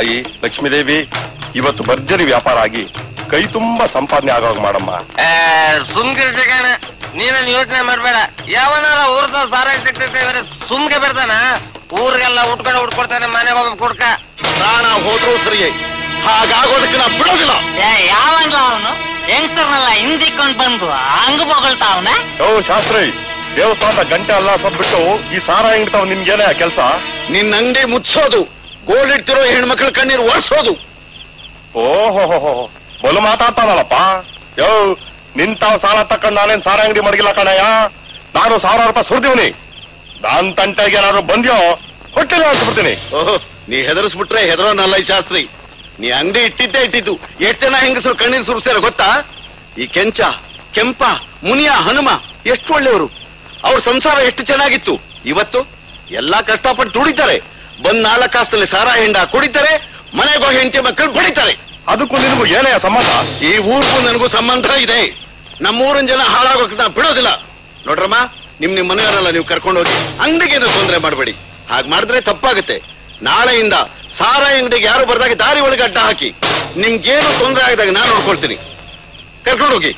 ತಾಯಿ ಲಕ್ಷ್ಮೀದೇವಿ ಇವತ್ತು ಭರ್ಜರಿ ವ್ಯಾಪಾರ ಆಗಿ ಕೈ ತುಂಬಾ ಸಂಪಾದನೆ ಆಗೋಗ್ ಮಾಡಮ್ಮ ಸುಮ್ಗೆ ಜಗಣ ನೀನನ್ ಯೋಚನೆ ಮಾಡ್ಬೇಡ ಯಾವನಾರ ಊರ್ದ ಸಾರ ಸಿಗ್ತೈತೆ ಸುಮ್ಗೆ ಬಿಡ್ತಾನ ಊರಿಗೆಲ್ಲ ಉಟ್ಕೊಂಡು ಉಟ್ಕೊಡ್ತಾನೆ ಮನೆಗೆ ಹೋಗ್ಬೇಕು ಕುಡ್ಕ ಪ್ರಾಣ ಹೋದ್ರೂ ಸರಿಯೇ ಹಾಗಾಗೋದಕ್ಕೆ ನಾ ಬಿಡೋದಿಲ್ಲ ಯಾವನ್ಲ ಅವನು ಯಂಗ್ಸ್ಟರ್ನೆಲ್ಲ ಹಿಂದಿಕ್ಕೊಂಡ್ ಬಂದು ಹಂಗ ಬೊಗಳ್ತಾವನ ಓ ಶಾಸ್ತ್ರಿ ದೇವಸ್ಥಾನದ ಗಂಟೆ ಅಲ್ಲ ಸದ್ಬಿಟ್ಟು ಈ ಸಾರ ಹೆಂಗ್ತಾವ್ ನಿಮ್ಗೇನೆ ಕೆಲಸ ನಿನ್ನ ಅಂಗಡಿ ಮುಚ್ಚೋದು ಗೋಲ್ಡ್ ಇಡ್ತಿರೋ ಹೆಣ್ಮಕ್ಳ ಕಣ್ಣೀರು ಒರೆಸೋದು ಓಹೋ ಬಲು ಮಾತಾಡ್ತಾನಲ್ಲಪ್ಪ ಯೋ ನಿಂತಾವ್ ಸಾಲ ತಕೊಂಡ್ ನಾನೇನ್ ಸಾರ ಅಂಗಡಿ ಮಡಗಿಲ್ಲ ಕಣಯ್ಯ ನಾನು ಸಾವಿರ ರೂಪಾಯಿ ಸುರ್ದಿವ್ನಿ ನಾನ್ ತಂಟೆಗೆ ಏನಾದ್ರು ಬಂದ್ಯೋ ಹೊಟ್ಟಿಲ್ಲ ಅನ್ಸ್ಬಿಡ್ತೀನಿ ಓಹೋ ನೀ ಹೆದರ್ಸ್ಬಿಟ್ರೆ ಹೆದರೋನಲ್ಲ ಈ ಶಾಸ್ತ್ರಿ ನೀ ಅಂಗಡಿ ಇಟ್ಟಿದ್ದೇ ಇಟ್ಟಿದ್ದು ಎಷ್ಟ್ ಜನ ಹೆಂಗಸರು ಕಣ್ಣೀರು ಸುರಿಸ್ತಾರ ಗೊತ್ತಾ ಈ ಕೆಂಚ ಕೆಂಪ ಮುನಿಯ ಹನುಮ ಎಷ್ಟು ಒಳ್ಳೆಯವರು ಅವ್ರ ಸಂಸಾರ ಎಷ್ಟು ಚೆನ್ನಾಗಿತ್ತು ಇವತ್ತು ಎಲ್ಲಾ ಕಷ್ಟಪಟ್ಟು ದುಡಿತಾರೆ ಬಂದ್ ನಾಲ್ಕು ಕಾಸಲ್ಲಿ ಸಾರ ಹೆಂಡ ಕುಡಿತಾರೆ ಮನೆಗೋ ಹೆಂಡತಿ ಮಕ್ಕಳು ಹೊಡಿತಾರೆ ಅದಕ್ಕೂ ನಿನಗೂ ಏನೇ ಸಂಬಂಧ ಈ ಊರಿಗೂ ನನಗೂ ಸಂಬಂಧ ಇದೆ ನಮ್ಮೂರಿನ ಜನ ಹಾಳಾಗೋಕೆ ನಾ ಬಿಡೋದಿಲ್ಲ ನೋಡ್ರಮ್ಮ ನಿಮ್ ನಿಮ್ ಮನೆಯವರೆಲ್ಲ ನೀವು ಕರ್ಕೊಂಡು ಹೋಗಿ ಅಂಗಡಿಗೇನು ತೊಂದರೆ ಮಾಡಬೇಡಿ ಹಾಗೆ ಮಾಡಿದ್ರೆ ತಪ್ಪಾಗುತ್ತೆ ನಾಳೆಯಿಂದ ಸಾರ ಅಂಗಡಿಗೆ ಯಾರು ಬರ್ದಾಗ ದಾರಿ ಒಳಗೆ ಅಡ್ಡ ಹಾಕಿ ನಿಮ್ಗೇನು ತೊಂದರೆ ಆಗಿದಾಗ ನಾನು ನೋಡ್ಕೊಳ್ತೀನಿ ಕರ್ಕೊಂಡು ಹೋಗಿ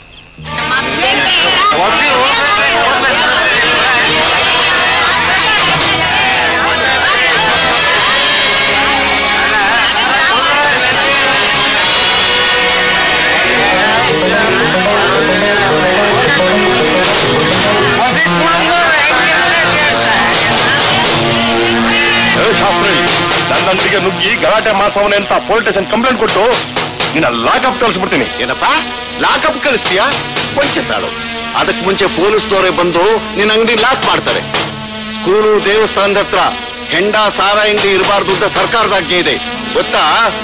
ಏ ಶಾಸ್ತ್ರಿ ನನ್ನ ಅಂಗಡಿಗೆ ನುಗ್ಗಿ ಗಲಾಟೆ ಮಾಡ್ಸವನೆ ಅಂತ ಪೊಲೀಸ್ ಸ್ಟೇಷನ್ ಕಂಪ್ಲೇಂಟ್ ಕೊಟ್ಟು ನಿನ್ನ ಲಾಕಪ್ ಕಳಿಸ್ಬಿಡ್ತೀನಿ ಏನಪ್ಪ ಲಾಕಪ್ ಕಳಿಸ್ತೀಯಾ ಕೊಂಚ ತಾಳು ಅದಕ್ಕೆ ಮುಂಚೆ ಪೊಲೀಸ್ನವರೇ ಬಂದು ನಿನ್ನ ಅಂಗಡಿ ಲಾಕ್ ಮಾಡ್ತಾರೆ ಸ್ಕೂಲು ದೇವಸ್ಥಾನದ ಹತ್ರ ಹೆಂಡ ಸಾರ ಅಂಗಡಿ ಇರಬಾರ್ದು ಅಂತ ಸರ್ಕಾರದ ಆಜ್ಞೆ ಇದೆ ಗೊತ್ತಾ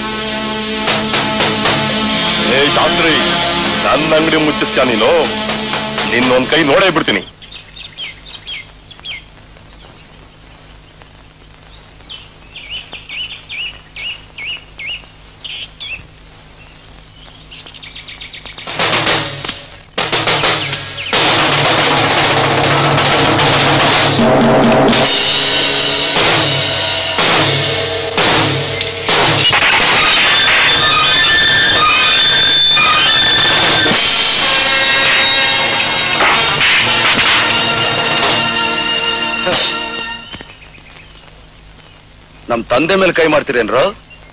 ಏ ಶಾಸ್ತ್ರಿ ನನ್ನ ಅಂಗಡಿ ಮುಚ್ಚಿಸ್ತೀಯ ನೀನು ನಿನ್ನೊಂದ್ ಕೈ ನೋಡೇ ಬಿಡ್ತೀನಿ ನಮ್ ತಂದೆ ಮೇಲೆ ಕೈ ಮಾಡ್ತೀರೇನ್ರೋ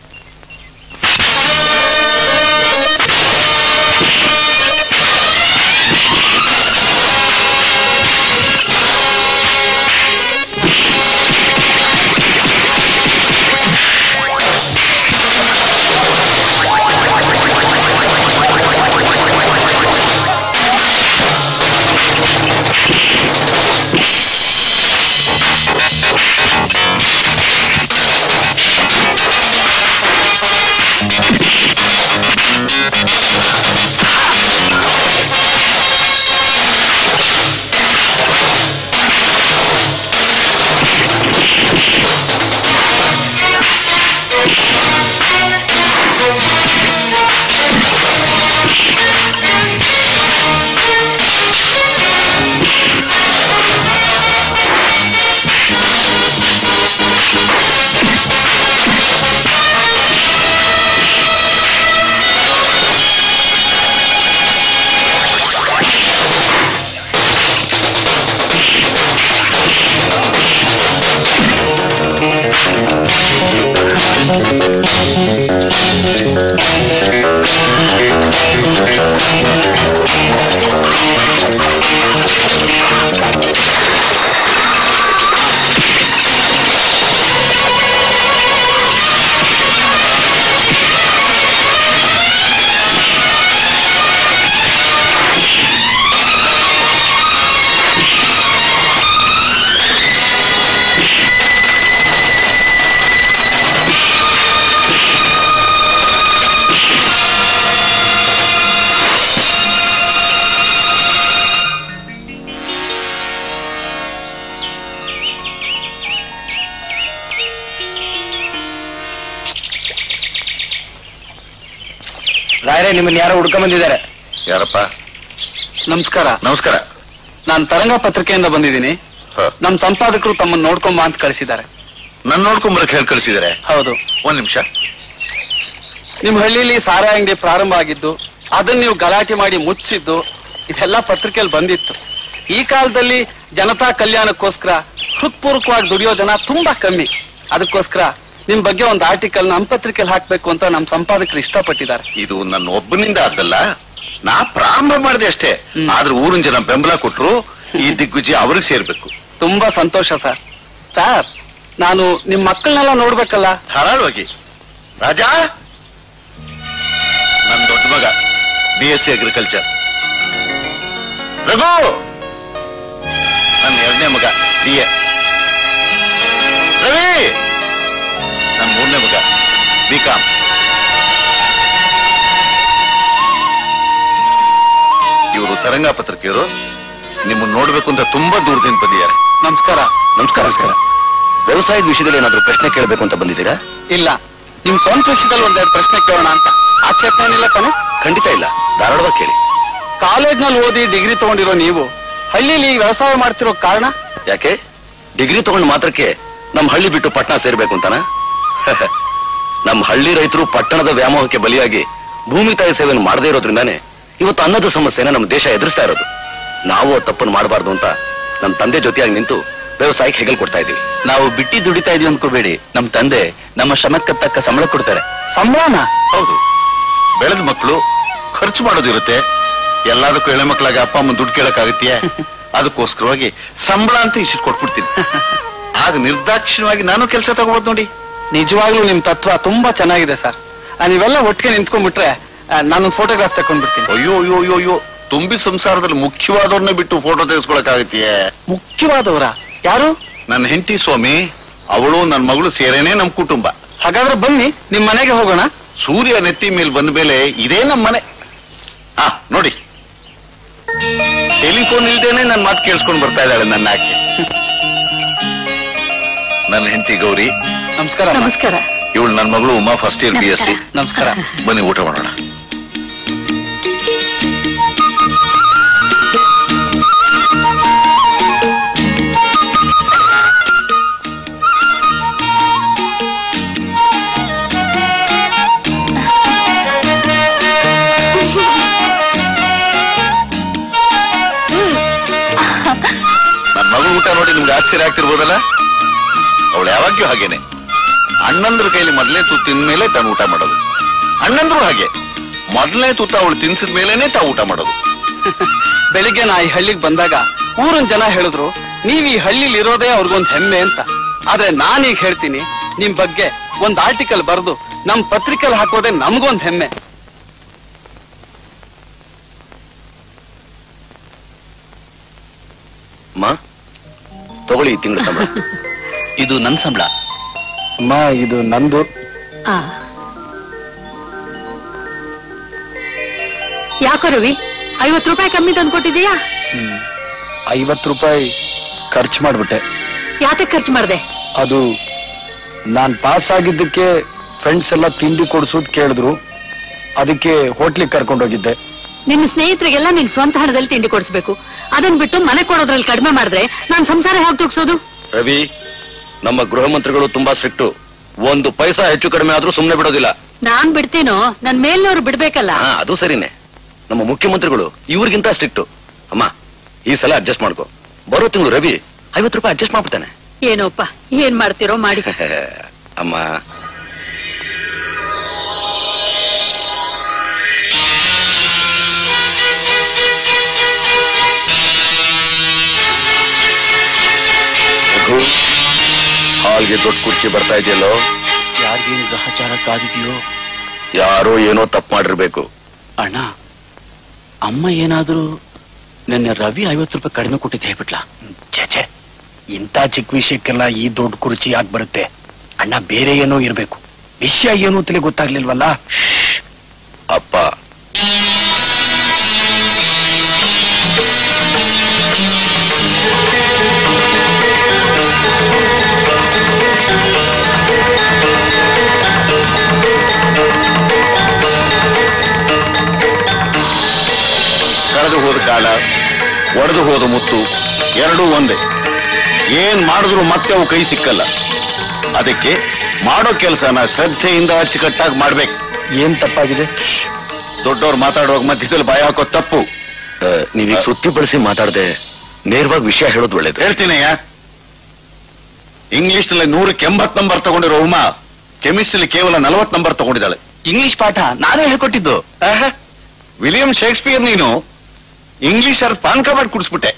ರಾಯರೇ ನಿಮ್ಮನ್ನ ಯಾರೋ ಹುಡ್ಕೊಂಡ್ ಬಂದಿದ್ದಾರೆ ಯಾರಪ್ಪ ನಮಸ್ಕಾರ ನಮಸ್ಕಾರ ನಾನ್ ತರಂಗ ಪತ್ರಿಕೆಯಿಂದ ಬಂದಿದ್ದೀನಿ ಹ. ನಮ್ ಸಂಪಾದಕರು ತಮ್ಮನ್ನ ನೋಡ್ಕೊಂಬ ಅಂತ ಕಳಿಸಿದ್ದಾರೆ ನನ್ ನೋಡ್ಕೊಂಬರಕ್ ಹೇಳಿ ಕಳಿಸಿದಾರೆ ಹೌದು ಒಂದ್ ನಿಮಿಷ ನಿಮ್ ಹಳ್ಳಿಲಿ ಸಾರಾ ಅಂಗಡಿ ಪ್ರಾರಂಭ ಆಗಿದ್ದು ಅದನ್ನ ನೀವು ಗಲಾಟೆ ಮಾಡಿ ಮುಚ್ಚಿದ್ದು ಇದೆಲ್ಲ ಪತ್ರಿಕೆಯಲ್ಲಿ ಬಂದಿತ್ತು ಈ ಕಾಲದಲ್ಲಿ ಜನತಾ ಕಲ್ಯಾಣಕ್ಕೋಸ್ಕರ ಹೃತ್ಪೂರ್ವಕವಾಗಿ ದುಡಿಯೋ ಜನ ತುಂಬಾ ಕಮ್ಮಿ ಅದಕ್ಕೋಸ್ಕರ ನಿಮ್ ಬಗ್ಗೆ ಒಂದು ಆರ್ಟಿಕಲ್ ನಮ್ಮ ಪತ್ರಿಕೆಯಲ್ಲಿ ಹಾಕ್ಬೇಕು ಅಂತ ನಮ್ ಸಂಪಾದಕರು ಇಷ್ಟಪಟ್ಟಿದ್ದಾರೆ ಇದು ನನ್ನ ಒಬ್ಬನಿಂದ ಆದಲ್ಲ ನಾ ಪ್ರಾರಂಭ ಮಾಡಿದೆ ಅಷ್ಟೇ ಹ್ಮ್. ಆದ್ರೆ ಊರಿನ ಜನ ಬೆಂಬಲ ಕೊಟ್ರು ಈ ದಿಗ್ಗುಜಿ ಅವ್ರಿಗೆ ಸೇರ್ಬೇಕು ತುಂಬಾ ಸಂತೋಷ ಸರ್ ಸರ್ ನಾನು ನಿಮ್ ಮಕ್ಕಳನ್ನೆಲ್ಲ ನೋಡ್ಬೇಕಲ್ಲ ಧಾರಾಳವಾಗಿ ರಾಜಾ ನನ್ ದೊಡ್ಡ ಮಗ B S C agriculture Raghu ನನ್ನ ಎರಡನೇ ಮಗ ಬಿ ಎ ರವಿ ನನ್ನ ಮೂರನೇ ಮಗ ಬಿ ಕಾಮ್ ಇವರು ತರಂಗ ಪತ್ರಿಕೆಯವರು ನಿಮ್ಮನ್ನ ನೋಡ್ಬೇಕು ಅಂತ ತುಂಬಾ ದೂರದಿಂದ ಬಂದಿದ್ದಾರೆ ನಮಸ್ಕಾರ ನಮಸ್ಕಾರ ನಮಸ್ಕಾರ ವ್ಯವಸಾಯದ ವಿಷಯದಲ್ಲಿ ಏನಾದ್ರೂ ಪ್ರಶ್ನೆ ಕೇಳಬೇಕು ಅಂತ ಬಂದಿದ್ದೀರಾ ಇಲ್ಲ ನಿಮ್ ಸ್ವಂತ ವಿಷಯದಲ್ಲಿ ಒಂದೆರಡು ಪ್ರಶ್ನೆ ಕೇಳೋಣ ಅಂತ ಆಕ್ಷೇಪಣೆ ಏನಿಲ್ಲ ತಾನೆ ಖಂಡಿತ ಇಲ್ಲ ಧಾರಾಳವಾಗಿ ಕೇಳಿ ಕಾಲೇಜ್ನಲ್ಲಿ ಓದಿ ಡಿಗ್ರಿ ತಗೊಂಡಿರೋ ನೀವು ಹಳ್ಳಿಲಿ ವ್ಯವಸಾಯ ಮಾಡ್ತಿರೋ ಕಾರಣ ಯಾಕೆ ಡಿಗ್ರಿ ತಗೊಂಡ್ ಮಾತ್ರಕ್ಕೆ ನಮ್ ಹಳ್ಳಿ ಬಿಟ್ಟು ಪಟ್ಟಣ ಸೇರ್ಬೇಕು ಅಂತಾನ ನಮ್ ಹಳ್ಳಿ ರೈತರು ಪಟ್ಟಣದ ವ್ಯಾಮೋಹಕ್ಕೆ ಬಲಿಯಾಗಿ ಭೂಮಿ ತಾಯಿ ಸೇವೆಯನ್ನು ಮಾಡದೇ ಇರೋದ್ರಿಂದಾನೆ ಇವತ್ತು ಅನ್ನದ ಸಮಸ್ಯೆನ ನಮ್ಮ ದೇಶ ಎದುರಿಸ್ತಾ ಇರೋದು ನಾವು ಆ ತಪ್ಪನ್ನು ಮಾಡಬಾರ್ದು ಅಂತ ನಮ್ ತಂದೆ ಜೊತೆಯಾಗಿ ನಿಂತು ವ್ಯವಸಾಯಕ್ಕೆ ಹೆಗಲ್ ಕೊಡ್ತಾ ಇದೀವಿ ನಾವು ಬಿಟ್ಟಿ ದುಡಿತಾ ಇದೀವಿ ಅನ್ಕೋಬೇಡಿ ನಮ್ ತಂದೆ ನಮ್ಮ ಶ್ರಮಕ್ಕೆ ತಕ್ಕ ಸಂಬಳ ಕೊಡ್ತಾರೆ ಸಂಬಳನ ಹೌದು ಬೆಳೆದ ಮಕ್ಕಳು ಖರ್ಚು ಮಾಡೋದಿರುತ್ತೆ ಎಲ್ಲದಕ್ಕೂ ಎಳೆ ಮಕ್ಕಳಾಗಿ ಅಪ್ಪ ಅಮ್ಮ ದುಡ್ಡು ಕೇಳಕ್ಕಾಗತ್ತೀಯ ಅದಕ್ಕೋಸ್ಕರವಾಗಿ ಸಂಬಳ ಅಂತ ಇಷ್ಟು ಕೊಟ್ಬಿಡ್ತೀನಿ ಆಗ ನಿರ್ದಾಕ್ಷಿಣ್ಯವಾಗಿ ನಾನು ಕೆಲಸ ತಗೋಬೋದು ನೋಡಿ ನಿಜವಾಗ್ಲೂ ನಿಮ್ ತತ್ವ ತುಂಬಾ ಚೆನ್ನಾಗಿದೆ ಸರ್ ನೀವೆಲ್ಲ ಒಟ್ಟಿಗೆ ನಿಂತ್ಕೊಂಡ್ಬಿಟ್ರೆ ನಾನು ಫೋಟೋಗ್ರಾಫ್ ತಕೊಂಡ್ಬಿಡ್ತೀನಿ ಅಯ್ಯೋ ಅಯ್ಯೋ ಅಯ್ಯೋ ಅಯ್ಯೋ ತುಂಬಿ ಸಂಸಾರದಲ್ಲಿ ಮುಖ್ಯವಾದವ್ರನ್ನ ಬಿಟ್ಟು ಫೋಟೋ ತೆಗೆಸ್ಕೊಳಕ್ಕಾಗತ್ತೀಯ ಮುಖ್ಯವಾದವರ ಯಾರು ನನ್ನ ಹೆಂಡತಿ ಸ್ವಾಮಿ ಅವಳು ನನ್ನ ಮಗಳು ಸೇರೇನೆ ನಮ್ ಕುಟುಂಬ ಹಾಗಾದ್ರೆ ಬನ್ನಿ ನಿಮ್ ಮನೆಗೆ ಹೋಗೋಣ ಸೂರ್ಯ ನೆತ್ತಿ ಮೇಲೆ ಬಂದ ಮೇಲೆ ಇದೇ ನಮ್ಮ ಮನೆ ಹಾ ನೋಡಿ ಟೆಲಿಫೋನ್ ಇಲ್ದೇನೆ ನನ್ನ ಮಾತು ಕೇಳಿಸ್ಕೊಂಡು ಬರ್ತಾ ಇದ್ದಾಳೆ ನನ್ನ ಆಕೆ ನನ್ನ ಹೆಂಡತಿ ಗೌರಿ ನಮಸ್ಕಾರ ಅಮ್ಮ. ನಮಸ್ಕಾರ ಇವಳು ನನ್ನ ಮಗಳು Uma first year B S C ನಮಸ್ಕಾರ ಬನ್ನಿ ಊಟ ಮಾಡೋಣ ನನ್ನ ಮಗಳು ಊಟ ನೋಡಿ ನಿಮ್ಗೆ ಆಶ್ಚರ್ಯ ಆಗ್ತಿರ್ಬೋದಲ್ಲ ಅವಳು ಯಾವಾಗ್ಲೂ ಹಾಗೇನೆ ಅಣ್ಣಂದ್ರ ಕೈಲಿ ಮೊದಲನೇ ತುತ್ತು ತಿಂದ್ಮೇಲೆ ತಾನು ಊಟ ಮಾಡೋದು ಅಣ್ಣಂದ್ರು ಹಾಗೆ ಮೊದಲನೇ ತುತ್ತ ಅವಳು ತಿನ್ಸಿದ ಮೇಲೇನೆ ತಾವು ಊಟ ಮಾಡೋದು ಬೆಳಿಗ್ಗೆ ನಾ ಈ ಹಳ್ಳಿಗೆ ಬಂದಾಗ ಊರಿನ ಜನ ಹೇಳಿದ್ರು ನೀವ್ ಈ ಹಳ್ಳಿಲಿ ಇರೋದೇ ಅವ್ರಿಗೊಂದ್ ಹೆಮ್ಮೆ ಅಂತ ಆದ್ರೆ ನಾನೀಗ ಹೇಳ್ತೀನಿ ನಿಮ್ ಬಗ್ಗೆ ಒಂದ್ ಆರ್ಟಿಕಲ್ ಬರೆದು ನಮ್ ಪತ್ರಿಕೆಲ್ ಹಾಕೋದೇ ನಮ್ಗೊಂದ್ ಹೆಮ್ಮೆ ಅಮ್ಮ ತಗೊಳ್ಳಿ ಈ ತಿಂಗಳ ಸಂಬಳ ಇದು ನನ್ ಸಂಬಳ ಅಮ್ಮ ಇದು ನಂದು ಆ. ಯಾಕೋ ರವಿ ಐವತ್ತು ರೂಪಾಯಿ ಕಮ್ಮಿ ತಂದ್ಕೊಟ್ಟಿದೀಯಾ ಐವತ್ತು ರೂಪಾಯಿ ಖರ್ಚು ಮಾಡ್ಬಿಟ್ಟೆ ಯಾತಕ್ ಖರ್ಚು ಮಾಡ್ದೆ ಅದು ನಾನ್ ಪಾಸ್ ಆಗಿದ್ದಕ್ಕೆ ಫ್ರೆಂಡ್ಸ್ ಎಲ್ಲ ತಿಂಡಿ ಕೊಡ್ಸೋದ್ ಕೇಳಿದ್ರು ಅದಕ್ಕೆ ಹೋಟ್ಲಿಗೆ ಕರ್ಕೊಂಡೋಗಿದ್ದೆ ನಿನ್ನ ಸ್ನೇಹಿತರಿಗೆಲ್ಲ ನಿನ್ ಸ್ವಂತ ಹಣದಲ್ಲಿ ತಿಂಡಿ ಕೊಡಿಸ್ಬೇಕು ಅದನ್ ಬಿಟ್ಟು ಮನೆ ಕೊಡೋದ್ರಲ್ಲಿ ಕಡಿಮೆ ಮಾಡಿದ್ರೆ ನಾನ್ ಸಂಸಾರ ಹೇಗೆ ತಗ್ಸೋದು ರವಿ ನಮ್ಮ ಗೃಹ ಮಂತ್ರಿಗಳು ತುಂಬಾ ಸ್ಟ್ರಿಕ್ಟು ಒಂದು ಪೈಸಾ ಹೆಚ್ಚು ಕಡಿಮೆ ಆದ್ರೂ ಸುಮ್ಮನೆ ಬಿಡೋದಿಲ್ಲ ನಾನ್ ಬಿಡ್ತೀನೋ ನನ್ ಮೇಲ್ನವ್ರು ಬಿಡ್ಬೇಕಲ್ಲ ಹಾ ಅದು ಸರಿನೇ ನಮ್ಮ ಮುಖ್ಯಮಂತ್ರಿಗಳು ಇವ್ರಿಗಿಂತ ಸ್ಟ್ರಿಕ್ಟು ಅಮ್ಮ ಈ ಸಲ ಅಡ್ಜಸ್ಟ್ ಮಾಡ್ಕೋ ಬರೋ ತಿಂಗಳು ರವಿ ಐವತ್ತು ರೂಪಾಯಿ ಅಡ್ಜಸ್ಟ್ ಮಾಡ್ಬಿಡ್ತಾನೆ ಏನೋಪ್ಪ ಏನ್ ಮಾಡ್ತಿರೋ ಮಾಡಿ ಅಮ್ಮ ರಘು, ಹಾಲ್ಗೆ ದೊಡ್ಡ ಕುರ್ಚಿ ಬರ್ತಾ ಇದೆಯಲ್ಲೋ ಯಾರಿಗೇನು ಗ್ರಹಚಾರ ಕಾದಿದೆಯೋ ಯಾರೋ ಏನೋ ತಪ್ಪು ಮಾಡಿರ್ಬೇಕು ಅಣ್ಣ ಅಮ್ಮ ಏನಾದ್ರೂ ನನ್ನ ರವಿ ಐವತ್ತು ರೂಪಾಯಿ ಕಡಿಮೆ ಕೊಟ್ಟಿದ್ದು ಹೇಳ್ಬಿಟ್ಲಾ ಛೇ ಇಂಥ ಚಿಕ್ಕ ವಿಷಯಕ್ಕೆಲ್ಲ ಈ ದೊಡ್ಡ ಕುರ್ಚಿ ಯಾಕೆ ಬರುತ್ತೆ ಅಣ್ಣ ಬೇರೆ ಏನೋ ಇರ್ಬೇಕು ವಿಷಯ ಏನು ಅಂತಲೇ ಗೊತ್ತಾಗ್ಲಿಲ್ವಲ್ಲ ಅಪ್ಪ ಕಳೆದು ಹೋದ ಕಾಲ ಒಡೆದು ಹೋದ ಮುತ್ತು ಎರಡೂ ಒಂದೇ ಏನ್ ಮಾಡಿದ್ರು ಮತ್ತೆ ಅವು ಕೈ ಸಿಕ್ಕಲ್ಲ ಅದಕ್ಕೆ ಮಾಡೋ ಕೆಲಸನ ಶ್ರದ್ಧೆಯಿಂದ ಅಚ್ಚುಕಟ್ಟಾಗಿ ಮಾಡ್ಬೇಕು ಏನ್ ತಪ್ಪಾಗಿದೆ ದೊಡ್ಡವ್ರು ಮಾತಾಡುವಾಗ ಮಧ್ಯದಲ್ಲಿ ಭಯ ಹಾಕೋ ತಪ್ಪು ನೀವೀಗ ಸುತ್ತಿ ಬಳಸಿ ಮಾತಾಡದೆ ನೇರವಾಗಿ ವಿಷಯ ಹೇಳೋದು ಒಳ್ಳೇದು ಹೇಳ್ತೀನಯ್ಯ ಇಂಗ್ಲಿಷ್ ನಲ್ಲಿ ನೂರಕ್ಕೆ ಎಂಬತ್ ನಂಬರ್ ತಗೊಂಡಿರೋ ಉಮಾ ಕೆಮಿಸ್ಟ್ರಿ ಕೇವಲ ನಲವತ್ ನಂಬರ್ ತಗೊಂಡಿದ್ದಾಳೆ ಇಂಗ್ಲಿಷ್ ಪಾಠ ನಾನೇ ಹೇಳ್ಕೊಟ್ಟಿದ್ದು ಆಹಾ, ವಿಲಿಯಂ ಶೇಕ್ಸ್ಪಿಯರ್ ನೀನು ಇಂಗ್ಲಿಷ್ ಅವ್ರ ಪಾನ್ಕ ಮಾಡಿ ಕುಡಿಸ್ಬಿಟ್ಟೆ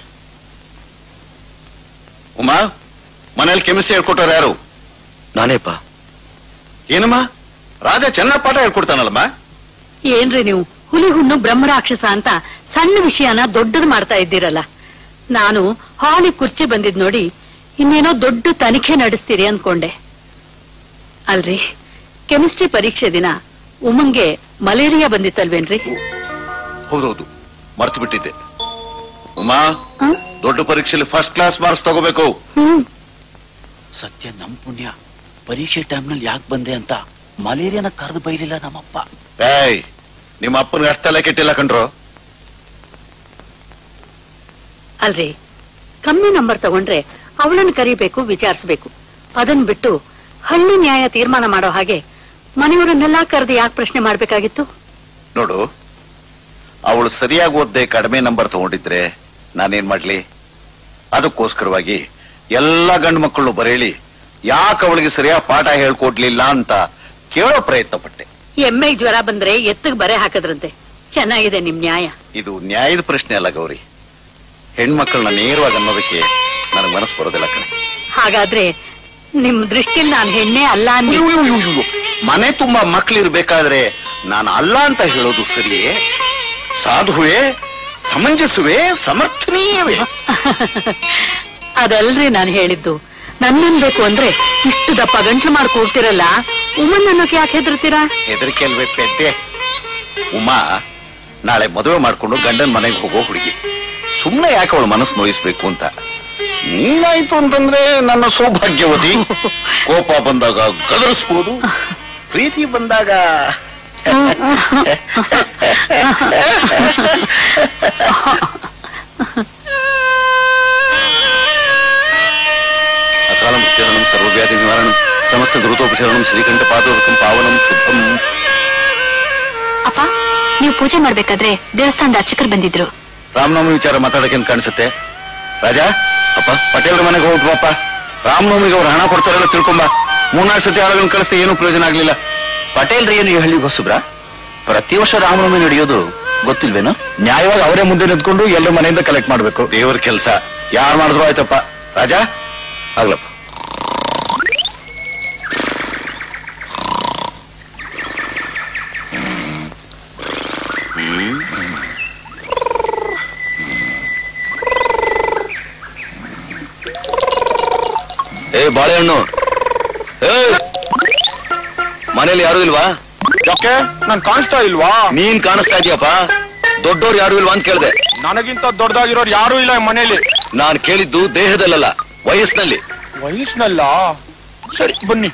ಉಮಾ ಮನೇಲಿ ಕೆಮಿಸ್ಟ್ರಿ ಹೇಳ್ಕೊಟ್ಟವ್ರು ಯಾರು ನಾನೇಪ್ಪ ಏನಮ್ಮ ರಾಜ ಚೆನ್ನಾಗ್ ಪಾಠ ಹೇಳ್ಕೊಡ್ತಾನಲ್ಲಮ್ಮ ಏನ್ರಿ ನೀವು ಹುಲಿ ಹುಣ್ಣು ಬ್ರಹ್ಮರಾಕ್ಷಸ ಅಂತ ಸಣ್ಣ ವಿಷಯನ ದೊಡ್ಡದು ಮಾಡ್ತಾ ಇದ್ದೀರಲ್ಲ ನಾನು ಹಾಲಿ ಕುರ್ಚಿ ಬಂದಿದ್ ನೋಡಿ ಇನ್ನೇನೋ ದೊಡ್ಡ ತನಿಖೆ ನಡೆಸ್ತೀರಿ ಅನ್ಕೊಂಡೆ ಅಲ್ರಿ ಕೆಮಿಸ್ಟ್ರಿ ಪರೀಕ್ಷೆ ದಿನ ಉಮಂಗೆ ಮಲೇರಿಯಾ ಬಂದಿತ್ತಲ್ವೇನ್ರಿ ಹೌದೌದು ಮರ್ತು ಬಿಟ್ಟಿದ್ದೆ ಉಮಾ ಹ? ದೊಡ್ಡ ಪರೀಕ್ಷೆಯಲ್ಲಿ ಫಸ್ಟ್ ಕ್ಲಾಸ್ ಮಾರ್ಕ್ಸ್ ತಗೋಬೇಕು ಹ್ಮ್ ಸತ್ಯ ನಮ್ ಪುಣ್ಯ ಪರೀಕ್ಷೆ ಟೈಮ್ನಲ್ಲಿ ಯಾಕೆ ಬಂದೆ ಅಂತ ಮಲೇರಿಯಾನ ಕರೆದು ಬೈಲಿಲ್ಲ ನಮ್ಮಪ್ಪ ಏಯ್ ನಿಮ್ಮ ಅಪ್ಪನಿಗೆ ಅಷ್ಟೆಲ್ಲ ಕೆಟ್ಟಿಲ್ಲ ಕಣ್ರು ಅಲ್ರಿ ಕಮ್ಮಿ ನಂಬರ್ ತಗೊಂಡ್ರೆ ಅವಳನ್ನ ಕರಿಬೇಕು ವಿಚಾರಿಸ್ಬೇಕು ಅದನ್ ಬಿಟ್ಟು ಹಳ್ಳಿ ನ್ಯಾಯ ತೀರ್ಮಾನ ಮಾಡೋ ಹಾಗೆ ಮನೆಯವರನ್ನೆಲ್ಲಾ ಕರೆದು ಯಾಕೆ ಪ್ರಶ್ನೆ ಮಾಡ್ಬೇಕಾಗಿತ್ತು ನೋಡು ಅವಳು ಸರಿಯಾಗಿ ಓದ್ದೆ ಕಡಿಮೆ ನಂಬರ್ ತಗೊಂಡಿದ್ರೆ ನಾನೇನ್ ಮಾಡ್ಲಿ ಅದಕ್ಕೋಸ್ಕರವಾಗಿ ಎಲ್ಲ ಗಂಡು ಮಕ್ಕಳು ಬರೇಳಿ ಯಾಕೆ ಅವಳಿಗೆ ಸರಿಯಾಗಿ ಪಾಠ ಹೇಳ್ಕೊಡ್ಲಿಲ್ಲ ಅಂತ ಕೇಳೋ ಪ್ರಯತ್ನ ಪಟ್ಟೆ ಎಮ್ಮೆಗ್ ಜ್ವರ ಬಂದ್ರೆ ಎತ್ತಗ್ ಬರೆ ಹಾಕದ್ರಂತೆ ಚೆನ್ನಾಗಿದೆ ನಿಮ್ ನ್ಯಾಯ ಇದು ನ್ಯಾಯದ ಪ್ರಶ್ನೆ ಅಲ್ಲ ಗೌರಿ ಹೆಣ್ಮಕ್ಳನ್ನ ನೇರವಾಗಿ ಅನ್ನೋದಕ್ಕೆ ನನಗೆ ಮನಸ್ಸು ಬರೋದಿಲ್ಲ ಕಣೆ ಹಾಗಾದ್ರೆ ನಿಮ್ ದೃಷ್ಟಿಲ್ ನಾನ್ ಹೆಣ್ಣೆ ಅಲ್ಲ ಅನ್ನಿ ಅಯ್ಯೋ, ಅಯ್ಯೋ, ಅಯ್ಯೋ, ಅಯ್ಯೋ. ಮನೆ ತುಂಬಾ ಮಕ್ಳಿರ್ಬೇಕಾದ್ರೆ ನಾನು ಅಲ್ಲ ಅಂತ ಹೇಳೋದು ಸರಿಯೇ ಸಾಧುವೆ ಸಮಂಜಸವೇ ಸಮರ್ಥನೀಯವೇ ಅದಲ್ರಿ ನಾನ್ ಹೇಳಿದ್ದು ನನ್ನನ್ ಬೇಕು ಅಂದ್ರೆ ಇಷ್ಟು ದಪ್ಪ ಗಂಟ್ಲು ಮಾಡಿ ಕೂಡ್ತಿರಲ್ಲ ಉಮನ್ ಅನ್ನೋಕೆ ಯಾಕೆ ಹೆದರ್ತೀರಾ ಹೆದರಿಕೆ ಅಲ್ವೇ ಪೆದ್ದೆ ಉಮಾ ನಾಳೆ ಮದುವೆ ಮಾಡ್ಕೊಂಡು ಗಂಡನ ಮನೆಗೆ ಹೋಗೋ ಹುಡುಗಿ ಸುಮ್ಮನೆ ಯಾಕೆ ಅವಳ ಮನಸ್ಸು ನೋಯಿಸ್ಬೇಕು ಅಂತ ನೀನಾಯ್ತು ಅಂತಂದ್ರೆ ನನ್ನ ಸೌಭಾಗ್ಯವತಿ ಕೋಪ ಬಂದಾಗ ಗದರಿಸ್ಬೋದು ಪ್ರೀತಿ ಬಂದಾಗ ಅಕಾಲ ಮುಚ್ಚರಣಂ ಸರ್ವವ್ಯಾಧಿ ನಿವಾರಣಂ ಸಮಸ್ತ ದ್ರುತೋಪಚರಣಂ ಶ್ರೀಕಂಠ ಪಾದೋದಕಂ ಪಾವನಂ ಶುದ್ಧಂ ಅಪ್ಪ ನೀವು ಪೂಜೆ ಮಾಡ್ಬೇಕಾದ್ರೆ ದೇವಸ್ಥಾನದ ಅರ್ಚಕರು ಬಂದಿದ್ರು ರಾಮನವಮಿ ವಿಚಾರ ಮಾತಾಡಕ್ಕೆ ಅಂತ ಕಾಣಿಸುತ್ತೆ ರಾಜಾ ಅಪ್ಪ ಪಟೇಲ್ರ ಮನೆಗೆ ಹೋಗ್ಬಿಟ್ವಪ್ಪ ರಾಮನವಮಿಗೆ ಅವ್ರು ಹಣ ಕೊಡ್ತಾರಲ್ಲ ತಿಳ್ಕೊಂಬ ಮೂರ್ನಾಲ್ಕು ಸತಿ ಆಳುಗಳನ್ನ ಕಳಿಸ್ತೆ ಏನು ಪ್ರಯೋಜನ ಆಗ್ಲಿಲ್ಲ ಪಟೇಲ್ರಿ ಏನು ಈ ಹಳ್ಳಿ ಹೊಸಬ್ರ ಪ್ರತಿ ವರ್ಷ ರಾಮನವಮಿ ನಡೆಯೋದು ಗೊತ್ತಿಲ್ವೇನು ನ್ಯಾಯವಾಗಿ ಅವರೇ ಮುಂದೆ ನಿಂತ್ಕೊಂಡು ಎಲ್ಲರ ಮನೆಯಿಂದ ಕಲೆಕ್ಟ್ ಮಾಡ್ಬೇಕು ದೇವ್ರ ಕೆಲಸ ಯಾರು ಮಾಡಿದ್ರು ಆಯ್ತಪ್ಪ ರಾಜಾ ಆಗ್ಲಪ್ಪ ಏ ಬಾಳೆಹಣ್ಣು ಏ ಮನೇಲಿ ಯಾರು ಇಲ್ವಾ ಯಾಕೆ ನಾನ್ ಕಾಣಿಸ್ತಾ ಇಲ್ವಾ ನೀನ್ ಕಾಣಿಸ್ತಾ ಇದೀಯಪ್ಪ ದೊಡ್ಡೋರು ಯಾರು ಇಲ್ವಾ ಅಂತ ಕೇಳ್ದೆ ನನಗಿಂತ ದೊಡ್ಡದಾಗಿರೋರು ಯಾರು ಇಲ್ಲ ಈ ಮನೇಲಿ ನಾನ್ ಕೇಳಿದ್ದು ದೇಹದಲ್ಲಲ್ಲ ವಯಸ್ಸಿನಲ್ಲಿ ವಯಸ್ಸಿನಲ್ಲ ಸರಿ ಬನ್ನಿ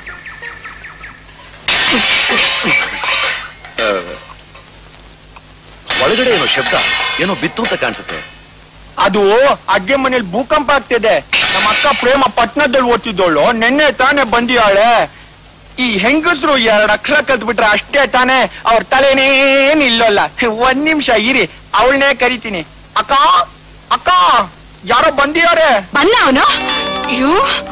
ಒಳಗಡೆ ಏನೋ ಶಬ್ದ ಏನೋ ಬಿತ್ತು ಅಂತ ಕಾಣಿಸುತ್ತೆ ಅದು ಅಡ್ಗೆ ಮನೇಲಿ ಭೂಕಂಪ ಆಗ್ತಿದೆ ನಮ್ಮ ಅಕ್ಕ ಪ್ರೇಮ ಪಟ್ನದಲ್ಲಿ ಓದ್ತಿದ್ದೋಳು ನಿನ್ನೆ ತಾನೇ ಬಂದಿಯಾಳೆ ಈ ಹೆಂಗಸರು ಎರಡ್ ಅಕ್ಷರ ಕಲ್ತ್ಬಿಟ್ರೆ ಅಷ್ಟೇ ತಾನೇ ಅವ್ರ ತಲೆನೇನ್ ಇಲ್ಲಲ್ಲ ಒಂದ್ ನಿಮಿಷ ಇರಿ ಅವಳನ್ನೇ ಕರಿತೀನಿ ಅಕ್ಕ ಅಕ್ಕ ಯಾರೋ ಬಂದಿಯಾರೆ ಬಂದ ಅವನು ಅಯ್ಯೋ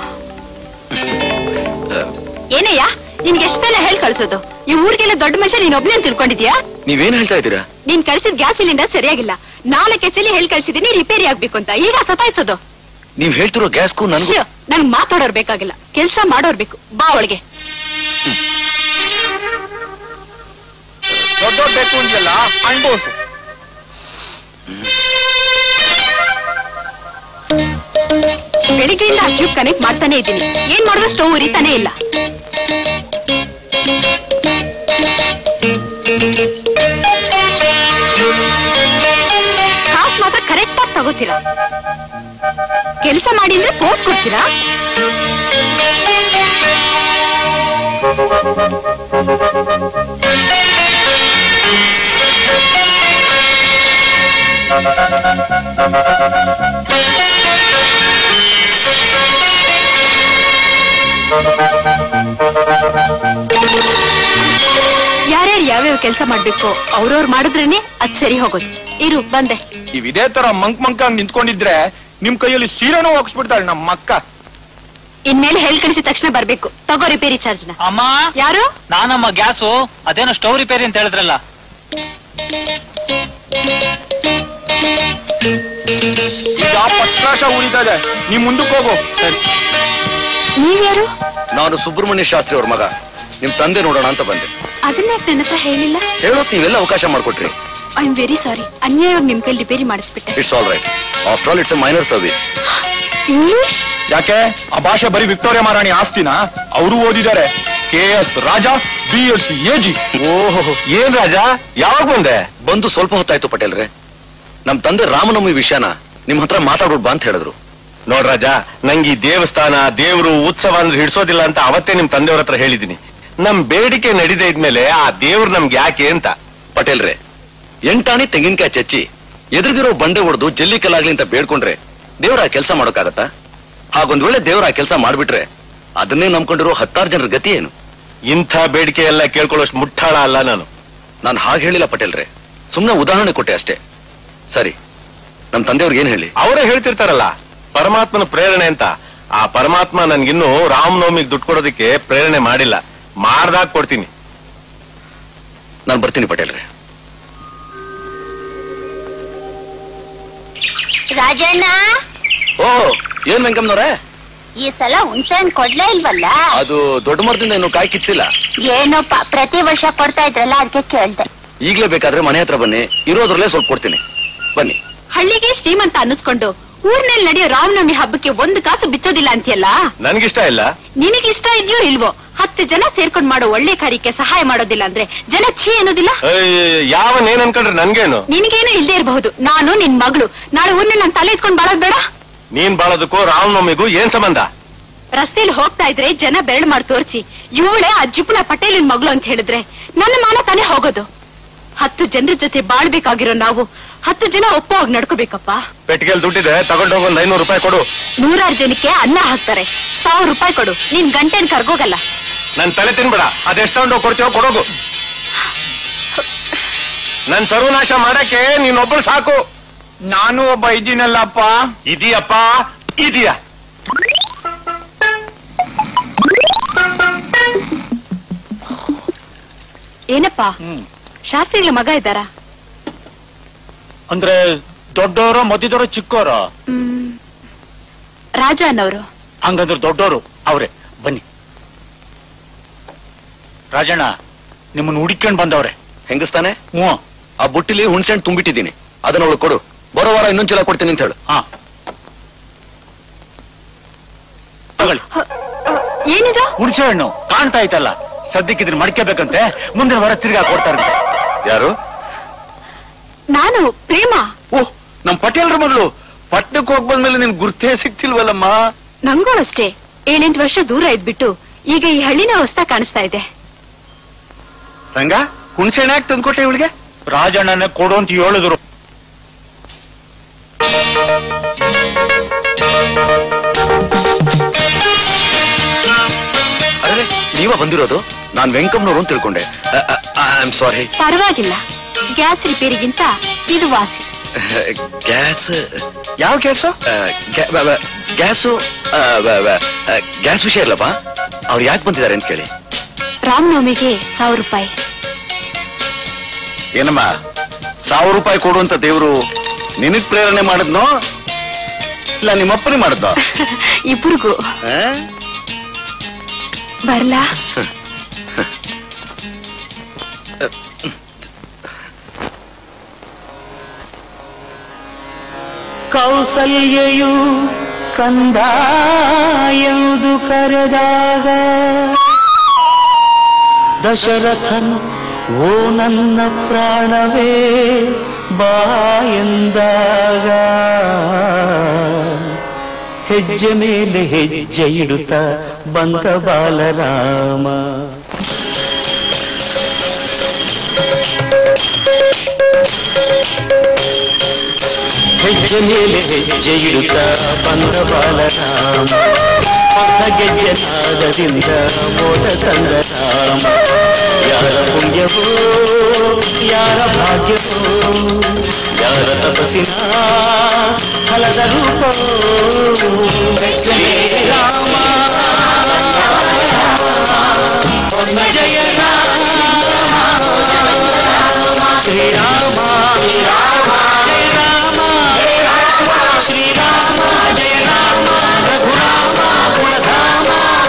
ಏನಯ್ಯ ನಿನ್ಗೆ ಎಷ್ಟು ಸಲ ಹೇಳ್ ಕಳ್ಸೋದು ಈ ಊರಿಗೆಲ್ಲ ದೊಡ್ಡ ಮನುಷ್ಯ ನೀನ್ ಒಬ್ನೇ ಅಂತ ತಿಳ್ಕೊಂಡಿದ್ಯಾ ನೀವೇನ್ ಹೇಳ್ತಾ ಇದ್ದೀರಾ ನೀನ್ ಕಳ್ಸಿದ್ ಗ್ಯಾಸ್ ಸಿಲಿಂಡರ್ ಸರಿಯಾಗಿಲ್ಲ ನಾಲ್ಕೆ ಸಲ ಹೇಳ್ ಕಳ್ಸಿದೀನಿ ರಿಪೇರಿ ಆಗ್ಬೇಕು ಅಂತ ಈಗ ಸತಾಯಿಸೋದು ನೀವ್ ಹೇಳ್ತಿರೋ ಗ್ಯಾಸ್ಗೂ ನನ್ಗೂ ಶ್ಯೋ, ನಂಗ್ ಮಾತಾಡೋರ್ ಬೇಕಾಗಿಲ್ಲ ಕೆಲ್ಸ ಮಾಡೋರ್ ಬೇಕು ಬಾ ಒಳಗೆ ದೊಡ್ಡೋರ್ ಬೇಕು ಅಂದ್ಯಲ್ಲ ಅನ್ಬೋಸು ಬೆಳಿಗ್ಗೆಯಿಂದ ಟ್ಯೂಬ್ ಕನೆಕ್ಟ್ ಮಾಡ್ತಾನೆ ಇದ್ದೀನಿ ಏನ್ ಮಾಡಿದ್ರು ಸ್ಟವ್ ಉರಿತಾನೆ ಇಲ್ಲ ಕಾಸ್ ಮಾತ್ರ ಕರೆಕ್ಟ್ ಆಗಿ ತಗೋತೀರಾ ಕೆಲಸ ಮಾಡಿ ಅಂದ್ರೆ ಪೋಸ್ ಕೊಡ್ತೀರಾ ಯಾರ್ಯಾರು ಯಾವ್ಯಾವ ಕೆಲಸ ಮಾಡ್ಬೇಕು ಅವ್ರವ್ರು ಮಾಡಿದ್ರೇನೆ ಅದ್ ಸರಿ ಹೋಗೋದು ಇರು ಬಂದೆ ಇವ್ ಇದೇ ತರ ಮಂಕ್ ಮಂಕಾಗ್ ನಿಂತ್ಕೊಂಡಿದ್ರೆ ನಿಮ್ ಕೈಯಲ್ಲಿ ಸೀರೆನೂ ಹೋಗಿಸ್ಬಿಡ್ತಾಳೆ ನಮ್ಮ ಅಕ್ಕ ಇನ್ಮೇಲೆ ಹೇಳ್ ಕಳಿಸಿದ ತಕ್ಷಣ ಬರ್ಬೇಕು ತಗೋ ರಿಪೇರಿ ಚಾರ್ಜ್ನ ಅಮ್ಮ ಯಾರು ನಾನಮ್ಮ ಗ್ಯಾಸು ಅದೇನೋ ಸ್ಟವ್ ರಿಪೇರಿ ಅಂತ ಹೇಳಿದ್ರಲ್ಲ ಈಗ ಪಟ್ರಾಶ ಉಳಿತದೆ ನೀ ಮುಂದಕ್ಕೆ ಹೋಗು ನೀವ್ಯಾರು ನಾನು ಸುಬ್ರಹ್ಮಣ್ಯ ಶಾಸ್ತ್ರಿ ಅವ್ರ ಮಗ ನಿಮ್ ತಂದೆ ನೋಡೋಣ ಅಂತ ಬಂದೆ ಅದನ್ನ ನನ್ನ ಹತ್ರ ಹೇಳಿಲ್ಲ ಹೇಳೋಕ್ ನೀವೆಲ್ಲ ಅವಕಾಶ ಮಾಡ್ಕೊಟ್ರಿ ಐ ಆಮ್ ವೆರಿ ಸಾರಿ ಅನ್ಯಾಯವಾಗಿ ನಿಮ್ ಕೈಲಿ ರಿಪೇರಿ ಮಾಡಿಸ್ಬಿಟ್ಟೆ it's all right after all it's a minor service English ಯಾಕೆ ಆ ಭಾಷೆ ಬರೀ ವಿಕ್ಟೋರಿಯಾ ಮಹಾರಾಣಿ ಆಸ್ತಿನ ಅವರು ಓದಿದ್ದಾರೆ K S Raja B S C A G ಓಹೋ ಏನ್ ರಾಜ ಯಾವಾಗ ಬಂದೆ ಬಂದು ಸ್ವಲ್ಪ ಹೊತ್ತಾಯ್ತು ಪಟೇಲ್ರೆ ನಮ್ ತಂದೆ ರಾಮನವಮಿ ವಿಷಯನ ನಿಮ್ ಹತ್ರ ಮಾತಾಡ್ಬಿಡ್ ಬಾ ಅಂತ ಹೇಳಿದ್ರು ನೋಡ್ ರಾಜ ನಂಗೆ ಈ ದೇವಸ್ಥಾನ ದೇವ್ರು ಉತ್ಸವ ಅಂದ್ರೆ ಹಿಡ್ಸೋದಿಲ್ಲ ಅಂತ ಅವತ್ತೇ ನಿಮ್ ತಂದೆಯವ್ರ ಹತ್ರ ಹೇಳಿದೀನಿ ನಮ್ ಬೇಡಿಕೆ ನಡೀದೇ ಇದ್ಮೇಲೆ ಆ ದೇವ್ರು ನಮ್ಗೆ ಯಾಕೆ ಅಂತ ಪಟೇಲ್ರೆ ಎಂಟಾಣಿ ತೆಂಗಿನಕಾಯಿ ಚಚ್ಚಿ ಎದುರುಗಿರೋ ಬಂಡೆ ಹೊಡೆದು ಜಲ್ಲಿ ಕಲ್ಲಾಗ್ಲಿ ಅಂತ ಬೇಡ್ಕೊಂಡ್ರೆ ದೇವ್ರ ಆ ಕೆಲಸ ಮಾಡೋಕ್ಕಾಗತ್ತಾ ಹಾಗೊಂದ್ ವೇಳೆ ದೇವ್ರ ಆ ಕೆಲಸ ಮಾಡ್ಬಿಟ್ರೆ ಅದನ್ನೇ ನಂಬ್ಕೊಂಡಿರೋ ಹತ್ತಾರು ಜನರ ಗತಿ ಏನು ಇಂಥ ಬೇಡಿಕೆ ಎಲ್ಲ ಕೇಳ್ಕೊಳ್ಳೋಷ್ಟು ಮುಟ್ಟಾಳ ಅಲ್ಲ ನಾನು ನಾನು ಹಾಗೆ ಹೇಳಿಲ್ಲ ಪಟೇಲ್ರೆ ಸುಮ್ನೆ ಉದಾಹರಣೆ ಕೊಟ್ಟೆ ಅಷ್ಟೇ ಸರಿ ನಮ್ ತಂದೆಯವ್ರಿಗೆ ಏನ್ ಹೇಳಿ ಅವರೇ ಹೇಳ್ತಿರ್ತಾರಲ್ಲ ಪರಮಾತ್ಮನ ಪ್ರೇರಣೆ ಅಂತ ಆ ಪರಮಾತ್ಮ ನನ್ಗಿನ್ನು ರಾಮನವಮಿಗೆ ದುಡ್ಡು ಕೊಡೋದಕ್ಕೆ ಪ್ರೇರಣೆ ಮಾಡಿಲ್ಲ ಮಾಡ್ದಾಗ ಕೊಡ್ತೀನಿ ನಾನು ಬರ್ತೀನಿ ಪಟೇಲ್ರೆ ರಾಜಣ್ಣ ಓ ಏನ್ ವೆಂಕಮ್ಮನವ್ರೆ ಈ ಸಲ ಹುಣ್ಸೆ ಹಣ್ಣ್ ಕೊಡ್ಲೇ ಇಲ್ವಲ್ಲ ಅದು ದೊಡ್ಡ ಮರದಿಂದ ಇನ್ನು ಕಾಯಿ ಕಿಚ್ಚಿಲ್ಲ ಏನೋಪ್ಪ ಪ್ರತಿ ವರ್ಷ ಕೊಡ್ತಾ ಇದ್ರಲ್ಲ ಅದಕ್ಕೆ ಕೇಳ್ದೆ ಈಗ್ಲೇ ಬೇಕಾದ್ರೆ ಮನೆ ಹತ್ರ ಬನ್ನಿ ಇರೋದ್ರಲ್ಲೇ ಸ್ವಲ್ಪ ಕೊಡ್ತೀನಿ ಬನ್ನಿ ಹಳ್ಳಿಗೆ ಶ್ರೀಮಂತ ಅನ್ನಿಸ್ಕೊಂಡು ಊರ್ನಲ್ಲಿ ನಡೆಯೋ ರಾಮನವಮಿ ಹಬ್ಬಕ್ಕೆ ಒಂದು ಕಾಸು ಬಿಚ್ಚೋದಿಲ್ಲ ಅಂತೀಯಲ್ಲ ನನ್ಗಿಷ್ಟ ಇಲ್ಲ ನಿನಗಿಷ್ಟ ಇದೆಯೋ ಇಲ್ವೋ ಹತ್ತು ಜನ ಸೇರ್ಕೊಂಡ್ ಮಾಡೋ ಒಳ್ಳೆ ಕಾರ್ಯಕ್ಕೆ ಸಹಾಯ ಮಾಡೋದಿಲ್ಲ ಅಂದ್ರೆ ಜನ ಛೀ ಅನ್ನೋದಿಲ್ಲ ಯಾವನ್ ಏನ್ ಅನ್ಕೊಂಡ್ರೆ ನನ್ಗೇನು ನಿನಗೇನು ಇಲ್ದೇ ಇರಬಹುದು ನಾನು ನಿನ್ ಮಗಳು ನಾಳೆ ಊರ್ನಲ್ಲಿ ನಾನು ತಲೆ ಎತ್ಕೊಂಡ್ ಬಾಳೋದ್ ಬೇಡ ನೀನ್ ಬಾಳೋದಕ್ಕೂ ರಾಮನವಮಿಗೂ ಏನ್ ಸಂಬಂಧ ರಸ್ತೆಯಲ್ಲಿ ಹೋಗ್ತಾ ಇದ್ರೆ ಜನ ಬೆರಳು ಮಾಡಿ ತೋರಿಸಿ ಇವಳೆ ಆ ಜಿಪುಣ ಪಟೇಲಿನ ಮಗಳು ಅಂತ ಹೇಳಿದ್ರೆ ನನ್ನ ಮಾನ ತಾನೇ ಹೋಗೋದು ಹತ್ತು ಜನರ ಜೊತೆ ಬಾಳ್ಬೇಕಾಗಿರೋ ನಾವು ಹತ್ತು ಜನ ಒಪ್ಪೋ ಹಾಗೆ ನಡ್ಕೋಬೇಕಪ್ಪ ಪೆಟ್ಟಿಗೆಲ್ ದುಡ್ಡಿದೆ ತಗೊಂಡ್ ಹೋಗ್ ಒಂದ್ ಐನೂರು ರೂಪಾಯಿ ಕೊಡು ನೂರಾರು ಜನಕ್ಕೆ ಅನ್ನ ಹಾಕ್ತಾರೆ ಸಾವಿರ ರೂಪಾಯಿ ಕೊಡು ನಿನ್ ಗಂಟೆನ್ ಕರ್ಗೋಗಲ್ಲ ನನ್ ತಲೆ ತಿನ್ಬೇಡ ಅದೆಷ್ಟು ತಗೊಂಡು ಕೊಡ್ತೀವೋ ಕೊಡೋಗು ನನ್ ಸರ್ವನಾಶ ಮಾಡಕ್ಕೆ ನೀನೊಬ್ರು ಸಾಕು ನಾನು ಒಬ್ಬ ಇದ್ದೀನಲ್ಲಪ್ಪ ಇದೀಯಪ್ಪ ಇದೀಯ ಏನಪ್ಪ ಶಾಸ್ತ್ರಿಗಳ ಮಗ ಇದ್ದಾರಾ ಅಂದ್ರೆ ದೊಡ್ಡವರು ಮಧ್ಯದವರು ಚಿಕ್ಕವರು ಹ್ಮ್ ರಾಜ ಅನ್ನೋರು ಹಂಗಂದ್ರೆ ದೊಡ್ಡವರು ಅವ್ರೆ ಬನ್ನಿ ರಾಜಣ್ಣ ನಿಮ್ಮನ್ನ ಹುಡುಕೊಂಡ್ ಬಂದವ್ರೆ ಹೆಂಗಸ್ತಾನೆ ಹ್ಞೂ ಆ ಬುಟ್ಟಿಲಿ ಹುಣ್ಸೆಹಣ್ಣು ತುಂಬಿಟ್ಟಿದ್ದೀನಿ ಅದನ್ನ ಅವಳು ಕೊಡು ಬರೋ ವಾರ ಇನ್ನೊಂದ್ ಚೀಲ ಕೊಡ್ತೀನಿ ಅಂತ ಹೇಳು ಹಾ ತಗೊಳ್ಳಿ ಏನಿದು ಹುಣಸೆ ಹಣ್ಣು ಕಾಣ್ತಾ ಐತಲ್ಲ ಸದ್ಯಕ್ಕೆ ಇದನ್ನ ಮಡ್ಕೋಬೇಕಂತೆ ಮುಂದಿನ ವಾರ ತಿರ್ಗಾ ಕೊಡ್ತಾರೆ ಯಾರು ನಾನು ಪ್ರೇಮ ಓಹ್ ನಮ್ ಪಟೇಲ್ರ ಮಗಳು ಪಟ್ನಕ್ಕೆ ಹೋಗ್ ಬಂದ್ಮೇಲೆ ನಿನ್ ಗುರ್ತೇ ಸಿಕ್ತಿಲ್ವಲ್ಲಮ್ಮ ನಂಗೂ ಅಷ್ಟೇ ಏಳೆಂಟು ವರ್ಷ ದೂರ ಇದ್ಬಿಟ್ಟು ಈಗ ಈ ಹಳ್ಳಿನ ಹೊಸ್ತಾ ಕಾಣಿಸ್ತಾ ಇದೆ ರಂಗ ಹುಣ್ಸೆಹಣ್ಣು ಯಾಕೆ ತಂದ್ಕೊಟ್ಟೆ ಇವಳಿಗೆ ರಾಜಣ್ಣನೇ ಕೊಡು ಅಂತ ಹೇಳಿದ್ರು ಅರೆ ನೀವ ಬಂದಿರೋದು ನಾನ್ ವೆಂಕಮ್ನವ್ರು ಅಂತ ತಿಳ್ಕೊಂಡೆ ಐ ಆಮ್ ಸಾರಿ ಪರವಾಗಿಲ್ಲ ಗ್ಯಾಸ್ ರಿಪೇರಿಗಿಂತ ಇದು ವಾಸಿ ಗ್ಯಾಸ್ ಯಾವ ಕೇಸು ಗ್ಯಾಸು ಗ್ಯಾಸ್ ವಿಷಯ ಇಲ್ಲಪ್ಪ ಅವ್ರು ಯಾಕೆ ಬಂದಿದ್ದಾರೆ ಅಂತ ಕೇಳಿ ರಾಮನವಮಿಗೆ ಸಾವಿರ ರೂಪಾಯಿ ಏನಮ್ಮ ಸಾವಿರ ರೂಪಾಯಿ ಕೊಡು ಅಂತ ದೇವ್ರು ನಿನಗ್ ಪ್ರೇರಣೆ ಮಾಡಿದ್ನೋ ಇಲ್ಲ ನಿಮ್ಮಪ್ಪನೇ ಮಾಡಿದ್ನೋ ಇಬ್ರಿಗೂ ಆ? ಬರ್ಲಾ ಕೌಸಲ್ಯೆಯು ಕಂದ ಎಂದು ಕರೆದಾಗ ದಶರಥನು ಓ ನನ್ನ ಪ್ರಾಣವೇ ಬಾ ಎಂದಾಗ ಹೆಜ್ಜೆ ಮೇಲೆ ಹೆಜ್ಜೆ ಇಡುತ್ತ ಬಂದ ಬಾಲರಾಮ ಹೆಜ್ಜೆ ಮೇಲೆ ಹೆಜ್ಜೆ ಇಡುತ್ತ ಬಂದ ಬಾಲರಾಮ ಗೆಜ್ಜೆ ನಾದದಿಂದ ಮೋದ ತಂದ ರಾಮ ಯಾರ ಪುಣ್ಯವೋ ಯಾರ ಭಾಗ್ಯವೋ ಯಾರ ತಪಸ್ಸಿನ ಫಲದ ರೂಪವೋ ಶ್ರೀರಾಮ ಜಯ ರಾಮ ಶ್ರೀರಾಮ ಜಯ ರಾಮ ಶ್ರೀರಾಮ ಜಯ ರಾಮ ರಘುರಾಮ ಗುಣಧಾಮ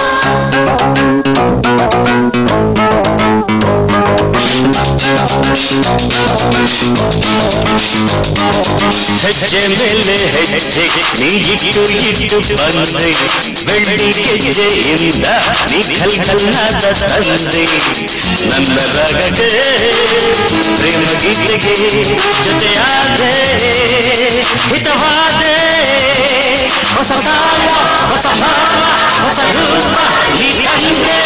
ಹೆಜ್ಜೆ ಮೇಲೆ ಹೆಜ್ಜೆ ನೀ ಇಟ್ಟು ಇಟ್ಟು ಬಂದೆ ಬೆಳ್ಳಿ ಗೆಜ್ಜೆಯಿಂದ ನೀ ಕಲ್ಕಲ್ಲಾದ ತಂದೆ ನನ್ನ ರಗಡೆ ಪ್ರೇಮ ಗೀತೆಗೆ ಜೊತೆಯಾದೆ ಹಿತವಾದೆ ಹೊಸ ತಾಳ ಹೊಸ ಭಾವ ಹೊಸ ರೂಪ ನೀ ತಂದೆ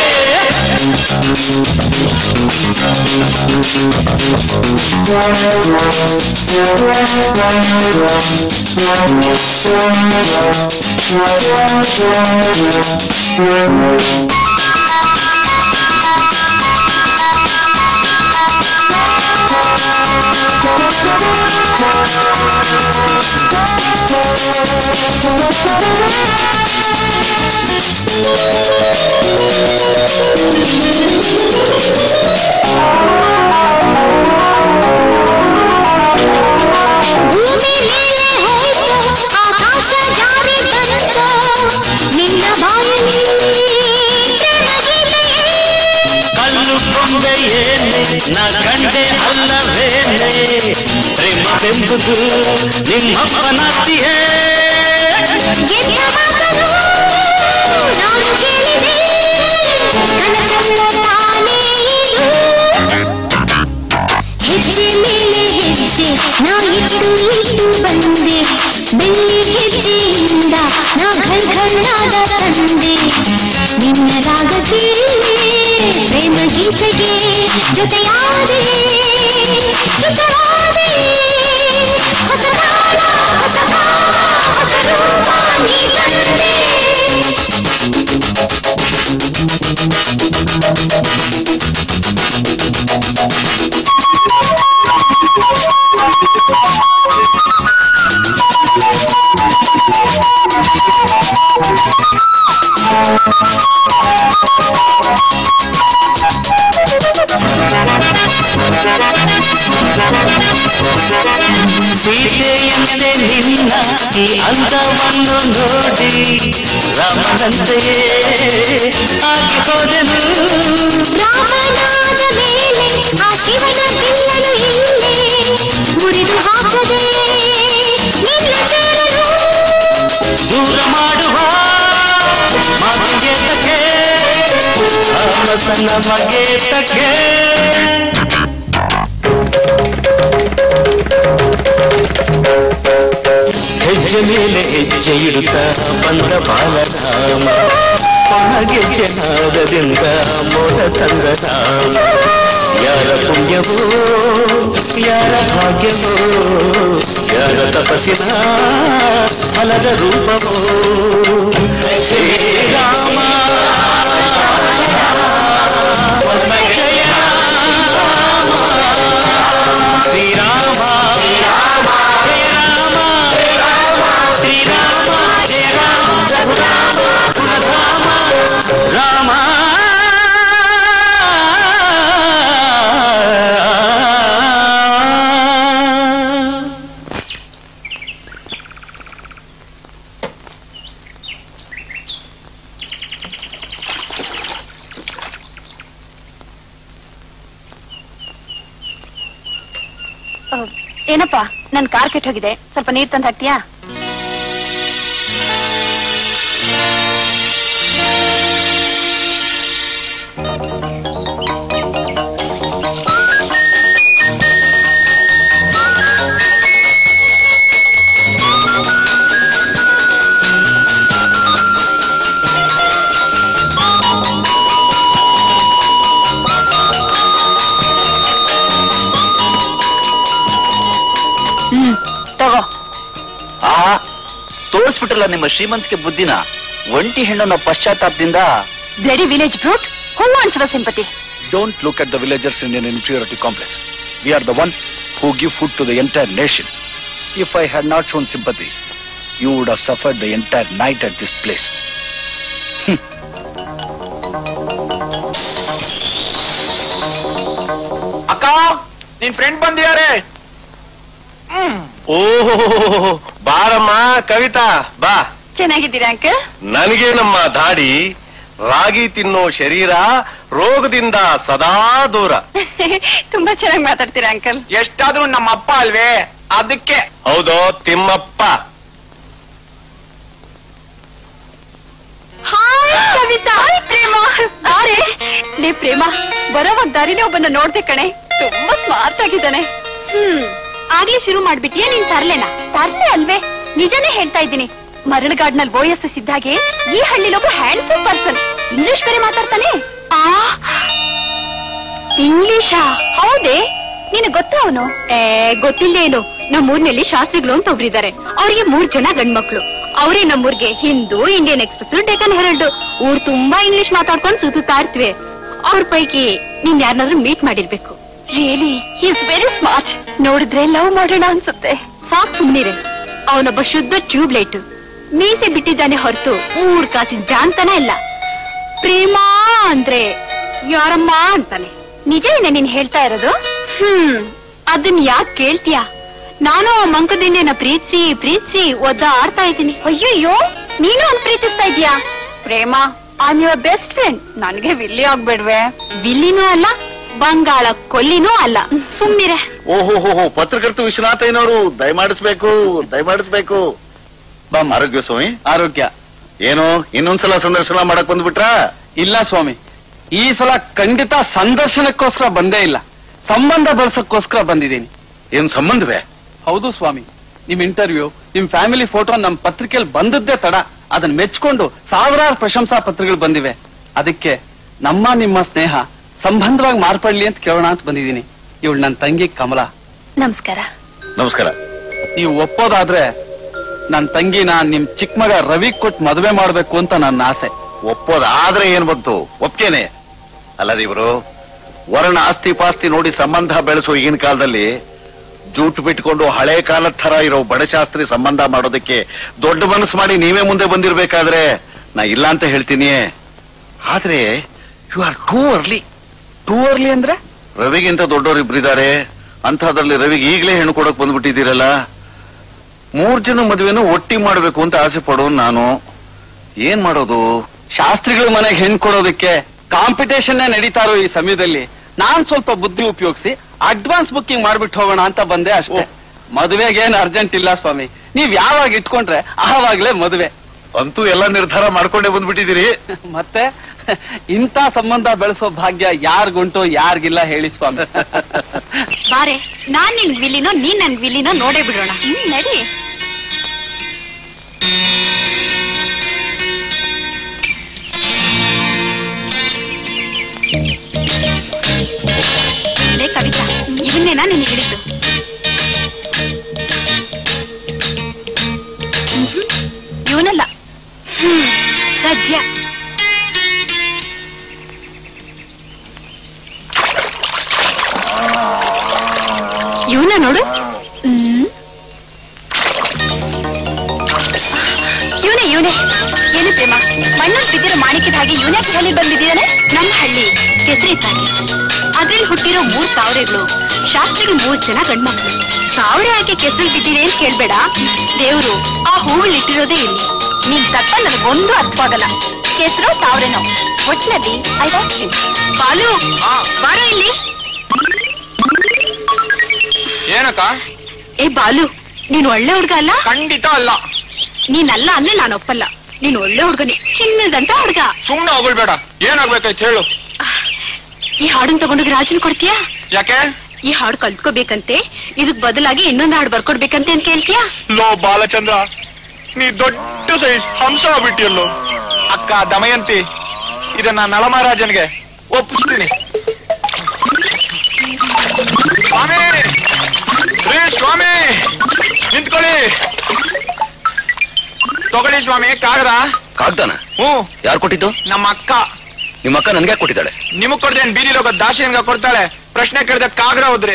ಭೂಮಿ ಮೇಲೆ ಹೋಯ್ತು ಆಕಾಶ ಜಾರಿ ಬಂತು ನಿನ್ನ ಬಾಯಲ್ಲಿ ಪ್ರೇಮ ಗೀತೆಯೇ ಕಲ್ಲು ಕೊಂಬೆಯೇನೆ ನಾ ಕಂಡೆ ಅಲ್ಲವೇನೆ ಪ್ರೇಮವೆಂಬುದು ನಿಮ್ಮಪ್ಪನಾತಿಯೇ ಎನ್ನ ಮಾತನು ನಾನು ಕೇಳಿದೆ ಕನಸಲ್ಲ ತಾನೇ ಇದು ಹೆಜ್ಜೆ ಮೇಲೆ ಹೆಜ್ಜೆ ನಾ ಇಟ್ಟು ಇಟ್ಟು ಬಂದೆ ಬೆಳ್ಳಿ ಹೆಜ್ಜೆಯಿಂದ ನಾ ಘಲ್ ಘಲ್ಲಾದ ತಂದೆ ನಿನ್ನ ರಾಗಕ್ಕೆ ಪ್ರೇಮ ಗೀತೆಗೆ ಜೊತೆಯಾದೆ ಜೊತೆಯಾದೆ ಹೊಸ ತಾಳ ಹೊಸ ಭಾವ ಹೊಸ ರೂಪ ನೀ ತಂದೆ ಸೀತೆಯಂತೆ ನಿನ್ನ ಈ ಅಂತವನ್ನು ನೋಡಿ ರಾಮನಂತೆಯೇ ಆಗಿ ಹೋದೆನು ರಾಮನಾದ ಮೇಲೆ ಆ ಶಿವನ ಬಿಲ್ಲನು ಇಲ್ಲೇ ಮುರಿದು ಹಾಕದೆ ನಿನ್ನ ಸೇರಲು ದೂರ ಮಾಡುವ ಮಾತಿಗೆ ತಕ್ಕೆ ತಾಮಸನ ಮಗೆ ತಕ್ಕೆ ಹೆಜ್ಜೆ ಮೇಲೆ ಹೆಜ್ಜೆ ಇಡುತ್ತಾ ಬಂದ ಬಾಲರಾಮ ಒಣಗೆ ಜನಾದದಿಂದ ಮೋದ ತಂದ ರಾಮ ಯಾರ ಪುಣ್ಯವೋ ಯಾರ ಭಾಗ್ಯವೋ ಯಾರ ತಪಸ್ಸಿನ ಫಲದ ರೂಪವೋ ಶ್ರೀರಾಮ ಜಯ ರಾಮ ಶ್ರೀರಾಮ ಜಯ ರಾಮ ಶ್ರೀರಾಮ ಜಯ ರಾಮ ರಘುರಾಮ ಗುಣಧಾಮ ರಾಮ ಏನಪ್ಪ ನನ್ ಕಾರ್ ಕೆಟ್ಟೋಗಿದೆ ಸ್ವಲ್ಪ ನೀರ್ ತಂದು ಹಾಕ್ತೀಯಾ ಆ ತೋರಿಸ್ಬಿಟ್ರಲ್ಲ ನಿಮ್ಮ ಶ್ರೀಮಂತಿಕೆ ಬುದ್ಧಿನ ಒಂಟಿ ಹೆಣ್ಣನ್ನ ಪಶ್ಚಾತ್ತಾಪದಿಂದ bloody village brute who wants our sympathy Don't look at the villagers in an inferiority complex. We are the one who give food to the entire nation. If I had not shown sympathy, you would have suffered the entire night at this place. ಅಕ್ಕ ನಿನ್ friend ಬಂದಿದ್ದಾರೆ ಓಹೋ ಬಾರಮ್ಮ ಕವಿತಾ ಬಾ ಚೆನ್ನಾಗಿದ್ದೀರಾ uncle ನನಗೇನಮ್ಮ ದಾಡಿ ರಾಗಿ ತಿನ್ನೋ ಶರೀರ ರೋಗದಿಂದ ಸದಾ ದೂರ ತುಂಬಾ ಚೆನ್ನಾಗಿ ಮಾತಾಡ್ತೀರಾ ಅಂಕಲ್ ಎಷ್ಟಾದ್ರೂ ನಮ್ಮ ಅಪ್ಪ ಅಲ್ವೇ ಅದಕ್ಕೆ ಹೌದು ತಿಮ್ಮಪ್ಪ ಹಾಯ್ ಕವಿತಾ ಹಾಯ್ ಪ್ರೇಮ ಬಾರೆ ಲೇ ಪ್ರೇಮ ಬರೋವಾಗ ದಾರಿಲಿ ಒಬ್ಬನ ನೋಡ್ದೆ ಕಣೆ ತುಂಬಾ ಸ್ಮಾರ್ಟ್ ಆಗಿದ್ದಾನೆ ಹ್ಮ್ ಆಗ್ಲೇ ಶುರು ಮಾಡ್ಬಿಟ್ಟಿಯಾ ನೀನ್ ತರ್ಲೆನ ತರ್ಲೆ ಅಲ್ವೇ ನಿಜನೇ ಹೇಳ್ತಾ ಇದ್ದೀನಿ ಮರಳುಗಾಡ್ನಲ್ಲಿ ಓ ಎಸ್ ಎಸ್ ಇದ್ದಾಗೆ ಈ ಹಳ್ಳಿಲಿ ಒಬ್ಬ ಹ್ಯಾಂಡ್ಸಮ್ ಪರ್ಸನ್ ಇಂಗ್ಲಿಷ್ ಬೇರೆ ಮಾತಾಡ್ತಾನೆ ಆ ಇಂಗ್ಲಿಷಾ ಹೌದೇ ನಿನಗ್ ಗೊತ್ತಾ ಅವನು ಏ ಗೊತ್ತಿಲ್ಲ ಏನು ನಮ್ಮೂರ್ನಲ್ಲಿ ಶಾಸ್ತ್ರಿಗಳು ಅಂತ ಒಬ್ರಿದ್ದಾರೆ ಅವ್ರಿಗೆ ಮೂರ್ ಜನ ಗಂಡ್ಮಕ್ಳು ಅವರೇ ನಮ್ಮೂರ್ಗೆ Hindu Indian Express Deccan Herald ಊರ್ ತುಂಬಾ ಇಂಗ್ಲಿಷ್ ಮಾತಾಡ್ಕೊಂಡು ಸುತ್ತಾ ಇರ್ತೀವಿ ಅವ್ರ ಪೈಕಿ ನೀನ್ ಯಾರನ್ನಾದ್ರೂ ಮೀಟ್ ಮಾಡಿರ್ಬೇಕು ರಿಯಲಿ ಇಸ್ ವೆರಿ ಸ್ಮಾರ್ಟ್ ನೋಡಿದ್ರೆ ಲವ್ ಮಾಡೋಣ ಅನ್ಸುತ್ತೆ ಸಾಕ್ ಸುಮ್ನಿರೆ ಅವನೊಬ್ಬ ಶುದ್ಧ ಟ್ಯೂಬ್ ಲೈಟ್ ಮೀಸೆ ಬಿಟ್ಟಿದ್ದಾನೆ ಹೊರತು ಮೂರ್ ಕಾಸಿನ ಜಾನ್ತನ ಇಲ್ಲ ಪ್ರೇಮ ಅಂದ್ರೆ ಯಾರಮ್ಮ ಅಂತಾನೆ ನಿಜವೇನೆ ನೀನ್ ಹೇಳ್ತಾ ಇರೋದು ಹ್ಮ್ ಅದನ್ ಯಾಕೆ ಕೇಳ್ತೀಯಾ ನಾನು ಆ ಮಂಕದಿನ್ನೇನ ಪ್ರೀತಿಸಿ ಪ್ರೀತಿಸಿ ಒದ್ದ ಆಡ್ತಾ ಇದ್ದೀನಿ ಅಯ್ಯಯ್ಯೋ ನೀನು ಅವ್ನ್ ಪ್ರೀತಿಸ್ತಾ ಇದೀಯಾ Prema I your best friend ನನ್ಗೆ ವಿಲ್ಲಿ ಆಗ್ಬೇಡ್ವೆ ವಿಲ್ಲಿನೂ ಅಲ್ಲ ಬಂಗಾಳ ಕೊಲ್ಲಿನೂ ಅಲ್ಲ ಸುಮ್ನಿರೆ ಓಹೋ ಹೋ ಹೋ ಪತ್ರಕರ್ತ ವಿಶ್ವನಾಥಯ್ಯನವರು ದಯಮಾಡಿಸ್ಬೇಕು ದಯಮಾಡಿಸ್ಬೇಕು ಬಾ ಆರೋಗ್ಯ ಸ್ವಾಮಿ ಆರೋಗ್ಯ ಏನು ಇನ್ನೊಂದ್ಸಲ ಸಂದರ್ಶನ ಮಾಡಕ್ ಬಂದ್ಬಿಟ್ರಾ ಇಲ್ಲ ಸ್ವಾಮಿ ಈ ಸಲ ಖಂಡಿತ ಸಂದರ್ಶನಕ್ಕೋಸ್ಕರ ಬಂದೇ ಇಲ್ಲ ಸಂಬಂಧ ಬೆಳೆಸಕ್ಕೋಸ್ಕರ ಬಂದಿದ್ದೀನಿ ಏನ್ ಸಂಬಂಧವೇ ಹೌದು ಸ್ವಾಮಿ ನಿಮ್ ಇಂಟರ್ವ್ಯೂ ನಿಮ್ ಫ್ಯಾಮಿಲಿ ಫೋಟೋ ನಮ್ ಪತ್ರಿಕೆಯಲ್ಲಿ ಬಂದದ್ದೇ ತಡ ಅದನ್ನ ಮೆಚ್ಕೊಂಡು ಸಾವಿರಾರು ಪ್ರಶಂಸಾ ಪತ್ರಗಳು ಬಂದಿವೆ ಅದಕ್ಕೆ ನಮ್ಮ ನಿಮ್ಮ ಸ್ನೇಹ ಸಂಬಂಧವಾಗಿ ಮಾರ್ಪಡ್ಲಿ ಅಂತ ಕೇಳೋಣ ಅಂತ ಬಂದಿದ್ದೀನಿ ಇವಳು ನನ್ನ ತಂಗಿ ಕಮಲ ನಮಸ್ಕಾರ ನಮಸ್ಕಾರ ನೀವು ಒಪ್ಪೋದಾದ್ರೆ ನನ್ನ ತಂಗಿನ ನಿಮ್ ಚಿಕ್ಕ ಮಗ ರವಿ ಕೊಟ್ಟು ಮದುವೆ ಮಾಡ್ಬೇಕು ಅಂತ ನನ್ನ ಆಸೆ ಒಪ್ಪೋದಾದ್ರೆ ಏನ್ ಬಂತು ಒಪ್ಕೇನೆ ಅಲ್ಲ ಇವರು ವರ್ಣ ಆಸ್ತಿ ಪಾಸ್ತಿ ನೋಡಿ ಸಂಬಂಧ ಬೆಳೆಸೋ ಈಗಿನ ಕಾಲದಲ್ಲಿ ಜೂಟ್ ಬಿಟ್ಕೊಂಡು ಹಳೆ ಕಾಲದ ತರ ಇರೋ ಬಡಶಾಸ್ತ್ರಿ ಸಂಬಂಧ ಮಾಡೋದಕ್ಕೆ ದೊಡ್ಡ ಮನಸ್ಸು ಮಾಡಿ ನೀವೇ ಮುಂದೆ ಬಂದಿರ್ಬೇಕಾದ್ರೆ ನಾ ಇಲ್ಲ ಅಂತ ಹೇಳ್ತೀನಿ ಆದ್ರೆ you are too early too early ಅಂದ್ರೆ ರವಿಗಿಂತ ದೊಡ್ಡವರು ಇಬ್ರಿದ್ದಾರೆ ಅಂಥದ್ರಲ್ಲಿ ರವಿಗೆ ಈಗಲೇ ಹೆಣ್ಣು ಕೊಡಕ್ ಬಂದ್ಬಿಟ್ಟಿದ್ದೀರಲ್ಲ ಮೂರ್ ಜನ ಮದುವೆನೂ ಒಟ್ಟಿ ಮಾಡ್ಬೇಕು ಅಂತ ಆಸೆ ಪಡೋನ್ ನಾನು ಏನ್ ಮಾಡೋದು ಶಾಸ್ತ್ರಿಗಳ ಮನೆಗೆ ಹೆಣ್ ಕೊಡೋದಕ್ಕೆ ಕಾಂಪಿಟೇಷನ್ ನಡೀತಾ ಇರೋ ಈ ಸಮಯದಲ್ಲಿ ನಾನ್ ಸ್ವಲ್ಪ ಬುದ್ಧಿ ಉಪಯೋಗಿಸಿ ಅಡ್ವಾನ್ಸ್ ಬುಕ್ಕಿಂಗ್ ಮಾಡ್ಬಿಟ್ಟು ಹೋಗೋಣ ಅಂತ ಬಂದೆ ಅಷ್ಟೇ ಮದುವೆಗೆ ಏನ್ ಅರ್ಜೆಂಟ್ ಇಲ್ಲ ಸ್ವಾಮಿ ನೀವ್ ಯಾವಾಗ ಇಟ್ಕೊಂಡ್ರೆ ಆವಾಗ್ಲೇ ಮದುವೆ ಅಂತೂ ಎಲ್ಲ ನಿರ್ಧಾರ ಮಾಡ್ಕೊಂಡೇ ಬಂದ್ಬಿಟ್ಟಿದ್ದೀರಿ ಮತ್ತೆ ಇಂಥ ಸಂಬಂಧ ಬೆಳೆಸೋ ಭಾಗ್ಯ ಯಾರಿಗುಂಟು ಯಾರಿಗಿಲ್ಲ ಹೇಳಿ ಸ್ವಾಮಿ ಬಾರೆ ನಾನ್ ನಿನ್ ವಿಲ್ಲಿನೋ ನೀನ್ ನನ್ ವಿಲ್ಲಿನೋ ನೋಡೇ ಬಿಡೋಣ ಹ್ಮ್ ನಡಿ ಲೇ ಕವಿತಾ ಇವನ್ನೇನಾ ನೀನು ಹೇಳಿದ್ದು ಇವನಲ್ಲ ಹ್ಮ್ ಸದ್ಯ ಇವನ ನೋಡು ಹ್ಮ್ ಇವನೇ ಇವನೇ ಏನು ಪ್ರೇಮ ಮಣ್ಣಲ್ಲಿ ಬಿದ್ದಿರೋ ಮಾಣಿಕ್ಯದ ಹಾಗೆ ಇವನೇ ಹಳ್ಳಿ ಬಂದಿದ್ದಾನೆ ನಮ್ಮ ಹಳ್ಳಿ ಕೆಸರಿ ತಾನೆ ಅದ್ರಲ್ಲಿ ಹುಟ್ಟಿರೋ ಮೂರ್ ತಾವರೆಗಳು ಶಾಸ್ತ್ರಿಗೆ ಮೂರ್ ಜನ ಗಂಡ್ಮಕ್ಳು ತಾವರೆ ಹಾಕಿ ಕೆಸರು ಬಿದ್ದಿದೆ ಅಂತ ಕೇಳ್ಬೇಡ ದೇವ್ರು ಆ ಹೂವುಗಳು ಇಟ್ಟಿರೋದೇ ಇಲ್ಲಿ ನೀನ್ ತಪ್ಪ ನನಗೊಂದು ಅರ್ಥವಾಗಲ್ಲ ಕೆಸರೋ ತಾವರೆನೋ ಒಟ್ನಲ್ಲಿ ಐ ಡಾಂಟ್ ಬಾಲು ಬಾರೋ ಇಲ್ಲಿ ಏನಕ್ಕ ಏ ಬಾಲು ನೀನ್ ಒಳ್ಳೆ ಹುಡ್ಗ ಅಲ್ಲ ಖಂಡಿತ ಅಲ್ಲ ನೀನಲ್ಲ ಅಂದ್ರೆ ನಾನು ಒಪ್ಪಲ್ಲ ನೀನ್ ಒಳ್ಳೆ ಹುಡ್ಗನಿ ಚಿನ್ನದಂತ ಹುಡ್ಗ ಸುಮ್ನೆ ಹೋಗ್ಬಿಡ್ಬೇಡ ಏನಾಗ್ಬೇಕಾಯ್ತು ಹೇಳು ಈ ಹಾಡನ್ ತಗೊಂಡೋಗಿ ರಾಜನ್ ಕೊಡ್ತೀಯಾ ಯಾಕೆ ಈ ಹಾಡು ಕಲ್ತ್ಕೋಬೇಕಂತೆ ಇದಕ್ ಬದಲಾಗಿ ಇನ್ನೊಂದ್ ಹಾಡು ಬರ್ಕೊಡ್ಬೇಕಂತೆ ಅಂತ ಕೇಳ್ತೀಯಾ ಲೋ ಬಾಲಚಂದ್ರ ನೀ ದೊಡ್ಡ ಸೈಜ್ ಹಂಸ ಆಗ್ಬಿಟ್ಟಿಯಲ್ಲೋ ಅಕ್ಕ ದಮಯಂತಿ ಇದನ್ನ ನಳಮಹಾರಾಜನ್ಗೆ ಒಪ್ಪಿಸ್ತೀನಿ ಸ್ವಾಮಿ ರೇ ಸ್ವಾಮಿ ನಿಂತ್ಕೊಳ್ಳಿ ತಗೊಳ್ಳಿ ಸ್ವಾಮಿ ಕಾಗದ ಕಾಗ್ದಾನ ಹ್ಞೂ ಯಾರು ಕೊಟ್ಟಿದ್ದು ನಮ್ಮ ಅಕ್ಕ ನಿಮ್ಮ ಅಕ್ಕ ನನ್ಗೆ ಯಾಕ್ ಕೊಟ್ಟಿದ್ದಾಳೆ ನಿಮಗ್ ಕೊಡ್ದೆ ಬೀದಿಲಿ ಹೋಗೋ ದಾಶಿಯನ್ಗ ಕೊಡ್ತಾಳೆ ಪ್ರಶ್ನೆ ಕೇಳಿದ ಕಾಗ್ರ ಹೋದ್ರಿ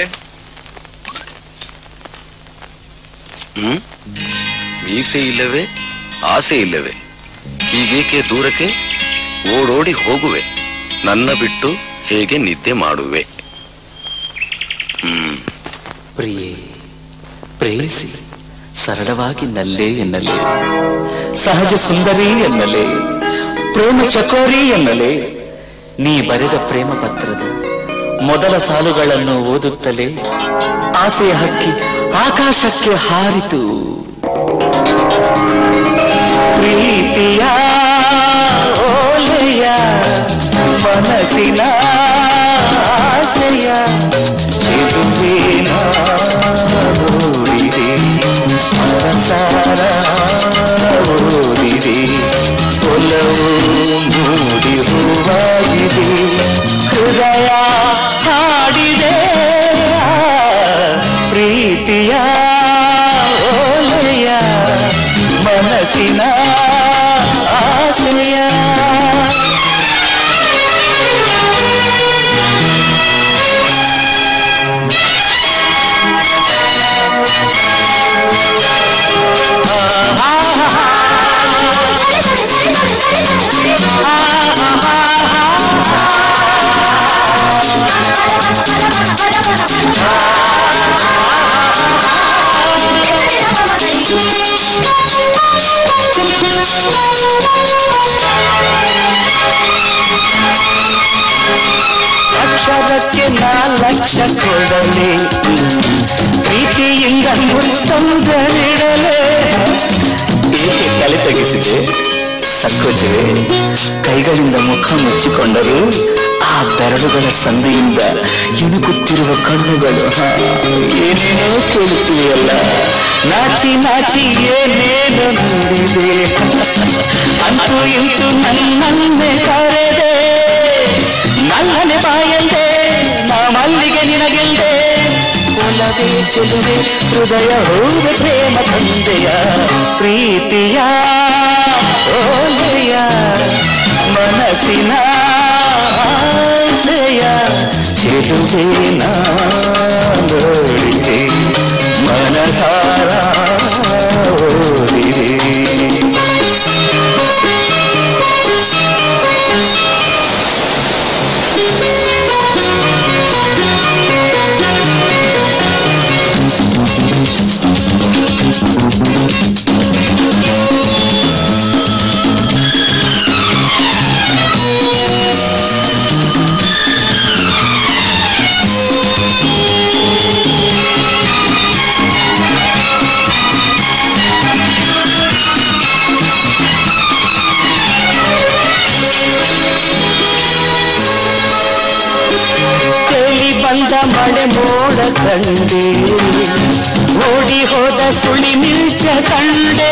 ಹ್ಮ್ ಮೀಸೆ ಇಲ್ಲವೇ ಆಸೆ ಇಲ್ಲವೇ ಹೀಗೇಕೆ ದೂರಕ್ಕೆ ಓಡೋಡಿ ಹೋಗುವೆ ನನ್ನ ಬಿಟ್ಟು ಹೇಗೆ ನಿದ್ದೆ ಮಾಡುವೆ ಹ್ಮ್ ಪ್ರಿಯೇ ಪ್ರೇಯಸಿ ಸರಳವಾಗಿ ನಲ್ಲೇ ಎನ್ನಲೇ ಸಹಜ ಸುಂದರಿ ಎನ್ನಲೇ ಪ್ರೇಮ ಚಕೋರಿ ಎನ್ನಲೇ ನೀ ಬರೆದ ಪ್ರೇಮ ಪತ್ರದ ಮೊದಲ ಸಾಲುಗಳನ್ನು ಓದುತ್ತಲೇ ಆಸೆಯ ಹಕ್ಕಿ ಆಕಾಶಕ್ಕೆ ಹಾರಿತು ಪ್ರೀತಿಯ ಓಲೆಯ ಮನಸ್ಸಿನ ಆಸೆಯ ಚಿರುವಿನ ಓಡಿದೆ ಮನಸಾರ ಓದಿದೆ ಒಲವು ಮೂಡಿ ಹೂವಾಗಿದೆ ಹೃದಯ ಹಾಡಿದೆ ಪ್ರೀತಿಯ ಓಲೆಯ ಮನಸ್ಸಿನ ಆಸೆಯ ಅಕ್ಷರಕ್ಕೆ ನಾ ಲಕ್ಷ ಕೊಡಲೆ ಪ್ರೀತಿಯಿಂದ ಮುತ್ತೊಂದರಿಡಲೆ ಏಕೆ ತಲೆ ತಗ್ಗಿಸಿದೆ ಸಂಕೋಚವೇ ಕೈಗಳಿಂದ ಮುಖ ಮುಚ್ಚಿಕೊಂಡರು ಆ ಬೆರಳುಗಳ ಸಂಧಿಯಿಂದ ಇಣುಕುತ್ತಿರುವ ಕಣ್ಣುಗಳು ಹಾ, ಏನೇನೋ ಕೇಳುತ್ತಿವೆಯಲ್ಲ ನಾಚಿ ನಾಚಿ ಏನೇನೋ ನೋಡಿದೆ ಅಂತೂ ಇಂತೂ ನನ್ನನ್ನೇ ಕರೆದೆ ನಲ್ಲನೆ ಬಾಯಂದೆ ನಾ ಮಲ್ಲಿಗೆ ನಿನಗೆಲ್ದೆ ಒಲವೇ ಚೆಲುವೆ ಹೃದಯ ಹೋದ ಪ್ರೇಮ ತಂದೆಯ ಪ್ರೀತಿಯ ಓಲೆಯ ಮನಸ್ಸಿನ ಆಸೆಯ ಚೆಲುವೆ ನೋಡಿದೆ ಮನಸಾರ ಓದಿದೆ ಕೇಳಿ ಬಂದ ಮಳೆ ಮೋಡ ಕಂಡೆ ಓಡಿ ಹೋದ ಸುಳಿ ಮಿಂಚ ಕಂಡೆ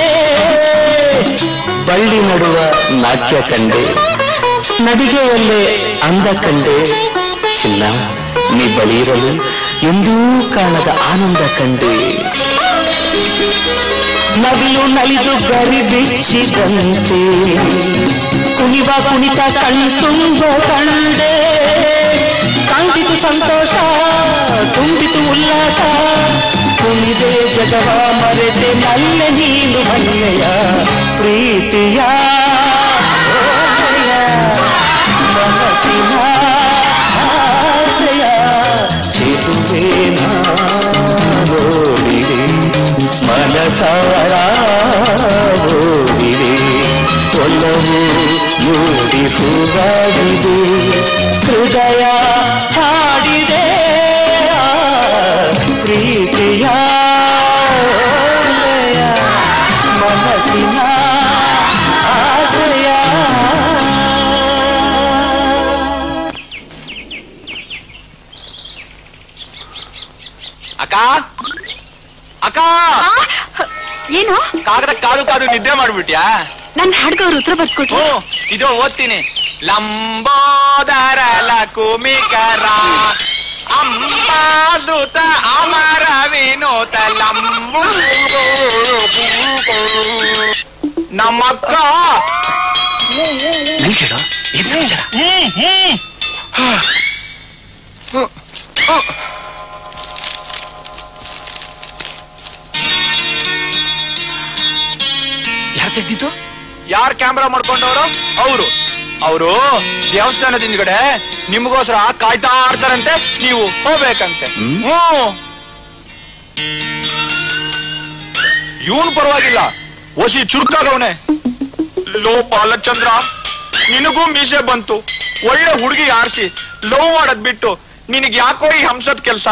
ಬಳ್ಳಿ ನಡುವ ನಾಟ್ಯ ಕಂಡೆ ನಡಿಗೆಯಲ್ಲೇ ಅಂದ ಕಂಡೆ ಚಿನ್ನ ನೀ ಬಳಿಯಿರಲು ಎಂದೂ ಕಾಣದ ಆನಂದ ಕಂಡೆ ನವಿಲು ನಲಿದು ಗರಿ ಬಿಚ್ಚಿದಂತೆ ಕುಣಿವ ಕುಣಿತ ಕಣ್ತುಂಬ ಕಂಡೆ ಕಾಂತಿತು ಸಂತೋಷ ತುಂಬಿತು ಉಲ್ಲಾಸ ಕುಣಿದೆ ಜಗವ ಮರೆತೆ ನಲ್ಲೆ ನೀನು ಮಲ್ಲೆಯ ಪ್ರೀತಿಯ ಓಲೆಯ, ಮನಸ್ಸಿನ ಆಸೆಯ ಚಿರುವೆ ನೋಡಿದೆ ಮನಸಾರ ಓದಿದೆ ಒಲವು ಮೂಡಿ ಹೂವಾಗಿದೆ ಹೃದಯ ಹಾಡಿದೆ ಆ ಪ್ರೀತಿಯ ಓಲೆಯ, ಮನಸ್ಸಿನ ಆಸೆಯ ಅಕ್ಕ ಅಕ್ಕ ಏನು ಕಾಗದ ಕಾದು ಕಾದು ನಿದ್ದೆ ಮಾಡ್ಬಿಟ್ಯಾ ನನ್ ಹಾಡ್ಗವ್ರು ಉತ್ತರ ಬರ್ಕೊಟ್ರು ಹ್ಞೂ ಇದು ಓದ್ತೀನಿ ಲಂಬೋದರ ಲಕುಮಿಕರ ಅಂಬಾದುತ ಅಮರ ವಿನೋತ ಲಂಬು ನಮ್ಮಕ್ಕ ನನ್ ಕೇಳು ಏನ್ ಸಮಾಚಾರ ಯಾರು ತೆಗ್ದಿದ್ದು ಯಾರ್ ಕ್ಯಾಮ್ರಾ ಮಾಡ್ಕೊಂಡವರು ಅವರು ಅವರು ದೇವಸ್ಥಾನದ ಹಿಂದ್ಗಡೆ ನಿಮಗೋಸ್ಕರ ಕಾಯ್ತಾ ಇರ್ತಾರಂತೆ ನೀವು ಹೋಗ್ಬೇಕಂತೆ ಹ್ಮ್ ಇವನು ಪರವಾಗಿಲ್ಲ ಒಸಿ ಚುರುಕಾಗವನೆ ಲೋ ಬಾಲಚಂದ್ರ ನಿನಗೂ ಮೀಸೆ ಬಂತು ಒಳ್ಳೆ ಹುಡುಗಿ ಆರಿಸಿ ಲವ್ ಮಾಡೋದ್ ಬಿಟ್ಟು ನಿನಗ್ ಯಾಕೋ ಈ ಹಂಸದ್ ಕೆಲ್ಸ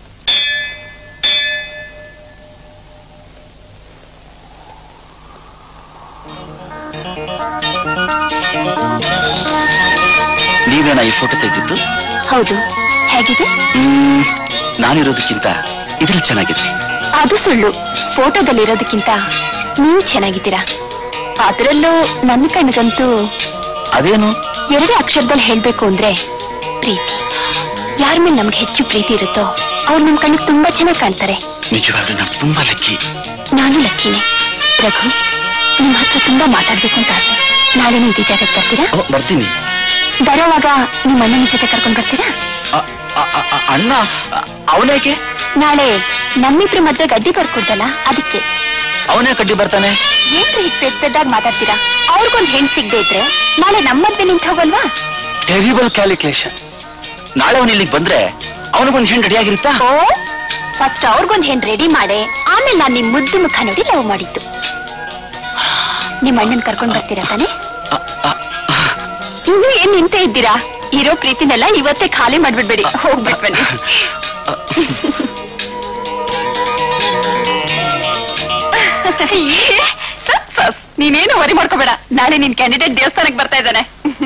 ನೀವೇನ ಈ ಫೋಟೋ ತೆಗೆದಿದ್ದು ಹೌದು ಹೇಗಿದೆ ಹ್ಮ್ ನಾನಿರೋದಕ್ಕಿಂತ ಇದ್ರಲ್ಲಿ ಚೆನ್ನಾಗಿದೆ ಅದು ಸುಳ್ಳು ಫೋಟೋದಲ್ಲಿರೋದಕ್ಕಿಂತ ನೀವು ಚೆನ್ನಾಗಿದ್ದೀರಾ ಅದರಲ್ಲೂ ನನ್ನ ಕಣ್ಗಂತೂ ಅದೇನು ಎರಡೇ ಅಕ್ಷರದಲ್ಲಿ ಹೇಳ್ಬೇಕು ಅಂದ್ರೆ ಪ್ರೀತಿ ಯಾರ ಮೇಲೆ ನಮ್ಗೆ ಹೆಚ್ಚು ಪ್ರೀತಿ ಇರುತ್ತೋ ಅವ್ರು ನಮ್ ಕಣ್ಣಿಗೆ ತುಂಬಾ ಚೆನ್ನಾಗಿ ಕಾಣ್ತಾರೆ ನಿಜವಾಗ್ಲೂ ನಾನು ತುಂಬಾ ಲಕ್ಕಿ ನಾನು ಲಕ್ಕಿನೇ ರಘು ನಿಮ್ ಹತ್ರ ತುಂಬಾ ಮಾತಾಡ್ಬೇಕು ಅಂತ ಆಸೆ ನಾಳೆ ನೀವು ಈ ಜಾಗಕ್ಕೆ ಬರ್ತೀರಾ ಓ, ಬರ್ತೀನಿ ಬರೋವಾಗ ನಿಮ್ಮ ಅಣ್ಣನ ಜೊತೆ ಕರ್ಕೊಂಡ್ ಬರ್ತೀರಾ ಅ- ಅ- ಅ- ಅ- ಅಣ್ಣ ಅವನೇಕೆ ನಾಳೆ ನಮ್ಮಿಬ್ರು ಮದ್ವೆ ಗಡ್ಡಿ ಬರ್ಕೊಡ್ದಲ್ಲ ಅದಕ್ಕೆ ಅವನೇ ಕಡ್ಡಿ ಬರ್ತಾನೆ ಏನ್ರಿ ಹೀಗ್ ಪೆದ್ ಪೆದ್ದಾಗ್ ಮಾತಾಡ್ತೀರಾ ಅವ್ರಿಗೊಂದ್ ಹೆಣ್ ಸಿಗದೆ ಇದ್ರೆ ನಾಳೆ ನಮ್ಮ ಮದ್ವೆ ನಿಂತ ಹೋಗಲ್ವಾ ಟೆರಿಬಲ್ ಕ್ಯಾಲ್ಕುಲೇಷನ್ ನಾಳೆ ಅವನು ಇಲ್ಲಿಗೆ ಬಂದ್ರೆ ಅವನಿಗೊಂದು ಹೆಣ್ಣು ರೆಡಿಯಾಗಿರುತ್ತಾ ಓ ಫಸ್ಟ್ ಅವ್ರಿಗೊಂದ್ ಹೆಣ್ ರೆಡಿ ಮಾಡೆ ಆಮೇಲೆ ನಾನ್ ನಿಮ್ ಮುದ್ದು ಮುಖ ನೋಡಿ ಲವ್ ಮಾಡಿದ್ದು ನಿಮ್ ಅಣ್ಣನ್ ಕರ್ಕೊಂಡ್ ಬರ್ತೀರಾ ತಾನೆ ಇನ್ನು ಏನ್ ನಿಂತೇ ಇದ್ದೀರಾ ಇರೋ ಪ್ರೀತಿನೆಲ್ಲ ಇವತ್ತೇ ಖಾಲಿ ಮಾಡ್ಬಿಡ್ಬೇಡಿ ಹೋಗ್ಬಿಟ್ ಬನ್ನಿ ಏ, ಸಕ್ಸಸ್. ನೀನೇನು ವರಿ ಮಾಡ್ಕೋಬೇಡ ನಾಳೆ ನಿನ್ ಕ್ಯಾಂಡಿಡೇಟ್ ದೇವಸ್ಥಾನಕ್ಕೆ ಬರ್ತಾ ಇದ್ದಾನೆ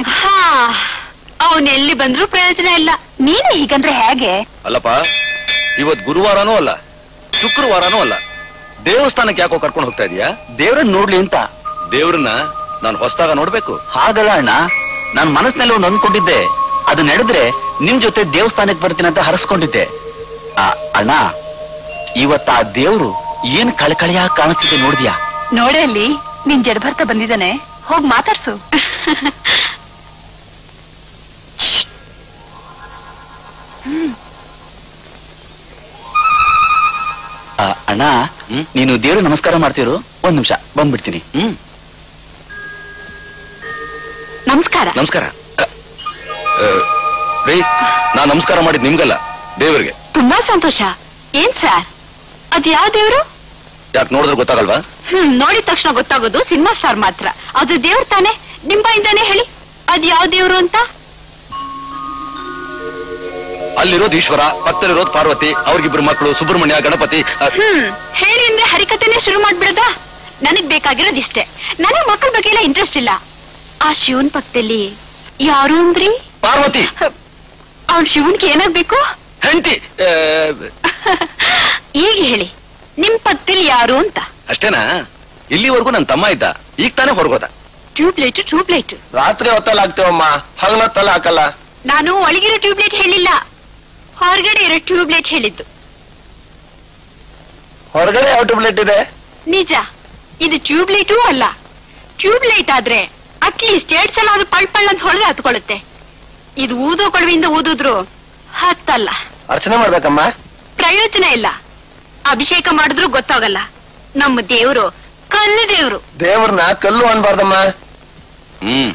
ಅವನ್ ಎಲ್ಲಿ ಬಂದ್ರು ಪ್ರಯೋಜನ ಇಲ್ಲ ನೀನು ಹೀಗಂದ್ರೆ ಹೇಗೆ ಅಲ್ಲಪ್ಪ ಇವತ್ ಗುರುವಾರನೂ ಅಲ್ಲ ಶುಕ್ರವಾರನೂ ಅಲ್ಲ ದೇವಸ್ಥಾನಕ್ಕೆ ಯಾಕೋ ಕರ್ಕೊಂಡು ಹೋಗ್ತಾ ಇದೀಯಾ ದೇವ್ರನ್ನ ನೋಡ್ಲಿ ಅಂತ ದೇವ್ರನ್ನ ನಾನು ಹೊಸದಾಗ ನೋಡ್ಬೇಕು ಹಾಗಲ್ಲ ಅಣ್ಣ ನಾನ್ ಮನಸ್ಸಿನಲ್ಲಿ ಒಂದು ಅಂದ್ಕೊಂಡಿದ್ದೆ ಅದು ನಡೆದ್ರೆ ನಿಮ್ ಜೊತೆ ದೇವಸ್ಥಾನಕ್ಕೆ ಬರ್ತೀನಿ ಅಂತ ಹರಸ್ಕೊಂಡಿದ್ದೆ ಆ, ಅಣ್ಣ ಇವತ್ತ ಆ ದೇವ್ರು ಏನ್ ಕಳಕಳಿಯಾಗಿ ಕಾಣಿಸ್ತಿದೆ ನೋಡಿದ್ಯಾ ನೋಡೆ ಅಲ್ಲಿ ನಿನ್ ಜಡ್ಭರ್ತ ಬಂದಿದ್ದಾನೆ ಹೋಗ್ ಮಾತಾಡ್ಸು ಆ, ಅಣ್ಣ ನೀನು ದೇವ್ರ ನಮಸ್ಕಾರ ಮಾಡ್ತಿರು ಒಂದ್ ನಿಮಿಷ ಬಂದ್ಬಿಡ್ತೀನಿ ಹ್ಮ್ ನಮಸ್ಕಾರ ನಮಸ್ಕಾರ ಆ, ರೀ ನಾನ್ ನಮಸ್ಕಾರ ಮಾಡಿದ್ ನಿಮ್ಗಲ್ಲ ದೇವ್ರಿಗೆ ತುಂಬಾ ಸಂತೋಷ ಏನ್ ಸರ್ ಅದ್ ಯಾವ ದೇವ್ರು ಯಾಕೆ ನೋಡಿದ್ರೆ ಗೊತ್ತಾಗಲ್ವಾ ಹ್ಮ್ ನೋಡಿದ ತಕ್ಷಣ ಗೊತ್ತಾಗೋದು ಸಿನಿಮಾ ಸ್ಟಾರ್ ಮಾತ್ರ ಅದು ದೇವ್ರು ತಾನೆ ನಿಮ್ ಬಾಯಿಂದಾನೆ ಹೇಳಿ ಅದ್ ಯಾವ ದೇವ್ರು ಅಂತ ಅಲ್ಲಿರೋದು ಈಶ್ವರ ಪಕ್ಕದಲ್ಲಿರೋದು ಪಾರ್ವತಿ ಅವ್ರಿಗಿಬ್ರು ಮಕ್ಕಳು ಸುಬ್ರಹ್ಮಣ್ಯ ಗಣಪತಿ ಆ, ಹ್ಮ್ ಹೇಳಿ ಅಂದ್ರೆ ಹರಿಕತೆನೆ ಶುರು ಮಾಡ್ಬಿಡದಾ ನನಗ್ ಬೇಕಾಗಿರೋದ್ ಇಷ್ಟೇ ನನಗ್ ಮಕ್ಕಳ ಬಗ್ಗೆ ಎಲ್ಲ ಇಂಟ್ರೆಸ್ಟ್ ಇಲ್ಲ ಆ ಶಿವನ್ ಪಕ್ಕದಲ್ಲಿ ಯಾರು ಅಂದ್ರಿ ಪಾರ್ವತಿ ಅವ್ನ್ ಶಿವನ್ಗೆ ಏನಾಗ್ಬೇಕು ಹೆಂಡತಿ ಈಗ ಹೇಳಿ ನಿಮ್ ಪಕ್ಕದಲ್ಲಿ ಯಾರು ಅಂತ ಅಷ್ಟೇನಾ ಇಲ್ಲಿವರೆಗೂ ನನ್ ತಮ್ಮ ಇದ್ದ ಈಗ ತಾನೇ ಹೊರಗೋದ ಟ್ಯೂಬ್ ಲೈಟ್ ಟ್ಯೂಬ್ ಲೈಟ್ ರಾತ್ರಿ ಹೊತ್ತಲ್ಲಿ ಹಾಕ್ತೇವಮ್ಮ ಹಗಲೊತ್ತಲ್ಲ ಹಾಕಲ್ಲ ನಾನು ಒಳಗಿರೋ ಟ್ಯೂಬ್ ಲೈಟ್ ಹೇಳಿಲ್ಲ ಹೊರಗಡೆ ಇರೋ ಟ್ಯೂಬ್ ಲೈಟ್ ಹೇಳಿದ್ದು ಹೊರಗಡೆ ಯಾವ ಟ್ಯೂಬ್ಲೆಟ್ ಇದೆ ನಿಜ ಇದು ಟ್ಯೂಬ್ ಲೈಟೂ ಅಲ್ಲ ಟ್ಯೂಬ್ ಲೈಟ್ ಆದ್ರೆ ಅಟ್ಲೀಸ್ಟ್ ಎರಡ್ ಸಲ ಅದು ಪಳ್ ಪಳ್ ಅಂತ ಹೊಡೆದ್ರೆ ಹತ್ಕೊಳ್ಳುತ್ತೆ ಇದು ಊದೋ ಕೊಳವಿಂದ ಊದಿದ್ರು ಹತ್ತಲ್ಲ ಅರ್ಚನೆ ಮಾಡ್ಬೇಕಮ್ಮ ಪ್ರಯೋಜನ ಇಲ್ಲ ಅಭಿಷೇಕ ಮಾಡಿದ್ರು ಗೊತ್ತಾಗಲ್ಲ ನಮ್ಮ ದೇವ್ರು ಕಲ್ಲು ದೇವ್ರು ದೇವ್ರನ್ನ ಕಲ್ಲು ಅನ್ಬಾರ್ದಮ್ಮ ಹ್ಮ್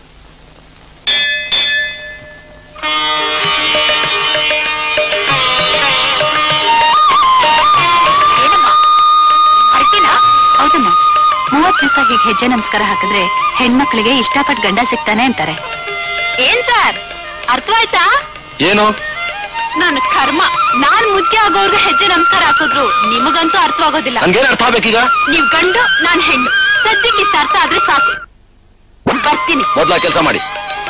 ಅರ್ಕಿನ ಹೌದಮ್ಮ ಮೂವತ್ ದಿವಸ ಹೀಗೆ ಹೆಜ್ಜೆ ನಮಸ್ಕಾರ ಹಾಕಿದ್ರೆ ಹೆಣ್ಮಕ್ಳಿಗೆ ಇಷ್ಟಪಟ್ಟು ಗಂಡ ಸಿಗ್ತಾನೆ ಅಂತಾರೆ ಏನ್ ಸರ್ ಅರ್ಥವಾಯ್ತಾ ಏನು ನನ್ನ ಕರ್ಮ ನಾನ್ ಮುಖ್ಯ ಆಗೋರ್ಗು ಹೆಜ್ಜೆ ನಮಸ್ಕಾರ ಹಾಕಿದ್ರು ನಿಮಗಂತೂ ಅರ್ಥವಾಗೋದಿಲ್ಲ ಹಂಗೇನ್ ಅರ್ಥ ಆಗ್ಬೇಕೀಗ ನೀವ್ ಗಂಡು ನಾನ್ ಹೆಣ್ಣು ಸದ್ಯಕ್ಕೆ ಇಷ್ಟ ಅರ್ಥ ಆದ್ರೆ ಸಾಕು ಬರ್ತೀನಿ ಮೊದ್ಲ ಕೆಲಸ ಮಾಡಿ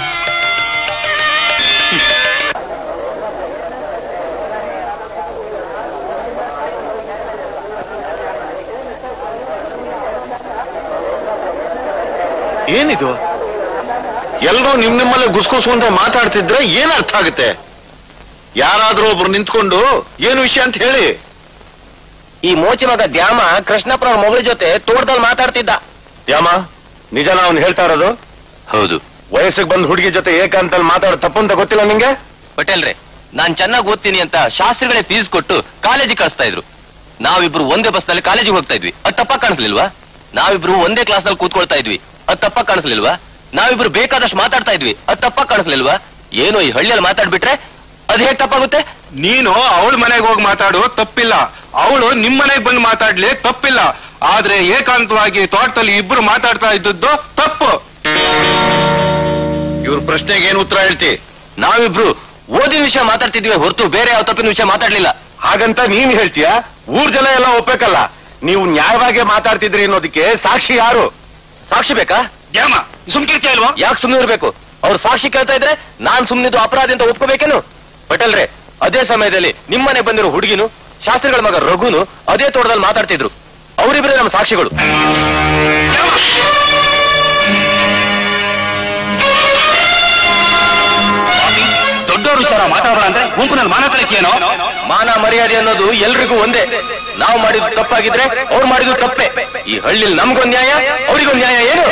ಏನಿದು ಎಲ್ಲರೂ ನಿಮ್ ನಿಮ್ಮಲ್ಲೇ ಗುಸ್ಗುಸು ಅಂತ ಮಾತಾಡ್ತಿದ್ರೆ ಏನ್ ಅರ್ಥ ಆಗುತ್ತೆ ಯಾರಾದ್ರೂ ಒಬ್ರು ನಿಂತ್ಕೊಂಡು ಏನು ವಿಷಯ ಅಂತ ಹೇಳಿ ಈ ಮೋಚಿ ಮಗ ದ್ಯಾಮ ಕೃಷ್ಣಪ್ಪನವ್ರ ಮಗಳ ಜೊತೆ ತೋಟದಲ್ಲಿ ಮಾತಾಡ್ತಿದ್ದ ಯಾಮ ನಿಜನ ಅವ್ನು ಹೇಳ್ತಾ ಇರೋದು ಹೌದು ವಯಸ್ಸಿಗೆ ಬಂದ್ ಹುಡುಗಿ ಜೊತೆ ಏಕಾಂತಲ್ಲಿ ಮಾತಾಡೋ ತಪ್ಪು ಅಂತ ಗೊತ್ತಿಲ್ಲ ನಿಂಗೆ ಪಟೇಲ್ರೆ ನಾನ್ ಚೆನ್ನಾಗಿ ಓದ್ತೀನಿ ಅಂತ ಶಾಸ್ತ್ರಿಗಳೇ ಫೀಸ್ ಕೊಟ್ಟು ಕಾಲೇಜಿಗೆ ಕಳಿಸ್ತಾ ಇದ್ರು ನಾವಿಬ್ರು ಒಂದೇ ಬಸ್ ನಲ್ಲಿ ಕಾಲೇಜಿಗೆ ಹೋಗ್ತಾ ಇದ್ವಿ ಅದ್ ತಪ್ಪ ಕಾಣಿಸ್ಲಿಲ್ವಾ ನಾವಿಬ್ರು ಒಂದೇ ಕ್ಲಾಸ್ ನಲ್ಲಿ ಕೂತ್ಕೊಳ್ತಾ ಇದ್ವಿ ಅದ್ ತಪ್ಪ ಕಾಣಿಸ್ಲಿಲ್ವಾ ನಾವಿಬ್ರು ಬೇಕಾದಷ್ಟು ಮಾತಾಡ್ತಾ ಇದ್ವಿ ಅದ್ ತಪ್ಪ ಕಾಣಿಸ್ಲಿಲ್ವಾ ಏನೋ ಈ ಹಳ್ಳಿಯಲ್ಲಿ ಮಾತಾಡ್ಬಿಟ್ರೆ ಅದ್ ಹೇಗ್ ತಪ್ಪಾಗುತ್ತೆ ನೀನು ಅವಳ ಮನೆಗೆ ಹೋಗಿ ಮಾತಾಡು ತಪ್ಪಿಲ್ಲ ಅವಳು ನಿಮ್ ಮನೆಗೆ ಬಂದು ಮಾತಾಡ್ಲಿ ತಪ್ಪಿಲ್ಲ ಆದ್ರೆ ಏಕಾಂತವಾಗಿ ತೋಟದಲ್ಲಿ ಇಬ್ರು ಮಾತಾಡ್ತಾ ಇದ್ದದ್ದು ತಪ್ಪು ಇವ್ರ ಪ್ರಶ್ನೆಗೆ ಏನ್ ಉತ್ತರ ಹೇಳ್ತಿ ನಾವಿಬ್ರು ಓದಿನ ವಿಷಯ ಮಾತಾಡ್ತಿದ್ವಿ ಹೊರತು ಬೇರೆ ಯಾವ ತಪ್ಪಿನ ವಿಷಯ ಮಾತಾಡ್ಲಿಲ್ಲ ಹಾಗಂತ ನೀನ್ ಹೇಳ್ತೀಯ ಊರ್ ಜನ ಎಲ್ಲ ಒಪ್ಪಬೇಕಲ್ಲ ನೀವು ನ್ಯಾಯವಾಗಿ ಮಾತಾಡ್ತಿದ್ರಿ ಅನ್ನೋದಕ್ಕೆ ಸಾಕ್ಷಿ ಯಾರು ಸಾಕ್ಷಿ ಬೇಕಾ ಯಾಮ ಸುಮ್ಕಿರ್ತೀಯ ಅಲ್ವಾ ಯಾಕೆ ಸುಮ್ನೆ ಇರ್ಬೇಕು ಅವ್ರು ಸಾಕ್ಷಿ ಕೇಳ್ತಾ ಇದ್ರೆ ನಾನ್ ಸುಮ್ನಿದ್ದು ಅಪರಾಧ ಅಂತ ಒಪ್ಕೋಬೇಕೇನು ಪಟೇಲ್ರೆ ಅದೇ ಸಮಯದಲ್ಲಿ ನಿಮ್ಮನೆ ಬಂದಿರೋ ಹುಡುಗಿನು ಶಾಸ್ತ್ರಿಗಳ ಮಗ ರಘುನು ಅದೇ ತೋಟದಲ್ಲಿ ಮಾತಾಡ್ತಿದ್ರು ಅವರಿಬ್ಬರೇ ನಮ್ಮ ಸಾಕ್ಷಿಗಳು ದೊಡ್ಡವ್ರ ವಿಚಾರ ಮಾತಾಡೋಣ ಅಂದ್ರೆ ಗುಂಪಿನಲ್ಲಿ ಮಾನಕಲಿಕ್ಕೆ ಏನೋ ಮಾನ ಮರ್ಯಾದೆ ಅನ್ನೋದು ಎಲ್ರಿಗೂ ಒಂದೇ ನಾವು ಮಾಡಿದ್ದು ತಪ್ಪಾಗಿದ್ರೆ ಅವ್ರು ಮಾಡಿದ್ದು ತಪ್ಪೆ ಈ ಹಳ್ಳಿಲಿ ನಮ್ಗೊಂದ್ ನ್ಯಾಯ ಅವ್ರಿಗೊಂದ್ ನ್ಯಾಯ ಏನು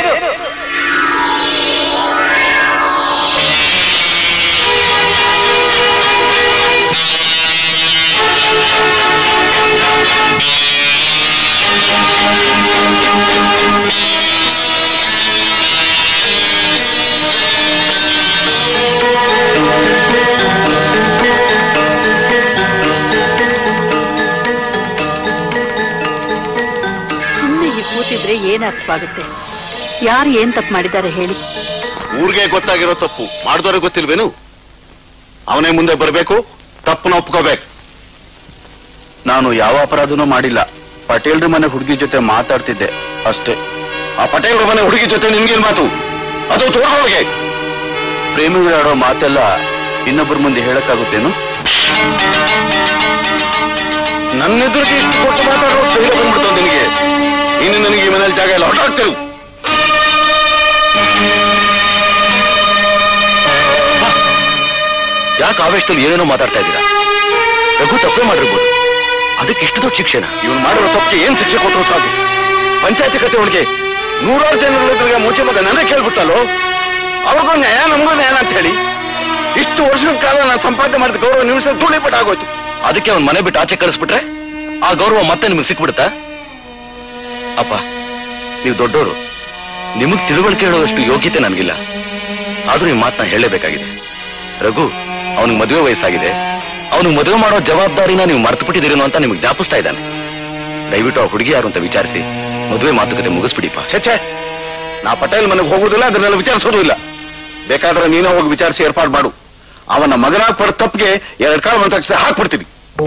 ಸುಮ್ಮನೆ ಹೀಗೆ ಕೂತಿದ್ರೆ ಏನ್ ಅರ್ಥವಾಗುತ್ತೆ ಯಾರು ಏನ್ ತಪ್ಪು ಮಾಡಿದ್ದಾರೆ ಹೇಳಿ ಊರಿಗೆ ಗೊತ್ತಾಗಿರೋ ತಪ್ಪು ಮಾಡಿದವ್ರಿಗೆ ಗೊತ್ತಿಲ್ವೇನು ಅವನೇ ಮುಂದೆ ಬರ್ಬೇಕು ತಪ್ಪನ್ನ ಒಪ್ಕೋಬೇಕು ನಾನು ಯಾವ ಅಪರಾಧನೂ ಮಾಡಿಲ್ಲ ಪಟೇಲ್ರ ಮನೆ ಹುಡುಗಿ ಜೊತೆ ಮಾತಾಡ್ತಿದ್ದೆ ಅಷ್ಟೇ ಆ ಪಟೇಲ್ರ ಮನೆ ಹುಡುಗಿ ಜೊತೆ ನಿನ್ಗೇನ್ ಮಾತು ಅದು ತೋರೊಳಗೆ ಪ್ರೇಮಿಗಳಾಡೋ ಮಾತೆಲ್ಲ ಇನ್ನೊಬ್ಬರ ಮುಂದೆ ಹೇಳಕ್ಕಾಗುತ್ತೇನು ನನ್ನೆದುರಿಗೆ ಇಷ್ಟು ಕೊಟ್ಟು ಮಾತಾಡೋ ಧೈರ್ಯ ಬಂದ್ಬಿಡ್ತಾವ ನಿನಗೆ ಇನ್ನು ನನಗೆ ಈ ಮನೇಲಿ ಜಾಗ ಇಲ್ಲ ಹೊರಟಾಗ್ತಿರು ಯಾಕೆ ಆವೇಶದಲ್ಲಿ ಏನೇನೋ ಮಾತಾಡ್ತಾ ಇದ್ದೀರಾ ರಘು ತಪ್ಪೇ ಮಾಡಿರ್ಬೋದು ಅದಕ್ಕೆ ಇಷ್ಟು ದೊಡ್ಡ ಶಿಕ್ಷಣ ಇವನು ಮಾಡಿರೋ ತಪ್ಪಿಗೆ ಏನ್ ಶಿಕ್ಷೆ ಕೊಟ್ಟರು ಸಾಕು ಪಂಚಾಯತಿ ಕತೆ ಒಳಗೆ ನೂರಾರು ಜನಗಳಿಗೆ ಮುಂಚೆ ಮಗ ನನಗೆ ಕೇಳ್ಬಿಟ್ಟಲ್ಲೋ ಅವ್ರಿಗೂ ನ್ಯಾಯ ನಮಗೂ ನ್ಯಾಯ ಅಂತ ಹೇಳಿ ಇಷ್ಟು ವರ್ಷದ ಕಾಲ ನಾನು ಸಂಪಾದನೆ ಮಾಡಿದ ಗೌರವ ನಿಮಿಷ ತುಳಿಪಟ್ಟು ಆಗೋಯ್ತು ಅದಕ್ಕೆ ಅವ್ನ್ ಮನೆ ಬಿಟ್ಟು ಆಚೆ ಕಳಿಸ್ಬಿಟ್ರೆ ಆ ಗೌರವ ಮತ್ತೆ ನಿಮಗೆ ಸಿಕ್ಬಿಡುತ್ತಾ ಅಪ್ಪ ನೀವು ದೊಡ್ಡವರು ನಿಮಗ್ ತಿಳುವಳಿಕೆ ಹೇಳೋದಷ್ಟು ಯೋಗ್ಯತೆ ನನಗಿಲ್ಲ ಆದ್ರೂ ಈ ಮಾತನ್ನ ಹೇಳಲೇಬೇಕಾಗಿದೆ ರಘು ಅವನಿಗೆ ಮದುವೆ ವಯಸ್ಸಾಗಿದೆ ಅವನಿಗೆ ಮದುವೆ ಮಾಡೋ ಜವಾಬ್ದಾರಿನ ನೀವು ಮರ್ತು ಬಿಟ್ಟಿದ್ದೀರೇನೋ ಅಂತ ನಿಮ್ಗೆ ಜ್ಞಾಪಿಸ್ತಾ ಇದ್ದಾನೆ ದಯವಿಟ್ಟು ಆ ಹುಡುಗಿ ಯಾರು ಅಂತ ವಿಚಾರಿಸಿ ಮದುವೆ ಮಾತುಕತೆ ಮುಗಿಸ್ಬಿಡಿಪ್ಪ ಛೆ ನಾ ಪಟೇಲ್ ಮನೆಗೆ ಹೋಗುದಿಲ್ಲ ಅದನ್ನೆಲ್ಲ ವಿಚಾರಿಸೋದು ಇಲ್ಲ ಬೇಕಾದ್ರೆ ನೀನೇ ಹೋಗಿ ವಿಚಾರಿಸಿ ಏರ್ಪಾಡು ಮಾಡು ಅವನ ಮಗನಾಗ್ ಪಡ ತಪ್ಪಿಗೆ ಎರಡು ಕಾಳು ಬಂದ ತಕ್ಷಣ ಹಾಕ್ಬಿಡ್ತೀನಿ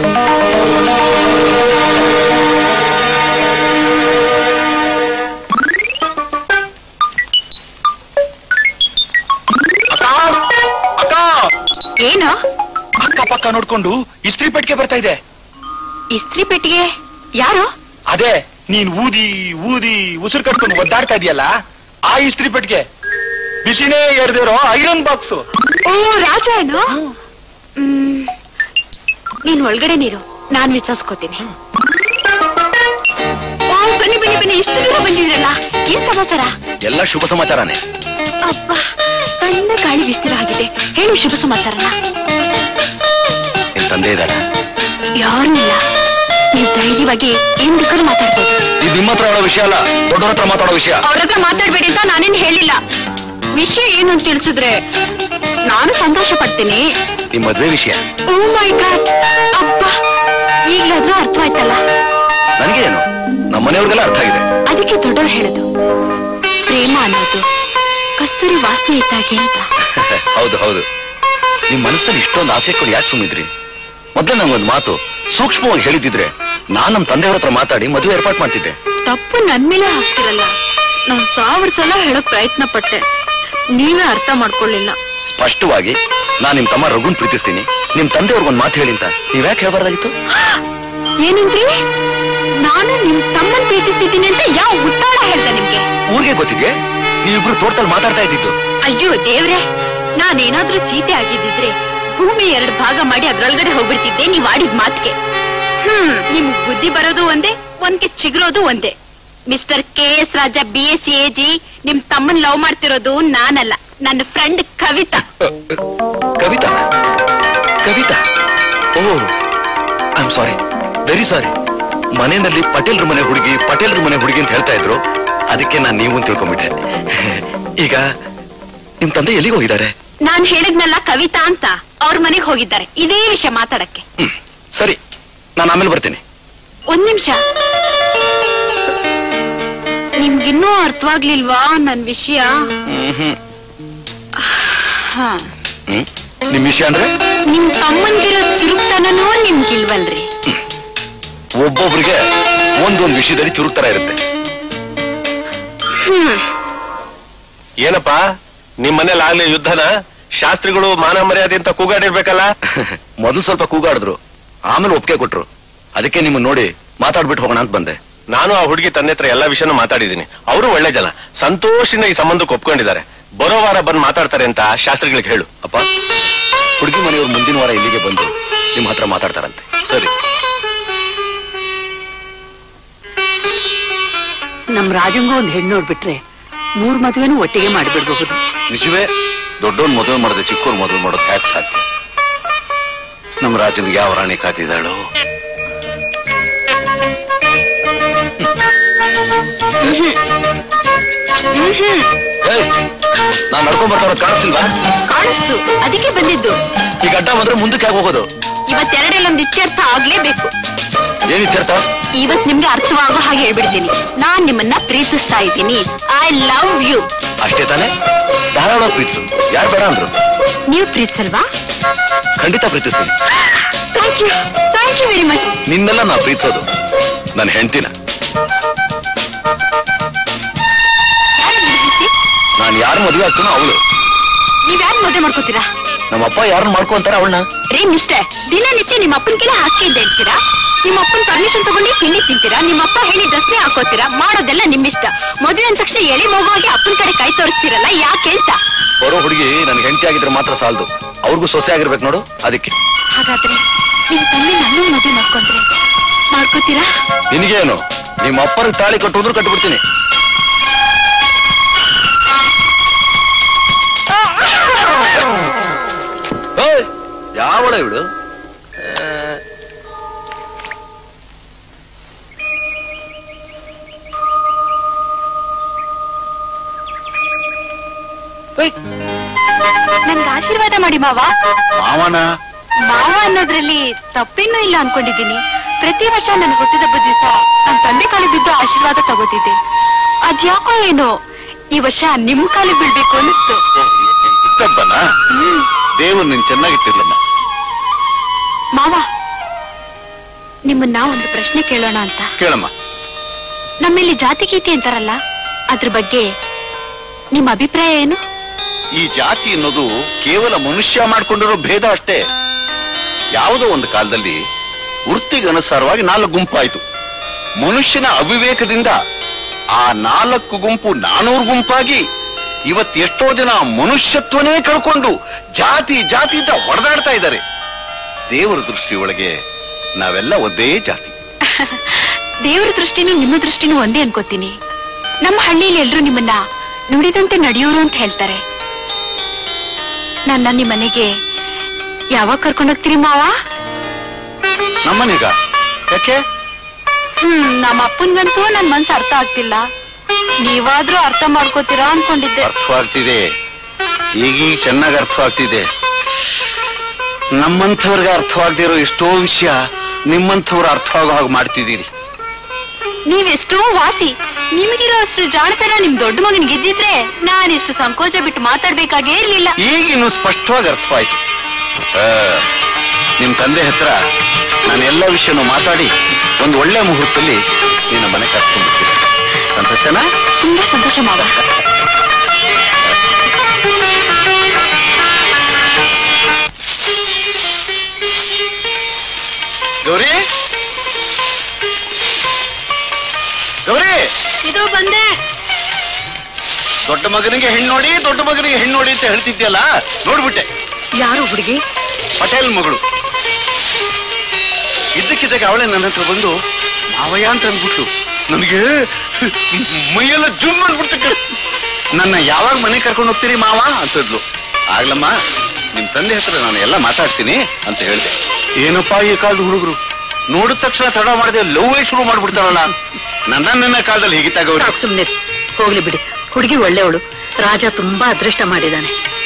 ಅಕ್ಕ ಏನು ಅಕ್ಕ ಪಕ್ಕ ನೋಡ್ಕೊಂಡು ಇಸ್ತ್ರಿ ಪೆಟ್ಟಿಗೆ ಬರ್ತಾ ಇದೆ ಇಸ್ತ್ರಿ ಪೆಟ್ಟಿಗೆ ಯಾರು ಅದೇ ನೀನ್ ಊದಿ ಊದಿ ಉಸಿರು ಕಟ್ಕೊಂಡು ಒದ್ದಾಡ್ತಾ ಇದೆಯಲ್ಲ ಆ ಇಸ್ತ್ರಿ ಪೆಟ್ಟಿಗೆ ಬಿಸಿನೇ ಎರ್ದಿರೋ ಐರನ್ ಬಾಕ್ಸ್ ಓ ರಾಜ ಏನು ಹ್ಮ್. ನೀನ್ ಒಳಗಡೆ ನೀರು ನಾನ್ ವಿಚಾರಿಸ್ಕೋತೀನಿ ಓ ಬನ್ನಿ ಬನ್ನಿ ಬನ್ನಿ ಇಷ್ಟು ದೂರ ಬಂದಿದ್ರಲ್ಲ ಏನ್ ಸಮಾಚಾರ ಎಲ್ಲ ಶುಭ ಸಮಾಚಾರನೇ ಅಬ್ಬ ತಣ್ಣ ಗಾಳಿ ಬಿಸ್ತಿರ ಆಗಿದೆ ಹೇಳಿ ಶುಭ ಸಮಾಚಾರನ ನಿಮ್ ತಂದೆ ಇದ್ದಾರ ಯಾರು ಇಲ್ಲ ನೀವ್ ಧೈರ್ಯವಾಗಿ ಏನ್ ಬೇಕಾದ್ರೂ ಮಾತಾಡ್ಬೋದು ಇದು ನಿಮ್ಮ ಹತ್ರ ಹೇಳೋ ವಿಷಯ ಅಲ್ಲ ದೊಡ್ಡವ್ರ ಹತ್ರ ಮಾತಾಡೋ ವಿಷಯ ಅವ್ರ ಹತ್ರ ಮಾತಾಡ್ಬೇಡಿ ಅಂತ ನಾನೇನ್ ಹೇಳಿಲ್ಲ ವಿಷಯ ಏನು ಅಂತ ತಿಳಿಸಿದ್ರೆ ನಾನು ಸಂತೋಷ ಪಡ್ತೀನಿ ನಿಮ್ ಮದ್ವೆ ವಿಷಯ ಓ ಮೈ ಗಾಡ್ ಅಪ್ಪ ಈಗ್ಲಾದ್ರೂ ಅರ್ಥ ಆಯ್ತಲ್ಲ ನನಗೆ ಏನು ನಮ್ಮ ಮನೆಯವ್ರಿಗೆಲ್ಲ ಅರ್ಥ ಆಗಿದೆ ಅದಕ್ಕೆ ದೊಡ್ಡವ್ರು ಹೇಳೋದು ಪ್ರೇಮ ಅನ್ನೋದು ಕಸ್ತೂರಿ ವಾಸನೆ ಇದ್ದಾಗೆ ಅಂತ ಹೌದು ಹೌದು ನಿಮ್ ಮನಸ್ಸಲ್ಲಿ ಇಷ್ಟೊಂದು ಆಸೆ ಕೊಡಿ ಯಾಕೆ ಸುಮ್ಮಿದ್ರಿ ಮೊದ್ಲು ನಂಗೊಂದು ಮಾತು ಸೂಕ್ಷ್ಮವಾಗಿ ಹೇಳಿದಿದ್ರೆ ನಾನ್ ನಮ್ ತಂದೆಯವ್ರ ಹತ್ರ ಮಾತಾಡಿ ಮದುವೆ ಏರ್ಪಾಟ್ ಮಾಡ್ತಿದ್ದೆ ತಪ್ಪು ನನ್ ಮೇಲೆ ಹಾಕ್ತಿರಲ್ಲ ನಾನ್ ಸಾವಿರ ಸಲ ಹೇಳಕ್ ಪ್ರಯತ್ನ ಪಟ್ಟೆ ನೀವೇ ಅರ್ಥ ಮಾಡ್ಕೊಳ್ಳಿಲ್ಲ ಸ್ಪಷ್ಟವಾಗಿ ನಾನ್ ನಿಮ್ ತಮ್ಮ ರಘುನ್ ಪ್ರೀತಿಸ್ತೀನಿ ನಿಮ್ ತಂದೆಯವ್ರಿಗೊಂದು ಮಾತು ಹೇಳಿ ಅಂತ ನೀವ್ಯಾಕೆ ಹೇಳ್ಬಾರ್ದಾಗಿತ್ತು ಏನಂದ್ರಿ ನಾನು ನಿಮ್ ತಮ್ಮನ್ ಪ್ರೀತಿಸ್ತಿದ್ದೀನಿ ಅಂತ ಯಾವ ಉತ್ತಾಳ ಹೇಳ್ದೆ ನಿಮ್ಗೆ ಊರಿಗೆ ಗೊತ್ತಿದೆ ನೀವಿಬ್ರು ತೋಟದಲ್ಲಿ ಮಾತಾಡ್ತಾ ಇದ್ದಿದ್ದು ಅಯ್ಯೋ ದೇವ್ರೆ ನಾನೇನಾದ್ರೂ ಸೀತೆ ಆಗಿದ್ದಿದ್ರೆ ಭೂಮಿ ಎರಡು ಭಾಗ ಮಾಡಿ ಅದ್ರೊಳಗಡೆ ಹೋಗ್ಬಿಡ್ತಿದ್ದೆ ನೀವ್ ಆಡಿದ ಮಾತ್ಗೆ ಹ್ಮ್ ನಿಮ್ಗ್ ಬುದ್ಧಿ ಬರೋದು ಒಂದೇ ಒಂದ್ಗೆ ಚಿಗುರೋದು ಒಂದೇ mister K S Raja B S A G ನಿಮ್ ತಮ್ಮನ್ ಲವ್ ಮಾಡ್ತಿರೋದು ನಾನಲ್ಲ ನನ್ನ friend Kavitha Kavitha Kavitha oh I am sorry very sorry ಮನೆಯಲ್ಲಿ ಪಟೇಲ್ರ ಮನೆ ಹುಡುಗಿ ಪಟೇಲ್ರ ಮನೆ ಹುಡುಗಿ ಅಂತ ಹೇಳ್ತಾ ಇದ್ರು ಅದಕ್ಕೆ ನಾನು ನೀವು ಅಂತ ತಿಳ್ಕೊಂಬಿಟ್ಟೆ ಈಗ ನಿಮ್ ತಂದೆ ಎಲ್ಲಿಗೆ ಹೋಗಿದ್ದಾರೆ ನಾನ್ ಹೇಳಿದ್ನಲ್ಲ ಕವಿತಾ ಅಂತ ಅವ್ರ ಮನೆಗ್ ಹೋಗಿದ್ದಾರೆ ಇದೇ ವಿಷಯ ಮಾತಾಡಕ್ಕೆ ಸರಿ ನಾನು ಆಮೇಲೆ ಬರ್ತೀನಿ ಒಂದ್ ನಿಮಿಷ ನಿಮ್ಗಿನ್ನೂ ಅರ್ಥವಾಗ್ಲಿಲ್ವಾ ನನ್ ವಿಷಯ ಹ್ಮ್ ಹ್ಮ್ ಹಾ ಹ್ಮ್ ನಿಮ್ ವಿಷಯ ಅಂದ್ರೆ ನಿಮ್ ತಮ್ಮನ್ಗಿರೋ ಚುರುಕ್ತನನೂ ನಿಮ್ಗಿಲ್ವಲ್ರಿ ಒಬ್ಬೊಬ್ರಿಗೆ ಒಂದೊಂದು ವಿಷಯದಲ್ಲಿ ಚುರುಕ್ತರ ಇರುತ್ತೆ ಹ್ಮ್ ಏನಪ್ಪಾ ನಿಮ್ ಮನೇಲಿ ಆಗ್ಲಿ ಯುದ್ಧನ ಶಾಸ್ತ್ರಿಗಳು ಮಾನ ಮರ್ಯಾದೆ ಅಂತ ಕೂಗಾಡಿರ್ಬೇಕಲ್ಲ ಮೊದಲು ಸ್ವಲ್ಪ ಕೂಗಾಡಿದ್ರು ಆಮೇಲೆ ಒಪ್ಪಿಗೆ ಕೊಟ್ರು ಅದಕ್ಕೆ ನಿಮ್ಮನ್ನ ನೋಡಿ ಮಾತಾಡ್ಬಿಟ್ಟು ಹೋಗೋಣ ಅಂತ ಬಂದೆ ನಾನು ಆ ಹುಡುಗಿ ತಂದೆ ಹತ್ರ ಎಲ್ಲಾ ವಿಷಯನೂ ಮಾತಾಡಿದ್ದೀನಿ ಅವರು ಒಳ್ಳೆ ಜನ ಸಂತೋಷದಿಂದ ಈ ಸಂಬಂಧಕ್ಕೆ ಒಪ್ಕೊಂಡಿದ್ದಾರೆ ಬರೋ ವಾರ ಬಂದು ಮಾತಾಡ್ತಾರೆ ಅಂತ ಶಾಸ್ತ್ರಿಗಳಿಗೆ ಹೇಳು ಅಪ್ಪ ಹುಡುಗಿ ಮನೆಯವ್ರು ಮುಂದಿನ ವಾರ ಇಲ್ಲಿಗೆ ಬಂದು ನಿಮ್ ಹತ್ರ ಮಾತಾಡ್ತಾರಂತೆ ಸರಿ ನಮ್ ರಾಜಂಗೂ ಒಂದ್ ಹೆಣ್ಣು ನೋಡ್ಬಿಟ್ರೆ ಮೂರ್ ಮದುವೆನೂ ಒಟ್ಟಿಗೆ ಮಾಡಿಬಿಡ್ಬಹುದು ನಿಜವೇ ದೊಡ್ಡವನ್ ಮದುವೆ ಮಾಡದೆ ಚಿಕ್ಕವ್ರು ಮದುವೆ ಮಾಡೋದು ಹ್ಯಾಕ್ ಸಾಧ್ಯ ನಮ್ ರಾಜನ್ಗೆ ಯಾವ ರಾಣಿ ಕಾತಿದ್ದಾಳು ಏಯ್, ನಾನ್ ನಡ್ಕೊಂಡ್ ಬರ್ತಾರ ಕಾಣಿಸ್ತಿಲ್ವಾ ಕಾಣಿಸ್ತು ಅದಕ್ಕೆ ಬಂದಿದ್ದು ಈ ಗಡ್ಡ ಬಂದ್ರೆ ಮುಂದಕ್ಕೆ ಯಾಕೆ ಹೋಗೋದು ಇವತ್ತೆರಡಲ್ಲೊಂದು ಇತ್ಯರ್ಥ ಆಗ್ಲೇಬೇಕು ಏನಿತ್ಯರ್ಥ ಇವತ್ ನಿಮ್ಗೆ ಅರ್ಥವಾಗೋ ಹಾಗೆ ಹೇಳ್ಬಿಡ್ತೀನಿ ನಾನ್ ನಿಮ್ಮನ್ನ ಪ್ರೀತಿಸ್ತಾ ಇದ್ದೀನಿ ಐ ಲವ್ ಯು ಅಷ್ಟೇ ತಾನೇ ಧಾರಾಳ ಪ್ರೀತಿಸು ಯಾರು ಬೇಡ ಅಂದ್ರು ನೀವು ಪ್ರೀತಿಸಲ್ವಾ ಖಂಡಿತ ಪ್ರೀತಿಸ್ತೀನಿ thank you thank you very much ನಿನ್ನೆಲ್ಲ ನಾ ಪ್ರೀತಿಸೋದು ನನ್ನ ಹೆಂಡ್ತಿನ ನಾನು ಯಾರು ಮದುವೆ ಆಗ್ತೀನೋ ಅವಳು ನೀವ್ ಯಾರು ಮದುವೆ ಮಾಡ್ಕೋತೀರಾ ನಮ್ಮಪ್ಪ ಯಾರನ್ನ ಮಾಡ್ಕೊ ಅಂತಾರ ಅವಳನ್ನ ರೇ ಮಿಸ್ಟರ್ ದಿನನಿತ್ಯ ನಿಮ್ಮ ಅಪ್ಪನ ಕೆಲ ಹಾಸಿಗೆ ಇದೆ ಹೇಳ್ತೀರಾ ನಿಮ್ಮ ಅಪ್ಪನ ಪರ್ಮಿಷನ್ ತಗೊಂಡು ತಿಂಡಿ ತಿಂತೀರಾ ನಿಮ್ಮ ಅಪ್ಪ ಹೇಳಿ ಡ್ರೆಸ್ನೇ ಹಾಕೋತೀರಾ ಮಾಡೋದೆಲ್ಲ ನಿಮ್ಮಿಷ್ಟ ಮದುವೆ ಅಂದ ತಕ್ಷಣ ಎಳೆ ಮಗುವಾಗಿ ಅಪ್ಪನ ಕಡೆ ಕೈ ತೋರಿಸ್ತೀರಲ್ಲ ಯಾಕೆ ಅಂತ ಬರೋ ಹುಡುಗಿ ನನ್ಗೆ ಹೆಂಡತಿ ಆಗಿದ್ರೆ ಮಾತ್ರ ಸಾಲದು ಅವ್ರಿಗೂ ಸೊಸೆ ಆಗಿರ್ಬೇಕು ನೋಡು ಅದಕ್ಕೆ ಹಾಗಾದ್ರೆ ನಿಮ್ ತಂದೆ ನನ್ನ ಮದುವೆ ಮಾಡ್ಕೊಂಡ್ರೆ ಮಾಡ್ಕೋತೀರಾ ನಿನಗೇನು ನಿಮ್ಮ ಅಪ್ಪರಿಗೆ ತಾಳಿ ಕಟ್ಟೋದ್ರು ಕಟ್ಬಿಡ್ತೀನಿ ಓಯ್, ಯಾವಳ ಇವಳು ನನ್ಗೆ ಆಶೀರ್ವಾದ ಮಾಡಿ ಮಾವ ಮಾವನ ಮಾವ ಅನ್ನೋದ್ರಲ್ಲಿ ತಪ್ಪೇನೂ ಇಲ್ಲ ಅನ್ಕೊಂಡಿದ್ದೀನಿ ಪ್ರತಿ ವರ್ಷ ನನ್ನ ಹುಟ್ಟಿದಬ್ಬ ದಿವಸ ನನ್ ತಂದೆ ಕಾಲಿಗೆ ಬಿದ್ದು ಆಶೀರ್ವಾದ ತಗೋತಿದ್ದೆ ಅದ್ಯಾಕೋ ಏನೋ ಈ ವರ್ಷ ನಿಮ್ ಕಾಲಿಗೆ ಬೀಳ್ಬೇಕು ಅನಿಸ್ತು ಹುಟ್ಟಬ್ಬನ ದೇವ್ರು ನಿನ್ ಚೆನ್ನಾಗಿಟ್ಟಿರ್ಲಮ್ಮ ಮಾವ ನಿಮ್ಮನ್ನ ಒಂದು ಪ್ರಶ್ನೆ ಕೇಳೋಣ ಅಂತ ಕೇಳಮ್ಮ ನಮ್ಮಲ್ಲಿ ಜಾತಿ ಗೀತಿ ಅಂತಾರಲ್ಲ ಅದ್ರ ಬಗ್ಗೆ ನಿಮ್ಮ ಅಭಿಪ್ರಾಯ ಏನು ಈ ಜಾತಿ ಅನ್ನೋದು ಕೇವಲ ಮನುಷ್ಯ ಮಾಡ್ಕೊಂಡಿರೋ ಭೇದ ಅಷ್ಟೇ ಯಾವುದೋ ಒಂದು ಕಾಲದಲ್ಲಿ ವೃತ್ತಿಗೆ ಅನುಸಾರವಾಗಿ ನಾಲ್ಕು ಗುಂಪಾಯ್ತು ಮನುಷ್ಯನ ಅವಿವೇಕದಿಂದ ಆ ನಾಲ್ಕು ಗುಂಪು ನಾನೂರು ಗುಂಪಾಗಿ ಇವತ್ತು ಎಷ್ಟೋ ಜನ ಮನುಷ್ಯತ್ವನೇ ಕಳ್ಕೊಂಡು ಜಾತಿ ಜಾತಿ ಅಂತ ಹೊಡೆದಾಡ್ತಾ ಇದ್ದಾರೆ ದೇವರ ದೃಷ್ಟಿಯೊಳಗೆ ನಾವೆಲ್ಲ ಒಂದೇ ಜಾತಿ ದೇವ್ರ ದೃಷ್ಟಿನೂ ನಿಮ್ಮ ದೃಷ್ಟಿನೂ ಒಂದೇ ಅನ್ಕೋತೀನಿ ನಮ್ಮ ಹಳ್ಳಿಯಲ್ಲಿ ಎಲ್ರು ನಿಮ್ಮನ್ನ ನುಡಿದಂತೆ ನಡೆಯೋರು ಅಂತ ಹೇಳ್ತಾರೆ ನನ್ನ ನಿಮ್ಮ ಮನೆಗೆ ಯಾವಾಗ ಕರ್ಕೊಂಡೋಗ್ತೀರಿ ಮಾವ ನಮ್ಮನೀಗ ಯಾಕೆ ಹ್ಮ್ ನಮ್ಮ ಅಪ್ಪನ್ಗಂತೂ ನನ್ ಮನ್ಸು ಅರ್ಥ ಆಗ್ತಿಲ್ಲ ನೀವಾದ್ರೂ ಅರ್ಥ ಮಾಡ್ಕೋತೀರಾ ಅನ್ಕೊಂಡಿದ್ದೆ ಅರ್ಥವಾಗ್ತಿದೆ ಈಗೀಗ ಚೆನ್ನಾಗಿ ಅರ್ಥವಾಗ್ತಿದೆ ನಮ್ಮಂಥವ್ರಿಗೆ ಅರ್ಥವಾಗ್ದಿರೋ ಎಷ್ಟೋ ವಿಷಯ ನಿಮ್ಮಂಥವ್ರು ಅರ್ಥವಾಗೋ ಹಾಗೆ ಮಾಡ್ತಿದ್ದೀರಿ ನೀವೆಷ್ಟೋ ವಾಸಿ ನಿಮಗಿರೋ ಅಷ್ಟು ಜಾಣತನ ನಿಮ್ ದೊಡ್ಡ ಮಗನ್ ಗೆದ್ದಿದ್ರೆ ನಾನಿಷ್ಟು ಸಂಕೋಚ ಬಿಟ್ಟು ಮಾತಾಡ್ಬೇಕಾಗೇ ಇರ್ಲಿಲ್ಲ ಈಗಿನ್ನು ಸ್ಪಷ್ಟವಾಗಿ ಅರ್ಥವಾಯ್ತು ಆ, ನಿಮ್ ತಂದೆ ಹತ್ರ ನಾನು ಎಲ್ಲ ವಿಷಯನೂ ಮಾತಾಡಿ ಒಂದು ಒಳ್ಳೆ ಮುಹೂರ್ತದಲ್ಲಿ ನಿನ್ನ ಮನೆ ಕರ್ಕೊಂಡ್ಬಿಡ್ತೀನಿ ಸಂತೋಷನಾ ತುಂಬಾ ಸಂತೋಷ ಮಾವ ಗೌರಿ ಗೌರಿ ಇದು ಬಂದೆ ದೊಡ್ಡ ಮಗನಿಗೆ ಹೆಣ್ಣು ನೋಡಿ ದೊಡ್ಡ ಮಗನಿಗೆ ಹೆಣ್ಣು ನೋಡಿ ಅಂತ ಹೇಳ್ತಿದ್ಯಲ್ಲ ನೋಡ್ಬಿಟ್ಟೆ ಯಾರು ಹುಡುಗಿ ಪಟೇಲ್ ಮಗಳು ಇದ್ದಕ್ಕಿದ್ದಾಗ ಅವಳೇ ನನ್ನ ಹತ್ರ ಬಂದು ಮಾವಯ್ಯ ಅಂತ ಅಂದ್ಬಿಟ್ಟು ನನಗೆ ಮೈಯೆಲ್ಲ ಜುಮ್ ಅಂದ್ಬಿಡ್ತು ನನ್ನ ಯಾವಾಗ ಮನೆ ಕರ್ಕೊಂಡು ಹೋಗ್ತೀರಿ ಮಾವ ಅಂತದ್ಲು ಆಗ್ಲಮ್ಮ ನಿಮ್ ತಂದೆ ಹತ್ರ ನಾನು ಎಲ್ಲ ಮಾತಾಡ್ತೀನಿ ಅಂತ ಹೇಳಿದೆ ಏನಪ್ಪಾ ಈ ಕಾಲದ ಹುಡುಗರು ನೋಡಿದ ತಕ್ಷಣ ತಡ ಮಾಡದೆ ಲವ್ ಶುರು ಮಾಡ್ಬಿಡ್ತಾರಲ್ಲ ನನ್ನ ನನ್ನ ಕಾಲದಲ್ಲಿ ಹೀಗಿತ್ತಾಗ ಸಾಕು ಸುಮ್ನೆ ಹೋಗ್ಲಿ ಬಿಡಿ ಹುಡುಗಿ ಒಳ್ಳೆಯವಳು ರಾಜ ತುಂಬಾ ಅದೃಷ್ಟ ಮಾಡಿದಾನೆ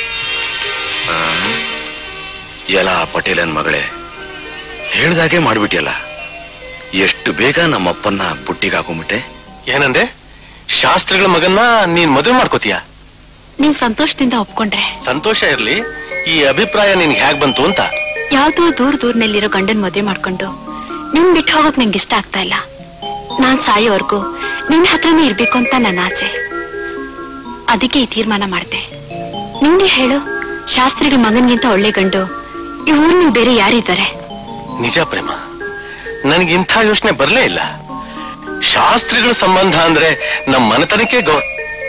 ಎಲ್ಲ ಪಟೇಲನ್ ಮಗಳೇ ಹೇಳ್ದಾಗೆ ಮಾಡ್ಬಿಟ್ಟಿಯಲ್ಲ ಎಷ್ಟು ಬೇಗ ನಮ್ಮಪ್ಪನ್ನ ಬುಟ್ಟಿಗೆ ಹಾಕೊಂಡ್ಬಿಟ್ಟೆ ಏನಂದೆ ಶಾಸ್ತ್ರಿಗಳ ಮಗನ್ನ ನೀನ್ ಮದುವೆ ಮಾಡ್ಕೋತೀಯ ನೀನ್ ಸಂತೋಷದಿಂದ ಒಪ್ಕೊಂಡ್ರೆ ಸಂತೋಷ ಇರ್ಲಿ ಈ ಅಭಿಪ್ರಾಯ ನಿನ್ಗೆ ಹೇಗ್ ಬಂತು ಅಂತ ಯಾವ್ದೋ ದೂರ ದೂರ್ನಲ್ಲಿರೋ ಗಂಡನ್ ಮದ್ವೆ ಮಾಡ್ಕೊಂಡು ನಿನ್ ಬಿಟ್ಟು ಹೋಗಕ್ ನಂಗೆ ಇಷ್ಟ ಆಗ್ತಾ ಇಲ್ಲ ನಾನ್ ಸಾಯೋವರ್ಗೂ ನಿನ್ ಹತ್ರನೇ ಇರ್ಬೇಕು ಅಂತ ನನ್ನ ಆಸೆ ಅದಕ್ಕೆ ಈ ತೀರ್ಮಾನ ಮಾಡ್ದೆ ನಿಂಗೆ ಹೇಳು ಶಾಸ್ತ್ರಿಗಳ ಮಗನ್ಗಿಂತ ಒಳ್ಳೆ ಗಂಡು ಈ ಊರ್ನಲ್ಲಿ ಬೇರೆ ಯಾರಿದ್ದಾರೆ ನಿಜ ಪ್ರೇಮ ನನಗೆ ಇಂಥ ಯೋಚನೆ ಬರ್ಲೇ ಇಲ್ಲ ಶಾಸ್ತ್ರಿಗಳ ಸಂಬಂಧ ಅಂದ್ರೆ ನಮ್ಮ ಮನೆತನಕ್ಕೆ ಗೌ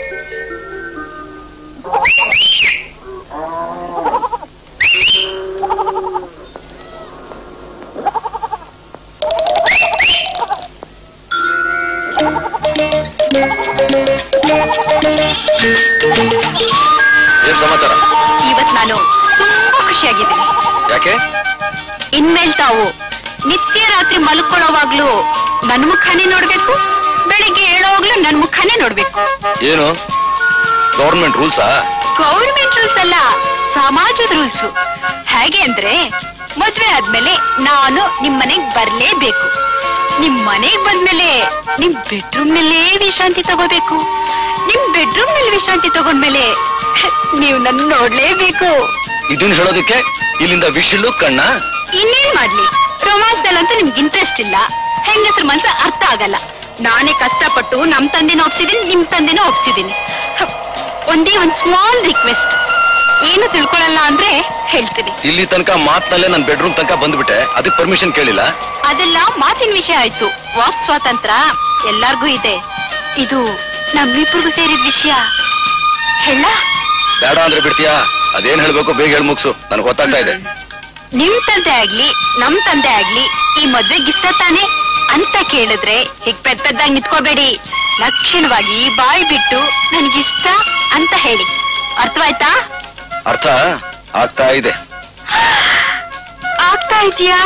ಏನ್ ಸಮಾಚಾರ ಇವತ್ ನಾನು ತುಂಬಾ ಖುಷಿಯಾಗಿದ್ದೀನಿ ಯಾಕೆ ಇನ್ಮೇಲ್ ತಾವು ನಿತ್ಯ ರಾತ್ರಿ ಮಲ್ಕೊಳ್ಳೋವಾಗ್ಲೂ ನನ್ ಮುಖನೇ ನೋಡ್ಬೇಕು ಬೆಳಿಗ್ಗೆ ಹೇಳೋವಾಗ್ಲೂ ನನ್ ಮುಖನೇ ನೋಡ್ಬೇಕು ಏನು ಗೌರ್ಮೆಂಟ್ ರೂಲ್ಸಾ ಗೌರ್ಮೆಂಟ್ ರೂಲ್ಸ್ ಅಲ್ಲ ಸಮಾಜದ ರೂಲ್ಸ್ ಹೇಗೆ ಅಂದ್ರೆ ಮದ್ವೆ ಆದ್ಮೇಲೆ ನಾನು ನಿಮ್ ಮನೆಗ್ ಬರ್ಲೇಬೇಕು ನಿಮ್ ಮನೆಗ್ ಬಂದ್ಮೇಲೆ ನಿಮ್ ಬೆಡ್ರೂಮ್ ನಲ್ಲೇ ವಿಶ್ರಾಂತಿ ತಗೋಬೇಕು ನಿಮ್ ಬೆಡ್ರೂಮ್ ನಲ್ಲಿ ವಿಶ್ರಾಂತಿ ತಗೊಂಡ್ಮೇಲೆ ನೀವು ನನ್ ನೋಡ್ಲೇಬೇಕು ಇದನ್ನ ಹೇಳೋದಕ್ಕೆ ಇಲ್ಲಿಂದ ವಿಶಿಲು ಕಣ್ಣ ಇನ್ನೇನ್ ಮಾಡ್ಲಿ ರೊಮಾನ್ಸ್ ನಲ್ಲಂತೂ ನಿಮ್ಗೆ ಇಂಟ್ರೆಸ್ಟ್ ಇಲ್ಲ ಹೆಂಗಸ್ರ ಮನ್ಸ ಅರ್ಥ ಆಗಲ್ಲ ನಾನೇ ಕಷ್ಟಪಟ್ಟು ನಮ್ ತಂದೆನ ಒಪ್ಸಿದೀನಿ ನಿಮ್ ತಂದೆನ ಒಪ್ಸಿದೀನಿ ಹ, ಒಂದೇ ಒಂದ್ ಸ್ಮಾಲ್ ರಿಕ್ವೆಸ್ಟ್ ಏನು ತಿಳ್ಕೊಳಲ್ಲ ಅಂದ್ರೆ ಹೇಳ್ತೀನಿ ಇಲ್ಲಿ ತನಕ ಮಾತ್ನಲ್ಲೇ ನನ್ನ ಬೆಡ್ರೂಮ್ ತನಕ ಬಂದ್ಬಿಟ್ಟೆ ಅದಕ್ಕೆ ಪರ್ಮಿಷನ್ ಕೇಳಿಲ್ಲ ಅದೆಲ್ಲ ಮಾತಿನ ವಿಷಯ ಆಯ್ತು ವಾಕ್ ಸ್ವಾತಂತ್ರ್ಯ ಎಲ್ಲಾರ್ಗೂ ಇದೆ ಇದು ನಮ್ಮಿಬ್ಬರಿಗೂ ಸೇರಿದ ವಿಷಯ ಹೇಳ ಬೇಡ ಅಂದ್ರೆ ಬಿಡ್ತೀಯಾ ಅದೇನ್ ಹೇಳ್ಬೇಕು ಬೇಗ ಹೇಳ್ ಮುಗ್ಸು ನನ್ಗೆ ಗೊತ್ತಾಗ್ತಾ ಇದೆ ನಿಮ್ ತಂದೆ ಆಗ್ಲಿ ನಮ್ ತಂದೆ ಆಗ್ಲಿ ಈ ಮದ್ವೆಗೆ ಇಷ್ಟ ತಾನೆ ಅಂತ ಕೇಳಿದ್ರೆ ಹೀಗ್ ಪೆದ್ ಪೆದ್ದಾಗಿ ನಿಂತ್ಕೋಬೇಡಿ ಲಕ್ಷಣವಾಗಿ ಬಾಯಿ ಬಿಟ್ಟು ನನಗಿಷ್ಟ ಅಂತ ಹೇಳಿ ಅರ್ಥವಾಯ್ತಾ ಅರ್ಥ ಆಗ್ತಾ ಇದೆ ಆಗ್ತಾ ಇದೆಯಾ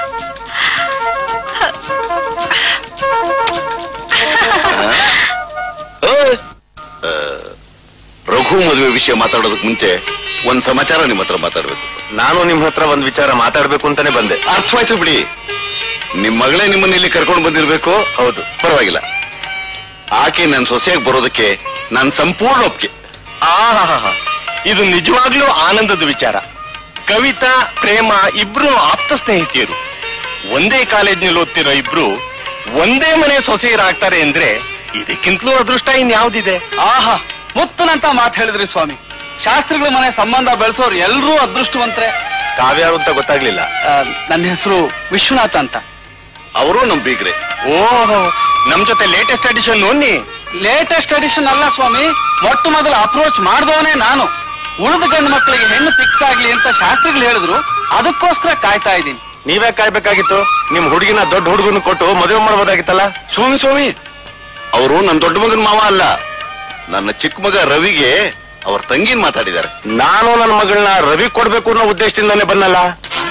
ಓಯ್! ಆ, ರಘು ಮದುವೆ ವಿಷಯ ಮಾತಾಡೋದಕ್ ಮುಂಚೆ ಒಂದ್ ಸಮಾಚಾರ ನಿಮ್ ಹತ್ರ ಮಾತಾಡ್ಬೇಕು ನಾನು ನಿಮ್ ಹತ್ರ ಒಂದ್ ವಿಚಾರ ಮಾತಾಡ್ಬೇಕು ಅಂತಾನೆ ಬಂದೆ ಅರ್ಥವಾಯ್ತು ಬಿಡಿ ನಿಮ್ ಮಗಳೇ ನಿಮ್ಮನ್ನ ಇಲ್ಲಿ ಕರ್ಕೊಂಡು ಬಂದಿರ್ಬೇಕು ಹೌದು ಪರವಾಗಿಲ್ಲ ಆಕೆ ನನ್ ಸೊಸೆಯಾಗಿ ಬರೋದಕ್ಕೆ ನಾನ್ ಸಂಪೂರ್ಣ ಒಪ್ಪಿಗೆ ಆಹಾಹಾ ಇದು ನಿಜವಾಗ್ಲೂ ಆನಂದದ ವಿಚಾರ ಕವಿತಾ ಪ್ರೇಮ ಇಬ್ರು ಆಪ್ತ ಸ್ನೇಹಿತಿಯರು ಒಂದೇ ಕಾಲೇಜ್ನಲ್ಲಿ ಓದ್ತಿರೋ ಇಬ್ರು ಒಂದೇ ಮನೆ ಸೊಸೆಯರಾಗ್ತಾರೆ ಅಂದ್ರೆ ಇದಕ್ಕಿಂತಲೂ ಅದೃಷ್ಟ ಇನ್ಯಾವ್ದಿದೆ ಆಹಾ ಮುತ್ತನಂತ ಮಾತು ಹೇಳಿದ್ರಿ ಸ್ವಾಮಿ ಶಾಸ್ತ್ರಿಗಳ ಮನೆ ಸಂಬಂಧ ಬೆಳೆಸೋರು ಎಲ್ರೂ ಅದೃಷ್ಟವಂತ್ರೆ ತಾವ್ಯಾರು ಅಂತ ಗೊತ್ತಾಗ್ಲಿಲ್ಲ ಆ, ನನ್ನ ಹೆಸರು ವಿಶ್ವನಾಥ್ ಅಂತ ಅವರು ನಮ್ ಬೀಗ್ರೆ ಓಹೋ ನಮ್ ಜೊತೆ ಲೇಟೆಸ್ಟ್ ಅಡಿಷನ್ ನೋಡಿ ಲೇಟೆಸ್ಟ್ ಅಡಿಷನ್ ಅಲ್ಲ ಸ್ವಾಮಿ ಮೊಟ್ಟ ಮೊದಲು ಅಪ್ರೋಚ್ ಮಾಡಿದವನೇ ನಾನು ಉಳಿದ ಗಂಡು ಮಕ್ಕಳಿಗೆ ಹೆಣ್ಣು ಫಿಕ್ಸ್ ಆಗ್ಲಿ ಅಂತ ಶಾಸ್ತ್ರಿಗಳು ಹೇಳಿದ್ರು ಅದಕ್ಕೋಸ್ಕರ ಕಾಯ್ತಾ ಇದ್ದೀನಿ ನೀವೇ ಕಾಯ್ಬೇಕಾಗಿತ್ತು ನಿಮ್ ಹುಡುಗಿನ ದೊಡ್ಡ ಹುಡುಗನ ಕೊಟ್ಟು ಮದುವೆ ಮಾಡ್ಬೋದಾಗಿತ್ತಲ್ಲ ಸ್ವಾಮಿ ಸ್ವಾಮಿ ಅವರು ನನ್ ದೊಡ್ಡ ಮಗನ ಮಾವ ಅಲ್ಲ ನನ್ನ ಚಿಕ್ಕ ಮಗ ರವಿಗೆ ಅವ್ರ ತಂಗಿನ್ ಮಾತಾಡಿದ್ದಾರೆ ನಾನು ನನ್ನ ಮಗಳನ್ನ ರವಿ ಕೊಡ್ಬೇಕು ಅನ್ನೋ ಉದ್ದೇಶದಿಂದಾನೇ ಬಂದಲ್ಲ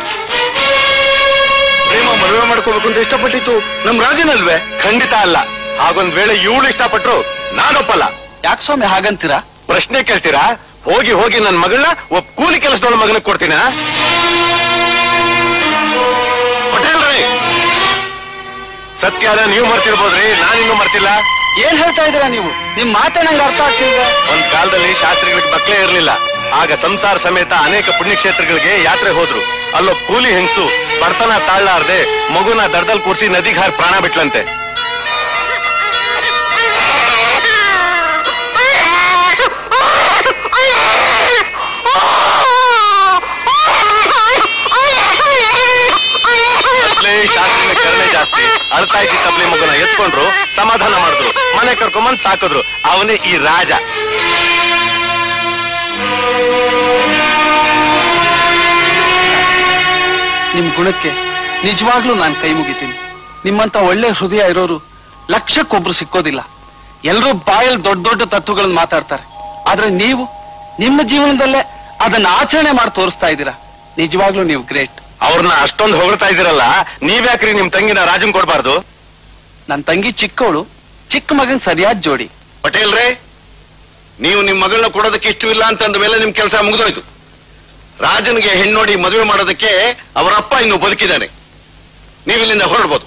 ಪ್ರೇಮ ಮದುವೆ ಮಾಡ್ಕೋಬೇಕು ಅಂತ ಇಷ್ಟಪಟ್ಟಿತ್ತು ನಮ್ ರಾಜನಲ್ವೇ ಖಂಡಿತ ಅಲ್ಲ ಹಾಗೊಂದ್ ವೇಳೆ ಇವಳು ಇಷ್ಟಪಟ್ರು ನಾನೊಪ್ಪಲ್ಲ ಯಾಕೆ ಸ್ವಾಮಿ ಹಾಗಂತೀರಾ ಪ್ರಶ್ನೆ ಕೇಳ್ತೀರಾ ಹೋಗಿ ಹೋಗಿ ನನ್ನ ಮಗಳನ್ನ ಒಬ್ಬ ಕೂಲಿ ಕೆಲಸದೊಳ ಮಗನಿಗೆ ಕೊಡ್ತೀನ ಪಟೇಲ್ರೇ ಸತ್ಯನ ನೀವು ಮರ್ತಿರ್ಬೋದ್ರಿ ನಾನಿನ್ನೂ ಮರ್ತಿಲ್ಲ ಏನ್ ಹೇಳ್ತಾ ಇದ್ದೀರಾ ನೀವು ನಿಮ್ ಮಾತೇ ನಂಗೆ ಅರ್ಥ ಆಗ್ತಿಲ್ಲ ಒಂದ್ ಕಾಲದಲ್ಲಿ ಶಾಸ್ತ್ರಿಗಳಿಗೆ ಮಕ್ಕಳೇ ಇರಲಿಲ್ಲ ಆಗ ಸಂಸಾರ ಸಮೇತ ಅನೇಕ ಪುಣ್ಯಕ್ಷೇತ್ರಗಳಿಗೆ ಯಾತ್ರೆ ಹೋದ್ರು ಅಲ್ಲೋ ಕೂಲಿ ಹೆಂಗಸು ಬಡತನ ತಾಳ್ಲಾರ್ದೆ ಮಗುನ ದಡದಲ್ಲಿ ಕೂರ್ಸಿ ನದಿಗೆ ಹಾರಿ ಪ್ರಾಣ ಬಿಟ್ಲಂತೆ ಮೊದ್ಲೇ ಶಾಸ್ತ್ರಿನ ಕರುಣೆ ಜಾಸ್ತಿ ಅಳ್ತಾ ಇದ್ದ ತಬ್ಲಿ ಮಗುನ ಎತ್ಕೊಂಡ್ರು ಸಮಾಧಾನ ಮಾಡಿದ್ರು ಮನೆ ಕರ್ಕೊಂಬಂದ್ ಸಾಕಿದ್ರು ಅವನೇ ಈ ರಾಜ ನಿಮ್ ಗುಣಕ್ಕೆ ನಿಜವಾಗ್ಲೂ ನಾನ್ ಕೈ ಮುಗಿತೀನಿ ನಿಮ್ಮಂತ ಒಳ್ಳೆ ಹೃದಯ ಇರೋರು ಲಕ್ಷಕ್ಕೊಬ್ರು ಸಿಕ್ಕೋದಿಲ್ಲ ಎಲ್ಲರೂ ಬಾಯಲ್ಲಿ ದೊಡ್ಡ ದೊಡ್ಡ ತತ್ವಗಳನ್ನ ಮಾತಾಡ್ತಾರೆ ಆದ್ರೆ ನೀವು ನಿಮ್ಮ ಜೀವನದಲ್ಲೇ ಅದನ್ನ ಆಚರಣೆ ಮಾಡಿ ತೋರಿಸ್ತಾ ಇದ್ದೀರಾ ನಿಜವಾಗ್ಲೂ ನೀವು ಗ್ರೇಟ್ ಅವ್ರನ್ನ ಅಷ್ಟೊಂದು ಹೊಗಳ್ತಾ ಇದ್ದೀರಲ್ಲ ನೀವ್ಯಾಕ್ರಿ ನಿಮ್ ತಂಗಿನ ರಾಜನ್ ಕೊಡ್ಬಾರ್ದು ನನ್ನ ತಂಗಿ ಚಿಕ್ಕವಳು ಚಿಕ್ಕ ಮಗನ್ ಸರಿಯಾದ ಜೋಡಿ ಪಟೇಲ್ರೇ ನೀವು ನಿಮ್ ಮಗಳನ್ನ ಕೊಡೋದಕ್ಕೆ ಇಷ್ಟವಿಲ್ಲ ಅಂತಂದ ಮೇಲೆ ನಿಮ್ ಕೆಲಸ ಮುಗಿದೋಯ್ತು ರಾಜನ್ಗೆ ಹೆಣ್ಣೋಡಿ ಮದುವೆ ಮಾಡೋದಕ್ಕೆ ಅವರ ಅಪ್ಪ ಇನ್ನು ಬದುಕಿದ್ದಾನೆ ನೀವು ಇಲ್ಲಿಂದ ಹೊರಡ್ಬೋದು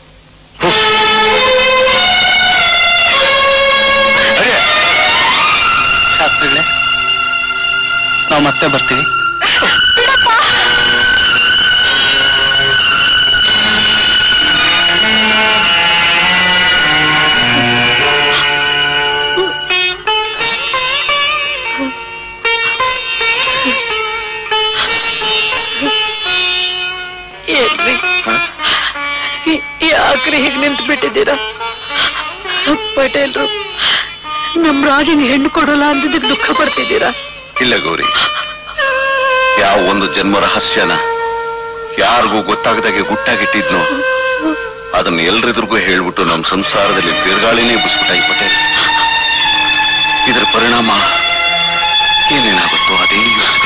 ಶಾಸ್ತ್ರಿಗಳೇ ನಾವು ಮತ್ತೆ ಬರ್ತೀವಿ ಏನ್ರಿ ಯಾಕ್ರಿ ಹೀಗ್ ನಿಂತು ಬಿಟ್ಟಿದ್ದೀರಾ ಪಟೇಲ್ರು ನಮ್ ರಾಜನ್ ಹೆಣ್ಣು ಕೊಡೋಲ್ಲ ಅಂದಿದ್ದಕ್ಕೆ ದುಃಖ ಪಡ್ತಿದ್ದೀರಾ ಇಲ್ಲ ಗೌರಿ ಯಾವ ಒಂದು ಜನ್ಮ ರಹಸ್ಯನ ಯಾರಿಗೂ ಗೊತ್ತಾಗದಾಗೆ ಗುಟ್ಟಾಗಿಟ್ಟಿದ್ನೋ ಅದನ್ನ ಎಲ್ರಿದ್ರಿಗೂ ಹೇಳ್ಬಿಟ್ಟು ನಮ್ಮ ಸಂಸಾರದಲ್ಲಿ ಬಿರುಗಾಳಿನೇ ಬುಸ್ಬಿಟ್ಟ ಈ ಪಟೇಲ್ ಇದರ ಪರಿಣಾಮ ಏನೇನಾಗುತ್ತೋ ಅದೇ ಯೋಚನೆ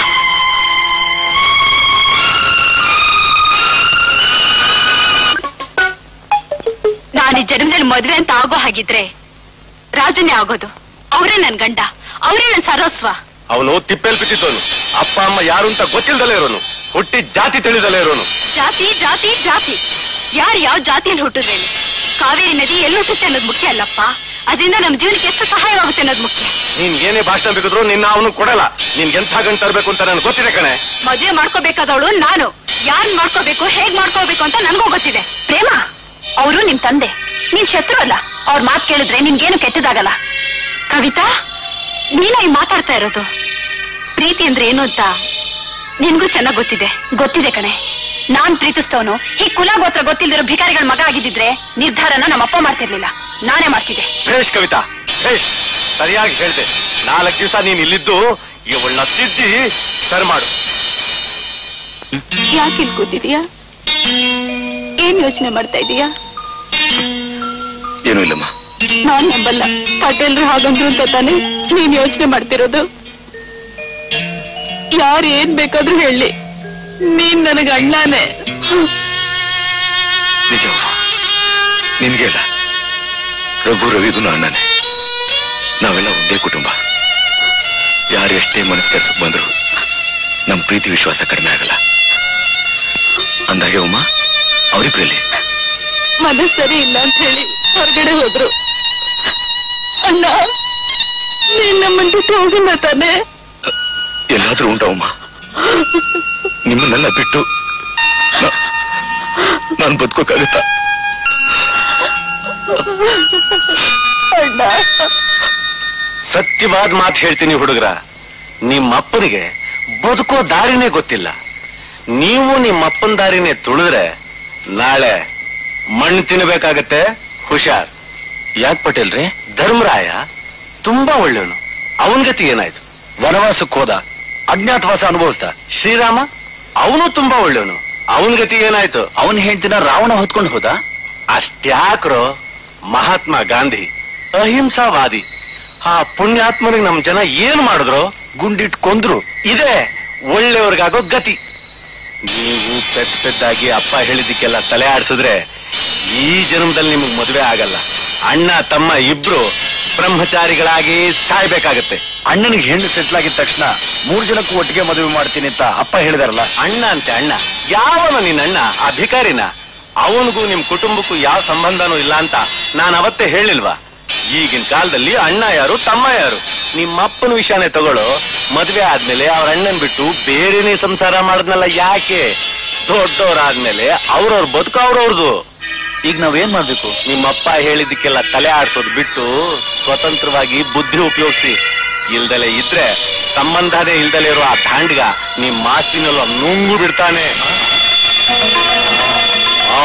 ನಾನು ಈ ಜನ್ಮದಲ್ಲಿ ಮದ್ವೆ ಅಂತ ಆಗೋ ಹಾಗಿದ್ರೆ ರಾಜನೇ ಆಗೋದು ಅವರೇ ನನ್ ಗಂಡ ಅವರೇ ನನ್ ಸರ್ವಸ್ವ ಅವನು ತಿಪ್ಪೆಲ್ ಬಿಟ್ಟಿದ್ದವನು ಅಪ್ಪ ಅಮ್ಮ ಯಾರು ಅಂತ ಗೊತ್ತಿಲ್ದಲೇ ಇರೋನು ಹುಟ್ಟಿ ಜಾತಿ ತಿಳಿದಲೇ ಇರೋನು ಜಾತಿ ಜಾತಿ ಜಾತಿ ಯಾರು ಯಾವ ಜಾತಿಯಲ್ಲಿ ಹುಟ್ಟಿದ್ರೇನು ಕಾವೇರಿ ನದಿ ಎಲ್ಲಿ ಹುಟ್ಟುತ್ತೆ ಅನ್ನೋದು ಮುಖ್ಯ ಅಲ್ಲಪ್ಪ ಅದರಿಂದ ನಮ್ ಜೀವನಕ್ಕೆ ಎಷ್ಟು ಸಹಾಯವಾಗುತ್ತೆ ಅನ್ನೋದು ಮುಖ್ಯ ನೀನ್ ಏನೇ ಭಾಷಣ ಬೇಕಿದ್ರು ನಿನ್ನ ಅವನು ಕೊಡಲ್ಲ ನಿನ್ ಎಂಥ ಗಂಟು ತರಬೇಕು ಅಂತ ನನ್ಗೆ ಗೊತ್ತಿದೆ ಕಣೆ ಮದ್ವೆ ಮಾಡ್ಕೋಬೇಕಾದವಳು ನಾನು ಯಾರ್ ಮಾಡ್ಕೋಬೇಕು ಹೇಗ್ ಮಾಡ್ಕೋಬೇಕು ಅಂತ ನನ್ಗೂ ಗೊತ್ತಿದೆ ಪ್ರೇಮ ಅವರು ನಿಮ್ ತಂದೆ ನೀನ್ ಶತ್ರು ಅಲ್ಲ ಅವ್ರ ಮಾತ್ ಕೇಳಿದ್ರೆ ನಿನ್ಗೇನು ಕೆಟ್ಟದಾಗಲ್ಲ ಕವಿತಾ ನೀನ ಈ ಮಾತಾಡ್ತಾ ಇರೋದು ಪ್ರೀತಿ ಅಂದ್ರೆ ಏನು ಅಂತ ನಿನ್ಗೂ ಚೆನ್ನಾಗ್ ಗೊತ್ತಿದೆ ಗೊತ್ತಿದೆ ಕಣೆ ನಾನ್ ಪ್ರೀತಿಸ್ತವನು ಈ ಕುಲ ಗೋತ್ರ ಗೊತ್ತಿಲ್ದಿರೋ ಭಿಕಾರಿಗಳ ಮಗ ಆಗಿದ್ದಿದ್ರೆ ನಿರ್ಧಾರನ ನಮ್ಮಪ್ಪ ಮಾಡ್ತಿರ್ಲಿಲ್ಲ ನಾನೇ ಮಾಡ್ತಿದ್ದೆ ಭೇಷ್ ಕವಿತಾ ಭೇಷ್ ಸರಿಯಾಗಿ ಹೇಳ್ದೆ ನಾಲ್ಕು ದಿವಸ ನೀನ್ ಇಲ್ಲಿದ್ದು ಇವಳನ್ನ ತಿದ್ದಿ ಸರಿ ಮಾಡು ಯಾಕೆ ಇಲ್ಲಿ ಕೂತಿದೀಯಾ ಏನ್ ಯೋಚನೆ ಮಾಡ್ತಾ ಇದೀಯಾ ಏನೂ ಇಲ್ಲಮ್ಮ ನಾನ್ ನಂಬಲ್ಲ ಪಟೇಲ್ರು ಹಾಗಂದ್ರು ಅಂತ ತಾನೆ ನೀನ್ ಯೋಚನೆ ಮಾಡ್ತಿರೋದು ಯಾರು ಏನ್ ಬೇಕಾದ್ರೂ ಹೇಳಿ ನೀನ್ ನನಗ ಅಣ್ಣನೇ ನಿಜವಮ್ಮ ನಿನ್ಗೆ ಅಲ್ಲ ರಘು ರವಿಗೂ ಅಣ್ಣನೇ ನಾವೆಲ್ಲ ಒಂದೇ ಕುಟುಂಬ ಯಾರು ಎಷ್ಟೇ ಮನಸ್ಸು ಕೆಲ್ಸಕ್ಕೆ ಬಂದ್ರು ನಮ್ ಪ್ರೀತಿ ವಿಶ್ವಾಸ ಕಡಿಮೆ ಆಗಲ್ಲ ಅಂದಾಗೆ ಉಮ್ಮ ಅವರಿಬ್ರಲ್ಲಿ ಮನಸ್ ಸರಿ ಇಲ್ಲ ಅಂತ ಹೇಳಿ ಹೊರಗಡೆ ಹೋದ್ರು ಅಣ್ಣ ನೀನ್ ನಮ್ಮನ್ ಬಿಟ್ಟು ಹೋಗಿಲ್ಲ ತಾನೆ ಎಲ್ಲಾದ್ರೂ ಉಂಟವಮ್ಮ ನಿಮ್ಮನ್ನೆಲ್ಲ ಬಿಟ್ಟು ನಾ- ನಾನ್ ಬದುಕೋಕ್ಕಾಗತ್ತಾ ಅಣ್ಣ ಸತ್ಯವಾದ ಮಾತು ಹೇಳ್ತೀನಿ ಹುಡುಗರ ನಿಮ್ಮಪ್ಪನಿಗೆ ಬದುಕೋ ದಾರಿನೇ ಗೊತ್ತಿಲ್ಲ ನೀವು ನಿಮ್ಮಪ್ಪನ ದಾರಿನೇ ತುಳಿದ್ರೆ ನಾಳೆ ಮಣ್ಣು ತಿನ್ನಬೇಕಾಗತ್ತೆ ಹುಷಾರ್ ಯಾಕೆ ಪಟೇಲ್ರಿ ಧರ್ಮರಾಯ ತುಂಬಾ ಒಳ್ಳೆಯವನು ಅವನ ಗತಿ ಏನಾಯ್ತು ವನವಾಸಕ್ಕೆ ಹೋದ ಅಜ್ಞಾತವಾಸ ಅನುಭವಿಸ್ದ ಶ್ರೀರಾಮ ಅವನು ತುಂಬಾ ಒಳ್ಳೆಯವನು ಅವನ ಗತಿ ಏನಾಯ್ತು ಅವನ್ ಹೆಂಡತಿನ ರಾವಣ ಹೊತ್ಕೊಂಡು ಹೋದ ಅಷ್ಟ್ಯಾಕ್ರೋ ಮಹಾತ್ಮ ಗಾಂಧಿ ಅಹಿಂಸಾವಾದಿ ಆ ಪುಣ್ಯಾತ್ಮನಿಗೆ ನಮ್ ಜನ ಏನ್ ಮಾಡಿದ್ರು ಗುಂಡಿಟ್ ಕೊಂದ್ರು ಇದೆ ಒಳ್ಳೆಯವ್ರಿಗಾಗೋ ಗತಿ ನೀವು ಪೆದ್ದ ಪೆದ್ದಾಗಿ ಅಪ್ಪ ಹೇಳಿದ್ದಕ್ಕೆಲ್ಲ ತಲೆ ಆಡಿಸಿದ್ರೆ ಈ ಜನ್ಮದಲ್ಲಿ ನಿಮಗ್ ಮದುವೆ ಆಗಲ್ಲ ಅಣ್ಣ ತಮ್ಮ ಇಬ್ರು ಬ್ರಹ್ಮಚಾರಿಗಳಾಗಿ ಸಾಯ್ಬೇಕಾಗತ್ತೆ ಅಣ್ಣನಿಗೆ ಹೆಣ್ಣು ಸೆಟ್ಲ್ ಆಗಿದ ತಕ್ಷಣ ಮೂರ್ ಜನಕ್ಕೂ ಒಟ್ಟಿಗೆ ಮದುವೆ ಮಾಡ್ತೀನಿ ಅಂತ ಅಪ್ಪ ಹೇಳಿದಾರಲ್ಲ ಅಣ್ಣ ಅಂತೆ ಅಣ್ಣ ಯಾವನ ನಿನ್ನ ಅಣ್ಣ ಆ ಭಿಕಾರಿನ ಅವನಿಗೂ ನಿಮ್ ಕುಟುಂಬಕ್ಕೂ ಯಾವ ಸಂಬಂಧನೂ ಇಲ್ಲ ಅಂತ ನಾನು ಅವತ್ತೇ ಹೇಳಿಲ್ವಾ ಈಗಿನ ಕಾಲದಲ್ಲಿ ಅಣ್ಣ ಯಾರು ತಮ್ಮ ಯಾರು ನಿಮ್ಮ ಅಪ್ಪನ ವಿಷಯನೇ ತಗೊಳ್ಳೋ ಮದ್ವೆ ಆದ್ಮೇಲೆ ಅವ್ರ ಅಣ್ಣನ್ ಬಿಟ್ಟು ಬೇರೆನೇ ಸಂಸಾರ ಮಾಡಿದ್ನಲ್ಲ ಯಾಕೆ ದೊಡ್ಡವರಾದ್ಮೇಲೆ ಅವ್ರವ್ರ ಬದುಕು ಅವ್ರವ್ರದು ಈಗ ನಾವೇನ್ ಮಾಡ್ಬೇಕು ನಿಮ್ಮಪ್ಪ ಹೇಳಿದ್ದಕ್ಕೆಲ್ಲ ತಲೆ ಆಡ್ಸೋದು ಬಿಟ್ಟು ಸ್ವತಂತ್ರವಾಗಿ ಬುದ್ಧಿ ಉಪಯೋಗಿಸಿ ಇಲ್ದಲೆ ಇದ್ರೆ ಸಂಬಂಧನೇ ಇಲ್ದಲೆ ಇರೋ ಆ ದಾಂಡ್ಗ ನಿಮ್ ಮಾತಿನೆಲ್ಲ ನುಂಗು ಬಿಡ್ತಾನೆ ಆ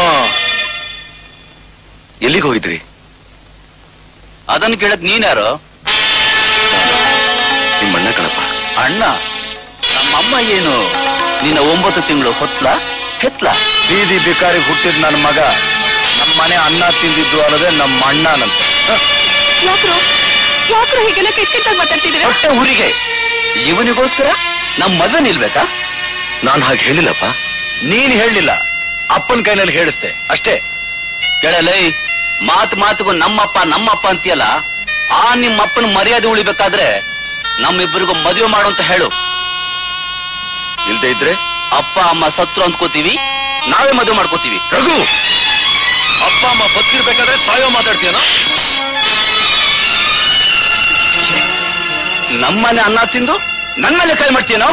ಎಲ್ಲಿಗೆ ಹೋಗಿದ್ರಿ ಅದನ್ನ ಕೇಳಕ್ ನೀನ್ಯಾರು ನಿಮ್ಮ ಅಣ್ಣ ಕಣಪ್ಪ ಅಣ್ಣ ನಮ್ಮಮ್ಮ ಏನು ನಿನ್ನ ಒಂಬತ್ತು ತಿಂಗಳು ಹೊತ್ಲ ಹೆತ್ಲ ಬೀದಿ ಬಿಕಾರಿ ಹುಟ್ಟಿದ ನನ್ನ ಮಗ ನಮ್ಮ ಮನೆ ಅನ್ನ ತಿಂದಿದ್ದು ಅಲ್ಲದೆ ನಮ್ಮ ಅಣ್ಣನಂತೆ ಹ? ಯಾಕ್ರೋ ಯಾಕ್ರೋ ಹೀಗೆಲ್ಲ ಕೆಟ್ಟ ಕೆಟ್ಟಾಗಿ ಮಾತಾಡ್ತಿದ್ದೀರಾ ಹೊಟ್ಟೆ ಊರಿಗೆ ಇವನಿಗೋಸ್ಕರ ನಮ್ ಮದ್ವೆ ನಿಲ್ಬೇಕಾ ನಾನ್ ಹಾಗೆ ಹೇಳಿಲ್ಲಪ್ಪ ನೀನ್ ಹೇಳಲಿಲ್ಲ ಅಪ್ಪನ ಕೈನಲ್ಲಿ ಹೇಳಿಸ್ದೆ ಅಷ್ಟೇ ಕೇಳಲೈ ಮಾತು ಮಾತುಗೂ ನಮ್ಮಪ್ಪ ನಮ್ಮಪ್ಪ ಅಂತೀಯಲ್ಲ ಆ ನಿಮ್ಮಪ್ಪನ ಮರ್ಯಾದೆ ಉಳಿಬೇಕಾದ್ರೆ ನಮ್ಮಿಬ್ಬರಿಗೂ ಮದುವೆ ಮಾಡು ಅಂತ ಹೇಳು ಇಲ್ದೇ ಇದ್ರೆ ಅಪ್ಪ ಅಮ್ಮ ಸತ್ರು ಅಂದ್ಕೋತೀವಿ ನಾವೇ ಮದುವೆ ಮಾಡ್ಕೋತೀವಿ ರಘು ಅಪ್ಪ ಅಮ್ಮ ಬದುಕಿರ್ಬೇಕಾದ್ರೆ ಸಾಯೋ ಮಾತಾಡ್ತೀಯನ ನಮ್ಮನೆ ಅನ್ನ ತಿಂದು ನನ್ನ ಮೇಲೆ ಕೈ ಮಾಡ್ತೀಯನೋ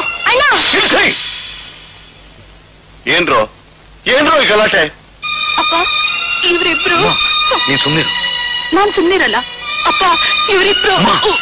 ಏನ್ರೋ ಏನ್ರೋ ಈ ಗಲಾಟೆ ಅಪ್ಪ ಇವ್ರಿಬ್ರು ನೀನ್ ಸುಮ್ಮನೆ ನಾನ್ ಸುಮ್ನಿರಲ್ಲ ಅಪ್ಪ ಇವರಿಬ್ರು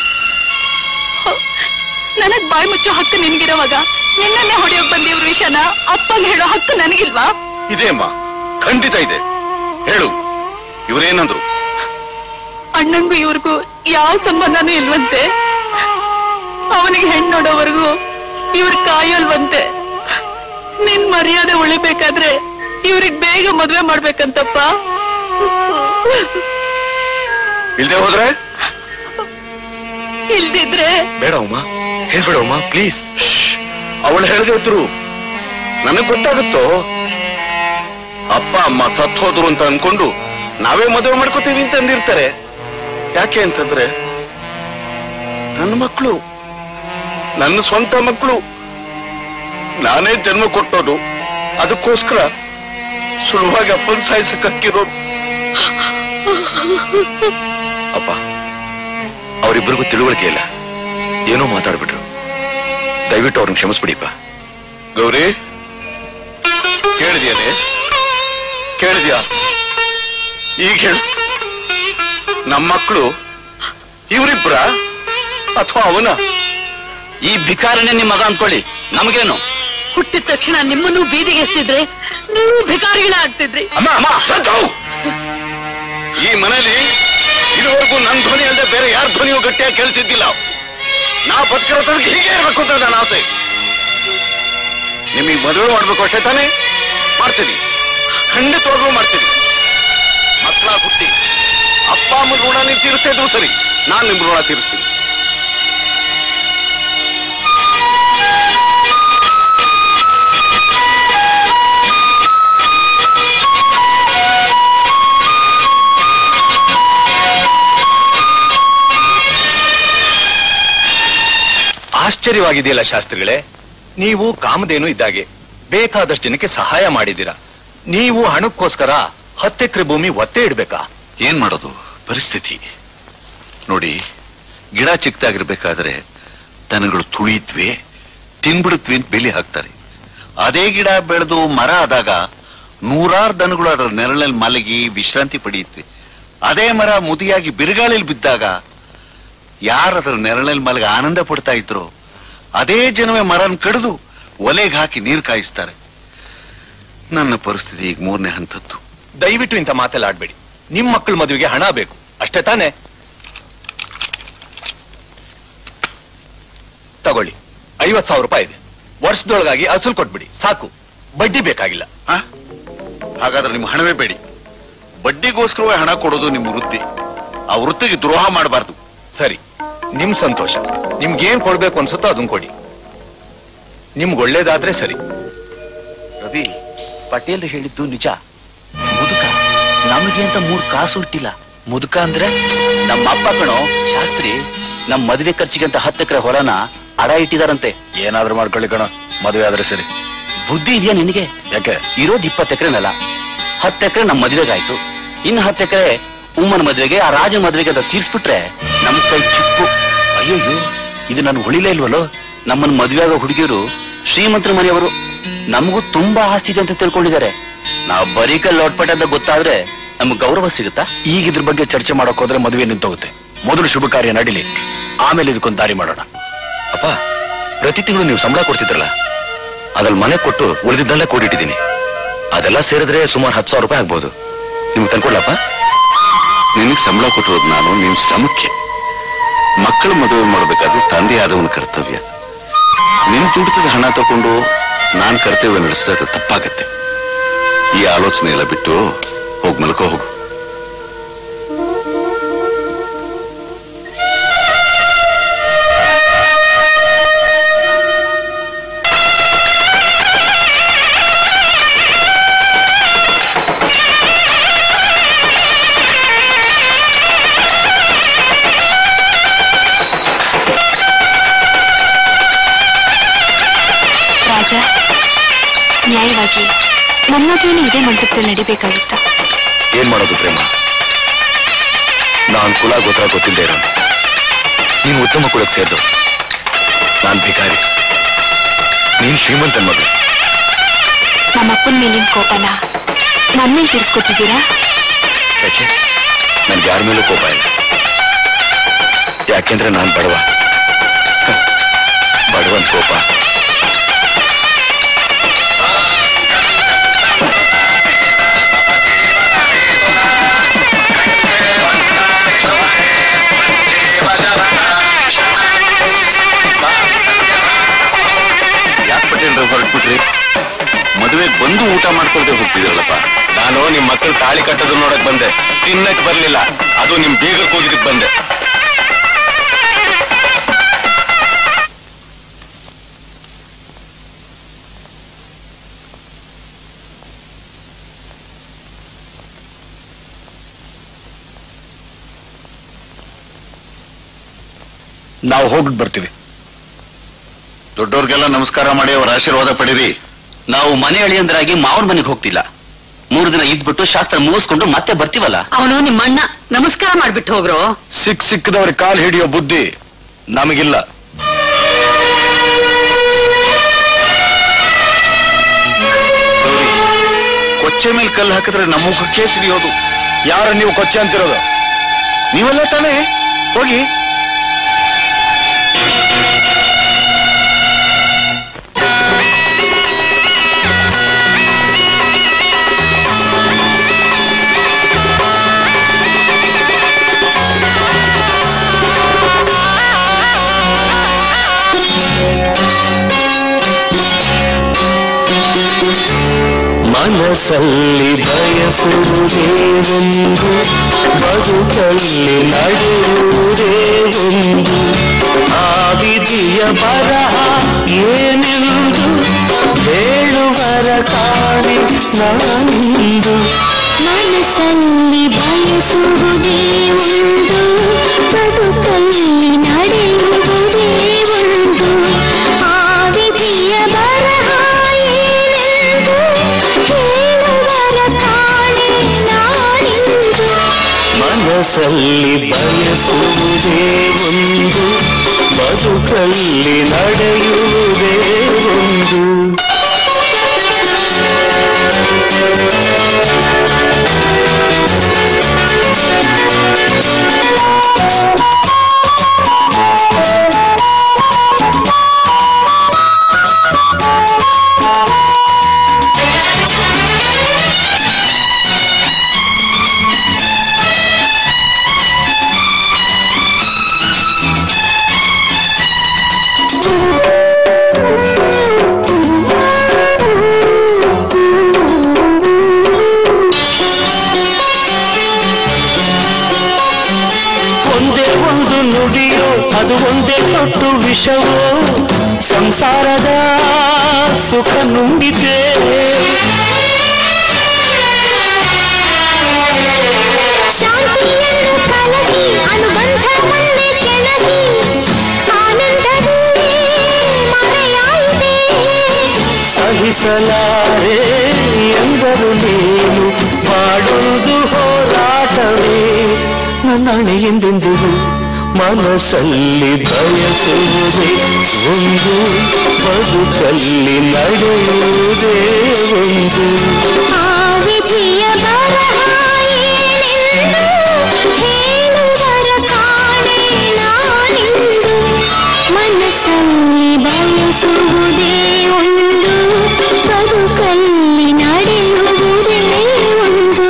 ನನಗ್ ಬಾಯಿ ಮುಚ್ಚೋ ಹಕ್ಕು ನಿನ್ಗಿರೋವಾಗ ನಿನ್ನನ್ನೇ ಹೊಡೆಯೋಕ್ ಬಂದಿವ್ರ ವಿಷಯನ ಅಪ್ಪಂಗ್ ಹೇಳೋ ಹಕ್ಕು ನನಗಿಲ್ವಾ ಇದೆ ಅಮ್ಮ ಖಂಡಿತ ಇದೆ ಹೇಳು ಇವರೇನಂದ್ರು ಅಣ್ಣಂಗೂ ಇವ್ರಿಗೂ ಯಾವ ಸಂಬಂಧನೂ ಇಲ್ವಂತೆ ಅವನಿಗೆ ಹೆಣ್ಣು ನೋಡೋವರೆಗೂ ಇವ್ರ ಕಾಯೋಲ್ವಂತೆ ನಿನ್ ಮರ್ಯಾದೆ ಉಳಿಬೇಕಾದ್ರೆ ಇವ್ರಿಗೆ ಬೇಗ ಮದ್ವೆ ಮಾಡ್ಬೇಕಂತಪ್ಪ ಇಲ್ದೆ ಹೋದ್ರೆ ಇಲ್ದಿದ್ರೆ ಬೇಡ ಉಮ್ಮ ಹೇಳ್ಬೇಡ ಉಮ್ಮ ಪ್ಲೀಸ್ ಅವಳು ಹೇಳ್ದೆ ಇದ್ರು ನನಗ್ ಗೊತ್ತಾಗುತ್ತೋ ಅಪ್ಪ ಅಮ್ಮ ಸತ್ ಹೋದ್ರು ಅಂತ ಅನ್ಕೊಂಡು ನಾವೇ ಮದುವೆ ಮಾಡ್ಕೋತೀವಿ ಅಂತ ಅಂದಿರ್ತಾರೆ ಯಾಕೆ ಅಂತಂದ್ರೆ ನನ್ನ ಮಕ್ಕಳು ನನ್ನ ಸ್ವಂತ ಮಕ್ಕಳು ನಾನೇ ಜನ್ಮ ಕೊಟ್ಟೋದು ಅದಕ್ಕೋಸ್ಕರ ಸುಲಭವಾಗಿ ಅಪ್ಪನ್ ಸಾಯಿಸಕ್ಕಿರೋದು ಅಪ್ಪ ಅವರಿಬ್ಬರಿಗೂ ತಿಳುವಳಿಕೆ ಇಲ್ಲ ಏನೋ ಮಾತಾಡ್ಬಿಟ್ರು ದಯವಿಟ್ಟು ಅವ್ರನ್ನ ಕ್ಷಮಿಸ್ಬಿಡಿಪ್ಪ ಗೌರಿ ಕೇಳಿದ್ಯಾನೆ ಕೇಳಿದ್ಯಾ ಈಗ ಹೇಳು ನಮ್ಮ ಮಕ್ಕಳು ಇವರಿಬ್ರ ಅಥವಾ ಅವನ ಈ ಭಿಕಾರನೇ ನಿಮ್ ಮಗ ಅಂದ್ಕೊಳ್ಳಿ ನಮಗೇನು ಹುಟ್ಟಿದ ತಕ್ಷಣ ನಿಮ್ಮನ್ನು ಬೀದಿಗೆ ಎಸ್ತಿದ್ರೆ ನೀವು ಭಿಕಾರಿಗಳ ಆಗ್ತಿದ್ರಿ ಅಮ್ಮ ಅಮ್ಮ ಸದ್ದು! ಈ ಮನೇಲಿ ಇದುವರೆಗೂ ನನ್ ಧ್ವನಿ ಅಲ್ಲದೆ ಬೇರೆ ಯಾರ ಧ್ವನಿಯೂ ಗಟ್ಟಿಯಾಗಿ ಕೇಳಿಸಿದ್ದಿಲ್ಲ ನಾ ಬದುಕಿರೋ ತನಕ ಹೀಗೆ ಇರ್ಬೇಕು ಅಂತ ನನ್ನ ಆಸೆ ನಿಮಗೆ ಮದುವೆ ಮಾಡ್ಬೇಕು ಅಷ್ಟೇ ತಾನೇ ಮಾಡ್ತೀನಿ ಖಂಡಿತವಾಗ್ಲೂ ಮಾಡ್ತೀನಿ ಮಕ್ಕಳ ಹುಟ್ಟಿ ಅಪ್ಪ ಅಮ್ಮನ ಋಣ ನೀವು ತೀರಿಸ್ತಾ ಇದ್ರು ಸರಿ ನಾನು ನಿಮ್ ಋಣ ತೀರಿಸ್ತೀನಿ ಆಶ್ಚರ್ಯವಾಗಿದೆಯಲ್ಲ ಶಾಸ್ತ್ರಿಗಳೇ ನೀವು ಕಾಮಧೇನು ಇದ್ದಾಗೆ ಬೇಕಾದಷ್ಟು ಜನಕ್ಕೆ ಸಹಾಯ ಮಾಡಿದ್ದೀರಾ ನೀವು ಹಣಕ್ಕೋಸ್ಕರ ಹತ್ತೆಕ್ರೆ ಭೂಮಿ ಒತ್ತೆ ಇಡ್ಬೇಕಾ ಏನ್ ಮಾಡೋದು ಪರಿಸ್ಥಿತಿ ನೋಡಿ ಗಿಡ ಚಿಕ್ಕದಾಗಿರ್ಬೇಕಾದ್ರೆ ದನಗಳು ತುಳಿತ್ವೆ ತಿನ್ಬಿಡುತ್ತವೆ ಅಂತ ಬೇಲಿ ಹಾಕ್ತಾರೆ ಅದೇ ಗಿಡ ಬೆಳೆದು ಮರ ಆದಾಗ ನೂರಾರು ದನಗಳು ಅದರ ನೆರಳಲ್ಲಿ ಮಲಗಿ ವಿಶ್ರಾಂತಿ ಪಡೆಯುತ್ತವೆ ಅದೇ ಮರ ಮುದಿಯಾಗಿ ಬಿರುಗಾಳಿಲಿ ಬಿದ್ದಾಗ ಯಾರು ಅದರ ನೆರಳಲ್ಲಿ ಮಲಗಿ ಆನಂದ ಪಡ್ತಾ ಇದ್ರು ಅದೇ ಜನವೇ ಮರನ್ ಕಡಿದು ಒಲೆಗೆ ಹಾಕಿ ನೀರು ಕಾಯಿಸ್ತಾರೆ ನನ್ನ ಪರಿಸ್ಥಿತಿ ಈಗ ಮೂರನೇ ಹಂತದ್ದು ದಯವಿಟ್ಟು ಇಂಥ ಮಾತೆಲ್ಲ ಆಡ್ಬೇಡಿ ನಿಮ್ ಮಕ್ಕಳ ಮದುವೆಗೆ ಹಣ ಬೇಕು ಅಷ್ಟೇ ತಾನೇ ತಗೊಳ್ಳಿ ಐವತ್ ಸಾವಿರ ರೂಪಾಯಿ ಇದೆ ವರ್ಷದೊಳಗಾಗಿ ಅಸಲು ಕೊಟ್ಬಿಡಿ ಸಾಕು ಬಡ್ಡಿ ಬೇಕಾಗಿಲ್ಲ ಹಾಗಾದ್ರೆ ನಿಮ್ಮ ಹಣವೇ ಬೇಡಿ ಬಡ್ಡಿಗೋಸ್ಕರವೇ ಹಣ ಕೊಡೋದು ನಿಮ್ಮ ವೃತ್ತಿ ಆ ವೃತ್ತಿಗೆ ದ್ರೋಹ ಮಾಡಬಾರ್ದು ಸರಿ ನಿಮ್ ಸಂತೋಷ ನಿಮ್ಗೇನ್ ಕೊಡ್ಬೇಕು ಅನ್ಸುತ್ತೋ ಅದನ್ನ ಕೊಡಿ ನಿಮ್ಗೆ ಒಳ್ಳೇದಾದ್ರೆ ಸರಿ ರವಿ ಪಟೇಲ್ ಹೇಳಿದ್ದು ನಿಜ ಮುದುಕ ನಮಗೆ ಅಂತ ಮೂರ್ ಕಾಸು ಇಟ್ಟಿಲ್ಲ ಮುದುಕ ಅಂದ್ರೆ ನಮ್ಮ ಅಪ್ಪ ಕಣೋ ಶಾಸ್ತ್ರಿ ನಮ್ ಮದುವೆ ಖರ್ಚಿಗೆ ಅಂತ ಹತ್ತು ಎಕರೆ ಹೊಲನ ಅಡ ಇಟ್ಟಿದಾರಂತೆ ಏನಾದ್ರೂ ಮಾಡ್ಕೊಳ್ಳಿ ಕಣ ಮದುವೆ ಆದ್ರೆ ಸರಿ ಬುದ್ಧಿ ಇದೆಯಾ ನಿನಗೆ ಯಾಕೆ ಇರೋದ್ ಇಪ್ಪತ್ತು ಎಕರೆ ನೆಲ ಹತ್ತು ಎಕರೆ ನಮ್ ಮದುವೆಗಾಯ್ತು ಇನ್ನು ಹತ್ತು ಎಕರೆ ಉಮ್ಮನ ಮದುವೆಗೆ ಆ ರಾಜ ಮದುವೆಗೆ ಅಂತ ತೀರ್ಸ್ಬಿಟ್ರೆ ನಮ್ ಕೈ ಚಿಕ್ಕು ಅಯ್ಯಯ್ಯೋ ಇದು ನನ್ ಹೊಳಿಲೇ ಇಲ್ವಲ್ಲೋ ನಮ್ಮನ್ನ ಮದುವೆ ಆಗೋ ಹುಡುಗಿಯರು ಶ್ರೀಮಂತರ ಮನೆಯವರು ನಮಗೂ ತುಂಬಾ ಆಸ್ತಿ ಇದೆ ಅಂತ ತಿಳ್ಕೊಂಡಿದ್ದಾರೆ ನಾವು ಬರೀ ಕಲ್ ಲೋಟ್ಪಟ್ ಅಂತ ಗೊತ್ತಾದ್ರೆ ನಮ್ಗೆ ಗೌರವ ಸಿಗುತ್ತಾ ಈಗ ಇದ್ರ ಬಗ್ಗೆ ಚರ್ಚೆ ಮಾಡಕ್ ಹೋದ್ರೆ ಮದುವೆ ನಿಂತೋಗುತ್ತೆ ಮೊದಲು ಶುಭ ಕಾರ್ಯ ನಡಿಲಿ ಆಮೇಲೆ ಇದಕ್ಕೊಂದು ದಾರಿ ಮಾಡೋಣ ಅಪ್ಪ ಪ್ರತಿ ತಿಂಗಳು ನೀವು ಸಂಬಳ ಕೊಡ್ತಿದ್ರಲ್ಲ ಅದ್ರಲ್ಲಿ ಮನೆ ಕೊಟ್ಟು ಉಳಿದಿದ್ದಲ್ಲೇ ಕೂಡಿಟ್ಟಿದ್ದೀನಿ ಅದೆಲ್ಲ ಸೇರಿದ್ರೆ ಸುಮಾರು ಹತ್ತು ಸಾವಿರ ರೂಪಾಯಿ ಆಗ್ಬೋದು ನಿಮ್ಗೆ ತಂದ್ಕೊಡ್ಲಪ್ಪ ನಿನಗೆ ಸಂಬಳ ಕೊಟ್ಟಿರೋದು ನಾನು ನಿನ್ ಶ್ರಮಕ್ಕೆ ಮಕ್ಕಳ ಮದುವೆ ಮಾಡಬೇಕಾದ್ರೆ ತಂದೆ ಆದವನ ಕರ್ತವ್ಯ ನಿನ್ ದುಡಿತದ ಹಣ ತಗೊಂಡು ನಾನ್ ಕರ್ತವ್ಯ ನಡೆಸಿದ್ರೆ ಅದು ತಪ್ಪಾಗತ್ತೆ ಈ ಆಲೋಚನೆ ಎಲ್ಲ ಬಿಟ್ಟು ಹೋಗ್ ಮಲ್ಕೋ ಹೋಗು ನ್ಯಾಯವಾಗಿ ನನ್ನ ಮದುವೆನೂ ಇದೇ ಮಂಟಪದಲ್ಲಿ ನಡಿಬೇಕಾಗಿತ್ತು ಏನ್ ಮಾಡೋದು ಪ್ರೇಮ ನಾನ್ ಕುಲ ಗೋತ್ರ ಗೊತ್ತಿಲ್ಲದೆ ಇರೋನು ನೀನು ಉತ್ತಮ ಕುಲಕ್ಕೆ ಸೇರ್ದು ನಾನ್ ಭಿಕಾರಿ ನೀನ್ ಶ್ರೀಮಂತನ್ ಮಗಳು ನಮ್ಮ ಅಪ್ಪನ ಮೇಲಿನ ಕೋಪನ ನನ್ನ ಮೇಲೆ ತೀರ್ಸ್ಕೊತಿದ್ದೀರಾ ಚಾಚೆ ನನ್ಗೆ ಯಾರ ಮೇಲೂ ಕೋಪ ಇಲ್ಲ ಯಾಕೆಂದ್ರೆ ನಾನ್ ಬಡವ ಹ, ಬಡವನ್ ಕೋಪ ಯಾಕೆ ಪಟೇಲ್ರು ಹೊರಟ್ಬಿಟ್ರಿ ಮದುವೆಗೆ ಬಂದು ಊಟ ಮಾಡ್ಕೊಳ್ದೆ ಹೋಗ್ತಿದಿರಲ್ಲಪ್ಪ ನಾನು ನಿಮ್ ಮಕ್ಕಳು ತಾಳಿ ಕಟ್ಟೋದು ನೋಡಕ್ ಬಂದೆ ತಿನ್ನಕ್ ಬರ್ಲಿಲ್ಲ ಅದು ನಿಮ್ ಬೀಗಕ್ಕೆ ಹೋಗಿದ್ದಕ್ ಬಂದೆ ನಾವು ಹೋಗ್ಬಿಟ್ಟು ಬರ್ತೀವಿ ದೊಡ್ಡವ್ರಿಗೆಲ್ಲ ನಮಸ್ಕಾರ ಮಾಡಿ ಅವರ ಆಶೀರ್ವಾದ ಪಡೀರಿ ನಾವು ಮನೆ ಅಳಿಯಂದ್ರಾಗಿ ಮಾವನ ಮನೆಗೆ ಹೋಗ್ತಿಲ್ಲ ಮೂರು ದಿನ ಇದ್ಬಿಟ್ಟು ಶಾಸ್ತ್ರ ಮುಗಿಸ್ಕೊಂಡು ಮತ್ತೆ ಬರ್ತೀವಲ್ಲ ಅವನು ನಿಮ್ಮಣ್ಣ ನಮಸ್ಕಾರ ಮಾಡ್ಬಿಟ್ಟು ಹೋಗ್ರು ಸಿಕ್ ಸಿಕ್ಕದವ್ರ ಕಾಲ್ ಹಿಡಿಯೋ ಬುದ್ಧಿ ನಮಗಿಲ್ಲ ಕೊಚ್ಚೆ ಮೇಲೆ ಕಲ್ಲು ಹಾಕಿದ್ರೆ ನಮ್ಮ ಮುಖಕ್ಕೆ ಸಿಡಿಯೋದು ಯಾರ ನೀವು ಕೊಚ್ಚೆ ಅಂತಿರೋದು ನೀವೆಲ್ಲ ತಾನೇ ಹೋಗಿ ಮನಸ್ಸಲ್ಲಿ ಬಯಸುವುದೇ ಒಂದು ಬದುಕಲ್ಲಿ ನಡೆಯುವುದೇ ಒಂದು ಆ ವಿಧಿಯ ಬರಹ ಏನೆಂದು ಹೇಳುವರ ಕಾಣೆ ನಾನೊಂದು ಮನಸ್ಸಲ್ಲಿ ಬಯಸುವುದೇ ಒಂದು ಬದುಕಲ್ಲಿ ನಡೆಯುವುದೇ ಒಂದು ಆ ವಿಧಿಯ ಬರಹ ಏನೆಂದು ಹೇಳುವರ ಕಾಣೆ ನಾನಿಂದು ಮನಸ್ಸಲ್ಲಿ ಬಯಸುವುದೇ ಒಂದು ಬದುಕಲ್ಲಿ ನಡೆಯುವುದೇ ಒಂದು ಒಂದೇ ಒಂದು ನುಡಿಯೋ ಅದು ಒಂದೇ ತೊಟ್ಟು ವಿಷವೋ ಸಂಸಾರದ ಸುಖ ನುಂಗಿದೆ ಶಾಂತಿಯನ್ನು ಕಲಗಿ ಅನುಬಂಧವನ್ನೇ ಕೆಣಗಿ ಆನಂದವೇ ಮರೆಯಾಯಿದೆ ಸಹಿಸಲಾರೆ ಎಂದರು ನೀನು ಮಾಡುವುದು ಹೋರಾಟವೇ ನನ್ನಣೆ ಎಂದೆಂದಿರು ಮನಸ್ಸಲ್ಲಿ ಬಯಸುವುದೇ ಒಂದು ಬದುಕಲ್ಲಿ ನಡೆಯುವುದೇ ಒಂದು ಆ ವಿಧಿಯ ಬರಹ ಏನೆಂದು ಹೇಳುವರ ಕಾಣೆ ನಾನಿಂದು ಮನಸ್ಸಲ್ಲಿ ಬಯಸುವುದೇ ಒಂದು ಬದುಕಲ್ಲಿ ನಡೆಯುವುದೇ ಒಂದು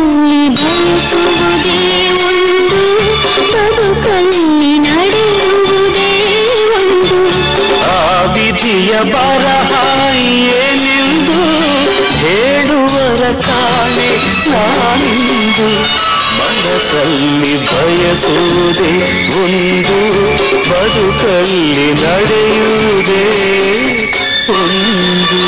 ಮನಸ್ಸಲ್ಲಿ ಬಯಸುವುದೇ ಒಂದು ಬದುಕಲ್ಲಿ ನಡೆಯುವುದೇ ಒಂದು ಆ ವಿಧಿಯ ಬರಹ ಏನೆಂದು ಹೇಳುವರ ಕಾಣೆ ನಾನಿಂದು ಮನಸ್ಸಲ್ಲಿ ಬಯಸುವುದೇ ಒಂದು ಬದುಕಲ್ಲಿ ನಡೆಯುವುದೇ ಒಂದು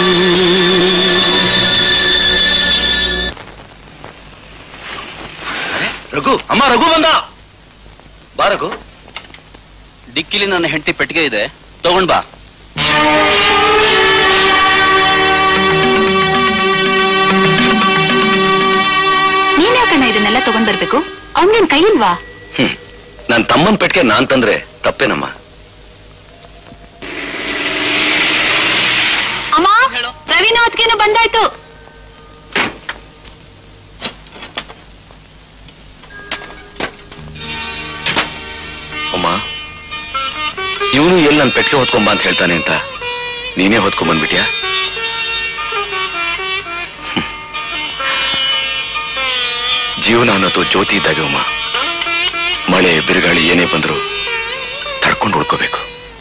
ರಘು ಅಮ್ಮ ರಘು ಬಂದ ಬಾ ರಘು ಡಿಕ್ಕಿಲಿ ನನ್ನ ಹೆಂಡತಿ ಪೆಟ್ಟಿಗೆ ಇದೆ ತಗೊಂಡ್ ಬಾ ನೀನ್ ಯಾಕಣ್ಣ ಇದನ್ನೆಲ್ಲ ತಗೊಂಡ್ ಬರ್ಬೇಕು ಅವ್ನಿಗೇನ್ ಕೈ ಇಲ್ವಾ ನನ್ ತಮ್ಮನ್ ಪೆಟ್ಟಿಗೆ ನಾನ್ ತಂದ್ರೆ ತಪ್ಪೇನಮ್ಮ ಅಮ್ಮ ರವಿನ ಹೊತ್ತಿಗೆನು ಬಂದಾಯ್ತು ಅಮ್ಮ ಇವನು ಎಲ್ಲಿ ನನ್ ಪೆಟ್ಟಿಗೆ ಹೊತ್ಕೊಂಬ ಅಂತ ಹೇಳ್ತಾನೆ ಅಂತ ನೀನೇ ಹೊತ್ಕೊಂಡ್ ಬಂದ್ಬಿಟ್ಯಾ ಹ್ಮ್. ಜೀವನ ಅನ್ನೋದು ಜ್ಯೋತಿ ಇದ್ದಾಗೆ ಅಮ್ಮ ಮಳೆ ಬಿರುಗಾಳಿ ಏನೇ ಬಂದ್ರು ತಡ್ಕೊಂಡು ಉಳ್ಕೋಬೇಕು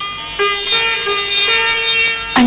ಅಣ್ಣ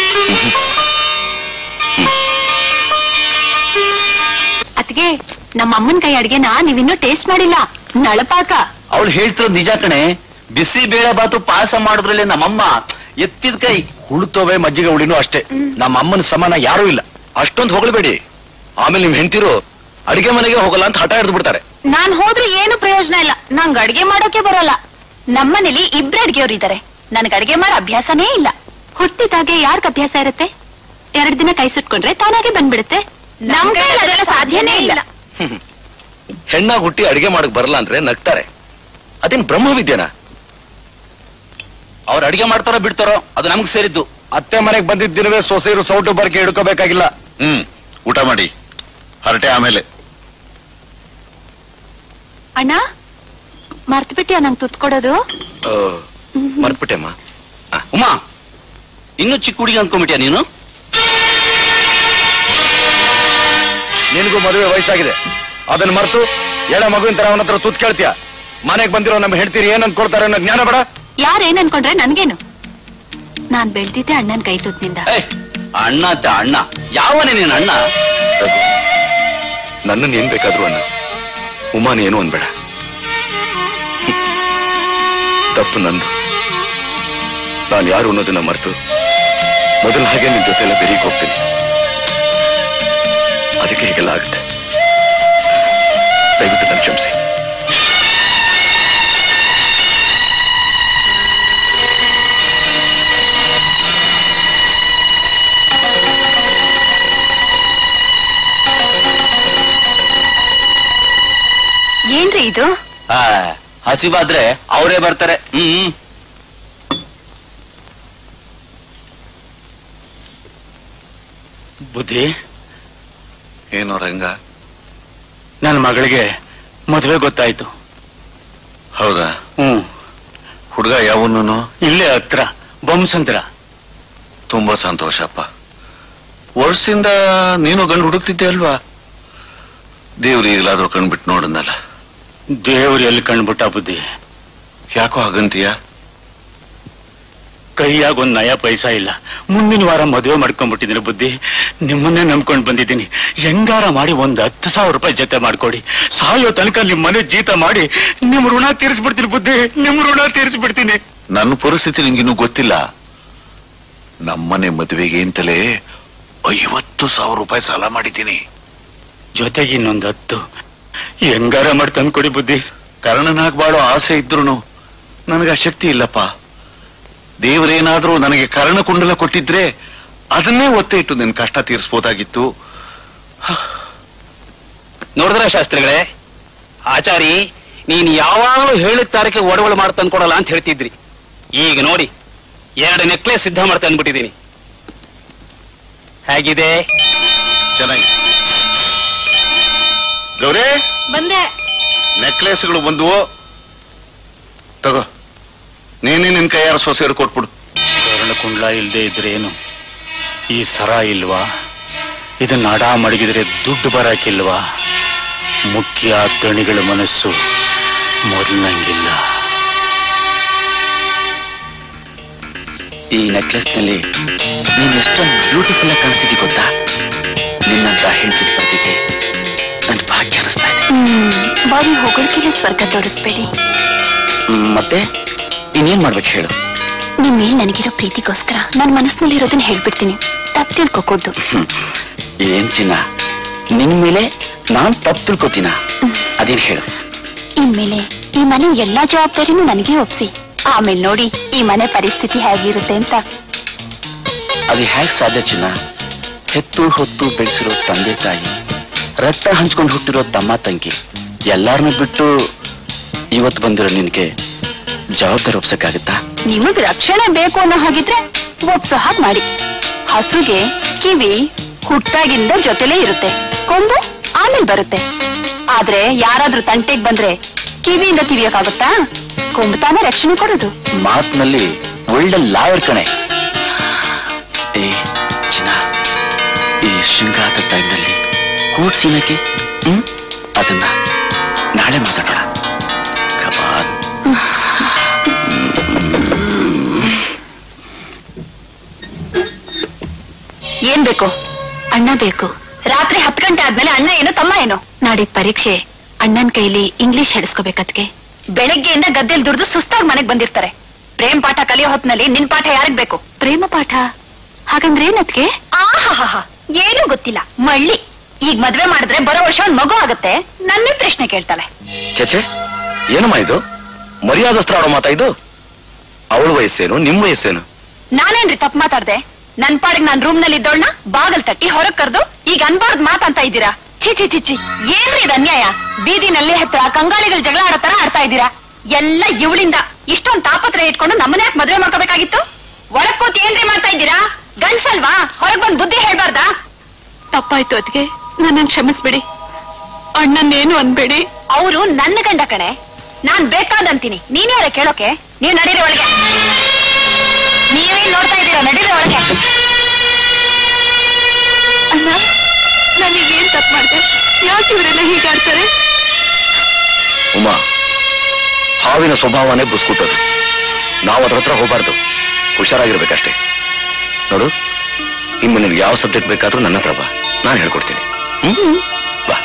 ಅತ್ಗೆ ನಮ್ಮ ಅಮ್ಮನ ಕೈ ಅಡ್ಗೆನ ನೀವಿನ್ನೂ ಟೇಸ್ಟ್ ಮಾಡಿಲ್ಲ ನಳಪಾಕ ಅವಳು ಹೇಳ್ತಿರೋದು ನಿಜ ಕಣೆ ಬಿಸಿ ಬೇಳೆ ಬಾತು ಪಾಯಸ ಮಾಡಿದ್ರಲ್ಲಿ ನಮ್ಮಮ್ಮ ಎತ್ತಿದ ಕೈ ಹುಳುತೋವೆ ಮಜ್ಜಿಗೆ ಹುಳಿನೂ ಅಷ್ಟೇ ನಮ್ಮ ಅಮ್ಮನ ಸಮಾನ ಯಾರೂ ಇಲ್ಲ ಅಷ್ಟೊಂದು ಹೊಗಳಬೇಡಿ ಆಮೇಲೆ ನಿಮ್ ಹೆಂಡತಿರು ಅಡಿಗೆ ಮನೆಗೆ ಹೋಗಲ್ಲ ಅಂತ ಹಠ ಹಿಡಿದು ಬಿಡ್ತಾರೆ ನಾನ್ ಹೋದ್ರೆ ಏನು ಪ್ರಯೋಜನ ಇಲ್ಲ ನಂಗ್ ಅಡ್ಗೆ ಮಾಡೋಕೆ ಬರೋಲ್ಲ ನಮ್ಮನೇಲಿ ಇಬ್ರು ಅಡ್ಗೆಯವ್ರು ಇದಾರೆ ನನ್ಗ್ ಅಡ್ಗೆ ಮಾಡೋ ಅಭ್ಯಾಸನೇ ಇಲ್ಲ ಹುಟ್ಟಿದಾಗೆ ಯಾರ್ಗ್ ಅಭ್ಯಾಸ ಇರುತ್ತೆ ಎರಡ್ ದಿನ ಕೈ ಸುಟ್ಕೊಂಡ್ರೆ ತಾನಾಗೆ ಬಂದ್ಬಿಡುತ್ತೆ ನಮ್ ಕೈಲಿ ಅದೆಲ್ಲ ಸಾಧ್ಯನೇ ಇಲ್ಲ ಹೆಣ್ಣಾಗ್ ಹುಟ್ಟಿ ಅಡಿಗೆ ಮಾಡಕ್ ಬರಲ್ಲ ಅಂದ್ರೆ ನಗ್ತಾರೆ ಅದೇನ್ ಬ್ರಹ್ಮವಿದ್ಯನಾ ಅವ್ರು ಅಡಿಗೆ ಮಾಡ್ತಾರೋ ಬಿಡ್ತಾರೋ ಅದು ನಮ್ಗೆ ಸೇರಿದ್ದು ಅತ್ತೆ ಮನೆಗೆ ಬಂದಿದ್ದ ದಿನವೇ ಸೊಸೆಯರು ಸೌಟು ಬರ್ಕೆ ಹಿಡ್ಕೋಬೇಕಾಗಿಲ್ಲ ಹ್ಮ್ ಊಟ ಮಾಡಿ ಹರಟೆ ಆಮೇಲೆ ಅಣ್ಣ ಮರ್ತು ಬಿಟ್ಟಿಯ ನಂಗೆ ತುತ್ ಕೊಡೋದು ಮರ್ತ್ಬಿಟ್ಟೆಮ್ಮ ಉಮಾ ಇನ್ನು ಚಿಕ್ಕ ಹುಡುಗಿ ಅನ್ಕೊಂಬಿಟ್ಯಾ ನೀನು ನಿನಗೂ ಮದುವೆ ವಯಸ್ಸಾಗಿದೆ ಅದನ್ನ ಮರ್ತು ಎಳೆ ಮಗುವಿನ ತರ ಅವನ ಹತ್ರ ತುತ್ ಕೇಳ್ತೀಯ ಮನೆಗೆ ಬಂದಿರೋ ನಮ್ಮ ಹೆಂಡ್ತೀರಿ ಏನ್ ಅನ್ಕೊಳ್ತಾರೆ ಅನ್ನೋ ಜ್ಞಾನ ಬೇಡ ಯಾರೇನ್ ಅನ್ಕೊಂಡ್ರೆ ನನ್ಗೇನು ನಾನ್ ಬೆಳ್ದಿದ್ದೆ ಅಣ್ಣನ್ ಕೈ ತುತ್ತಿನಿಂದ ಅಣ್ಣ ಅಂತ ಅಣ್ಣ ಯಾವನೇ ನೀನ್ ಅಣ್ಣ ನನ್ನನ್ನು ಏನ್ ಬೇಕಾದ್ರೂ ಅಣ್ಣ ಉಮಾನ ಏನು ಅನ್ಬೇಡ ತಪ್ಪು ನಂದು ನಾನು ಯಾರು ಅನ್ನೋದನ್ನ ಮರೆತು ಮೊದಲ ಹಾಗೆ ನಿನ್ ಜೊತೆ ಎಲ್ಲ ಬೆರೀಗ್ ಹೋಗ್ತೀನಿ ಅದಕ್ಕೆ ಹೀಗೆಲ್ಲ ಆಗುತ್ತೆ ದಯವಿಟ್ಟು ನನ್ನ ಕ್ಷಮಿಸಿ ಏನ್ರಿ ಇದು ಆ, ಹಸಿವಾದ್ರೆ ಅವರೇ ಬರ್ತಾರೆ ಹ್ಮ್ ಬುದ್ಧಿ ಏನು ರಂಗ ನನ್ನ ಮಗಳಿಗೆ ಮದುವೆ ಗೊತ್ತಾಯ್ತು ಹೌದಾ ಹ್ಮ್ ಹುಡುಗ ಯಾವನು ಇಲ್ಲೇ ಹತ್ರ ಬೊಮ್ಮಸಂದ್ರ ತುಂಬಾ ಸಂತೋಷಪ್ಪ ವರ್ಷದಿಂದ ನೀನು ಗಂಡು ಹುಡುಕ್ತಿದ್ದೆ ಅಲ್ವಾ ದೇವ್ರು ಈಗಲಾದ್ರೂ ಕಣ್ಬಿಟ್ಟು ನೋಡನ್ನಲ್ಲ ದೇವ್ರು ಎಲ್ಲಿ ಕಂಡ್ಬಿಟ್ಟ ಬುದ್ಧಿ ಯಾಕೋ ಹಾಗಂತೀಯ ಕೈಯಾಗ ಒಂದ್ ನಯ ಪೈಸಾ ಇಲ್ಲ ಮುಂದಿನ ವಾರ ಮದುವೆ ಮಾಡ್ಕೊಂಡ್ಬಿಟ್ಟಿದ್ದೀನಿ ಬುದ್ಧಿ ನಿಮ್ಮನ್ನೇ ನಂಬ್ಕೊಂಡ್ ಬಂದಿದ್ದೀನಿ ಹೆಂಗಾರ ಮಾಡಿ ಒಂದ್ ಹತ್ತು ಸಾವಿರ ರೂಪಾಯಿ ಜೊತೆ ಮಾಡ್ಕೊಡಿ ಸಾಯೋ ತನಕ ನಿಮ್ ಮನೆ ಜೀತ ಮಾಡಿ ನಿಮ್ ಋಣ ತೀರಿಸ್ಬಿಡ್ತೀನಿ ಬುದ್ಧಿ ನಿಮ್ ಋಣ ತೀರಿಸ್ಬಿಡ್ತೀನಿ ನನ್ನ ಪರಿಸ್ಥಿತಿ ನಿಂಗಿನ್ನೂ ಗೊತ್ತಿಲ್ಲ ನಮ್ಮನೆ ಮದುವೆಗೆ ಅಂತಲೇ ಐವತ್ತು ಸಾವಿರ ರೂಪಾಯಿ ಸಾಲ ಮಾಡಿದ್ದೀನಿ ಜೊತೆಗೆ ಇನ್ನೊಂದ್ ಹತ್ತು ಹೆಂಗಾರ ಮಾಡಿ ತಂದ್ಕೊಡಿ ಬುದ್ಧಿ ಕರ್ಣನಾಗ್ ಬಾಳೋ ಆಸೆ ಇದ್ರು ನನಗೆ ಆ ಶಕ್ತಿ ಇಲ್ಲಪ್ಪ ದೇವರೇನಾದ್ರೂ ನನಗೆ ಕರ್ಣಕುಂಡಲ ಕೊಟ್ಟಿದ್ರೆ ಅದನ್ನೇ ಒತ್ತೆ ಇಟ್ಟು ನಿನ್ ಕಷ್ಟ ತೀರಿಸ್ಬೋದಾಗಿತ್ತು ನೋಡಿದ್ರ ಶಾಸ್ತ್ರಿಗಳೇ ಆಚಾರಿ ನೀನ್ ಯಾವಾಗಲೂ ಹೇಳಿದ ತಾರೀಕೆ ಒಡವಳು ಮಾಡಿ ತಂದ್ಕೊಡಲ್ಲ ಅಂತ ಹೇಳ್ತಿದ್ರಿ ಈಗ ನೋಡಿ ಎರಡು ನೆಕ್ಲೆಸ್ ಸಿದ್ಧ ಮಾಡಿ ತಂದ್ಬಿಟ್ಟಿದ್ದೀನಿ ಹೇಗಿದೆ ಚೆನ್ನಾಗಿ ಗೌರಿ ಬಂದೆ ನೆಕ್ಲೆಸ್ಗಳು ಬಂದುವು ತಗೋ ನೀನೇ ನಿನ್ ಕೈಯಾರ ಸೊಸೆಯರು ಕೊಟ್ಬಿಡು ಕುಂಡ್ಲ ಇಲ್ದೇ ಇದ್ರೆ ಏನು ಈ ಸರ ಇಲ್ವಾ ಇದನ್ನ ಅಡ ಮಡಗಿದ್ರೆ ದುಡ್ಡು ಬರಕ್ಕಿಲ್ವಾ ಮುಖ್ಯ ದಣಿಗಳ ಮನಸ್ಸು ಮೊದಲಂಗಿಲ್ಲ ಈ ನೆಕ್ಲೆಸ್ ನಲ್ಲಿ ನೀನ್ ಎಷ್ಟೊಂದು ಬ್ಯೂಟಿಫುಲ್ ಆಗಿ ಕಾಣಿಸಿದಿ ಗೊತ್ತಾ ನಿನ್ನಂತ ಹೇಳ್ತಿದ್ ಬರ್ತಿದ್ದೆ ನನ್ ಭಾಗ್ಯ ಅನಿಸ್ತಾ ಇದೆ ಹ್ಮ್ ಬಾರಿ ಹೊಗಳಿಕೆಲೆ ಸ್ವರ್ಗ ತೋರಿಸ್ಬೇಡಿ ಹ್ಮ್, ಮತ್ತೆ ಇನ್ನೇನ್ ಮಾಡ್ಬೇಕು ಹೇಳು ನಿಮ್ ಮೇಲ್ ನನಗಿರೋ ಪ್ರೀತಿಗೋಸ್ಕರ ನನ್ ಮನಸ್ಸಿನಲ್ಲಿ ಇರೋದನ್ನ ಹೇಳ್ಬಿಡ್ತೀನಿ ತಪ್ಪು ತಿಳ್ಕೊಕೊಡ್ದು ಹ್ಮ್. ಏನ್ ಚಿನ್ನ ನಿನ್ ಮೇಲೆ ನಾನ್ ತಪ್ಪು ತಿಳ್ಕೊತೀನ ಅದೇನ್ ಹೇಳು ಇನ್ಮೇಲೆ ಈ ಮನೆ ಎಲ್ಲಾ ಜವಾಬ್ದಾರಿನೂ ನನಗೆ ಒಪ್ಸಿ ಆಮೇಲೆ ನೋಡಿ ಈ ಮನೆ ಪರಿಸ್ಥಿತಿ ಹೇಗಿರುತ್ತೆ ಅಂತ ಅದು ಹೇಗ್ ಸಾಧ್ಯ ಚಿನ್ನ ಹೆತ್ತು ಹೊತ್ತು ಬೆಳೆಸಿರೋ ತಂದೆ ತಾಯಿ ರಕ್ತ ಹಂಚ್ಕೊಂಡು ಹುಟ್ಟಿರೋ ತಮ್ಮ ತಂಗಿ ಎಲ್ಲಾರನ್ನೂ ಬಿಟ್ಟು ಇವತ್ತು ಬಂದಿರೋ ನಿನ್ಗೆ ಜವಾಬ್ದಾರಿ ಒಪ್ಸಕ್ಕಾಗತ್ತಾ ನಿಮಗ್ ರಕ್ಷಣೆ ಬೇಕು ಅನ್ನೋ ಹಾಗಿದ್ರೆ ಒಪ್ಸೋ ಹಾಗೆ ಮಾಡಿ ಹಸುಗೆ ಕಿವಿ ಹುಟ್ಟಾಗಿಂದ ಜೊತೆಲೇ ಇರುತ್ತೆ ಕೊಂಬು ಆಮೇಲೆ ಬರುತ್ತೆ ಆದ್ರೆ ಯಾರಾದ್ರೂ ತಂಟೆಗ್ ಬಂದ್ರೆ ಕಿವಿಯಿಂದ ತಿವಿಯಕ್ಕಾಗುತ್ತಾ ಕೊಂಬು ತಾನೇ ರಕ್ಷಣೆ ಕೊಡೋದು ಮಾತಿನಲ್ಲಿ ಒಳ್ಳೆ ಲಾಯರ್ ಕಣೆ ಏ ಚಿನ್ನ ಈ ಶೃಂಗಾರದ ಟೈಮ್ನಲ್ಲಿ ಕೂಡ್ ಸೀನಕ್ಕೆ ಹ್ಮ್ ಅದನ್ನ ನಾಳೆ ಮಾತಾಡೋಣ ಕಮಾನ್ ಏನ್ ಬೇಕು ಅಣ್ಣ ಬೇಕು ರಾತ್ರಿ ಹತ್ತು ಗಂಟೆ ಆದ್ಮೇಲೆ ಅಣ್ಣ ಏನು ತಮ್ಮ ಏನು ನಾಡಿದ್ ಪರೀಕ್ಷೆ ಅಣ್ಣನ್ ಕೈಲಿ ಇಂಗ್ಲಿಷ್ ಹೇಳಿಸ್ಕೋಬೇಕತ್ಗೆ ಬೆಳಗ್ಗೆಯಿಂದ ಗದ್ದೆಲ್ ದುಡ್ದು ಸುಸ್ತಾಗಿ ಮನೆಗ್ ಬಂದಿರ್ತಾರೆ ಪ್ರೇಮ್ ಪಾಠ ಕಲಿಯೋ ಹೊತ್ನಲ್ಲಿ ನಿನ್ ಪಾಠ ಯಾರಿಗ್ ಬೇಕು ಪ್ರೇಮ ಪಾಠ ಹಾಗಂದ್ರೆ ಏನತ್ಗೆ ಆಹಾಹಾ ಏನು ಗೊತ್ತಿಲ್ಲ ಮಳ್ಳಿ ಈಗ ಮದ್ವೆ ಮಾಡಿದ್ರೆ ಬರೋ ವರ್ಷ ಒಂದ್ ಮಗು ಆಗತ್ತೆ ನನ್ನೇ ಪ್ರಶ್ನೆ ಕೇಳ್ತಾಳೆ ಚೇಚೆ ಏನಮ್ಮ ಇದು ಮರ್ಯಾದಸ್ತ್ರ ಆಡೋ ಮಾತಾ ಇದು ಅವಳ ವಯಸ್ಸೇನು ನಿಮ್ ವಯಸ್ಸೇನು ನಾನೇನ್ರಿ ತಪ್ಪು ಮಾತಾಡ್ದೆ ನನ್ ಪಾಡಿಗೆ ನಾನ್ ರೂಮ್ ನಲ್ಲಿ ಇದ್ದೋಳ್ನ ಬಾಗಲ್ ತಟ್ಟಿ ಹೊರಗ್ ಕರ್ದು ಈಗ ಅನ್ಬಾರ್ದ್ ಮಾತಂತ ಇದ್ದೀರಾ ಛಿ ಛಿ ಛಿ ಛಿ ಏನ್ರಿ ಇದು ಅನ್ಯಾಯ ಬೀದಿನಲ್ಲಿ ಹತ್ರ ಕಂಗಾಳಿಗಳು ಜಗಳ ಆಡೋ ತರ ಆಡ್ತಾ ಇದ್ದೀರಾ ಎಲ್ಲ ಇವಳಿಂದ ಇಷ್ಟೊಂದ್ ತಾಪತ್ರ ಇಟ್ಕೊಂಡು ನಮ್ಮನೆ ಯಾಕೆ ಮದ್ವೆ ಮಾಡ್ಕೋಬೇಕಾಗಿತ್ತು ಒಳಗ್ ಕೂತ್ ಏನ್ರಿ ಮಾಡ್ತಾ ಇದ್ದೀರಾ ಗಂಡ್ಸಲ್ವಾ ಹೊರಗ್ ಬಂದ್ ಬುದ್ಧಿ ಹೇಳ್ಬಾರ್ದಾ ತಪ್ಪಾಯ್ತು ಅದ್ಗೆ ನನ್ನನ್ ಕ್ಷಮಿಸ್ಬಿಡಿ ಅಣ್ಣನ್ನೇನು ಅನ್ಬೇಡಿ ಅವರು ನನ್ನ ಗಂಡ ಕಣೆ ನಾನ್ ಬೇಕಾದಂತೀನಿ ನೀನ್ಯಾರ ಕೇಳೋಕೆ ನೀವ್ ನಡೀರಿ ಒಳಗೆ ನೀವೇನ್ ನೋಡ್ತಾ ಇದ್ದೀರಾ ನಡೀರಿ ಒಳಗೆ ಅಣ್ಣ ನನಗೇನ್ ತಪ್ಪು ಮಾಡಿದೆ ಯಾಕೆ ಇವರೆಲ್ಲ ಹೀಗಾಡ್ತಾರೆ ಉಮಾ ಹಾವಿನ ಸ್ವಭಾವನೇ ಬುಸ್ಕುಟ್ಟೋದು ನಾವು ಅದ್ರ ಹತ್ರ ಹೋಗ್ಬಾರ್ದು ಹುಷಾರಾಗಿರ್ಬೇಕಷ್ಟೇ ನೋಡು ಇನ್ನು ನಿನ್ಗೆ ಯಾವ ಸಬ್ಜೆಕ್ಟ್ ಬೇಕಾದ್ರೂ ನನ್ನ ಹತ್ರ ಬಾ ನಾನು ಹೇಳ್ಕೊಡ್ತೀನಿ ಹ್ಮ್ ಬಾ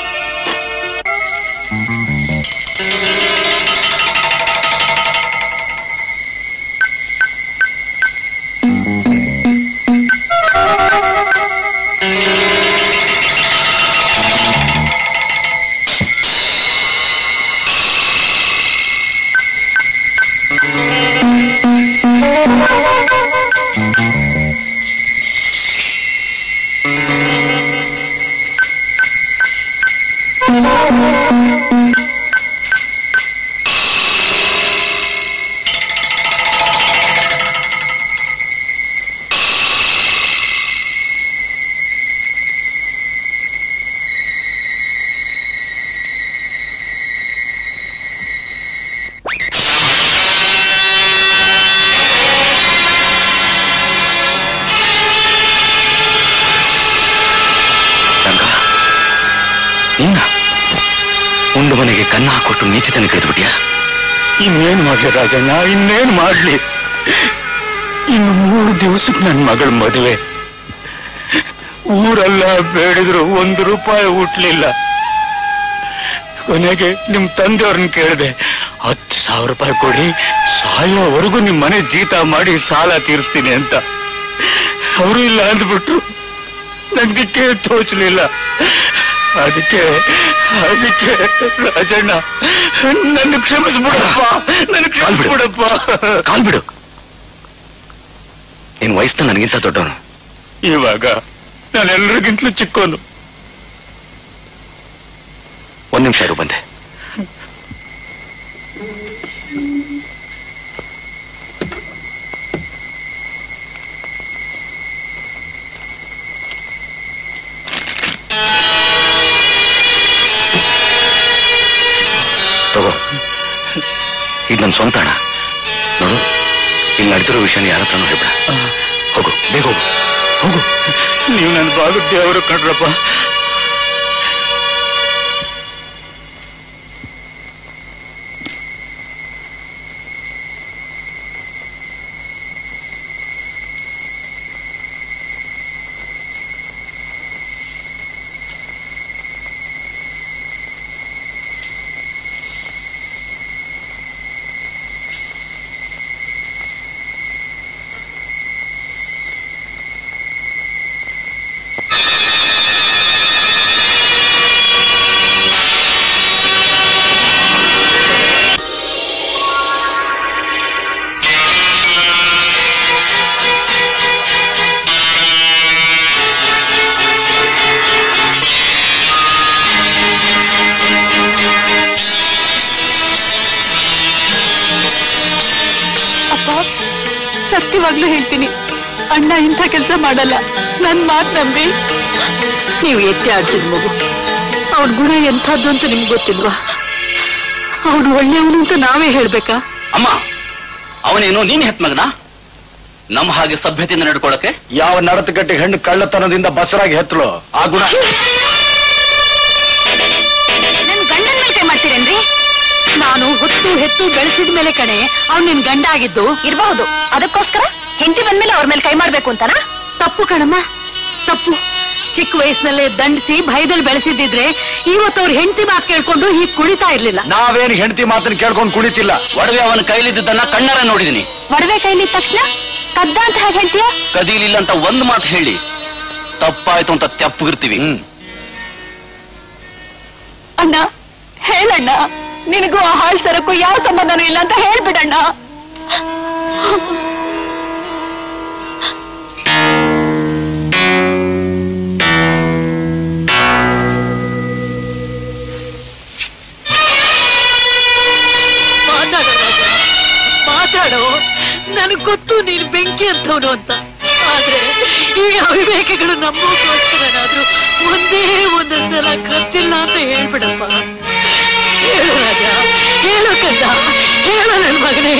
ರಂಗ ನೀನ ಉಂಡು ಮನೆಗೆ ಕನ್ನ ಹಾಕೊಟ್ಟು ನೀಚಿತನ ಕೆಳಿದ್ಬಿಟ್ಯಾ ಇನ್ನೇನ್ ಮಾಡ್ಲಿ ರಾಜಣ್ಣ ಇನ್ನೇನ್ ಮಾಡ್ಲಿ ಇನ್ನು ಮೂರು ದಿವಸಕ್ಕೆ ನನ್ನ ಮಗಳ ಮದುವೆ ಊರೆಲ್ಲ ಬೇಡಿದ್ರು ಒಂದು ರೂಪಾಯಿ ಹುಟ್ಲಿಲ್ಲ ಕೊನೆಗೆ ನಿಮ್ ತಂದೆಯವ್ರನ್ನ ಕೇಳಿದೆ ಹತ್ತು ಸಾವಿರ ರೂಪಾಯಿ ಕೊಡಿ ಸಾಯೋವರೆಗೂ ನಿಮ್ ಮನೆ ಜೀತ ಮಾಡಿ ಸಾಲ ತೀರಿಸ್ತೀನಿ ಅಂತ ಅವರು ಇಲ್ಲ ಅಂದ್ಬಿಟ್ರು ನಂಗೆ ತೋಚಲಿಲ್ಲ ಅದಕ್ಕೆ ಅದಕ್ಕೆ ರಾಜಣ್ಣ ನನ್ನ ಕ್ಷಮಿಸ್ಬಿಡಪ್ಪ ನನ್ನ ಕ್ಷಮಿಸ್ಬಿಡಪ್ಪ ಕಾಲ್ ಬಿಡು ನಿನ್ ವಯಸ್ಸಿನ ನನಗಿಂತ ದೊಡ್ಡವನು ಇವಾಗ ನಾನು ಎಲ್ರಿಗಿಂತಲೂ ಚಿಕ್ಕೋನು ಒಂದ್ ನಿಮಿಷ ಇರು ಬಂದೆ ತಗೋ ಇದು ನನ್ನ ಸ್ವಂತ ಹಣ ನೋಡು ಇಲ್ಲಿ ನಡೆದಿರೋ ವಿಷಯನ ಯಾರ ಹತ್ರನೂ ಹೇಳ್ಬೇಡ ಹೋಗು ಬೇಗ ಹೋಗು ಹೋಗು ನೀವು ನನ್ನ ಬಾಗು ದೇವರು ಕಣ್ರಪ್ಪ ಸತ್ಯವಾಗ್ಲೂ ಹೇಳ್ತೀನಿ ಅಣ್ಣ ಇಂಥ ಕೆಲಸ ಮಾಡಲ್ಲ ನನ್ ಮಾತ್ ನಂಬಿ ನೀವು ಎತ್ತಿ ಆಡ್ಸಿದ ಮಗು ಅವನ ಗುಣ ಎಂಥದ್ದು ಅಂತ ನಿಮ್ಗೆ ಗೊತ್ತಿಲ್ವಾ ಅವನು ಒಳ್ಳೆಯವನು ಅಂತ ನಾವೇ ಹೇಳ್ಬೇಕಾ ಅಮ್ಮ ಅವನೇನು ನೀನ್ ಹೆತ್ ಮಗನ ನಮ್ಮ ಹಾಗೆ ಸಭ್ಯತೆಯಿಂದ ನಡ್ಕೊಳಕ್ಕೆ ಯಾವ ನಡತಗಟ್ಟೆ ಹೆಣ್ಣು ಕಳ್ಳತನದಿಂದ ಬಸರಾಗಿ ಹೆತ್ತಳು ಆ ಗುಣ ನನ್ ಗಂಡನ ಮೇಲೆ ಕೈ ಮಾಡ್ತೀರೇನ್ರಿ ನಾನು ಹೊತ್ತು ಹೆತ್ತು ಬೆಳೆಸಿದ ಮೇಲೆ ಕಣೆ ಅವ್ನು ನಿನ್ ಗಂಡ ಆಗಿದ್ದು ಇರಬಹುದು ಅದಕ್ಕೋಸ್ಕರ ಹೆಂಡತಿ ಬಂದ್ಮೇಲೆ ಅವ್ರ ಮೇಲೆ ಕೈ ಮಾಡ್ಬೇಕು ಅಂತನಾ ತಪ್ಪು ಕಣಮ್ಮ ತಪ್ಪು ಚಿಕ್ಕ ವಯಸ್ಸಿನಲ್ಲೇ ದಂಡಿಸಿ ಭಯದಲ್ಲಿ ಬೆಳೆಸಿದ್ದಿದ್ರೆ ಇವತ್ತು ಅವ್ರ ಹೆಂಡತಿ ಮಾತು ಕೇಳ್ಕೊಂಡು ಹೀಗ್ ಕುಳಿತಾ ಇರ್ಲಿಲ್ಲ ನಾವೇನು ಹೆಂಡತಿ ಮಾತನ್ನ ಕೇಳ್ಕೊಂಡು ಕುಳಿತಿಲ್ಲ ಒಡವೆ ಅವನ ಕೈಲಿದ್ದನ್ನ ಕಣ್ಣಾರ ನೋಡಿದೀನಿ ಒಡವೆ ಕೈಲಿ ತಕ್ಷಣ ಕದ್ದ ಅಂತ ಹೇಗೆ ಹೇಳ್ತೀಯ ಕದೀಲಿಲ್ಲ ಅಂತ ಒಂದ್ ಮಾತು ಹೇಳಿ ತಪ್ಪಾಯ್ತು ಅಂತ ತೆಪ್ಪಗಿರ್ತೀವಿ ಅಣ್ಣ ಹೇಳಣ್ಣ ನಿನಗೂ ಆ ಹಾಳ್ ಸರಕು ಯಾವ ಸಂಬಂಧನೂ ಇಲ್ಲ ಅಂತ ಹೇಳ್ಬಿಡಣ್ಣ ಮಾತಾಡೋ ರಾಜ, ಮಾತಾಡೋ ನನಗ್ ಗೊತ್ತು ನೀನು ಬೆಂಕಿ ಅಂತವನು ಅಂತ ಆದ್ರೆ ಈ ಅವಿವೇಕಗಳು ನಮ್ಮಗೋಸ್ಕರನಾದ್ರೂ ಒಂದೇ ಒಂದು ಸಲ ಕತ್ತಿಲ್ಲ ಅಂತ ಹೇಳ್ಬಿಡಪ್ಪ ಹೇಳು ರಾಜ ಹೇಳು ಕಂದ ಹೇಳು ನನ್ ಮಗನೇ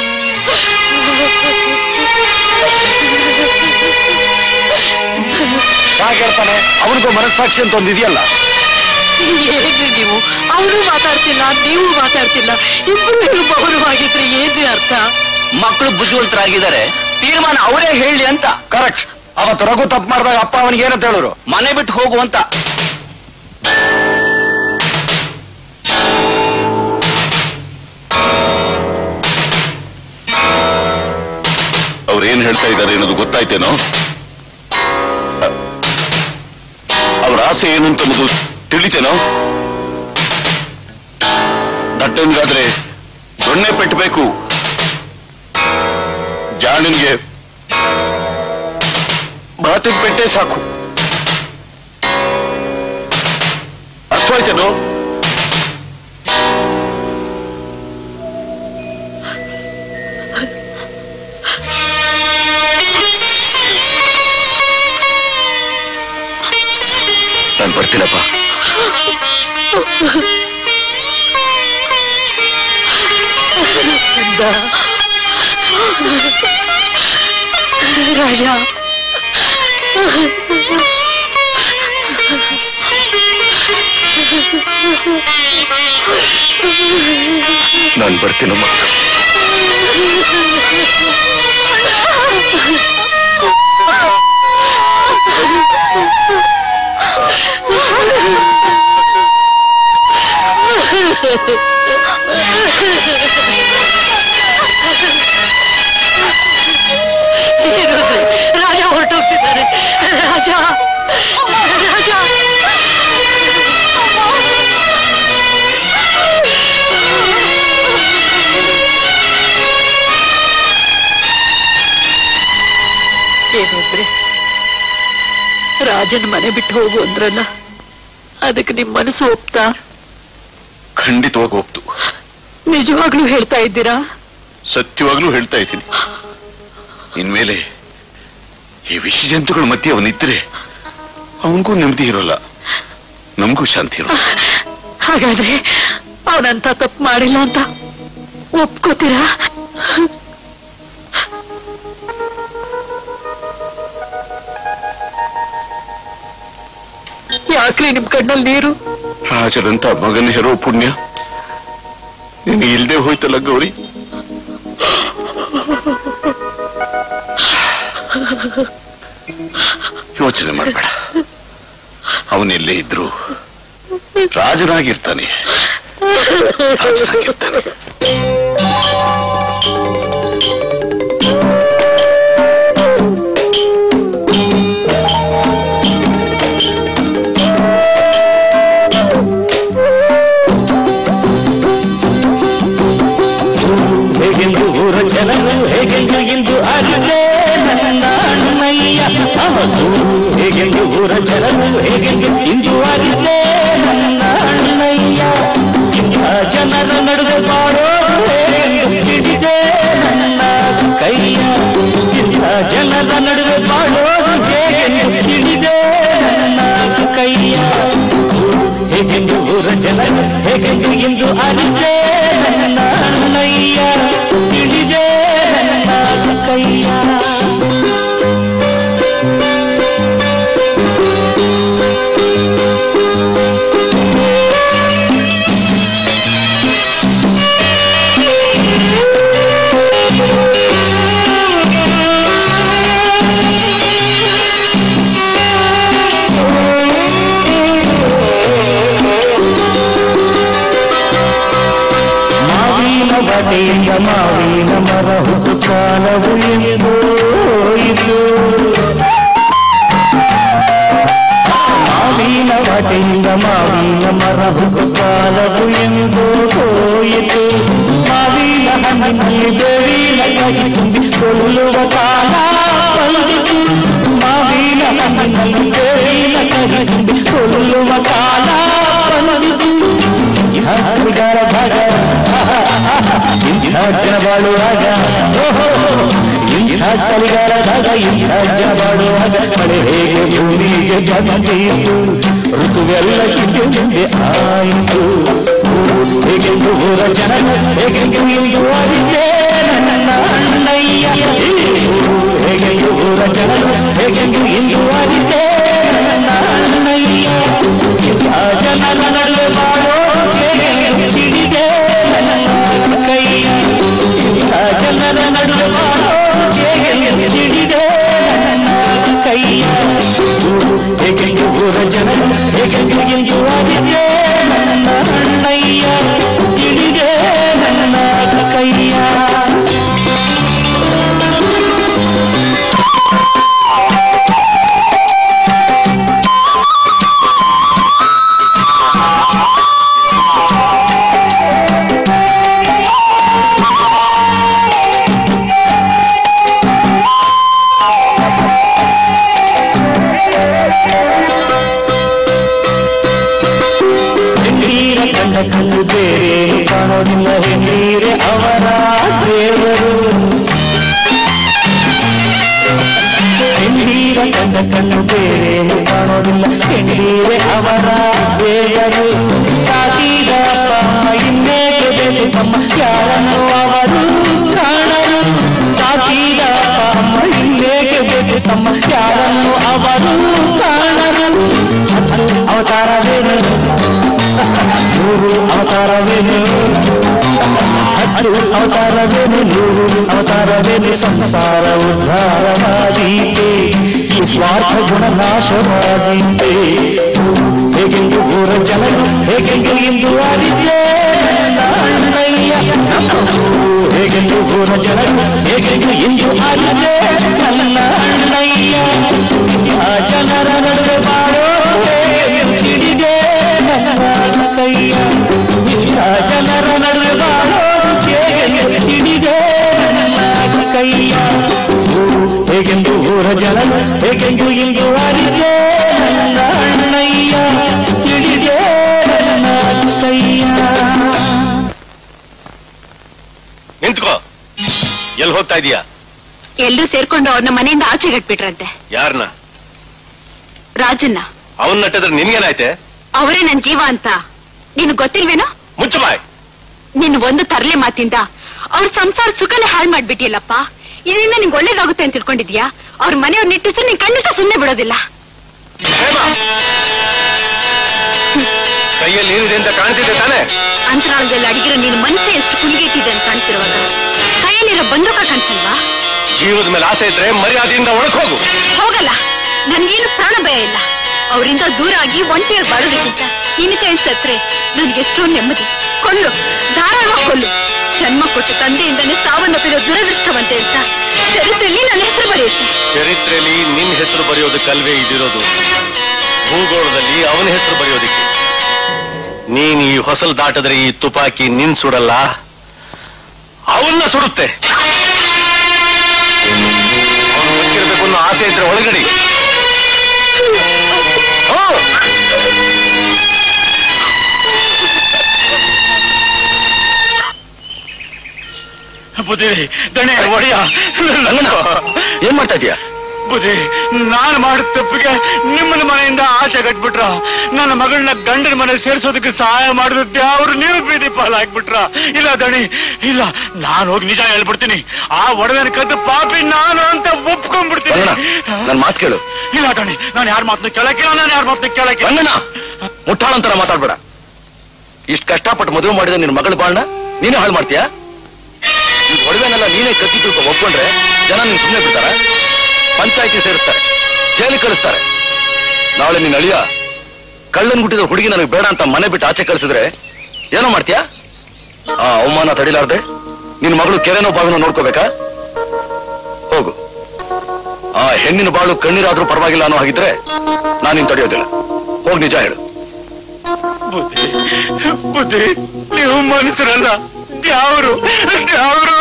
ಯಾಕೆ ಹೇಳ್ತಾನೆ ಅವನಿಗೂ ಮನಸ್ಸಾಕ್ಷಿ ಅಂತ ಒಂದು ಇದೆಯಲ್ಲ ಏನ್ರಿ ನೀವು ಅವರು ಮಾತಾಡ್ತಿಲ್ಲ ನೀವು ಮಾತಾಡ್ತಿಲ್ಲ ಇಬ್ರು ಮೌನವಾಗಿದ್ರೆ ಏನ್ರಿ ಅರ್ಥ ಮಕ್ಕಳು ಬುದ್ಧಿವಂತರಾಗಿದ್ದಾರೆ ತೀರ್ಮಾನ ಅವರೇ ಹೇಳಿ ಅಂತ ಕರೆಕ್ಟ್ ಅವತ್ತು ರಘು ತಪ್ಪು ಮಾಡಿದಾಗ ಅಪ್ಪ ಅವನಿಗೆ ಏನಂತ ಹೇಳಿದ್ರು ಮನೆ ಬಿಟ್ಟು ಹೋಗು ಅಂತ ಅವ್ರೇನ್ ಹೇಳ್ತಾ ಇದ್ದಾರೆ ಅನ್ನೋದು ಗೊತ್ತಾಯ್ತೇನೋ ಅವ್ರ ಆಸೆ ಏನು ಅಂತ ಅನ್ನೋದು ತಿಳಿತೇನೋ ದಟ್ಟನ್ಗಾದ್ರೆ ದೊಣ್ಣೆ ಪೆಟ್ಟಬೇಕು ಜಾಣನ್ಗೆ ಮಾತಿನ ಪೆಟ್ಟೆ ಸಾಕು ಅರ್ಥವಾಯ್ತೇನೋ ನಾನು ಬರ್ತೀನಪ್ಪ ಕಂದ. ರಾಜ ನಾನು ಬರ್ತೀನಮ್ಮ ಏನು ರಾಜ ಹೊರಟೋಗ್ತಿದ್ದಾರೆ ರಾಜ ರಾಜ ಏನು ಅಂದ್ರೆ ರಾಜನ್ ಮನೆ ಬಿಟ್ಟು ಹೋಗು ಅಂದ್ರಲ್ಲ ಅದಕ್ಕೆ ನಿಮ್ ಮನಸ್ಸು ಒಪ್ತಾ ಖಂಡಿತವಾಗಿ ಒಪ್ತು ನಿಜವಾಗ್ಲೂ ಹೇಳ್ತಾ ಇದ್ದೀರಾ ಸತ್ಯವಾಗ್ಲೂ ಹೇಳ್ತಾ ಇದ್ದೀನಿ ಇನ್ಮೇಲೆ ಈ ವಿಷ ಜಂತುಗಳ ಮಧ್ಯೆ ಅವನಿದ್ರೆ ಅವನಿಗೂ ನೆಮ್ಮದಿ ಇರೋಲ್ಲ ನಮಗೂ ಶಾಂತಿ ಇರೋಲ್ಲ ಹಾಗಾದ್ರೆ ಅವನಂತ ತಪ್ಪು ಮಾಡಿಲ್ಲ ಅಂತ ಒಪ್ಕೋತೀರಾ ಯಾಕ್ರಿ ನಿಮ್ ಕಣ್ಣಲ್ಲಿ ನೀರು ರಾಜರಂತ ಮಗನ ಹೆರೋ ಪುಣ್ಯ ನಿನಗೆ ಇಲ್ದೆ ಹೋಯ್ತಲ್ಲ ಗೌರಿ ಯೋಚನೆ ಮಾಡಬೇಡ ಅವನೆಲ್ಲೇ ಇದ್ರು ರಾಜನಾಗಿರ್ತಾನೆ ರಾಜನಾಗಿರ್ತಾನೆ ಹೇಗೆಂದು ಊರ ಜನರು ಹೇಗೆಂದು ಇಂದು ಅರಿತೆ ನನ್ನ ಅಣ್ಣಯ್ಯ ಹೌದು ಹೇಗೆಂದು ಊರ ಜನರು ಹೇಗೆಂದು ಇಂದು ಅರಿತೆ ನನ್ನ ಅಣ್ಣಯ್ಯ ಇಂಥ ಜನರ ನಡುವೆ ಬಾಳೋ ಹೇಗೆಂದು ಹಿಡಿದೆ ನನ್ನ ಕೈಯ ನಡುವೆ ಬಾಳೋದು ಹೇಗೆಂದು ತಿಳಿದೆ ನನ್ನ ಕೈಯ ಹೇಗೆಂದು ಊರ ಜನರು ಹೇಗೆಂದು ಇಂದು ಅರಿತೆ ನನ್ನ ಅಣ್ಣಯ್ಯ ತಿಳಿದೆ ನನ್ನ ಕೈಯ ಮಾವಿನ ಬಟೆಯಿಂದ ಮಾವಿನ ಮರ ಹುಟ್ಟು ಕಾಲವು ಎಂದೋಯಿತು ಮಾವಿನ ಬಟೆಯಿಂದ ಮಾವಿನ ಮರ ಹುಟ್ಟು ಕಾಲವು ಎಂದೋ ಹೋಯಿತು ಮಾವಿನ ಹಣ್ಣಿನಲ್ಲಿ ಬೇವಿನ ಕೈ ತುಂಬಿ ಕೊಲ್ಲುವ ಕಾಲ ಬಂದಿತು ಮಾವಿನ ಹಣ್ಣಿನಲ್ಲಿ ಬೇವಿನ ಕೈ ತುಂಬಿ ಕೊಲ್ಲುವ ಕಾಲ ಬಂದಿತು ಹರಿಗಾರ ಭಾಗ ಇಂಥ ಜನ ಬಾಳುವಾಗ ಓಹೋ, ಇಂಥ ಕಲಿಗಾರದಾಗ ಇಂಥ ಜನ ಬಾಳುವಾಗ ಮಳೆ ಹೇಗೆ ಭೂಮಿಗೆ ಬಂದೀತು ಋತುವೆಲ್ಲ ಹಿಂದೆ ಮುಂದೆ ಆಯಿತು ಹೇಗೆಂದು ಊರ ಜನ ಹೇಗೆಂದು ಇಂದು ಅರಿತೆ ನನ್ನ ಅಣ್ಣಯ್ಯ ಹೇಗೆಂದು ಊರ ಜನ ಹೇಗೆಂದು ಇಂದು ಅರಿತೆ ನನ್ನ ಅಣ್ಣಯ್ಯ ಇಂಥ ಜನರ ನಡುವೆ ಬಾಳೋ ಹೇಗೆ ತಿಳಿದೆ ನನ್ನ ಕೈಯ ಇಂಥ ಜನರ ನಡುವೆ ಬಾಳೋ ಹೇಗೆ ತಿಳಿದೆ ನನ್ನ ಕೈಯ ಹೇಗೆಂದು ಊರ ಜನರು ಹೇಗೆಂದು ಇಂದು ಅರಿತೆ ನನ್ನ ಅಣ್ಣಯ್ಯ ತಿಳಿದೆ ನನ್ನ ಕೈಯ ಹೆಂಡೀರ ಕಂಡ ಕಣ್ಣು ಬೇರೆ ಕಾಣೋದಿಲ್ಲ ಹೆಂಡೀರೆ ಅವರ ದೇವರು ಹೆಂಡೀರ ಕಂಡ ಕಣ್ಣು ಬೇರೆ ಕಾಣೋದಿಲ್ಲ ಹೆಂಡೀರೆ ಅವರ ದೇವರು ಸಾಕಿದ ಅಮ್ಮ ಇನ್ನೇಕೆ ಬೇಕು ತಮ್ಮ ಯಾರನ್ನು ಅವರು ಕಾಣರು ಸಾಕಿದ ಅಮ್ಮ ಇನ್ನೇಕೆ ಬೇಕು ತಮ್ಮ ಯಾರನ್ನು ಅವರು ಕಾಣರು ಅವತಾರವೇನು ನೂರು ಅವತಾರವೇನು ಹತ್ತು ಅವತಾರವೇನು ನೂರು ಅವತಾರವೇನು ಸಂಸಾರ ಉದ್ಧಾರವಾದೀತೆ ಈ ಸ್ವಾರ್ಥ ಗುಣ ನಾಶವಾದೀತೆ ಹೇಗೆಂದು ಊರ ಜನರು ಹೇಗೆಂದು ಇಂದು ಆದಿತ್ಯ ಅಣ್ಣಯ್ಯ ಹೇಗೆಂದು ಊರ ಜನರು ಹೇಗೆಂದು ಇಂದು ಆದಿತ್ಯ ನನ್ನ ಅಣ್ಣಯ್ಯ ಆ ಜನರ ನಡುವೆ ಬಾಳೋ ಹೇಗೆಂದು ತಿಳಿದೆ ನನ್ನ ಕೈಯ ಆ ಜನರ ನಡುವೆ ಬಾಳೋ ಹೇಗೆಂದು ತಿಳಿದೆ ನನ್ನ ಕೈಯ ಹೇಗೆಂದು ಊರ ಜನರು ಹೇಗೆಂದು ಇಂದು ಆದಿತ್ಯ ನನ್ನ ಅಣ್ಣಯ್ಯ ತಿಳಿದೆ ನನ್ನ ಕೈಯ ನಿಂತ್ಕೋ ಎಲ್ಲಿ ಹೋಗ್ತಾ ಇದೀಯಾ ಎಲ್ಲರೂ ಸೇರ್ಕೊಂಡು ಅವ್ರನ್ನ ಮನೆಯಿಂದ ಆಚೆಗಟ್ಬಿಟ್ರಂತೆ ಯಾರನ್ನ ರಾಜನ್ನ ಅವನ್ ನಟ್ಟಿದ್ರೆ ನಿನ್ಗೇನಾಯ್ತೆ ಅವರೇ ನನ್ ಜೀವ ಅಂತ ನೀನು ಗೊತ್ತಿಲ್ವೇನೋ ಮುಚ್ಚ ಬಾಯ್ ನಿನ್ ಒಂದು ತರಲೆ ಮಾತಿಂದ ಅವ್ರ ಸಂಸಾರ ಸುಖನೇ ಹಾಳು ಮಾಡ್ಬಿಟ್ಟಿಯಲ್ಲಪ್ಪ ಇದರಿಂದ ನಿಂಗೆ ಒಳ್ಳೇದಾಗುತ್ತೆ ಅಂತ ತಿಳ್ಕೊಂಡಿದ್ಯಾ ಅವ್ರ ಮನೆಯವ್ರ ನಿಟ್ಟಿಸಿ ನೀನ್ ಖಂಡಿತ ಸುಮ್ಮನೆ ಬಿಡೋದಿಲ್ಲ ಕೈಯಲ್ಲಿ ಏನಿದೆ ಅಂತ ಕಾಣ್ತಿದ್ದೆ ತಾನೇ ಅಂತರಾಳದಲ್ಲಿ ಅಡಿಗಿರೋ ನಿನ್ ಮನಸ್ಸೇ ಎಷ್ಟು ಕುಲಿಗೆಟ್ಟಿದೆ ಅಂತ ಕಾಣ್ತಿರುವಾಗ ಕೈಯಲ್ಲಿರೋ ಬಂದೂಕ ಕಾಣಿಸಲ್ವಾ ಜೀವದ ಮೇಲೆ ಆಸೆ ಇದ್ರೆ ಮರ್ಯಾದೆಯಿಂದ ಒಳಕ್ ಹೋಗು ಹೋಗಲ್ಲ ನನ್ಗೇನು ಪ್ರಾಣ ಭಯ ಇಲ್ಲ ಅವರಿಂದ ದೂರ ಆಗಿ ಒಂಟಿಯಾಗಿ ಬಾಳೋದಕ್ಕಿಂತ ನಿನ್ನ ಕೈ ಸತ್ರೆ ನನ್ಗೆ ಎಷ್ಟೋ ನೆಮ್ಮದಿ ಕೊಳ್ಳು ಧಾರಾಳವಾಗಿ ಕೊಲ್ಲು ಜನ್ಮ ಕೊಟ್ಟ ತಂದೆಯಿಂದನೇ ಸಾವನ್ನಪ್ಪಿರೋ ದುರದೃಷ್ಟವಂತೆ ಅಂತ ಚರಿತ್ರೆಯಲ್ಲಿ ನನ್ನ ಹೆಸರು ಬರೆಯುತ್ತೆ ಚರಿತ್ರೆಯಲ್ಲಿ ನಿನ್ ಹೆಸರು ಬರೆಯೋದಕ್ಕಲ್ವೇ ಇದಿರೋದು ಭೂಗೋಳದಲ್ಲಿ ಅವನ ಹೆಸರು ಬರೆಯೋದಕ್ಕೆ ನೀನ್ ಈ ಹೊಸಲು ದಾಟದ್ರೆ ಈ ತುಪಾಕಿ ನಿನ್ ಸುಡಲ್ಲ ಅವನ್ನ ಸುಡುತ್ತೆ ಅವ್ನು ಬದುಕಿರ್ಬೇಕು ಅನ್ನೋ ಆಸೆ ಇದ್ರೆ ಒಳಗಡೆ ಬುದ್ಧಿ ದಣೆ ಒಡೆಯ ಏನ್ ಮಾಡ್ತಾ ಇದೀಯ ಬುದ್ಧಿ ನಾನು ಮಾಡಿದ ತಪ್ಪಿಗೆ ನಿಮ್ಮನ್ನ ಮನೆಯಿಂದ ಆಚೆ ಕಟ್ಬಿಟ್ರ ನನ್ನ ಮಗಳನ್ನ ಗಂಡನ ಮನೆ ಸೇರಿಸೋದಕ್ಕೆ ಸಹಾಯ ಮಾಡಿದ ಅವ್ರು ನೀವು ಬೀದಿ ಪಾಲಾಗ್ಬಿಟ್ರ ಇಲ್ಲ ದಣಿ ಇಲ್ಲ ನಾನು ಹೋಗಿ ನಿಜ ಹೇಳ್ಬಿಡ್ತೀನಿ ಆ ಒಡವೆನ ಕದ್ದು ಪಾಪಿ ನಾನು ಅಂತ ಒಪ್ಕೊಂಡ್ಬಿಡ್ತೀನಿ ನನ್ ಮಾತು ಕೇಳು ಇಲ್ಲ ದಣಿ ನಾನು ಯಾರ ಮಾತನ್ನ ಕೇಳಕ್ಕಿಲ್ಲ ನಾನು ಯಾರ ಮಾತನ್ನ ಕೇಳಕ್ಕೆ ರಂಗಣ್ಣ ಮುಟ್ಟಾಳಂತರ ಮಾತಾಡ್ಬೇಡ ಇಷ್ಟು ಕಷ್ಟಪಟ್ಟು ಮದುವೆ ಮಾಡಿದ ನಿನ್ನ ಮಗಳ ಬಾಳ್ನ ನೀನೇ ಹಾಳು ಮಾಡ್ತೀಯಾ ಈ ಒಡವೆನೆಲ್ಲ ನೀನೇ ಕತ್ತಿ ತಿಳ್ಕೊ ಒಪ್ಕೊಂಡ್ರೆ ಜನ ನೀನ್ ಸುಮ್ಮನೆ ಬಿಡ್ತಾರ ಪಂಚಾಯತಿ ಸೇರಿಸ್ತಾರೆ ಜೈಲಿಗೆ ಕಳಿಸ್ತಾರೆ ನಾಳೆ ನಿನ್ನ ಅಳಿಯ ಕಳ್ಳನ್ ಗುಟ್ಟಿದ ಹುಡುಗಿ ನನಗೆ ಬೇಡ ಅಂತ ಮನೆ ಬಿಟ್ಟು ಆಚೆ ಕಳಿಸಿದ್ರೆ ಏನೋ ಮಾಡ್ತೀಯಾ ಆ ಅವಮಾನ ತಡಿಲಾರ್ದೆ ನಿನ್ನ ಮಗಳು ಕೆರೆನೋ ಬಾವಿನೋ ನೋಡ್ಕೋಬೇಕಾ ಹೋಗು ಆ ಹೆಣ್ಣಿನ ಬಾಳು ಕಣ್ಣೀರಾದ್ರೂ ಪರವಾಗಿಲ್ಲ ಅನ್ನೋ ಹಾಗಿದ್ರೆ ನಾನು ನಿನ್ ತಡೆಯೋದಿಲ್ಲ ಹೋಗಿ ನಿಜ ಹೇಳು ಬುದ್ಧಿ ಬುದ್ಧಿ ನೀವು ಮನುಷ್ಯರಲ್ಲ ದ್ಯಾವರು ದ್ಯಾವರು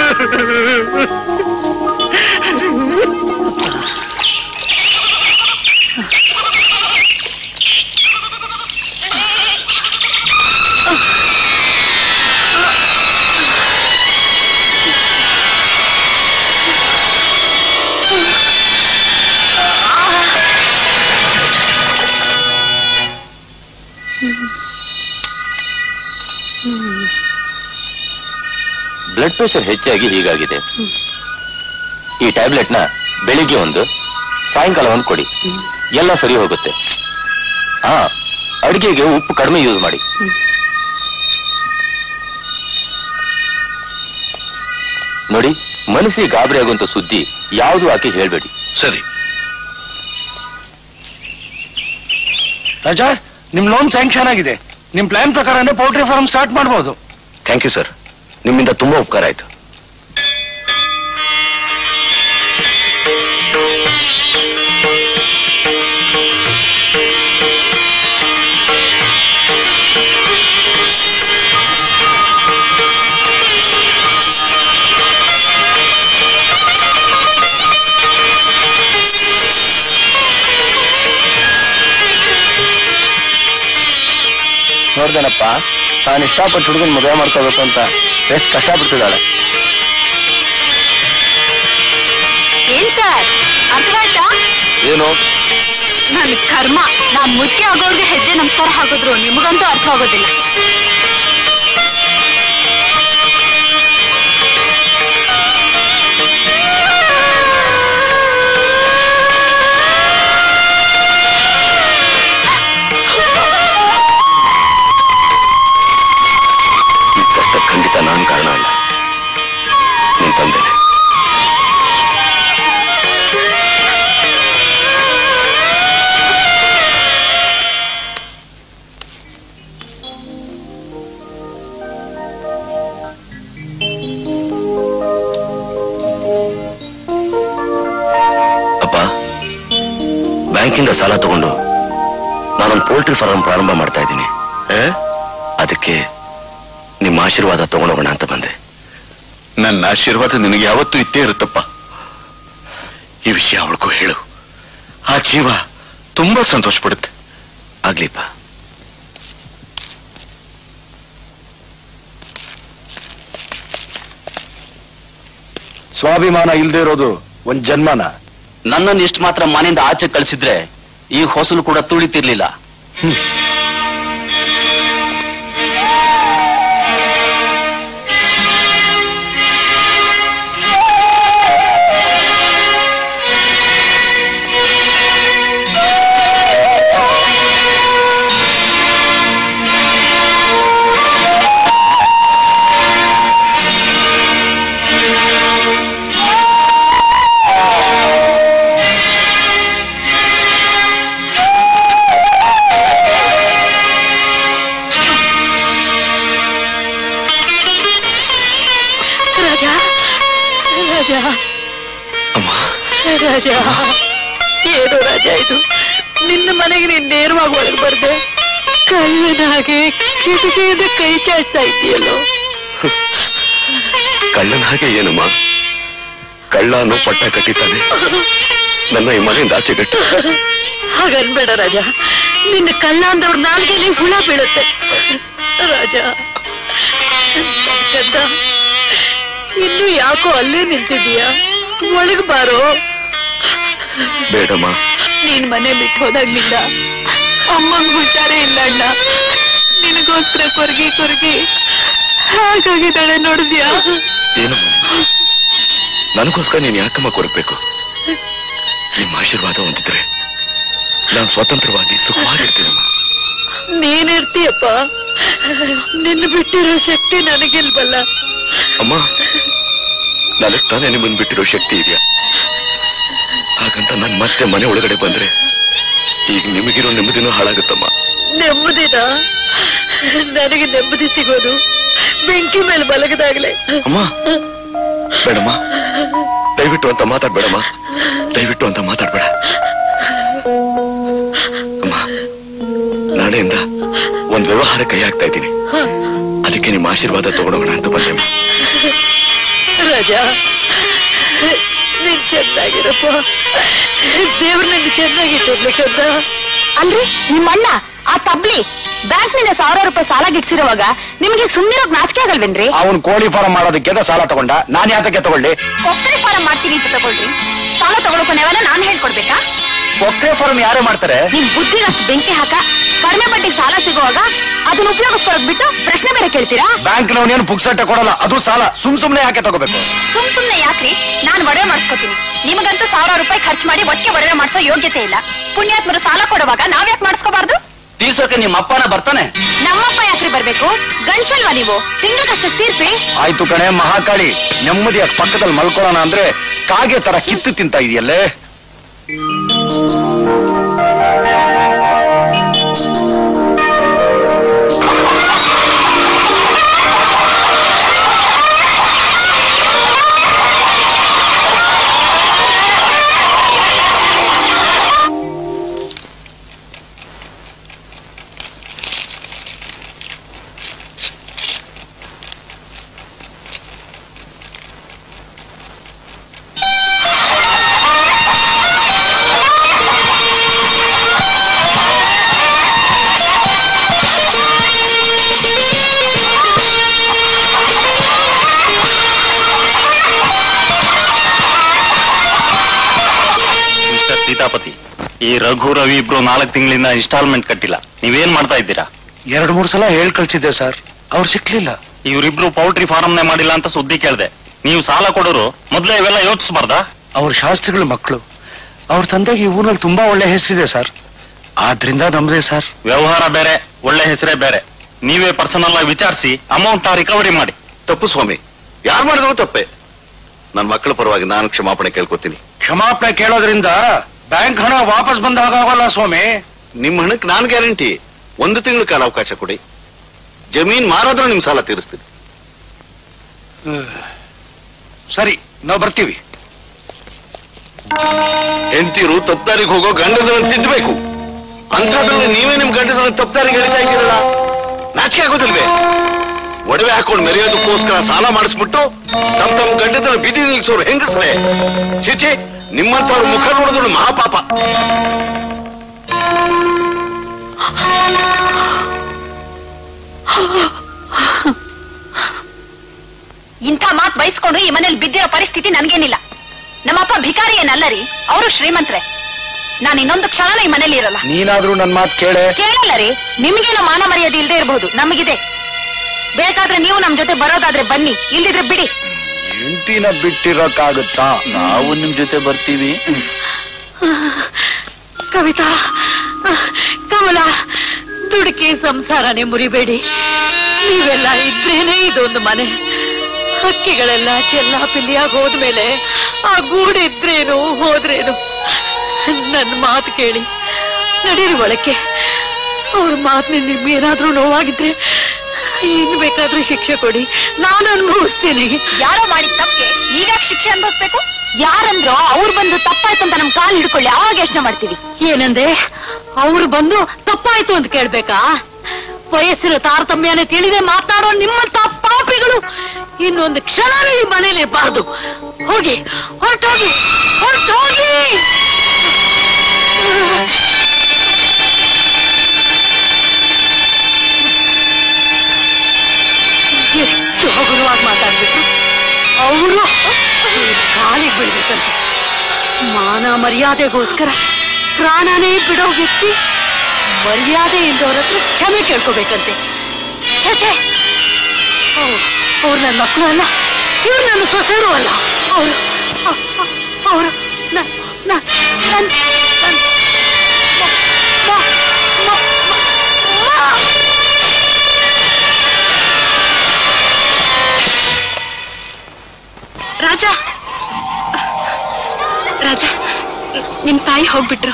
ಬ್ಲಡ್ ಪ್ರೆಷರ್ ಹೆಚ್ಚಾಗಿ ಹೀಗಾಗಿದೆ ಈ ಟ್ಯಾಬ್ಲೆಟ್ ನ ಬೆಳಿಗ್ಗೆ ಒಂದು ಸಾಯಂಕಾಲ ಒಂದು ಕೊಡಿ ಎಲ್ಲ ಸರಿ ಹೋಗುತ್ತೆ ಹಾ ಅಡಿಗೆಗೆ ಉಪ್ಪು ಕಡಿಮೆ ಯೂಸ್ ಮಾಡಿ ನೋಡಿ ಮನಸ್ಸಿಗೆ ಗಾಬರಿ ಆಗುವಂತ ಸುದ್ದಿ ಯಾವುದು ಆಕೆ ಹೇಳ್ಬೇಡಿ ಸರಿ ರಾಜಾ ನಿಮ್ ಲೋನ್ ಸ್ಯಾಂಕ್ಷನ್ ಆಗಿದೆ ನಿಮ್ ಪ್ಲಾನ್ ಪ್ರಕಾರನೇ ಪೌಲ್ಟ್ರಿ ಫಾರ್ಮ್ ಸ್ಟಾರ್ಟ್ ಮಾಡಬಹುದು ಥ್ಯಾಂಕ್ ಯು ಸರ್ ನಿಮ್ಮಿಂದ ತುಂಬಾ ಉಪಕಾರ ಆಯ್ತು ನೋಡ್ದೇನಪ್ಪ ನಾನು ಇಷ್ಟಪಟ್ಟು ಹುಡುಗನ್ ಮದುವೆ ಮಾಡ್ಕೋಬೇಕು ಅಂತ ಎಷ್ಟು ಕಷ್ಟಪಡ್ತಿದ್ದಾಳೆ ಏನ್ ಸರ್ ಅರ್ಥವಾಯ್ತಾ ಏನು ನನ್ ಕರ್ಮ ನಾ ಮುಖ್ಯ ಆಗೋರ್ಗೆ ಹೆಜ್ಜೆ ನಮಸ್ಕಾರ ಹಾಕಿದ್ರು ನಿಮಗಂತೂ ಅರ್ಥ ಆಗೋದಿಲ್ಲ ಈ ಕಷ್ಟ ಖಂಡಿತ ನಾನ್ ಕಾರಣ ಅಲ್ಲ ನಿನ್ ತಂದೆನೆ ಅಪ್ಪ ಬ್ಯಾಂಕಿಂದ ಸಾಲ ತಗೊಂಡು ನಾನೊಂದು ಪೋಲ್ಟ್ರಿ ಫಾರ್ಮ್ ಪ್ರಾರಂಭ ಮಾಡ್ತಾ ಇದ್ದೀನಿ ಅದಕ್ಕೆ ನಿಮ್ಮ ಆಶೀರ್ವಾದ ತಗೊಂಡೋಗೋಣ ಅಂತ ಬಂದೆ ನನ್ನ ಆಶೀರ್ವಾದ ನಿನಗೆ ಯಾವತ್ತೂ ಇತ್ತೇ ಇರುತ್ತಪ್ಪ ಈ ವಿಷಯ ಅವಳಿಗೂ ಹೇಳು ಆ ಜೀವ ತುಂಬಾ ಸಂತೋಷ ಪಡುತ್ತೆ ಆಗ್ಲಿಪ್ಪ ಸ್ವಾಭಿಮಾನ ಇಲ್ದೇ ಇರೋದು ಒಂದ್ ಜನ್ಮನ ನನ್ನನ್ನು ಇಷ್ಟು ಮಾತ್ರ ಮನೆಯಿಂದ ಆಚೆ ಕಳಿಸಿದ್ರೆ ಈ ಹೊಸಲು ಕೂಡ ತುಳಿತಿರ್ಲಿಲ್ಲ ರಾಜ ರಾಜ ರಾಜ ಏನು ರಾಜ ಇದು ನಿನ್ನ ಮನೆಗೆ ನೀನ್ ನೇರವಾಗಿ ಒಳಗೆ ಬರ್ದೆ ಕಳ್ಳನ ಹಾಗೆ ಕಿಟಕಿಯಿಂದ ಕೈ ಚಾಚ್ತಾ ಇದ್ದೀಯಲ್ಲೋ ಕಳ್ಳನ ಹಾಗೆ ಏನಮ್ಮ ಕಳ್ಳ ಅನ್ನೋ ಪಟ್ಟ ಕಟ್ಟಿದ್ದಾನೆ ನನ್ನ ಈ ಮನೆಯಿಂದ ಆಚೆ ಕಟ್ಟು ಹಾಗನ್ಬೇಡ ರಾಜ ನಿನ್ನ ಕಳ್ಳ ಅಂದವ್ರ ನಾಲ್ಗೆಲಿ ಹುಳ ಬೀಳುತ್ತೆ ರಾಜ ಗದ್ದ ಇನ್ನು ಯಾಕೋ ಅಲ್ಲೇ ನಿಂತಿದೀಯ ಒಳಗ್ ಬಾರೋ ಬೇಡಮ್ಮ ನೀನ್ ಮನೆ ಬಿಟ್ಟು ಹೋದಾಗ್ಲಿಂದ ಅಮ್ಮಂಗ್ ಹುಷಾರೇ ಇಲ್ಲ ಅಣ್ಣ ನಿನಗೋಸ್ಕರ ಕೊರ್ಗಿ ಕೊರ್ಗಿ ಹಾಗಾಗಿದ್ದಾಳೆ ನೋಡಿದ್ಯಾ ಏನು ನನಗೋಸ್ಕರ ನೀನ್ ಯಾಕಮ್ಮ ಕೊರಬೇಕು ನಿಮ್ಮ ಆಶೀರ್ವಾದ ಹೊಂದಿದ್ರೆ ನಾನು ಸ್ವತಂತ್ರವಾಗಿ ಸುಖವಾಗಿರ್ತೀನಮ್ಮ ನೀನಿರ್ತೀಯಪ್ಪ ನಿನ್ನ ಬಿಟ್ಟಿರೋ ಶಕ್ತಿ ನನಗಿಲ್ವಲ್ಲ ಅಮ್ಮ ನನಗ್ ತಾನೇ ನಿಮ್ಮನ್ ಬಿಟ್ಟಿರೋ ಶಕ್ತಿ ಇದೆಯಾ ಹಾಗಂತ ನನ್ ಮತ್ತೆ ಮನೆ ಒಳಗಡೆ ಬಂದ್ರೆ ಈಗ ನಿಮಗಿರೋ ನೆಮ್ಮದಿನೂ ಹಾಳಾಗುತ್ತಮ್ಮ ನೆಮ್ಮದಿನ ನನಗೆ ನೆಮ್ಮದಿ ಸಿಗೋದು ಬೆಂಕಿ ಮೇಲೆ ಮಲಗದಾಗ್ಲೆ ಅಮ್ಮ ಬೇಡಮ್ಮ ದಯವಿಟ್ಟು ಅಂತ ಮಾತಾಡ್ಬೇಡಮ್ಮ ದಯವಿಟ್ಟು ಅಂತ ಮಾತಾಡ್ಬೇಡ ಅಮ್ಮ ನಾಳೆಯಿಂದ ಒಂದ್ ವ್ಯವಹಾರ ಕೈ ಹಾಕ್ತಾ ಇದ್ದೀನಿ ಅದಕ್ಕೆ ನಿಮ್ಮ ಆಶೀರ್ವಾದ ತಗೊಂಡೋಗೋಣ ಅಂತ ಬಂದೆ ಅಮ್ಮ. ರಾಜಾ ನೀನ್ ಚೆನ್ನಾಗಿರಪ್ಪ ದೇವ್ರ ನಂಗೆ ಚೆನ್ನಾಗಿಟ್ಟಿರ್ಬೇಕಂತ ಅಲ್ರಿ ನಿಮ್ಮಣ್ಣ ಆ ತಬ್ಲಿ ಬ್ಯಾಂಕ್ ನಿಂದ ಸಾವಿರ ರೂಪಾಯಿ ಸಾಲ ಗಿಟ್ಸಿರುವಾಗ ನಿಮ್ಗೆ ಸುಮ್ಮನಿರೋಕ್ ನಾಚಿಕೆ ಆಗಲ್ವೇನ್ರಿ ಅವನ್ ಕೋಳಿ ಫಾರಂ ಮಾಡೋದಕ್ಕೆ ಸಾಲ ತಗೊಂಡ ನಾನ್ ಯಾತಕ್ಕೆ ತಗೊಳ್ಳಿ ಒಕ್ಕರೆ ಫಾರಂ ಮಾಡ್ತೀನಿ ಅಂತ ತಗೊಳ್ರಿ ಸಾಲ ತಗೊಳಕೋ ನಾವೆಲ್ಲ ನಾನ್ ಹೇಳ್ಕೊಡ್ಬೇಕಾ ಒಕ್ಕರೆ ಫಾರಂ ಯಾರೇ ಮಾಡ್ತಾರೆ ನಿಮ್ ಬುದ್ಧಿಗಷ್ಟು ಬೆಂಕಿ ಹಾಕ ಕಡಿಮೆ ಬಡ್ಡಿಗೆ ಸಾಲ ಸಿಗುವಾಗ ಅದನ್ನ ಉಪಯೋಗಿಸ್ಕೊಳ್ಳೋದ್ ಬಿಟ್ಟು ಪ್ರಶ್ನೆ ಬೇರೆ ಕೇಳ್ತೀರಾ ಬ್ಯಾಂಕ್ ನವನೇನು ಪುಕ್ಸಟ್ಟೆ ಕೊಡಲ್ಲ ಅದು ಸಾಲ ಸುಮ್ ಸುಮ್ನೆ ಯಾಕೆ ತಗೋಬೇಕು ಸುಮ್ ಸುಮ್ನೆ ಯಾಕ್ರಿ ನಾನ್ ಒಡವೆ ಮಾಡಿಸ್ಕೊತೀನಿ ನಿಮಗಂತೂ ಸಾವಿರ ರೂಪಾಯಿ ಖರ್ಚು ಮಾಡಿ ಒಟ್ಟಿಗೆ ಒಡವೆ ಮಾಡಿಸೋ ಯೋಗ್ಯತೆ ಇಲ್ಲ ಪುಣ್ಯಾತ್ಮರು ಸಾಲ ಕೊಡುವಾಗ ನಾವ್ಯಾಕ್ ಮಾಡಿಸ್ಕೋಬಾರ್ದು ತೀರ್ಸೋಕೆ ನಿಮ್ಮ ಅಪ್ಪನ ಬರ್ತಾನೆ ನಮ್ಮಪ್ಪ ಯಾಕ್ರಿ ಬರ್ಬೇಕು ಗಂಡ್ಸಲ್ವಾ ನೀವು ತಿಂಗಳದಷ್ಟು ತೀರ್ಸಿ ಆಯ್ತು ಕಣೆ ಮಹಾಕಾಳಿ ನೆಮ್ಮದಿಯ ಪಕ್ಕದಲ್ಲಿ ಮಲ್ಕೊಳ್ಳೋಣ ಅಂದ್ರೆ ಕಾಗೆ ತರ ಕಿತ್ತು ತಿಂತ ಇದೆಯಲ್ಲೇ ಮಿಸ್ಟರ್ ಸೀತಾಪತಿ ಈ ರಘು ರವಿ ಇಬ್ರು ನಾಲ್ಕು ತಿಂಗಳಿಂದ ಇನ್ಸ್ಟಾಲ್ಮೆಂಟ್ ಕಟ್ಟಿಲ್ಲ ನೀವೇನ್ ಮಾಡ್ತಾ ಇದ್ದೀರಾ ಎರಡ್ ಮೂರ್ ಸಲ ಹೇಳ್ ಕಳ್ಸಿದ್ದೆ ಸರ್ ಅವ್ರು ಸಿಕ್ಲಿಲ್ಲ ಇವರಿಬ್ರು ಪೌಲ್ಟ್ರಿ ಫಾರಂನೇ ಮಾಡಿಲ್ಲ ಅಂತ ಸುದ್ದಿ ಕೇಳ್ದೆ ನೀವು ಸಾಲ ಕೊಡೋರು ಮೊದ್ಲೇ ಇವೆಲ್ಲ ಯೋಚಿಸ್ಬಾರ್ದಾ ಅವ್ರ ಶಾಸ್ತ್ರಿಗಳ ಮಕ್ಕಳು ಅವ್ರ ತಂದೆಗೆ ಈ ಊರಲ್ಲಿ ತುಂಬಾ ಒಳ್ಳೆ ಹೆಸರಿದೆ ಸರ್ ಆದ್ರಿಂದ ನಮ್ದೇ ಸರ್ ವ್ಯವಹಾರ ಬೇರೆ ಒಳ್ಳೆ ಹೆಸರೇ ಬೇರೆ ನೀವೇ ಪರ್ಸನಲ್ ಆಗಿ ವಿಚಾರಿಸಿ ಅಮೌಂಟ್ ರಿಕವರಿ ಮಾಡಿ ತಪ್ಪು ಸ್ವಾಮಿ ಯಾರು ಮಾಡಿದ್ರು ತಪ್ಪೆ ನನ್ನ ಮಕ್ಕಳ ಪರವಾಗಿ ನಾನು ಕ್ಷಮಾಪಣೆ ಕೇಳ್ಕೊತೀನಿ ಕ್ಷಮಾಪಣೆ ಕೇಳೋದ್ರಿಂದ ಬ್ಯಾಂಕ್ ಹಣ ವಾಪಸ್ ಬಂದ ಹಾಗಾಗಲ್ಲ ಸ್ವಾಮಿ ನಿಮ್ಮ ಹಣಕ್ಕೆ ನಾನು ಗ್ಯಾರಂಟಿ ಒಂದು ತಿಂಗಳ ಕಾಲ ಅವಕಾಶ ಕೊಡಿ ಜಮೀನ್ ಮಾರಾದ್ರೂ ನಿಮ್ ಸಾಲ ತೀರಿಸ್ತೀನಿ ಸರಿ ನಾವು ಬರ್ತೀವಿ ಹೆಂಡತಿರು ತಪ್ಪಾರಿಗೆ ಹೋಗೋ ಗಂಡದನ್ನು ತಿದ್ದಬೇಕು ಅಂಥದ್ರಲ್ಲಿ ನೀವೇ ನಿಮ್ ಗಂಡದನ್ನು ತಪ್ಪಾರಿಗೆ ಎಳಿತಾ ಇದ್ದೀರಲ್ಲ ನಾಚಿಕೆ ಆಗೋದಿಲ್ವೇ ಒಡವೆ ಹಾಕೊಂಡು ಮೆರೆಯೋದಕ್ಕೋಸ್ಕರ ಸಾಲ ಮಾಡಿಸ್ಬಿಟ್ಟು ತಮ್ಮ ತಮ್ಮ ಗಂಡದನ್ನು ಬಿದಿ ನಿಲ್ಸೋರು ಹೆಂಗಸ್ರೆ ಚಿಚಿ ನಿಮ್ಮಂತವ್ರ ಮುಖ ನೋಡಿದ್ರು ಮಹಾಪಾಪ ಇಂಥ ಮಾತ್ ಬಯಸ್ಕೊಂಡು ಈ ಮನೇಲಿ ಬಿದ್ದಿರೋ ಪರಿಸ್ಥಿತಿ ನನ್ಗೇನಿಲ್ಲ ನಮ್ಮಪ್ಪ ಭಿಕಾರಿ ಏನಲ್ಲ ರೀ ಅವರು ಶ್ರೀಮಂತ್ರೆ ನಾನು ಇನ್ನೊಂದು ಕ್ಷಣನೂ ಈ ಮನೇಲಿ ಇರಲ್ಲ ನೀನಾದ್ರೂ ನನ್ ಮಾತ್ ಕೇಳೆ ಕೇಳಲ್ಲ ರೀ ನಿಮ್ಗೇನೋ ಮಾನ ಮರ್ಯಾದೆ ಇಲ್ದೇ ಇರಬಹುದು ನಮಗಿದೆ ಬೇಕಾದ್ರೆ ನೀವು ನಮ್ ಜೊತೆ ಬರೋದಾದ್ರೆ ಬನ್ನಿ ಇಲ್ದಿದ್ರೆ ಬಿಡಿ ಹೆಂಡತಿನ ಬಿಟ್ಟಿರೋಕ್ಕಾಗುತ್ತಾ ನಾವು ನಿಮ್ ಜೊತೆ ಬರ್ತೀವಿ ಕವಿತಾ ಕಮಲ ದುಡುಕಿ ಸಂಸಾರನೇ ಮುರಿಬೇಡಿ ನೀವೆಲ್ಲ ಇದ್ರೇನೆ ಇದೊಂದು ಮನೆ ಹಕ್ಕಿಗಳೆಲ್ಲ ಚೆಲ್ಲ ಪಿಲ್ಲಿಯಾಗಿ ಹೋದ್ಮೇಲೆ ಆ ಗೂಡಿದ್ರೇನು ಹೋದ್ರೇನು ನನ್ನ ಮಾತು ಕೇಳಿ ನಡೀರಿ ಒಳಕ್ಕೆ ಅವ್ರ ಮಾತಿನ ನಿಮ್ಗೇನಾದ್ರೂ ನೋವಾಗಿದ್ರೆ ಏನ್ ಬೇಕಾದ್ರೂ ಶಿಕ್ಷೆ ಕೊಡಿ ನಾನು ಅನುಭವಿಸ್ತೀನಿ ಯಾರೋ ಮಾಡಿದ ತಪ್ಪಿಗೆ ನೀವ್ಯಾಕೆ ಶಿಕ್ಷೆ ಅನ್ಭವಿಸ್ಬೇಕು ಯಾರಂದ್ರೋ ಅವ್ರು ಬಂದು ತಪ್ಪಾಯ್ತು ಅಂತ ನಮ್ ಕಾಲ್ ಹಿಡ್ಕೊಳ್ಳಿ ಅವಾಗ ಯೋಚನೆ ಮಾಡ್ತೀವಿ ಏನಂದೆ ಅವ್ರು ಬಂದು ತಪ್ಪಾಯ್ತು ಅಂತ ಕೇಳ್ಬೇಕಾ ವಯಸ್ಸಿನ ತಾರತಮ್ಯನ ತಿಳಿದೆ ಮಾತಾಡೋ ನಿಮ್ಮಂತ ಪಾಪಿಗಳು ಇನ್ನೊಂದು ಕ್ಷಣನೂ ಈ ಮನೇಲಿ ಇರಬಾರ್ದು ಹೋಗಿ ಹೊರಟೋಗಿ ಹೊರಟೋಗಿ ಎಷ್ಟು ಹಗುರವಾಗಿ ಮಾತಾಡ್ಬಿಟ್ರು ಅವರು ಕಾಲಿಗೆ ಬೀಳ್ಬೇಕಂತೆ ಮಾನ ಮರ್ಯಾದೆಗೋಸ್ಕರ ಪ್ರಾಣನೇ ಬಿಡೋ ವ್ಯಕ್ತಿ ಮರ್ಯಾದೆ ಇಲ್ದವ್ರ ಹತ್ರ ಕ್ಷಮೆ ಕೇಳ್ಕೋಬೇಕಂತೆ ಛೇ ಛೇ ಅವ್ರು ನನ್ನ ಮಕ್ಕಳು ಅಲ್ಲ ಇವ್ರು ನನ್ನ ಸೊಸೆರು ಅಲ್ಲ ಅವರು ಅವರು ರಾಜ ರಾಜ ನಿಮ್ ತಾಯಿ ಹೋಗ್ಬಿಟ್ರು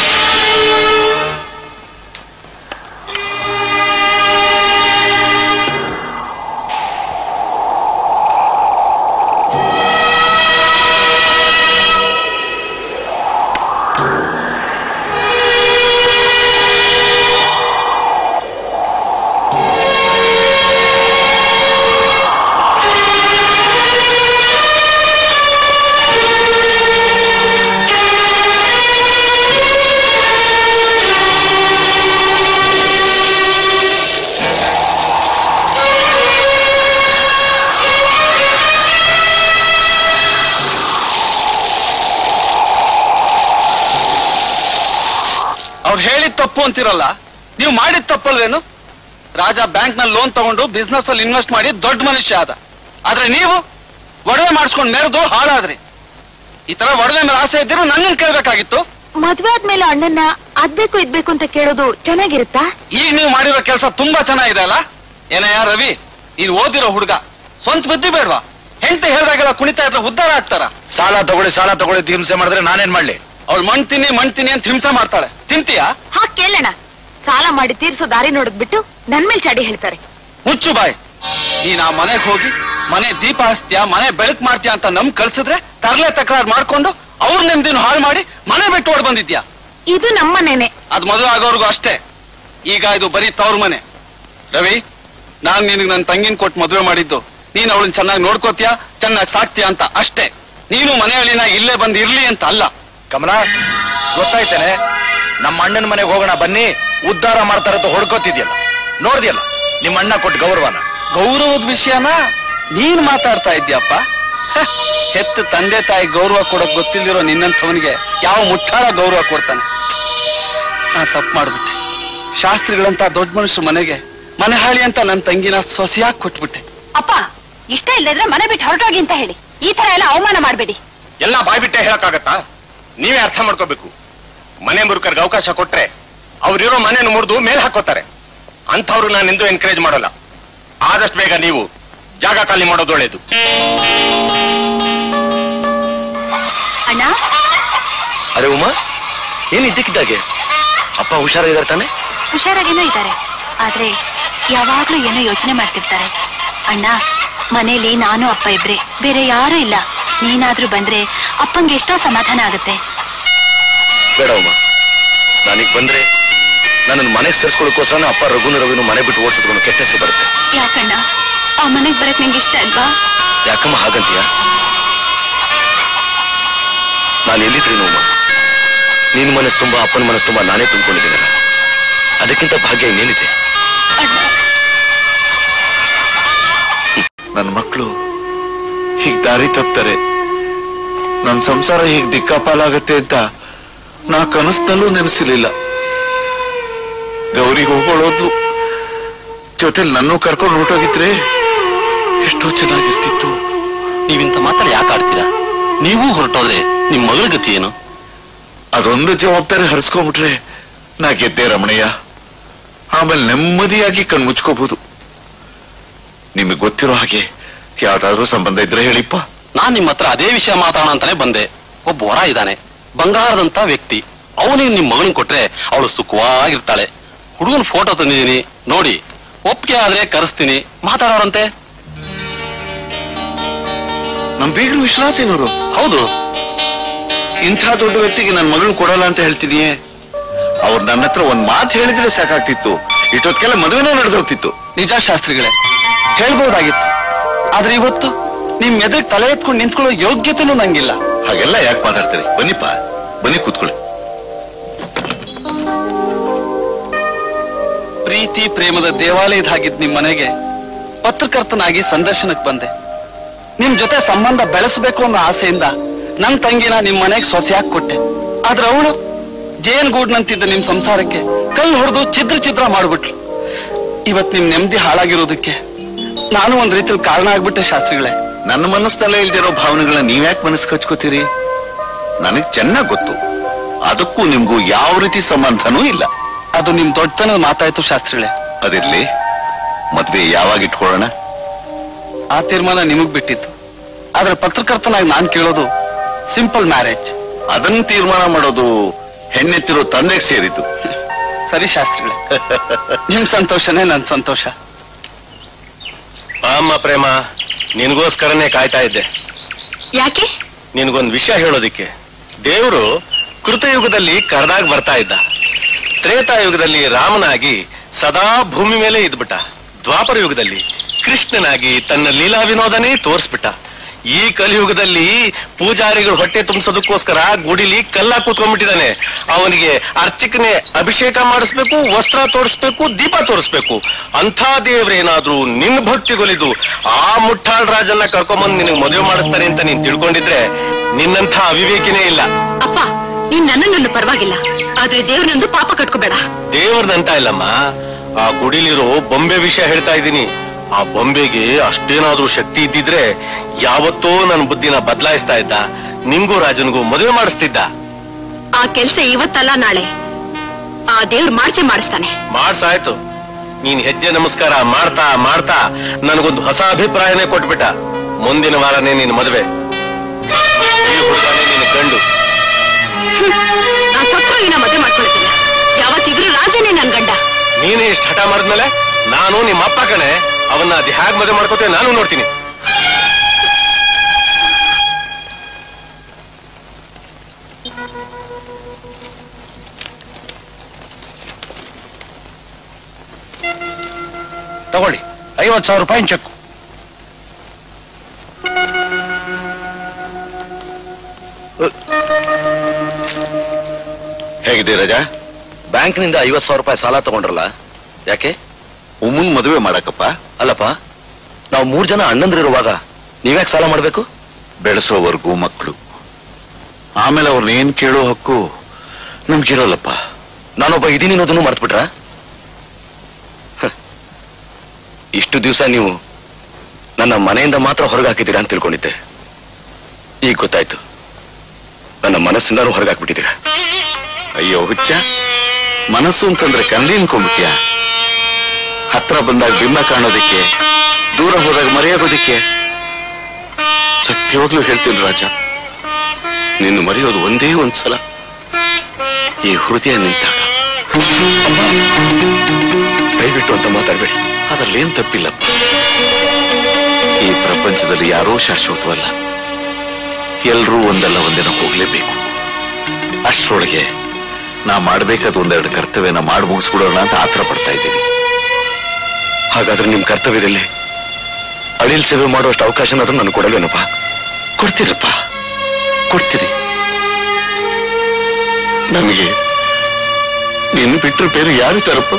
ಅವ್ರು ಹೇಳಿದ ತಪ್ಪು ಅಂತಿರಲ್ಲ ನೀವು ಮಾಡಿದ ತಪ್ಪಲ್ವೇನು ರಾಜ ಬ್ಯಾಂಕ್ ನಲ್ಲಿ ಲೋನ್ ತಗೊಂಡು ಬಿಸ್ನೆಸ್ ಅಲ್ಲಿ ಇನ್ವೆಸ್ಟ್ ಮಾಡಿ ದೊಡ್ಡ ಮನುಷ್ಯ ಆದ ಆದ್ರೆ ನೀವು ಒಡವೆ ಮಾಡಿಸ್ಕೊಂಡು ಮೆರೆದು ಹಾಳಾದ್ರಿ ಈ ತರ ಒಡವೆ ಮೇಲೆ ಆಸೆ ಇದ್ದಿರೋ ನನ್ನನ್ನು ಕೇಳ್ಬೇಕಾಗಿತ್ತು ಮದ್ವೆ ಆದ್ಮೇಲೆ ಅಣ್ಣನ್ನ ಅದ್ಬೇಕು ಇದ್ಬೇಕು ಅಂತ ಕೇಳೋದು ಚೆನ್ನಾಗಿರುತ್ತಾ ಈಗ ನೀವು ಮಾಡಿರೋ ಕೆಲಸ ತುಂಬಾ ಚೆನ್ನಾಗಿದೆ ಅಲ್ಲ ಏನಯ್ಯ ರವಿ ನೀನ್ ಓದಿರೋ ಹುಡುಗ ಸ್ವಂತ ಬುದ್ಧಿ ಬೇಡ್ವಾ ಹೆಂಡತಿ ಹೇಳ್ದಾಗೆಲ್ಲ ಕುಣಿತಾ ಇದ್ರೆ ಉದ್ಧಾರ ಆಗ್ತಾರ ಸಾಲ ತಗೊಳ್ಳಿ ಸಾಲ ತಗೊಳ್ಳಿ ಅಂತ ಹಿಂಸೆ ಮಾಡಿದ್ರೆ ನಾನೇನ್ ಮಾಡ್ಲಿ ಅವಳು ಮಣ್ ತಿನ್ನಿ ಮಣ್ ತಿನ್ನಿ ಅಂತ ಹಿಂಸೆ ಮಾಡ್ತಾಳೆ ತಿಂತೀಯಾ ಹಾ ಕೇಳೋಣ ಸಾಲ ಮಾಡಿ ತೀರ್ಸೋ ದಾರಿ ನೋಡಿದ್ಬಿಟ್ಟು ನನ್ ಮೇಲ್ ಚಾಡಿ ಹೇಳ್ತಾರೆ ಮುಚ್ಚು ಬಾಯ್ ನೀನ್ ಆ ಮನೆಗ್ ಹೋಗಿ ಮನೆ ದೀಪ ಹಚ್ತೀಯ ಮನೆ ಬೆಳಕ್ ಮಾಡ್ತೀಯ ಅಂತ ನಮ್ ಕಳ್ಸಿದ್ರೆ ತರ್ಲೆ ತಕರಾರು ಮಾಡ್ಕೊಂಡು ಅವ್ರ ನೆಮ್ಮದಿನ ಹಾಳು ಮಾಡಿ ಮನೆ ಬಿಟ್ಟು ಓಡ್ ಬಂದಿದ್ಯಾ ಇದು ನಮ್ಮನೇನೆ ಅದ್ ಮದುವೆ ಆಗೋರ್ಗು ಅಷ್ಟೇ ಈಗ ಇದು ಬರೀ ತವ್ರ ಮನೆ ರವಿ ನಾನ್ ನಿನಗ್ ನನ್ ತಂಗಿನ ಕೊಟ್ಟು ಮದುವೆ ಮಾಡಿದ್ದು ನೀನ್ ಅವಳನ್ನ ಚೆನ್ನಾಗಿ ನೋಡ್ಕೋತೀಯ ಚೆನ್ನಾಗಿ ಸಾಕ್ತೀಯ ಅಂತ ಅಷ್ಟೇ ನೀನು ಮನೆಯಲ್ಲಿನ ಇಲ್ಲೇ ಬಂದು ಇರ್ಲಿ ಅಂತ ಅಲ್ಲ ಕಮಲ ಗೊತ್ತಾಯ್ತೇನೆ ನಮ್ಮ ಅಣ್ಣನ ಮನೆಗೆ ಹೋಗೋಣ ಬನ್ನಿ ಉದ್ಧಾರ ಮಾಡ್ತಾರ ಅಂತ ಹೊಡ್ಕೋತಿದ್ಯಲ್ಲ ನೋಡ್ದಿಯಲ್ಲ ನಿಮ್ಮ ಅಣ್ಣ ಕೊಟ್ಟು ಗೌರವನ ಗೌರವದ ವಿಷಯನ ನೀನ್ ಮಾತಾಡ್ತಾ ಇದ್ಯಪ್ಪ ಹ, ಹೆತ್ತ ತಂದೆ ತಾಯಿ ಗೌರವ ಕೊಡಕ್ ಗೊತ್ತಿಲ್ದಿರೋ ನಿನ್ನಂಥವನಿಗೆ ಯಾವ ಮುಟ್ಟಾಳ ಗೌರವ ಕೊಡ್ತಾನೆ ನಾ ತಪ್ಪು ಮಾಡ್ಬಿಟ್ಟೆ ಶಾಸ್ತ್ರಿಗಳಂತ ದೊಡ್ಡ ಮನುಷ್ಯರ ಮನೆಗೆ ಮನೆ ಹಾಳಿ ಅಂತ ನನ್ನ ತಂಗಿನ ಸೊಸೆಯಾಗಿ ಕೊಟ್ಬಿಟ್ಟೆ ಅಪ್ಪ ಇಷ್ಟ ಇಲ್ಲದ್ರೆ ಮನೆ ಬಿಟ್ಟು ಹೊರಟೋಗಿ ಅಂತ ಹೇಳಿ ಈ ತರ ಎಲ್ಲ ಅವಮಾನ ಮಾಡ್ಬೇಡಿ ಎಲ್ಲ ಬಾಯ್ಬಿಟ್ಟೆ ಹೇಳಕ್ಕಾಗತ್ತಾ ನೀವೇ ಅರ್ಥ ಮಾಡ್ಕೋಬೇಕು ಮನೆ ಮುರುಕರ್ಗೆ ಅವಕಾಶ ಕೊಟ್ರೆ ಅವ್ರಿರೋ ಮನೆಯನ್ನು ಮುರಿದು ಮೇಲ್ ಹಾಕೋತಾರೆ ಅಂಥವ್ರು ನಾನು ಎಂದೂ ಎನ್ಕರೇಜ್ ಮಾಡಲ್ಲ ಆದಷ್ಟು ಬೇಗ ನೀವು ಜಾಗ ಖಾಲಿ ಮಾಡೋದು ಒಳ್ಳೇದು ಅಣ್ಣ ಅರೆ ಉಮಾ ಏನ್ ಇದ್ದಕ್ಕಿದ್ದಾಗೆ ಅಪ್ಪ ಹುಷಾರಾಗಿದ್ದಾರೆ ತಾನೆ ಹುಷಾರಾಗೇನೋ ಇದ್ದಾರೆ ಆದ್ರೆ ಯಾವಾಗ್ಲೂ ಏನೋ ಯೋಚನೆ ಮಾಡ್ತಿರ್ತಾರೆ ಅಣ್ಣ ಮನೇಲಿ ನಾನು ಅಪ್ಪ ಇಬ್ರೆ ಬೇರೆ ಯಾರೂ ಇಲ್ಲ ನೀನಾದ್ರೂ ಬಂದ್ರೆ ಅಪ್ಪಂಗೆ ಎಷ್ಟೋ ಸಮಾಧಾನ ಆಗುತ್ತೆ ಬೇಡ ಉಮಾ ನಾನೀಗ ಬಂದ್ರೆ ನನ್ನನ್ನು ಮನೆಗೆ ಸೇರ್ಸ್ಕೊಳ್ಳೋಕೋಸ್ಕರ ಅಪ್ಪ ರಘುನ ರವಿನು ಮನೆ ಬಿಟ್ಟು ಓಡಿಸಿದ್ಕೊಂಡು ಕೆಟ್ಟ ಹೆಸರು ಬರುತ್ತೆ ಯಾಕಣ್ಣ ಆ ಮನೆಗ್ ಬರಕ್ ನಂಗೆ ಇಷ್ಟ ಅಲ್ವಾ ಯಾಕಮ್ಮ ಹಾಗಂತೀಯ ನಾನು ಎಲ್ಲಿದ್ರಿ ಉಮಾ ನಿನ್ನ ಮನಸ್ಸು ತುಂಬಾ ಅಪ್ಪನ ಮನಸ್ಸು ತುಂಬಾ ನಾನೇ ತುಂಬಿಕೊಂಡಿದ್ದೀನಲ್ಲ ಅದಕ್ಕಿಂತ ಭಾಗ್ಯ ಇನ್ನೇನಿದೆ ನನ್ನ ಮಕ್ಕಳು ಹೀಗ್ ದಾರಿ ತಪ್ತಾರೆ ನನ್ ಸಂಸಾರ ಹೀಗ್ ದಿಕ್ಕಾಪಾಲಾಗತ್ತೆ ಅಂತ ನಾ ಕನಸ್ನಲ್ಲೂ ನೆನೆಸಿರ್ಲಿಲ್ಲ ಗೌರಿ ಹೋಗೋಳೋದ್ಲು ಜೊತೆಲಿ ನನ್ನೂ ಕರ್ಕೊಂಡು ಹೊರಟೋಗಿದ್ರೆ ಎಷ್ಟೋ ಚೆನ್ನಾಗಿರ್ತಿತ್ತು ನೀವಿಂತ ಮಾತಲ್ಲಿ ಯಾಕೆ ಆಡ್ತೀರಾ ನೀವು ಹೊರಟೋದ್ರೆ ನಿಮ್ ಮಗಳ ಗತಿ ಏನು ಅದೊಂದು ಜವಾಬ್ದಾರಿ ಹರಿಸ್ಕೊಂಡ್ಬಿಟ್ರೆ ನಾ ಗೆದ್ದೆ ರಮಣಯ್ಯ ಆಮೇಲೆ ನೆಮ್ಮದಿಯಾಗಿ ಕಣ್ ಮುಚ್ಕೋಬಹುದು ನಿಮಗೆ ಗೊತ್ತಿರೋ ಹಾಗೆ ಯಾವ್ದಾದ್ರೂ ಸಂಬಂಧ ಇದ್ರೆ ಹೇಳಿಪ್ಪ ನಾನ್ ನಿಮ್ಮ ಹತ್ರ ಅದೇ ವಿಷಯ ಮಾತಾಡೋಣ ಅಂತಾನೆ ಬಂದೆ ಒಬ್ಬ ವರ ಇದ್ದಾನೆ ಬಂಗಾರದಂತ ವ್ಯಕ್ತಿ ಅವನಿಗೆ ನಿಮ್ ಮಗಳನ್ ಕೊಟ್ರೆ ಅವಳು ಸುಖವಾಗಿರ್ತಾಳೆ ಹುಡುಗನ ಫೋಟೋ ತಂದಿದ್ದೀನಿ ನೋಡಿ ಒಪ್ಪಿಗೆ ಆದ್ರೆ ಕರೆಸ್ತೀನಿ ಮಾತಾಡೋರಂತೆ ನಮ್ ಬೀಗರು ವಿಶ್ವನಾಥೇನವರು ಹೌದು ಇಂಥ ದೊಡ್ಡ ವ್ಯಕ್ತಿಗೆ ನನ್ನ ಮಗಳನ್ನ ಕೊಡಲ್ಲ ಅಂತ ಹೇಳ್ತಿದೀಯೇ ಅವ್ರು ನನ್ನ ಹತ್ರ ಒಂದ್ ಮಾತು ಹೇಳಿದ್ರೆ ಸಾಕಾಗ್ತಿತ್ತು ಇಷ್ಟೊತ್ತಿಗೆಲ್ಲ ಮದುವೆನೇ ನಡೆದೋಗ್ತಿತ್ತು ನಿಜ ಶಾಸ್ತ್ರಿಗಳೇ ಹೇಳ್ಬೋದಾಗಿತ್ತು ಆದ್ರೆ ಇವತ್ತು ನಿಮ್ ಎದುರು ತಲೆ ಎತ್ಕೊಂಡು ನಿಂತ್ಕೊಳ್ಳೋ ಯೋಗ್ಯತೆನೂ ನಂಗಿಲ್ಲ ಹಾಗೆಲ್ಲ ಯಾಕೆ ಮಾತಾಡ್ತಾರೆ ಬನ್ನಿಪ್ಪ ಬನ್ನಿ ಕೂತ್ಕೊಳ್ಳಿ ಪ್ರೀತಿ ಪ್ರೇಮದ ದೇವಾಲಯದ ಹಾಗಿದ್ ನಿಮ್ ಮನೆಗೆ ಪತ್ರಕರ್ತನಾಗಿ ಸಂದರ್ಶನಕ್ಕೆ ಬಂದೆ ನಿಮ್ ಜೊತೆ ಸಂಬಂಧ ಬೆಳೆಸಬೇಕು ಅನ್ನೋ ಆಸೆಯಿಂದ ನನ್ ತಂಗಿನ ನಿಮ್ ಮನೆಗ್ ಸೊಸೆಯಾಗಿ ಕೊಟ್ಟೆ ಆದ್ರೆ ಅವಳು ಜೇನ್ ಗೂಡ್ನಂತಿದ್ದ ನಿಮ್ ಸಂಸಾರಕ್ಕೆ ಕೈ ಹೊಡೆದು ಛಿದ್ರ ಛಿದ್ರ ಮಾಡ್ಬಿಟ್ಲು ಇವತ್ ನಿಮ್ ನೆಮ್ಮದಿ ಹಾಳಾಗಿರೋದಕ್ಕೆ ನಾನು ಒಂದ್ ರೀತಿಲಿ ಕಾರಣ ಆಗ್ಬಿಟ್ಟೆ ಶಾಸ್ತ್ರಿಗಳೇ ನನ್ನ ಮನಸ್ಸಿನಲ್ಲೇ ಇಲ್ದಿರೋ ಭಾವನೆಗಳನ್ನ ನೀವ್ಯಾಕೆ ಮನಸ್ಸು ಕಚ್ಕೋತೀರಿ ನನಗ್ ಚೆನ್ನಾಗ್ ಗೊತ್ತು ಅದಕ್ಕೂ ನಿಮ್ಗೂ ಯಾವ ರೀತಿ ಸಂಬಂಧನೂ ಇಲ್ಲ ಅದು ನಿಮ್ ದೊಡ್ಡತನದ ಮಾತಾಯ್ತು ಶಾಸ್ತ್ರಿಗಳೇ ಅದಿರ್ಲಿ ಮದ್ವೆ ಯಾವಾಗ ಇಟ್ಕೊಳ್ಳೋಣ ಆ ತೀರ್ಮಾನ ನಿಮಗ್ ಬಿಟ್ಟಿತ್ತು ಆದ್ರೆ ಪತ್ರಕರ್ತನಾಗಿ ನಾನ್ ಕೇಳೋದು ಸಿಂಪಲ್ ಮ್ಯಾರೇಜ್ ಅದನ್ನ ತೀರ್ಮಾನ ಮಾಡೋದು ಹೆಣ್ಣೆತ್ತಿರೋ ತಂದೆಗೆ ಸೇರಿತು ಸರಿ ಶಾಸ್ತ್ರಿಗಳೇ ನಿಮ್ ಸಂತೋಷನೇ ನನ್ ಸಂತೋಷ ಅಮ್ಮ ಪ್ರೇಮ ನಿನಗೋಸ್ಕರನೇ ಕಾಯ್ತಾ ಇದ್ದೆ ಯಾಕೆ ನಿನಗೊಂದು ವಿಷಯ ಹೇಳೋದಿಕ್ಕೆ ದೇವರು ಕೃತಯುಗದಲ್ಲಿ ಕರೆದಾಗ ಬರ್ತಾ ಇದ್ದ ತ್ರೇತಾಯುಗದಲ್ಲಿ ರಾಮನಾಗಿ ಸದಾ ಭೂಮಿ ಮೇಲೆ ಇದ್ಬಿಟ್ಟ ದ್ವಾಪರ ಯುಗದಲ್ಲಿ ಕೃಷ್ಣನಾಗಿ ತನ್ನ ಲೀಲಾ ವಿನೋದನೇ ತೋರಿಸ್ಬಿಟ್ಟ ಈ ಕಲಿಯುಗದಲ್ಲಿ ಪೂಜಾರಿಗಳು ಹೊಟ್ಟೆ ತುಂಬಿಸೋದಕ್ಕೋಸ್ಕರ ಗುಡಿಲಿ ಕಲ್ಲ ಕೂತ್ಕೊಂಡ್ಬಿಟ್ಟಿದ್ದಾನೆ ಅವನಿಗೆ ಅರ್ಚಕನೇ ಅಭಿಷೇಕ ಮಾಡಿಸ್ಬೇಕು ವಸ್ತ್ರ ತೋರಿಸ್ಬೇಕು ದೀಪ ತೋರಿಸ್ಬೇಕು ಅಂಥ ದೇವ್ರೇನಾದ್ರೂ ನಿನ್ ಭಕ್ತಿಗೊಲಿದು ಆ ಮುಟ್ಟಾಳ್ ರಾಜನ್ನ ಕರ್ಕೊಂಬಂದು ನಿನಗೆ ಮದುವೆ ಮಾಡಿಸ್ತಾನೆ ಅಂತ ನೀನ್ ತಿಳ್ಕೊಂಡಿದ್ರೆ ನಿನ್ನಂಥ ಅವಿವೇಕಿನೇ ಇಲ್ಲ ಅಪ್ಪ ನೀನ್ ನನ್ನನ್ನು ಪರವಾಗಿಲ್ಲ ಆದ್ರೆ ದೇವ್ರನ್ನೊಂದು ಪಾಪ ಕಟ್ಕೋಬೇಡ ದೇವ್ರನ್ನಂತ ಇಲ್ಲಮ್ಮ ಆ ಗುಡಿಲಿರೋ ಬೊಂಬೆ ವಿಷಯ ಹೇಳ್ತಾ ಇದ್ದೀನಿ ಆ ಬೊಂಬೆಗೆ ಅಷ್ಟೇನಾದ್ರೂ ಶಕ್ತಿ ಇದ್ದಿದ್ರೆ ಯಾವತ್ತೋ ನನ್ನ ಬುದ್ಧಿನ ಬದಲಾಯಿಸ್ತಾ ಇದ್ದ ನಿಂಗೂ ರಾಜನ್ಗೂ ಮದುವೆ ಮಾಡಿಸ್ತಿದ್ದ ಆ ಕೆಲ್ಸ ಇವತ್ತಲ್ಲ ನಾಳೆ ಆ ದೇವ್ರು ಮಾಡ್ಸೇ ಮಾಡಿಸ್ತಾನೆ ಮಾಡ್ಸಾಯ್ತು ನೀನ್ ಹೆಜ್ಜೆ ನಮಸ್ಕಾರ ಮಾಡ್ತಾ ಮಾಡ್ತಾ ನನಗೊಂದು ಹೊಸ ಅಭಿಪ್ರಾಯನೇ ಕೊಟ್ಬಿಟ್ಟ ಮುಂದಿನ ವಾರನೇ ನಿನ್ ಮದುವೆ ಈ ಹುಡುಗನೇ ನಿನ್ನ ಗಂಡು ನಾನ್ ಸತ್ರು ಇನ್ನ ಮದುವೆ ಮಾಡ್ಕೊಳ್ತಿಲ್ಲ ಯಾವತ್ತಿದ್ರು ರಾಜನೇ ನನ್ ಗಂಡ ನೀನೇ ಇಷ್ಟು ಹಠ ಮಾಡಿದ್ಮೇಲೆ ನಾನು ನಿಮ್ಮ ಅಪ್ಪ ಕಣೆ ಅವನ್ನ ಅದು ಹ್ಯಾಗ್ ಮದುವೆ ಮಾಡ್ಕೋತೇವೆ ನಾನು ನೋಡ್ತೀನಿ ತಗೊಳ್ಳಿ ಐವತ್ ಸಾವಿರ ರೂಪಾಯಿ ಚೆಕ್ ಹೇಗಿದೆ ರಜಾ ಬ್ಯಾಂಕ್ನಿಂದ ಐವತ್ ಸಾವಿರ ರೂಪಾಯಿ ಸಾಲ ತಗೊಂಡ್ರಲ್ಲ ಯಾಕೆ ಉಮ್ಮನ್ ಮದುವೆ ಮಾಡಕ್ಕಪ್ಪ ಅಲ್ಲಪ್ಪ ನಾವು ಮೂರ್ ಜನ ಅಣ್ಣಂದ್ರಿರುವಾಗ ನೀವ್ಯಾಕೆ ಸಾಲ ಮಾಡ್ಬೇಕು ಬೆಳೆಸೋವರೆಗೂ ಮಕ್ಕಳು ಆಮೇಲೆ ಅವ್ರನ್ನ ಏನ್ ಕೇಳೋ ಹಕ್ಕು ನಮ್ಗಿರೋಲ್ಲಪ್ಪ ನಾನೊಬ್ಬ ಇದೀನಿ ಅನ್ನೋದನ್ನು ಮರ್ತ್ಬಿಟ್ರ ಇಷ್ಟು ದಿವಸ ನೀವು ನನ್ನ ಮನೆಯಿಂದ ಮಾತ್ರ ಹೊರಗೆ ಹಾಕಿದ್ದೀರಾ ಅಂತ ತಿಳ್ಕೊಂಡಿದ್ದೆ ಈಗ ಗೊತ್ತಾಯ್ತು ನನ್ನ ಮನಸ್ಸಿಂದ ಹೊರಗೆ ಹಾಕ್ಬಿಟ್ಟಿದ್ದೀರಾ ಅಯ್ಯೋ ಹುಚ್ಚ ಮನಸ್ಸು ಅಂತಂದ್ರೆ ಕನ್ನಡಿ ಅನ್ಕೊಂಡ್ಬಿಟ್ಯಾ ಹತ್ರ ಬಂದಾಗ ಬಿಂಬ ಕಾಣೋದಿಕ್ಕೆ ದೂರ ಹೋದಾಗ ಮರೆಯಾಗೋದಿಕ್ಕೆ ಸತ್ಯವಾಗ್ಲೂ ಹೇಳ್ತೀನಿ ರಾಜ ನಿನ್ನ ಮರೆಯೋದು ಒಂದೇ ಒಂದ್ಸಲ ಈ ಹೃದಯ ನಿಂತಾಗ ದಯವಿಟ್ಟು ಅಂತ ಮಾತಾಡ್ಬೇಡಿ ಅದರಲ್ಲೇನ್ ತಪ್ಪಿಲ್ಲಪ್ಪ ಈ ಪ್ರಪಂಚದಲ್ಲಿ ಯಾರೂ ಶಾಶ್ವತವಲ್ಲ ಎಲ್ರೂ ಒಂದಲ್ಲ ಒಂದಿನ ಹೋಗ್ಲೇಬೇಕು ಅಷ್ಟರೊಳಗೆ ನಾ ಮಾಡ್ಬೇಕಾದ ಒಂದೆರಡು ಕರ್ತವ್ಯನ ಮಾಡಿ ಮುಗಿಸ್ಬಿಡೋಣ ಅಂತ ಆತರ ಪಡ್ತಾ ಇದ್ದೀನಿ ಹಾಗಾದ್ರೆ ನಿಮ್ ಕರ್ತವ್ಯದಲ್ಲಿ ಅಳಿಲ್ ಸೇವೆ ಮಾಡುವಷ್ಟು ಅವಕಾಶನಾದ್ರೂ ನಾನು ಕೊಡಲೇನಪ್ಪ ಕೊಡ್ತೀರಪ್ಪ ಕೊಡ್ತೀರಿ ನಮಗೆ ನಿನ್ನ ಬಿಟ್ಟರೆ ಬೇರೆ ಯಾರು ಇದ್ದಾರಪ್ಪ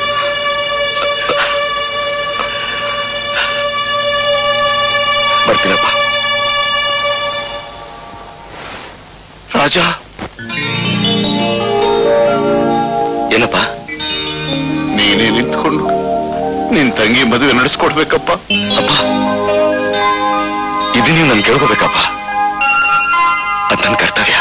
ಬರ್ತೀನಪ್ಪ ರಾಜ ಏನಪ್ಪ ನೀನೇ ನಿಂತ್ಕೊಂಡು ನಿನ್ ತಂಗಿ ಮದುವೆ ನಡೆಸ್ಕೊಡ್ಬೇಕಪ್ಪ ಅಪ್ಪ ಇದು ನೀವು ನನ್ ಕೇಳ್ಕೋಬೇಕಪ್ಪ ಅದ್ ನನ್ ಕರ್ತವ್ಯ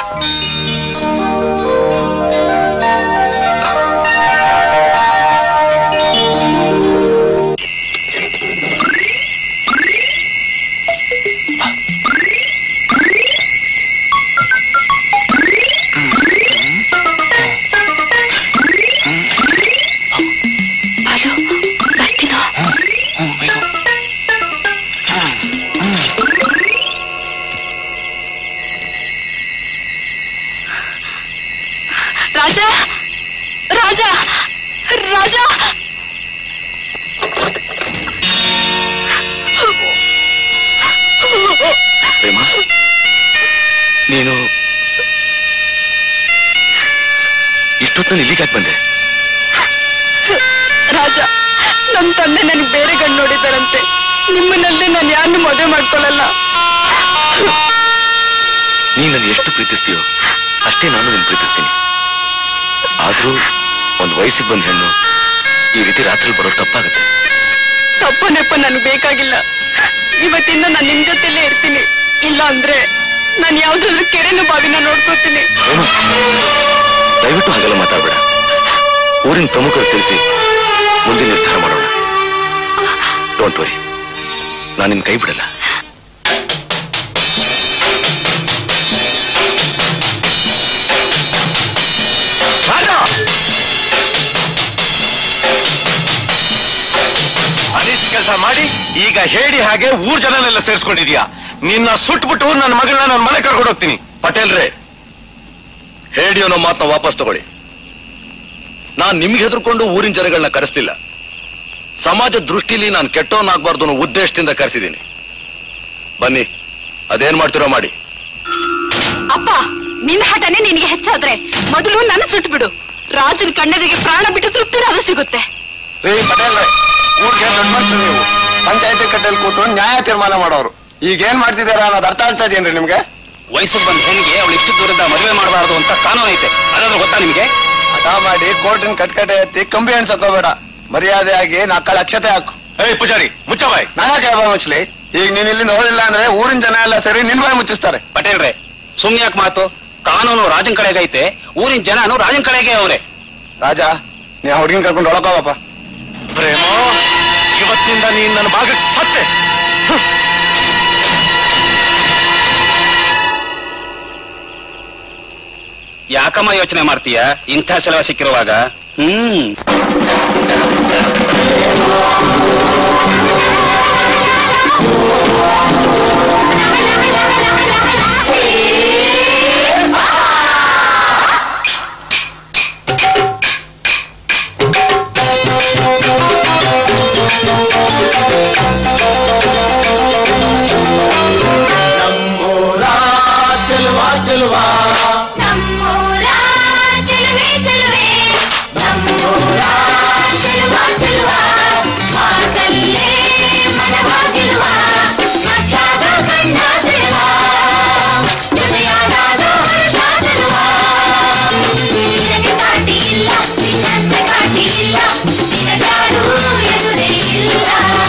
ಬರ್ತೀನೋ ರಾಜ ರಾಜ ರಾಜ ಪ್ರೇಮ ನೀನು ಇಷ್ಟೊತ್ತಲ್ಲಿ ಇಲ್ಲಿಗೆ ಯಾಕೆ ಬಂದೆ ರಾಜ ನಮ್ ತಂದೆ ನನ್ಗೆ ಬೇರೆ ಗಂಡು ನೋಡಿದಾರಂತೆ ನಿಮ್ಮನ್ನಲ್ದೆ ನಾನು ಯಾರನ್ನು ಮದುವೆ ಮಾಡ್ಕೊಳ್ಳಲ್ಲ ನೀ ನನ್ನ ಎಷ್ಟು ಪ್ರೀತಿಸ್ತೀಯೋ ಅಷ್ಟೇ ನಾನು ನಿನ್ನ ಪ್ರೀತಿಸ್ತೀನಿ ಆದ್ರೂ ಒಂದು ವಯಸ್ಸಿಗೆ ಬಂದ ಹೆಣ್ಣು ಈ ರೀತಿ ರಾತ್ರಿ ಬರೋದು ತಪ್ಪಾಗುತ್ತೆ ತಪ್ಪು ನೆಪ ನನ್ಗೆ ಬೇಕಾಗಿಲ್ಲ ಇವತ್ತಿಂದ ನಾನು ನಿಮ್ ಜೊತೆಲೇ ಇರ್ತೀನಿ ಇಲ್ಲ ಅಂದ್ರೆ ನಾನು ಯಾವ್ದಾದ್ರು ಕೆರೆನ ಬಾವಿನ ನೋಡ್ಕೋತೀನಿ ಏನು ದಯವಿಟ್ಟು ಹಾಗೆಲ್ಲ ಮಾತಾಡ್ಬೇಡ ಊರಿನ ಪ್ರಮುಖರು ತಿಳಿಸಿ ಮುಂದೆ ನಿರ್ಧಾರ ಮಾಡೋಣ ಡೋಂಟ್ ವರಿ ನಾನು ನಿನ್ ಕೈ ಬಿಡಲ್ಲ ಅನಿಸ್ ಕೆಲಸ ಮಾಡಿ ಈಗ ಹೇಳಿ ಹಾಗೆ ಊರ್ ಜನನೆಲ್ಲ ಸೇರಿಸ್ಕೊಂಡಿದ್ಯಾ ನಿನ್ನ ಸುಟ್ಬಿಟ್ಟು ನನ್ನ ಮಗಳನ್ನ ನನ್ನ ಮನೆ ಕರ್ಕೊಂಡು ಹೋಗ್ತೀನಿ ಪಟೇಲ್ರೇ ಹೇಳಿ ಅನ್ನೋ ಮಾತನ್ನ ವಾಪಸ್ ತಗೊಳ್ಳಿ ನಾನ್ ನಿಮ್ಗೆ ಹೆದರ್ಕೊಂಡು ಊರಿನ ಜನಗಳನ್ನ ಕರೆಸ್ಲಿಲ್ಲ ಸಮಾಜ ದೃಷ್ಟಿಲಿ ನಾನು ಕೆಟ್ಟವನಾಗ್ಬಾರ್ದು ಅನ್ನೋ ಉದ್ದೇಶದಿಂದ ಕರೆಸಿದ್ದೀನಿ ಬನ್ನಿ ಅದೇನ್ ಮಾಡ್ತೀರೋ ಮಾಡಿ ಅಪ್ಪ ನಿನ್ನ ಹಠನೆ ನಿನಗೆ ಹೆಚ್ಚಾದ್ರೆ ಮೊದಲು ನನ್ನ ಸುಟ್ಬಿಡು ರಾಜನ ಕಣ್ಣೆದಿಗೆ ಪ್ರಾಣ ಬಿಟ್ಟು ತೃಪ್ತಿನಾದ್ರೂ ಸಿಗುತ್ತೆ ರೀ ಪಟೇಲ್ ಊರಿಗೆ ದೊಡ್ಡ ಮನುಷ್ಯರು ನೀವು ಪಂಚಾಯತಿ ಕಟ್ಟೆಲ್ ಕೂತು ನ್ಯಾಯ ತೀರ್ಮಾನ ಮಾಡೋರು ಈಗ ಏನ್ ಮಾಡ್ತಿದ್ದೀರಾ ಅನ್ನೋದು ಅರ್ಥ ಆಗ್ತಾ ಇದೆಯೇನ್ರಿ ನಿಮ್ಗೆ ವಯಸ್ಸಿಗೆ ಬಂದ ಹೆಣ್ಣಿಗೆ ಅವಳು ಇಷ್ಟು ದೂರದ ಮದುವೆ ಮಾಡಬಾರದು ಅಂತ ಕಾನೂನು ಐತೆ ಅದಾದ್ರೂ ಗೊತ್ತಾ ನಿಮ್ಗೆ ಹಠ ಮಾಡಿ ಕೋರ್ಟಿನ ಕಟ್ಕಟೆ ಎತ್ತಿ ಕಂಬಿ ಎಣ್ಸಕ್ಕೋಬೇಡ ಮರ್ಯಾದೆಯಾಗಿ ನಾಲ್ಕಳ ಅಕ್ಷತೆ ಹಾಕು ಏಯ್ ಪೂಜಾರಿ ಮುಚ್ಚಬಾಯ್ ನಾನಾಕೆ ಬಾಯ್ ಮುಚ್ಚಲಿ ಈಗ ನೀನ್ ಇಲ್ಲಿ ನೋಡಿಲ್ಲ ಅಂದ್ರೆ ಊರಿನ ಜನ ಎಲ್ಲ ಸೇರಿ ನಿನ್ ಬಾಯ್ ಮುಚ್ಚಿಸ್ತಾರೆ ಪಟೇಲ್ರೆ ಸುಮ್ನೆ ಯಾಕೆ ಮಾತು ಕಾನೂನು ರಾಜನ್ ಕಡೆಗೈತೆ ಊರಿನ ಜನನು ರಾಜನ್ ಕಡೆಗೆ ಅವರೇ ರಾಜ ನೀ ಆ ಹುಡುಗಿನ ಕರ್ಕೊಂಡು ಒಳಕೋವಪ್ಪ ಪ್ರೇಮ ಇವತ್ತಿನಿಂದ ನೀನ್ ನನ್ನ ಭಾಗಕ್ಕೆ ಸತ್ತೆ ಯಾಕಮ್ಮ ಯೋಚನೆ ಮಾಡ್ತೀಯ ಇಂಥ ಸಲಹ ಸಿಕ್ಕಿರುವಾಗ ಹ್ಮ್ ಚಲುವಾ ಚಲುವಾ ನಮ್ಮೂರ ಚೆಲುವೆ ಚೆಲುವೆ ನಮ್ಮೂರ ಚೆಲುವ ಚೆಲುವ ಮಾತಲ್ಲೇ ಮನವ ಗೆಲುವ ಮತ್ತಾದ ಕಣ್ಣ ಸೆಳೆವ ಜೊತೆಯಾದಾಗ ಹರ್ಷ ತರುವ ನಿನಗೆ ಸಾಟಿ ಇಲ್ಲ ನಿನ್ನಂತೆ ಕಾಟಿ ಇಲ್ಲ ನಿನಗ್ಯಾರೂ ಎದುರೇ ಇಲ್ಲ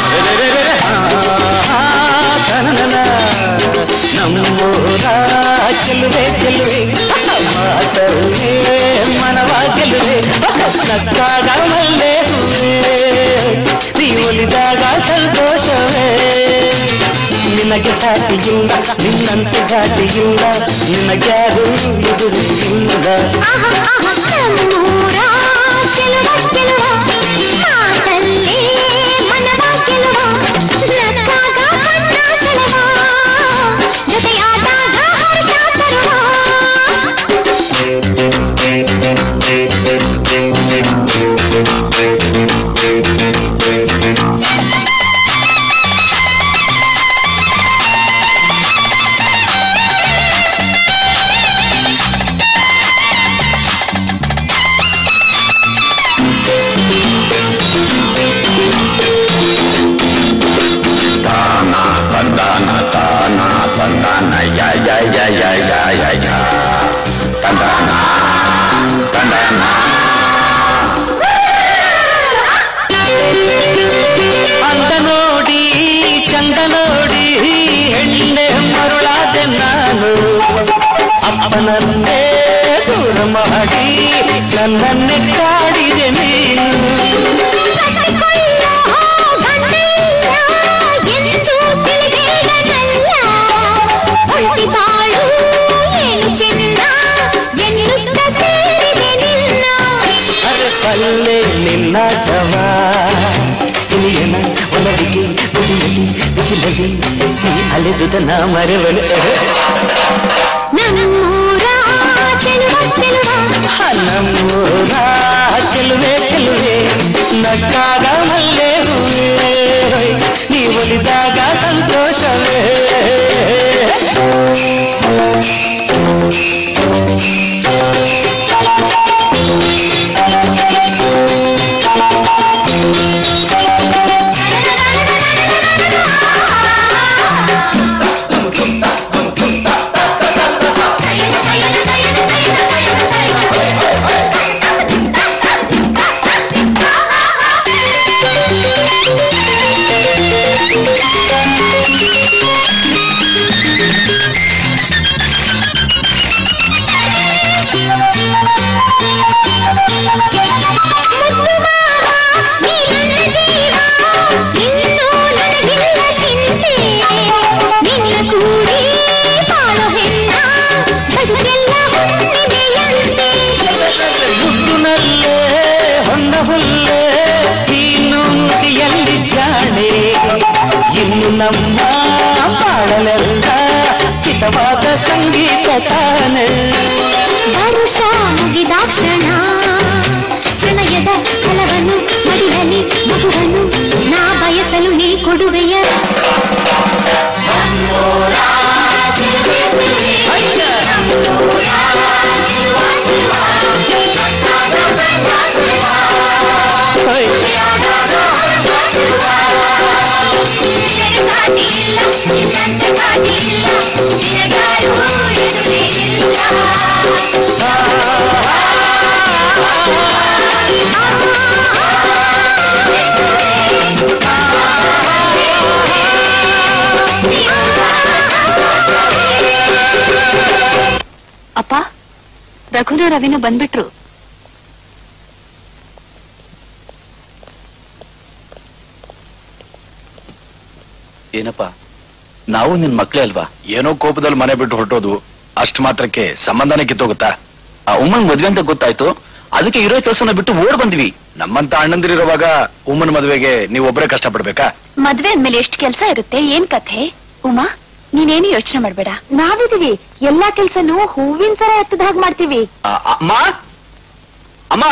ನಮ್ಮೂರ ಚೆಲುವೆ ಚೆಲುವೆ ಮಾತಲ್ಲೇ ಮನವ ಗೆಲುವೆ ನಕ್ಕಾಗ ಮಲ್ಲೆ ಹೂವೆ ನೀ ಒಲಿದಾಗ ಸಂತೋಷವೇ ನಿನಗೆ ಸಾಟಿ ಇಲ್ಲ ನಿನ್ನಂತೆ ಘಾಟಿ ಇಲ್ಲ ನಿನಗ್ಯಾರು ಎದುರು ಇಲ್ಲ ನಮ್ಮೂರ ಚೆಲುವ ಚೆಲುವ ಮಾತಲ್ಲೇ ಮನವ ಗೆಲುವ ನಕ್ಕಾಗ ಕಣ್ಣ ಸೆಳೆವ ಜೊತೆಯಾದಾಗ ಹರ್ಷ ತರುವ ತಾನ ತಂದಾನ ತಾನ ತಂದಾನ ಯ ಯ ಯ ಯ ಯ ಯ ಯ ತಂದಾನ ತಂದಾನ ಅಂದ ನೋಡಿ ಚಂದ ನೋಡಿ ಹೆಣ್ಣೆ ಮರುಳಾದೆ ನಾನು ಅಪ್ಪನನ್ನೇ ದೂರ ಮಾಡಿ ನನ್ನನ್ನೇ ಕಾಡಿದೆ ನೀನು ಎಂದು ತಿಳಿಬೇಡನಲ್ಲ ಒಂಟಿ ಬಾಳು ಏನು ಚೆನ್ನ ಎನ್ನುತ್ತ ಸೇರಿದೆ ನಿನ್ನ ಅರೆ ಪಲ್ಲೆ ನಿನ್ನಾಟವ ಇಲಿಯನ ಒಲವಿಗೆ ಗುಡಿಯಲ್ಲಿ ಬಿಸಿಲಲ್ಲಿ ನೀ ಅಲೆದುದನ ಮರೆವನು ನಮ್ಮೂರ ಚೆಲುವ ಚೆಲುವ ನಮ್ಮೂರ ಚೆಲುವೆ ಚೆಲುವೆ ನಕ್ಕಾಗ ಮಲ್ಲೆ ಹೂವೆ ನೀ ಒಲಿದಾಗ ಸಂತೋಷವೇ ಹಿತವಾದ ಸಂಗೀತ ತಾನೆ ವರುಷ ಮುಗಿದಾಕ್ಷಣ ಪ್ರಣಯದ ಫಲವನ್ನು ಮಡಿಲಲ್ಲಿ ಮಗುವನ್ನು ನಾ ಬಯಸಲು ನೀ ಕೊಡುವೆಯ ಅಪ್ಪ ರಘುನು ರವಿನು ಬಂದ್ಬಿಟ್ರು ಏನಪ್ಪ ನಾವು ನಿನ್ ಮಕ್ಳೇ ಅಲ್ವಾ ಏನೋ ಕೋಪದಲ್ಲಿ ಮನೆ ಬಿಟ್ಟು ಹೊರಟೋದು ಅಷ್ಟ್ ಮಾತ್ರಕ್ಕೆ ಸಂಬಂಧನೇ ಕಿತ್ತೋಗುತ್ತಾ ಆ ಉಮ್ಮನ್ ಮದ್ವೆ ಅಂತ ಗೊತ್ತಾಯ್ತು ಅದಕ್ಕೆ ಇರೋ ಕೆಲಸನ ಬಿಟ್ಟು ಓಡ್ ಬಂದ್ವಿ ನಮ್ಮಂತ ಅಣ್ಣಂದಿರಿರುವಾಗ ಉಮ್ಮನ ಮದುವೆಗೆ ನೀವು ಒಬ್ಬರೇ ಕಷ್ಟ ಪಡ್ಬೇಕಾ ಮದ್ವೆ ಅಂದ್ಮೇಲೆ ಎಷ್ಟು ಕೆಲ್ಸ ಇರುತ್ತೆ ಏನ್ ಕಥೆ ಉಮಾ ನೀನೇನು ಯೋಚನೆ ಮಾಡ್ಬೇಡ ನಾವಿದೀವಿ ಎಲ್ಲಾ ಕೆಲ್ಸನೂ ಹೂವಿನ ಸರ ಎತ್ತದ ಹಾಗೆ ಮಾಡ್ತೀವಿ ಅಮ್ಮ ಅಮ್ಮ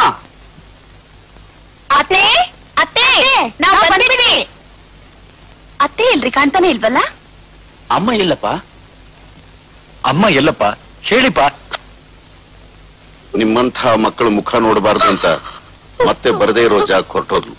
ಅತ್ತೆ ಅತ್ತೆ ನಾವ್ ಬಂದ್ಬಿಟ್ವಿ ಅತ್ತೆ ಇಲ್ರಿ ಕಾಣ್ತಾನೆ ಇಲ್ವಲ್ಲ ಅಮ್ಮ ಇಲ್ಲಪ್ಪ ಅಮ್ಮ ಎಲ್ಲಪ್ಪ ಹೇಳಿಪ್ಪ ನಿಮ್ಮಂಥ ಮಕ್ಕಳು ಮುಖ ನೋಡಬಾರ್ದು ಅಂತ ಮತ್ತೆ ಬರದೇ ಇರೋ ಜಾಗ ಹೊರಟೋದ್ಲು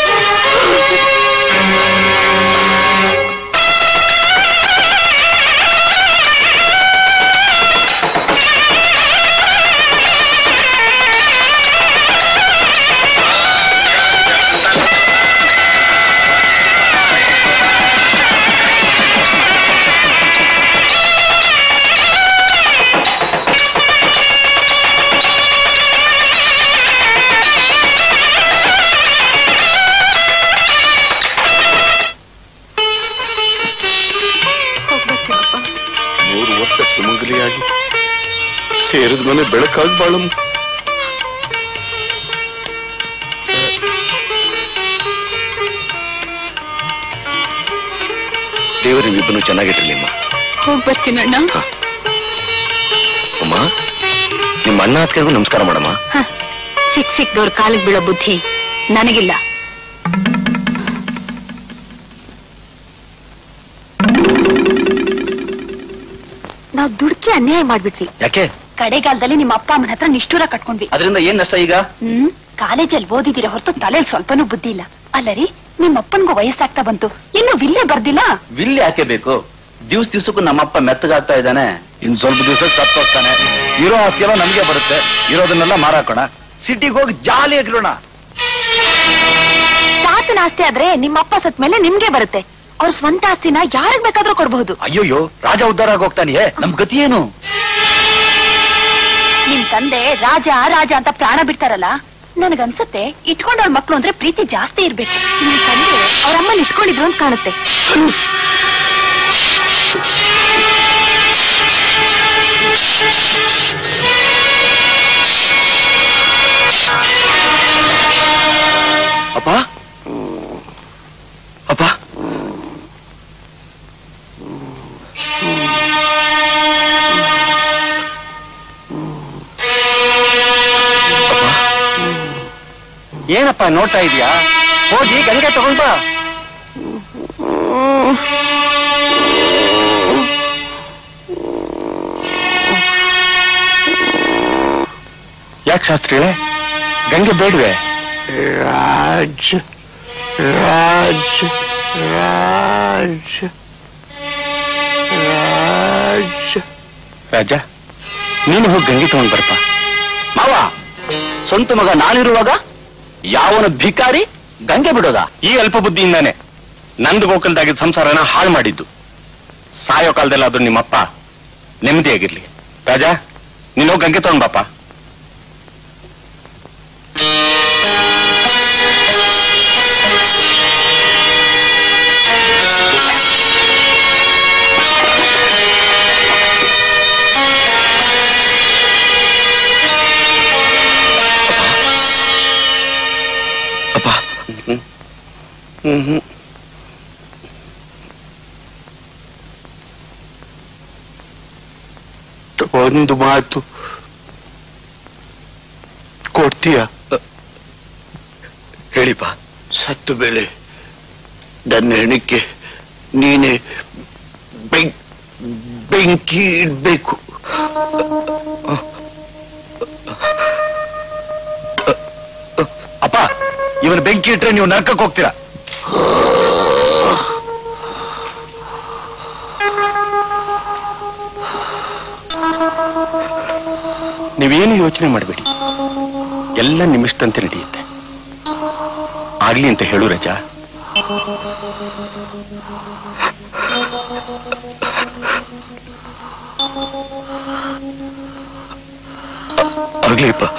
ನೂರು ವರ್ಷ ಸುಮಂಗಲಿಯಾಗಿ ಸೇರಿದ ಮನೆ ಬೆಳಕಾಗಿ ಬಾಳಮ್ಮ ದೇವರು ನಿಮ್ಮಿಬ್ಬನು ಚೆನ್ನಾಗಿರ್ಲಿ ಅಮ್ಮ ಹೋಗ್ ಬರ್ತೀನಣ್ಣ ಅಮ್ಮ ನಿಮ್ಮ ಅಣ್ಣ ಅತ್ತಿಗೆಗೂ ನಮಸ್ಕಾರ ಮಾಡಮ್ಮ ಸಿಕ್ ಸಿಕ್ದವ್ರ ಕಾಲಿಗೆ ಬೀಳೋ ಬುದ್ಧಿ ನನಗಿಲ್ಲ ನಾವ್ ದುಡ್ಕಿ ಅನ್ಯಾಯ ಮಾಡ್ಬಿಟ್ವಿ ಯಾಕೆ ಕಡೆಗಾಲದಲ್ಲಿ ನಿಮ್ಮ ಅಪ್ಪ ಅಮ್ಮನ ಹತ್ರ ನಿಷ್ಠೂರ ಕಟ್ಕೊಂಡ್ವಿ ಅದರಿಂದ ಏನ್ ನಷ್ಟ ಈಗ ಹ್ಮ್ ಕಾಲೇಜಲ್ಲಿ ಓದಿದಿರ ಹೊರತು ತಲೆಯಲ್ಲಿ ಸ್ವಲ್ಪನೂ ಬುದ್ಧಿ ಇಲ್ಲ ಅಲ್ಲರಿ ನಿಮ್ಮ ಅಪ್ಪನ್ಗೂ ವಯಸ್ಸಾಗ್ತಾ ಬಂತು ಇನ್ನು ವಿಲ್ಲೇ ಬರ್ದಿಲ್ಲ ವಿಲ್ ಯಾಕೆ ಬೇಕು ದಿವ್ಸ ದಿವ್ಸಕ್ಕೂ ನಮ್ಮಪ್ಪ ಮೆತ್ತಗಾಗ್ತಾ ಇದ್ದಾನೆ ಇನ್ ಸ್ವಲ್ಪ ದಿವಸ ಸತ್ತೋಗ್ತಾನೆ ಇರೋ ಆಸ್ತಿ ಎಲ್ಲ ನಮ್ಗೆ ಬರುತ್ತೆ ಇರೋದನ್ನೆಲ್ಲ ಮಾರಾಕೋಣ ಸಿಟಿಗೆ ಹೋಗಿ ಜಾಲಿಯಾಗಿರೋಣ ತಾತನ ಆಸ್ತಿ ಆದ್ರೆ ನಿಮ್ಮ ಅಪ್ಪ ಸತ್ ಮೇಲೆ ನಿಮ್ಗೆ ಬರುತ್ತೆ ಅವ್ರ ಸ್ವಂತ ಆಸ್ತಿನ ಯಾರಿಗ್ ಬೇಕಾದ್ರೂ ಕೊಡ್ಬಹುದು ಅಯ್ಯೋಯ್ಯೋ ರಾಜ ಉದ್ಧಾರ ಆಗಿ ಹೋಗ್ತಾನೆ ನಮ್ ಗತಿ ಏನು ನಿಮ್ ತಂದೆ ರಾಜ ರಾಜ ಅಂತ ಪ್ರಾಣ ಬಿಡ್ತಾರಲ್ಲ ನನಗನ್ಸತ್ತೆ ಇಟ್ಕೊಂಡವ್ರ ಮಕ್ಳು ಅಂದ್ರೆ ಪ್ರೀತಿ ಜಾಸ್ತಿ ಇರ್ಬೇಕು ನಿಮ್ ತಂದೆ ಅವ್ರ ಅಮ್ಮನ ಇಟ್ಕೊಂಡಿದ್ರು ಅಂತ ಕಾಣುತ್ತೆ ಅಪ್ಪ ಅಪ್ಪ ಏನಪ್ಪ ನೋಡ್ತಾ ಇದೀಯಾ ಹೋಗಿ ಗಂಗೆ ತಗೊಂಡ್ ಬಾ ಯಾಕೆ ಶಾಸ್ತ್ರಿಗಳೇ ಗಂಗೆ ಬೇಡ್ವೆ ರಾಜ್ ರಾಜ್ ರಾಜ್ ರಾಜ್ ರಾಜ ನೀನು ಹೋಗಿ ಗಂಗೆ ತಗೊಂಡ್ ಬರ್ಪ ಮಾವ ಸ್ವಂತ ಮಗ ನಾನಿರುವಾಗ ಯಾವನ ಭಿಕಾರಿ ಗಂಗೆ ಬಿಡೋದ ಈ ಅಲ್ಪ ಬುದ್ಧಿಯಿಂದಾನೆ ನಂದು ಗೋಕಲ್ದಾಗಿದ್ದ ಸಂಸಾರನ ಹಾಳು ಮಾಡಿದ್ದು ಸಾಯೋ ಕಾಲದಲ್ಲಾದ್ರೂ ನಿಮ್ಮಪ್ಪ ನೆಮ್ಮದಿಯಾಗಿರ್ಲಿ ರಾಜ ನೀನು ಹೋಗಿ ಗಂಗೆ ತಗೊಂಡ್ ಬಾಪ ಒಂದು ಮಾತು ಕೊಡ್ತೀಯ ಹೇಳಿಪ್ಪ ಸತ್ತು ಬೆಳೆ ನನ್ನ ಹೆಣಕ್ಕೆ ನೀನೆ ಬೆಂಕ್ ಬೆಂಕಿ ಇಡ್ಬೇಕು ಅಪ್ಪ ಇವನ ಬೆಂಕಿ ಇಟ್ರೆ ನೀವು ನರ್ಕಕ್ಕೆ ಹೋಗ್ತೀರಾ ನೀವೇನು ಯೋಚನೆ ಮಾಡಬೇಡಿ ಎಲ್ಲ ನಿಮ್ಮಿಷ್ಟಂತೆ ನಡೆಯುತ್ತೆ ಆಗ್ಲಿ ಅಂತ ಹೇಳು ರಜಾ ಆಗ್ಲಿಪ್ಪ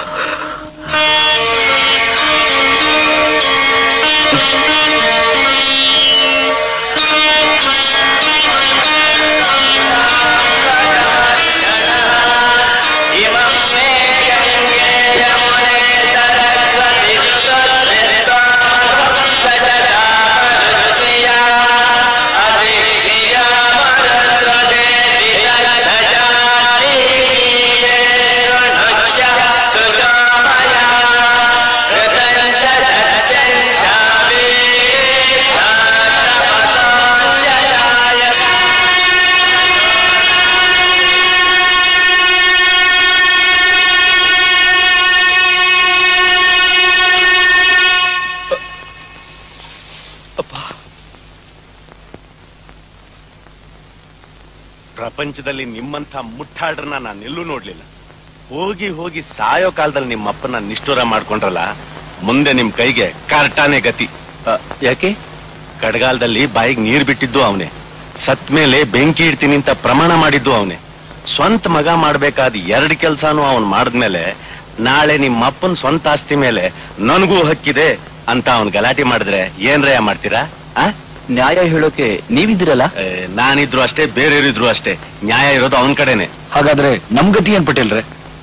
ಪ್ರಪಂಚದಲ್ಲಿ ನಿಮ್ಮಂಥ ಮುಟ್ಟಾಡ್ರನ್ನ ನಾನು ಎಲ್ಲೂ ನೋಡ್ಲಿಲ್ಲ ಹೋಗಿ ಹೋಗಿ ಸಾಯೋ ಕಾಲದಲ್ಲಿ ನಿಮ್ಮ ಅಪ್ಪನ ನಿಷ್ಠುರ ಮಾಡ್ಕೊಂಡ್ರಲ್ಲ ಮುಂದೆ ನಿಮ್ ಕೈಗೆ ಕರ್ಟಾನೆ ಗತಿ ಯಾಕೆ ಕಡಗಾಲದಲ್ಲಿ ಬಾಯಿಗೆ ನೀರ್ ಬಿಟ್ಟಿದ್ದು ಅವನೇ ಸತ್ ಮೇಲೆ ಬೆಂಕಿ ಇಡ್ತೀನಿ ಅಂತ ಪ್ರಮಾಣ ಮಾಡಿದ್ದು ಅವನೇ ಸ್ವಂತ ಮಗ ಮಾಡ್ಬೇಕಾದ ಎರಡ್ ಕೆಲ್ಸಾನು ಅವನ್ ಮಾಡಿದ್ಮೇಲೆ ನಾಳೆ ನಿಮ್ಮ ಅಪ್ಪನ ಸ್ವಂತ ಆಸ್ತಿ ಮೇಲೆ ನನಗೂ ಹಕ್ಕಿದೆ ಅಂತ ಅವನ್ ಗಲಾಟೆ ಮಾಡಿದ್ರೆ ಏನ್ರಯ್ಯ ಮಾಡ್ತೀರಾ ಆ ನ್ಯಾಯ ಹೇಳೋಕೆ ನೀವಿದ್ದೀರಲ್ಲ ಏ, ನಾನಿದ್ರು ಅಷ್ಟೇ ಬೇರೆಯವರಿದ್ರು ಅಷ್ಟೇ ನ್ಯಾಯ ಇರೋದು ಅವನ್ ಕಡೆನೆ ಹಾಗಾದ್ರೆ ನಮ್ ಗತಿ ಏನ್ ಪಟೇಲ್ರೆ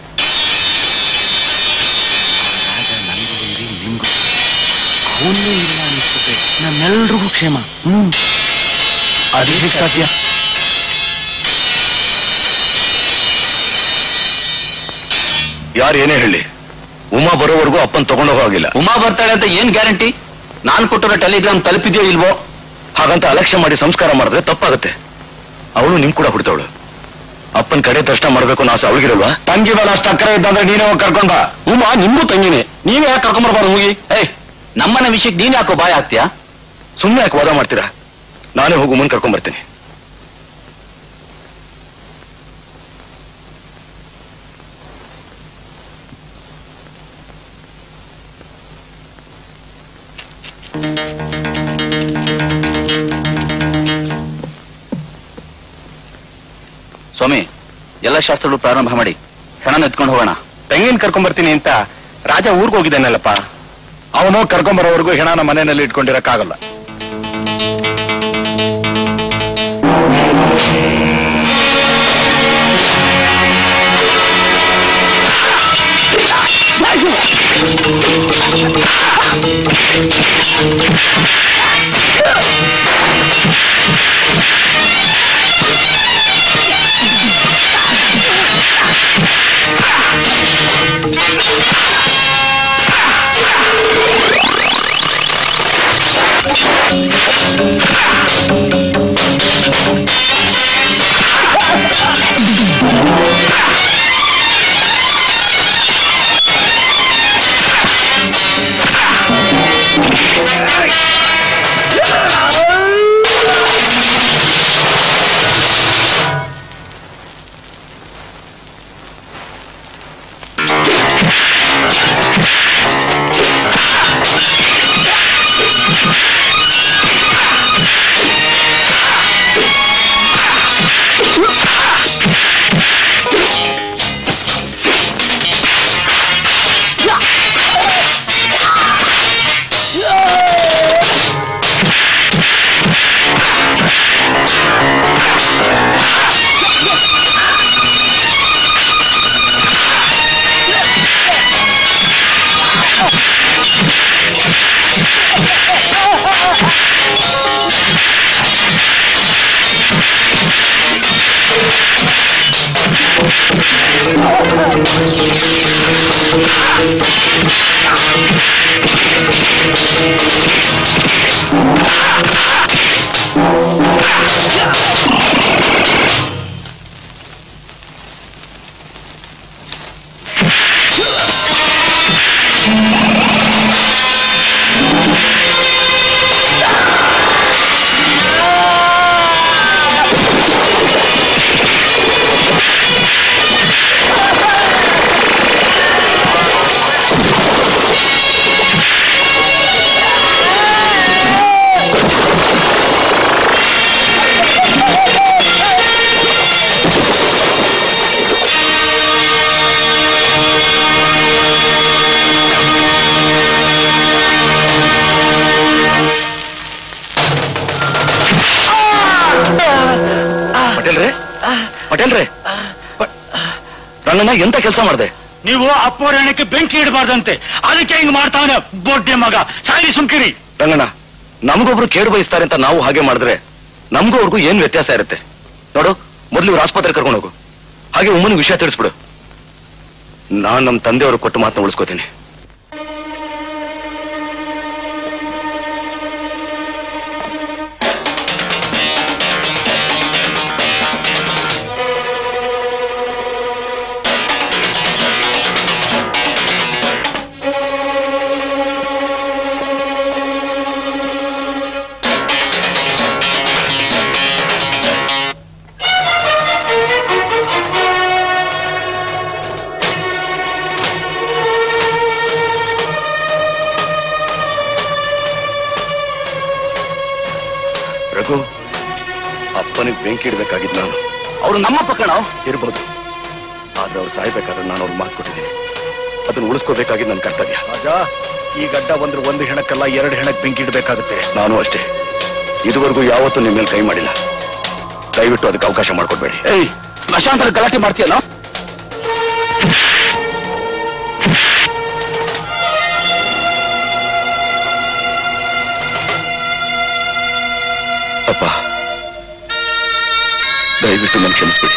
ಅವನ್ನೂ ಇಲ್ಲ ಅನಿಸ್ತದೆ ನಮ್ಮೆಲ್ರಿಗೂ ಕ್ಷೇಮ ಹ್ಮ್ ಅದೇ ಹೇಗ್ ಸಾಧ್ಯ ಯಾರು ಏನೇ ಹೇಳಿ ಉಮಾ ಬರೋವರೆಗೂ ಅಪ್ಪನ್ ತಗೊಂಡೋಗೋ ಆಗಿಲ್ಲ ಉಮಾ ಬರ್ತಾಳೆ ಅಂತ ಏನ್ ಗ್ಯಾರಂಟಿ ನಾನ್ ಕೊಟ್ಟಿರೋ ಟೆಲಿಗ್ರಾಮ್ ತಲುಪಿದ್ಯೋ ಇಲ್ವೋ ಹಾಗಂತ ಅಲಕ್ಷ್ಯ ಮಾಡಿ ಸಂಸ್ಕಾರ ಮಾಡಿದ್ರೆ ತಪ್ಪಾಗುತ್ತೆ ಅವಳು ನಿಮ್ ಕೂಡ ಹುಡ್ತವಳು ಅಪ್ಪನ್ ಕಡೆ ದರ್ಶನ ಮಾಡ್ಬೇಕು ಅನ್ನೋ ಆಸೆ ಅವಳಿಗಿರಲ್ವಾ ತಂಗಿ ಮೇಲೆ ಅಷ್ಟು ಅಕ್ಕರೆ ಇದ್ದಂದ್ರೆ ನೀನೇ ಹೋಗಿ ಕರ್ಕೊಂಡ ಉಮಾ ನಿಮ್ಗೂ ತಂಗಿನೇ ನೀವೇ ಯಾಕೆ ಕರ್ಕೊಂಬರ್ಬಾರ್ದು ಹೋಗಿ ಏಯ್ ನಮ್ಮನೆ ವಿಷಯಕ್ಕೆ ನೀನ್ ಯಾಕೋ ಬಾಯ್ ಆಗ್ತೀಯಾ ಸುಮ್ಮನೆ ಯಾಕೆ ವಾದ ಮಾಡ್ತೀರಾ ನಾನೇ ಹೋಗಿ ಮುಂದೆ ಕರ್ಕೊಂಡ್ ಬರ್ತೀನಿ ಸ್ವಾಮಿ ಎಲ್ಲ ಶಾಸ್ತ್ರಗಳು ಪ್ರಾರಂಭ ಮಾಡಿ ಹೆಣ ಎತ್ಕೊಂಡು ಹೋಗೋಣ ತಂಗಿನ ಕರ್ಕೊಂಡ್ ಬರ್ತೀನಿ ಅಂತ ರಾಜ ಊರ್ಗ್ ಹೋಗಿದ್ದಾನಲ್ಲಪ್ಪ ಅವನು ಕರ್ಕೊಂಬರೋವರೆಗೂ ಹೆಣನ ಮನೆಯಲ್ಲಿ ಇಟ್ಕೊಂಡಿರಕ್ಕಾಗಲ್ಲ Thank you. ಪಟೇಲ್ರೆ ಪ- ರಂಗಣ್ಣ ಎಂತ ಕೆಲಸ ಮಾಡಿದೆ ನೀವು ಅಪ್ಪೋರಣಕ್ಕೆ ಬೆಂಕಿ ಇಡಬಾರ್ದಂತೆ ಅದಕ್ಕೆ ಹಿಂಗ್ ಮಾಡ್ತಾವನೆ ಬೊಡ್ಡೆ ಮಗ ಸಾಯಿ ಸುಮ್ಕಿರಿ ರಂಗಣ್ಣ ನಮಗೊಬ್ರು ಕೇಡು ಬಯಸ್ತಾರೆ ಅಂತ ನಾವು ಹಾಗೆ ಮಾಡಿದ್ರೆ ನಮಗೂ ಅವ್ರಿಗೂ ಏನ್ ವ್ಯತ್ಯಾಸ ಇರುತ್ತೆ ನೋಡು ಮೊದ್ಲು ಇವ್ರು ಆಸ್ಪತ್ರೆ ಕರ್ಕೊಂಡು ಹೋಗು ಹಾಗೆ ಉಮ್ಮನಿಗೆ ವಿಷಯ ತಿಳಿಸ್ಬಿಡು ನಾನ್ ನಮ್ಮ ತಂದೆಯವರು ಕೊಟ್ಟು ಮಾತನ್ನ ಉಳಿಸ್ಕೋತೀನಿ ರಘು ಅಪ್ಪನಿಗೆ ಬೆಂಕಿ ಇಡ್ಬೇಕಾಗಿದ್ ನಾನು ಅವ್ರು ನಮ್ಮಪ್ಪ ಕಣ ಇರ್ಬೋದು ಆದ್ರೆ ಅವ್ರು ಸಾಯ್ಬೇಕಾದ್ರೆ ನಾನು ಅವ್ರಿಗೆ ಮಾತು ಕೊಟ್ಟಿದ್ದೀನಿ ಅದನ್ನ ಉಳಿಸ್ಕೋಬೇಕಾಗಿದ್ದು ನನ್ನ ಕರ್ತವ್ಯ ರಾಜ ಈ ಗಡ್ಡ ಬಂದ್ರೆ ಒಂದು ಹೆಣಕ್ಕಲ್ಲ ಎರಡು ಹೆಣಕ್ ಬೆಂಕಿ ಇಡಬೇಕಾಗುತ್ತೆ ನಾನು ಅಷ್ಟೇ ಇದುವರೆಗೂ ಯಾವತ್ತೂ ನಿಮ್ಮ ಮೇಲೆ ಕೈ ಮಾಡಿಲ್ಲ ದಯವಿಟ್ಟು ಅದಕ್ಕೆ ಅವಕಾಶ ಮಾಡ್ಕೊಡ್ಬೇಡಿ ಏಯ್ ಸ್ಮಶಾನದಲ್ಲಿ ಗಲಾಟೆ ಮಾಡ್ತೀಯಲ್ಲ ಅಪ್ಪ ದಯವಿಟ್ಟು ನನ್ ಕ್ಷಮಿಸ್ಬಿಡಿ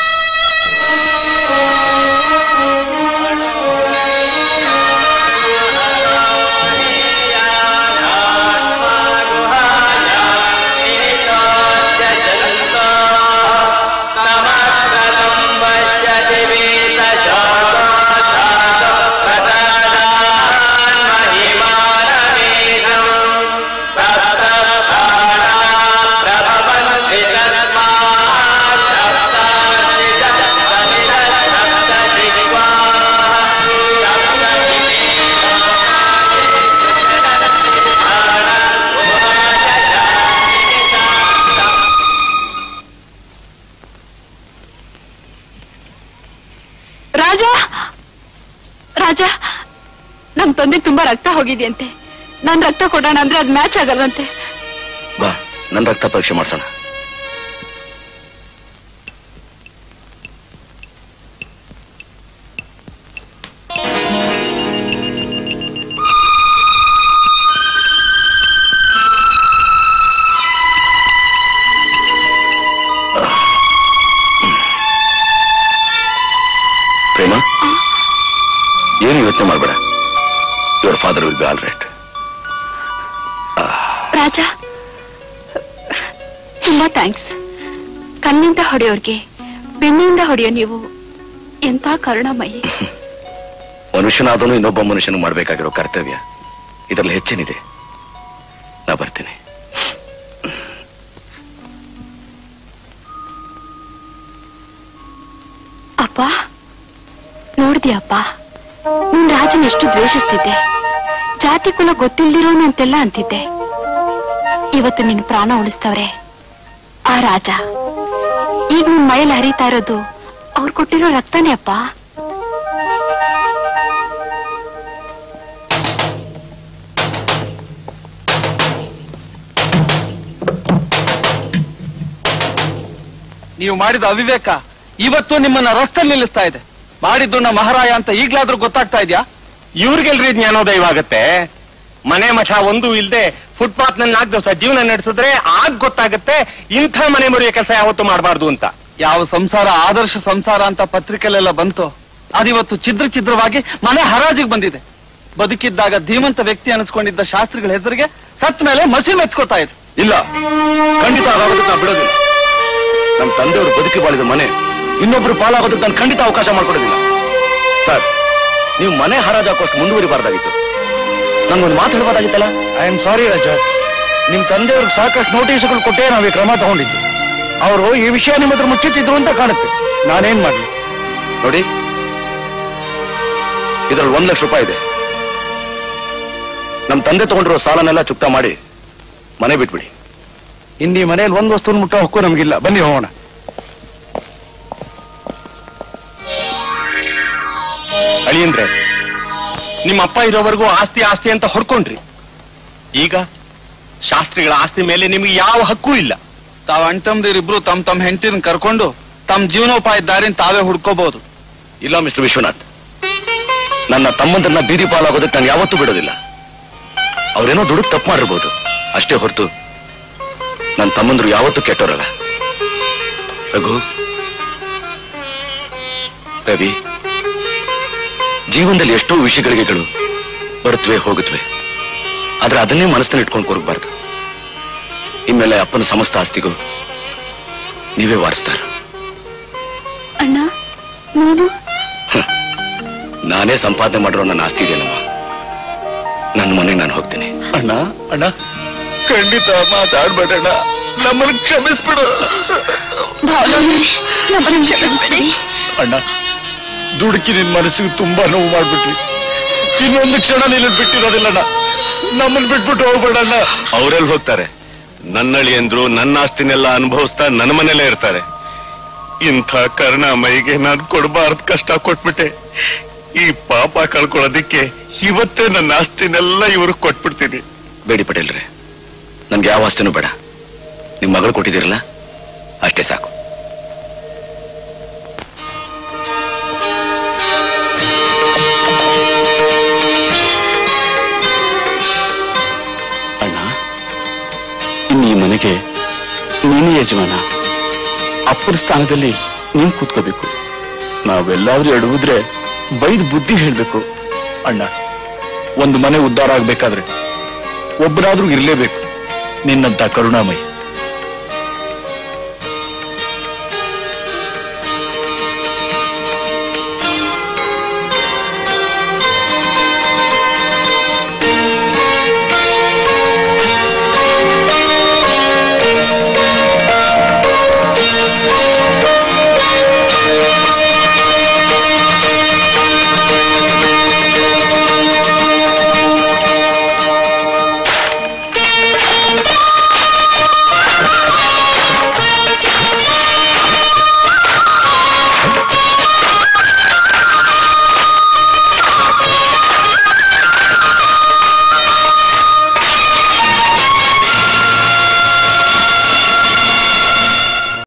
ರಾಜ ರಾಜ ನಮ್ ತಂದೆ ತುಂಬಾ ರಕ್ತ ಹೋಗಿದ್ಯಂತೆ ನಾನ್ ರಕ್ತ ಕೊಡೋಣ ಅಂದ್ರೆ ಅದ್ ಮ್ಯಾಚ್ ಆಗಲ್ವಂತೆ ಬಾ ನನ್ನ ರಕ್ತ ಪರೀಕ್ಷೆ ಮಾಡ್ಸೋಣ ಪ್ರೇಮ ಏನು ಯೋಚನೆ ಮಾಡಬೇಡ your father will be all right Raja ತುಂಬಾ ಥ್ಯಾಂಕ್ಸ್ ಕಣ್ಣಿಂದ ಹೊಡೆಯೋರ್ಗೆ ಬೆನ್ನಿಂದ ಹೊಡೆಯೋ ನೀವು ಎಂತ ಕರುಣಾಮಯಿ ಮನುಷ್ಯನಾದನು ಇನ್ನೊಬ್ಬ ಮನುಷ್ಯನು ಮಾಡಬೇಕಾಗಿರೋ ಕರ್ತವ್ಯ ಇದರಲ್ಲಿ ಹೆಚ್ಚೇನಿದೆ ನಾ ಬರ್ತೀನಿ ಅಪ್ಪ ನೋಡ್ದ್ಯಪ್ಪ ನೀನ್ ರಾಜನ್ ಎಷ್ಟು ದ್ವೇಷಿಸ್ತಿದ್ದೆ ಜಾತಿ ಕುಲ ಗೊತ್ತಿಲ್ದಿರೋನಂತೆಲ್ಲ ಅಂತಿದ್ದೆ ಇವತ್ತು ನಿನ್ ಪ್ರಾಣ ಉಳಿಸ್ತವ್ರೆ ಆ ರಾಜ ಈಗ ನಿನ್ ಮೈಯಲ್ಲಿ ಹರಿತಾ ಇರೋದು ಅವ್ರು ಕೊಟ್ಟಿರೋ ರಕ್ತನೇ ಅಪ್ಪ ನೀವು ಮಾಡಿದ ಅವಿವೇಕ ಇವತ್ತು ನಿಮ್ಮನ್ನ ರಸ್ತೆ ನಿಲ್ಲಿಸ್ತಾ ಇದೆ ಮಾಡಿದ್ದು ನಮ್ಮ ಮಹಾರಾಯ ಅಂತ ಈಗ್ಲಾದ್ರೂ ಗೊತ್ತಾಗ್ತಾ ಇದ್ಯಾ ಇವ್ರಿಗೆಲ್ರಿ ಜ್ಞಾನೋದಯ ಆಗತ್ತೆ ಮನೆ ಮಠ ಒಂದು ಇಲ್ದೆ ಫುಟ್ಪಾತ್ ನಲ್ಲಿ ನಾಲ್ಕು ದಿವಸ ಜೀವನ ನಡೆಸಿದ್ರೆ ಆಗ ಗೊತ್ತಾಗತ್ತೆ ಇಂಥ ಮನೆ ಮುರಿಯೋ ಕೆಲಸ ಯಾವತ್ತೂ ಮಾಡಬಾರ್ದು ಅಂತ ಯಾವ ಸಂಸಾರ ಆದರ್ಶ ಸಂಸಾರ ಅಂತ ಪತ್ರಿಕೆಲೆಲ್ಲ ಬಂತು ಅದಿವತ್ತು ಛಿದ್ರ ಛಿದ್ರವಾಗಿ ಮನೆ ಹರಾಜಿಗೆ ಬಂದಿದೆ ಬದುಕಿದ್ದಾಗ ಧೀಮಂತ ವ್ಯಕ್ತಿ ಅನಿಸ್ಕೊಂಡಿದ್ದ ಶಾಸ್ತ್ರಿಗಳ ಹೆಸರಿಗೆ ಸತ್ ಮೇಲೆ ಮಸಿ ಮೆಚ್ಕೋತಾ ಇದೆ ಇಲ್ಲ ಖಂಡಿತ ಆಗೋದಕ್ಕೆ ನಾ ಬಿಡೋದಿಲ್ಲ ನಮ್ಮ ತಂದೆಯವರು ಬದುಕಿ ಬಾಳಿದ ಮನೆ ಇನ್ನೊಬ್ರು ಪಾಲಾಗೋದಕ್ಕೆ ನಾನು ಖಂಡಿತ ಅವಕಾಶ ಮಾಡ್ಕೊಡೋದಿಲ್ಲ ಸರ್ ನೀವು ಮನೆ ಹರಾಜು ಹಾಕೋಷ್ಟು ಮುಂದುವರಿಬಾರ್ದಾಗಿತ್ತು ನಂಗೊಂದು ಮಾತು ಹೇಳ್ಬೋದಾಗಿತ್ತಲ್ಲ ಐ ಆಮ್ ಸಾರಿ ರಾಜ ನಿಮ್ ತಂದೆಯವ್ರಿಗೆ ಸಾಕಷ್ಟು ನೋಟಿಸ್ಗಳು ಕೊಟ್ಟೇ ನಾವು ಈ ಕ್ರಮ ತಗೊಂಡಿದ್ದು ಅವರು ಈ ವಿಷಯ ನಿಮ್ಮ ಹತ್ರ ಮುಚ್ಚಿಟ್ಟಿದ್ರು ಅಂತ ಕಾಣುತ್ತೆ ನಾನೇನ್ ಮಾಡ್ಲಿ ನೋಡಿ ಇದ್ರಲ್ಲಿ ಒಂದ್ ಲಕ್ಷ ರೂಪಾಯಿ ಇದೆ ನಮ್ ತಂದೆ ತಗೊಂಡಿರೋ ಸಾಲನೆಲ್ಲ ಚುಕ್ತಾ ಮಾಡಿ ಮನೆ ಬಿಟ್ಬಿಡಿ ಇನ್ನು ಈ ಮನೇಲಿ ಒಂದ್ ವಸ್ತು ಮುಟ್ಟೋ ಹಕ್ಕು ನಮಗಿಲ್ಲ ಬನ್ನಿ ಹೋಗೋಣ ಅಳಿಯಂದ್ರೆ ನಿಮ್ಮ ಅಪ್ಪ ಇರೋವರೆಗೂ ಆಸ್ತಿ ಆಸ್ತಿ ಅಂತ ಹೊಡ್ಕೊಂಡ್ರಿ ಈಗ ಶಾಸ್ತ್ರಿಗಳ ಆಸ್ತಿ ಮೇಲೆ ನಿಮ್ಗೆ ಯಾವ ಹಕ್ಕೂ ಇಲ್ಲ ತಾವ್ ಅಣ್ತಮ್ದಿರಿಬ್ರು ತಮ್ ತಮ್ ಹೆಂಡತಿನ ಕರ್ಕೊಂಡು ತಮ್ಮ ಜೀವನೋಪಾಯ ದಾರಿನ ತಾವೇ ಹುಡ್ಕೋಬಹುದು ಇಲ್ಲ ಮಿಸ್ಟರ್ ವಿಶ್ವನಾಥ್ ನನ್ನ ತಮ್ಮಂದ್ರನ್ನ ಬೀದಿ ಪಾಲಾಗೋದಕ್ಕೆ ನಾನು ಯಾವತ್ತೂ ಬಿಡೋದಿಲ್ಲ ಅವ್ರೇನೋ ದುಡುಕ್ ತಪ್ಪು ಮಾಡಿರ್ಬೋದು ಅಷ್ಟೇ ಹೊರತು ನನ್ನ ತಮ್ಮಂದ್ರು ಯಾವತ್ತೂ ಕೆಟ್ಟೋರಲ್ಲ ರಘು ರವಿ ಜೀವನದಲ್ಲಿ ಎಷ್ಟೋ ವಿಷಯಗಳಿಗೆಗಳು ಬರುತ್ತವೆ ಹೋಗುತ್ತವೆ ಆದ್ರೆ ಅದನ್ನೇ ಮನಸ್ಸಿನಲ್ಲಿ ಇಟ್ಕೊಂಡು ಕೊರಗಬಾರ್ದು ಇನ್ಮೇಲೆ ಅಪ್ಪನ ಸಮಸ್ತ ಆಸ್ತಿಗೂ ನೀವೇ ವಾರಿಸ್ತಾರ ಅಣ್ಣ ನೀನು ನಾನೇ ಸಂಪಾದನೆ ಮಾಡಿರೋ ನನ್ನ ಆಸ್ತಿ ಇದೆಯಲ್ಲಮ್ಮ ನನ್ನ ಮನೆಗೆ ನಾನು ಹೋಗ್ತೀನಿ ಅಣ್ಣ ಅಣ್ಣ ಖಂಡಿತ ಮಾತಾಡ್ಬೇಡಣ್ಣ ನಮ್ಮನ್ನು ಕ್ಷಮಿಸ್ಬಿಡು ಅಣ್ಣ ದುಡುಕಿ ನಿನ್ ಮನಸ್ಸಿಗೆ ತುಂಬಾ ನೋವು ಮಾಡ್ಬಿಟ್ವಿ ಇನ್ನೊಂದು ಕ್ಷಣ ನೀನು ಬಿಟ್ಟಿರೋದಿಲ್ಲಣ್ಣ ನಮ್ಮನ್ನ ಬಿಟ್ಬಿಟ್ಟು ಹೋಗ್ಬೇಡಣ್ಣ ಅವರೆಲ್ಲಿ ಹೋಗ್ತಾರೆ ನನ್ನಳಿ ಅಂದ್ರು ನನ್ನ ಆಸ್ತಿನೆಲ್ಲ ಅನುಭವಿಸ್ತಾ ನನ್ನ ಮನೇಲೇ ಇರ್ತಾರೆ ಇಂಥ ಕರುಣಾಮಯಿಗೆ ನಾನು ಕೊಡಬಾರ್ದು ಕಷ್ಟ ಕೊಟ್ಬಿಟ್ಟೆ ಈ ಪಾಪ ಕಳ್ಕೊಳ್ಳೋದಿಕ್ಕೆ ಇವತ್ತೇ ನನ್ನ ಆಸ್ತಿನೆಲ್ಲ ಇವ್ರಿಗೆ ಕೊಟ್ಬಿಡ್ತೀನಿ ಬೇಡಿ ಪಟೇಲ್ರೆ ನನ್ಗೆ ಯಾವ ಆಸ್ತಿನೂ ಬೇಡ ನಿಮ್ ಮಗಳು ಕೊಟ್ಟಿದ್ದೀರಲ್ಲ ಅಷ್ಟೇ ಸಾಕು ಅಣ್ಣ ಇನ್ನು ಈ ಮನೆಗೆ ನೀನು ಯಜಮಾನ ಅಪ್ಪನ ಸ್ಥಾನದಲ್ಲಿ ನೀನ್ ಕೂತ್ಕೋಬೇಕು ನಾವೆಲ್ಲಾದ್ರೂ ಎಡವಿದ್ರೆ ಬೈದ್ ಬುದ್ಧಿ ಹೇಳ್ಬೇಕು ಅಣ್ಣ ಒಂದು ಮನೆ ಉದ್ಧಾರ ಆಗ್ಬೇಕಾದ್ರೆ ಒಬ್ಬರಾದ್ರೂ ಇರ್ಲೇಬೇಕು ನಿನ್ನಂತ ಕರುಣಾಮಯಿ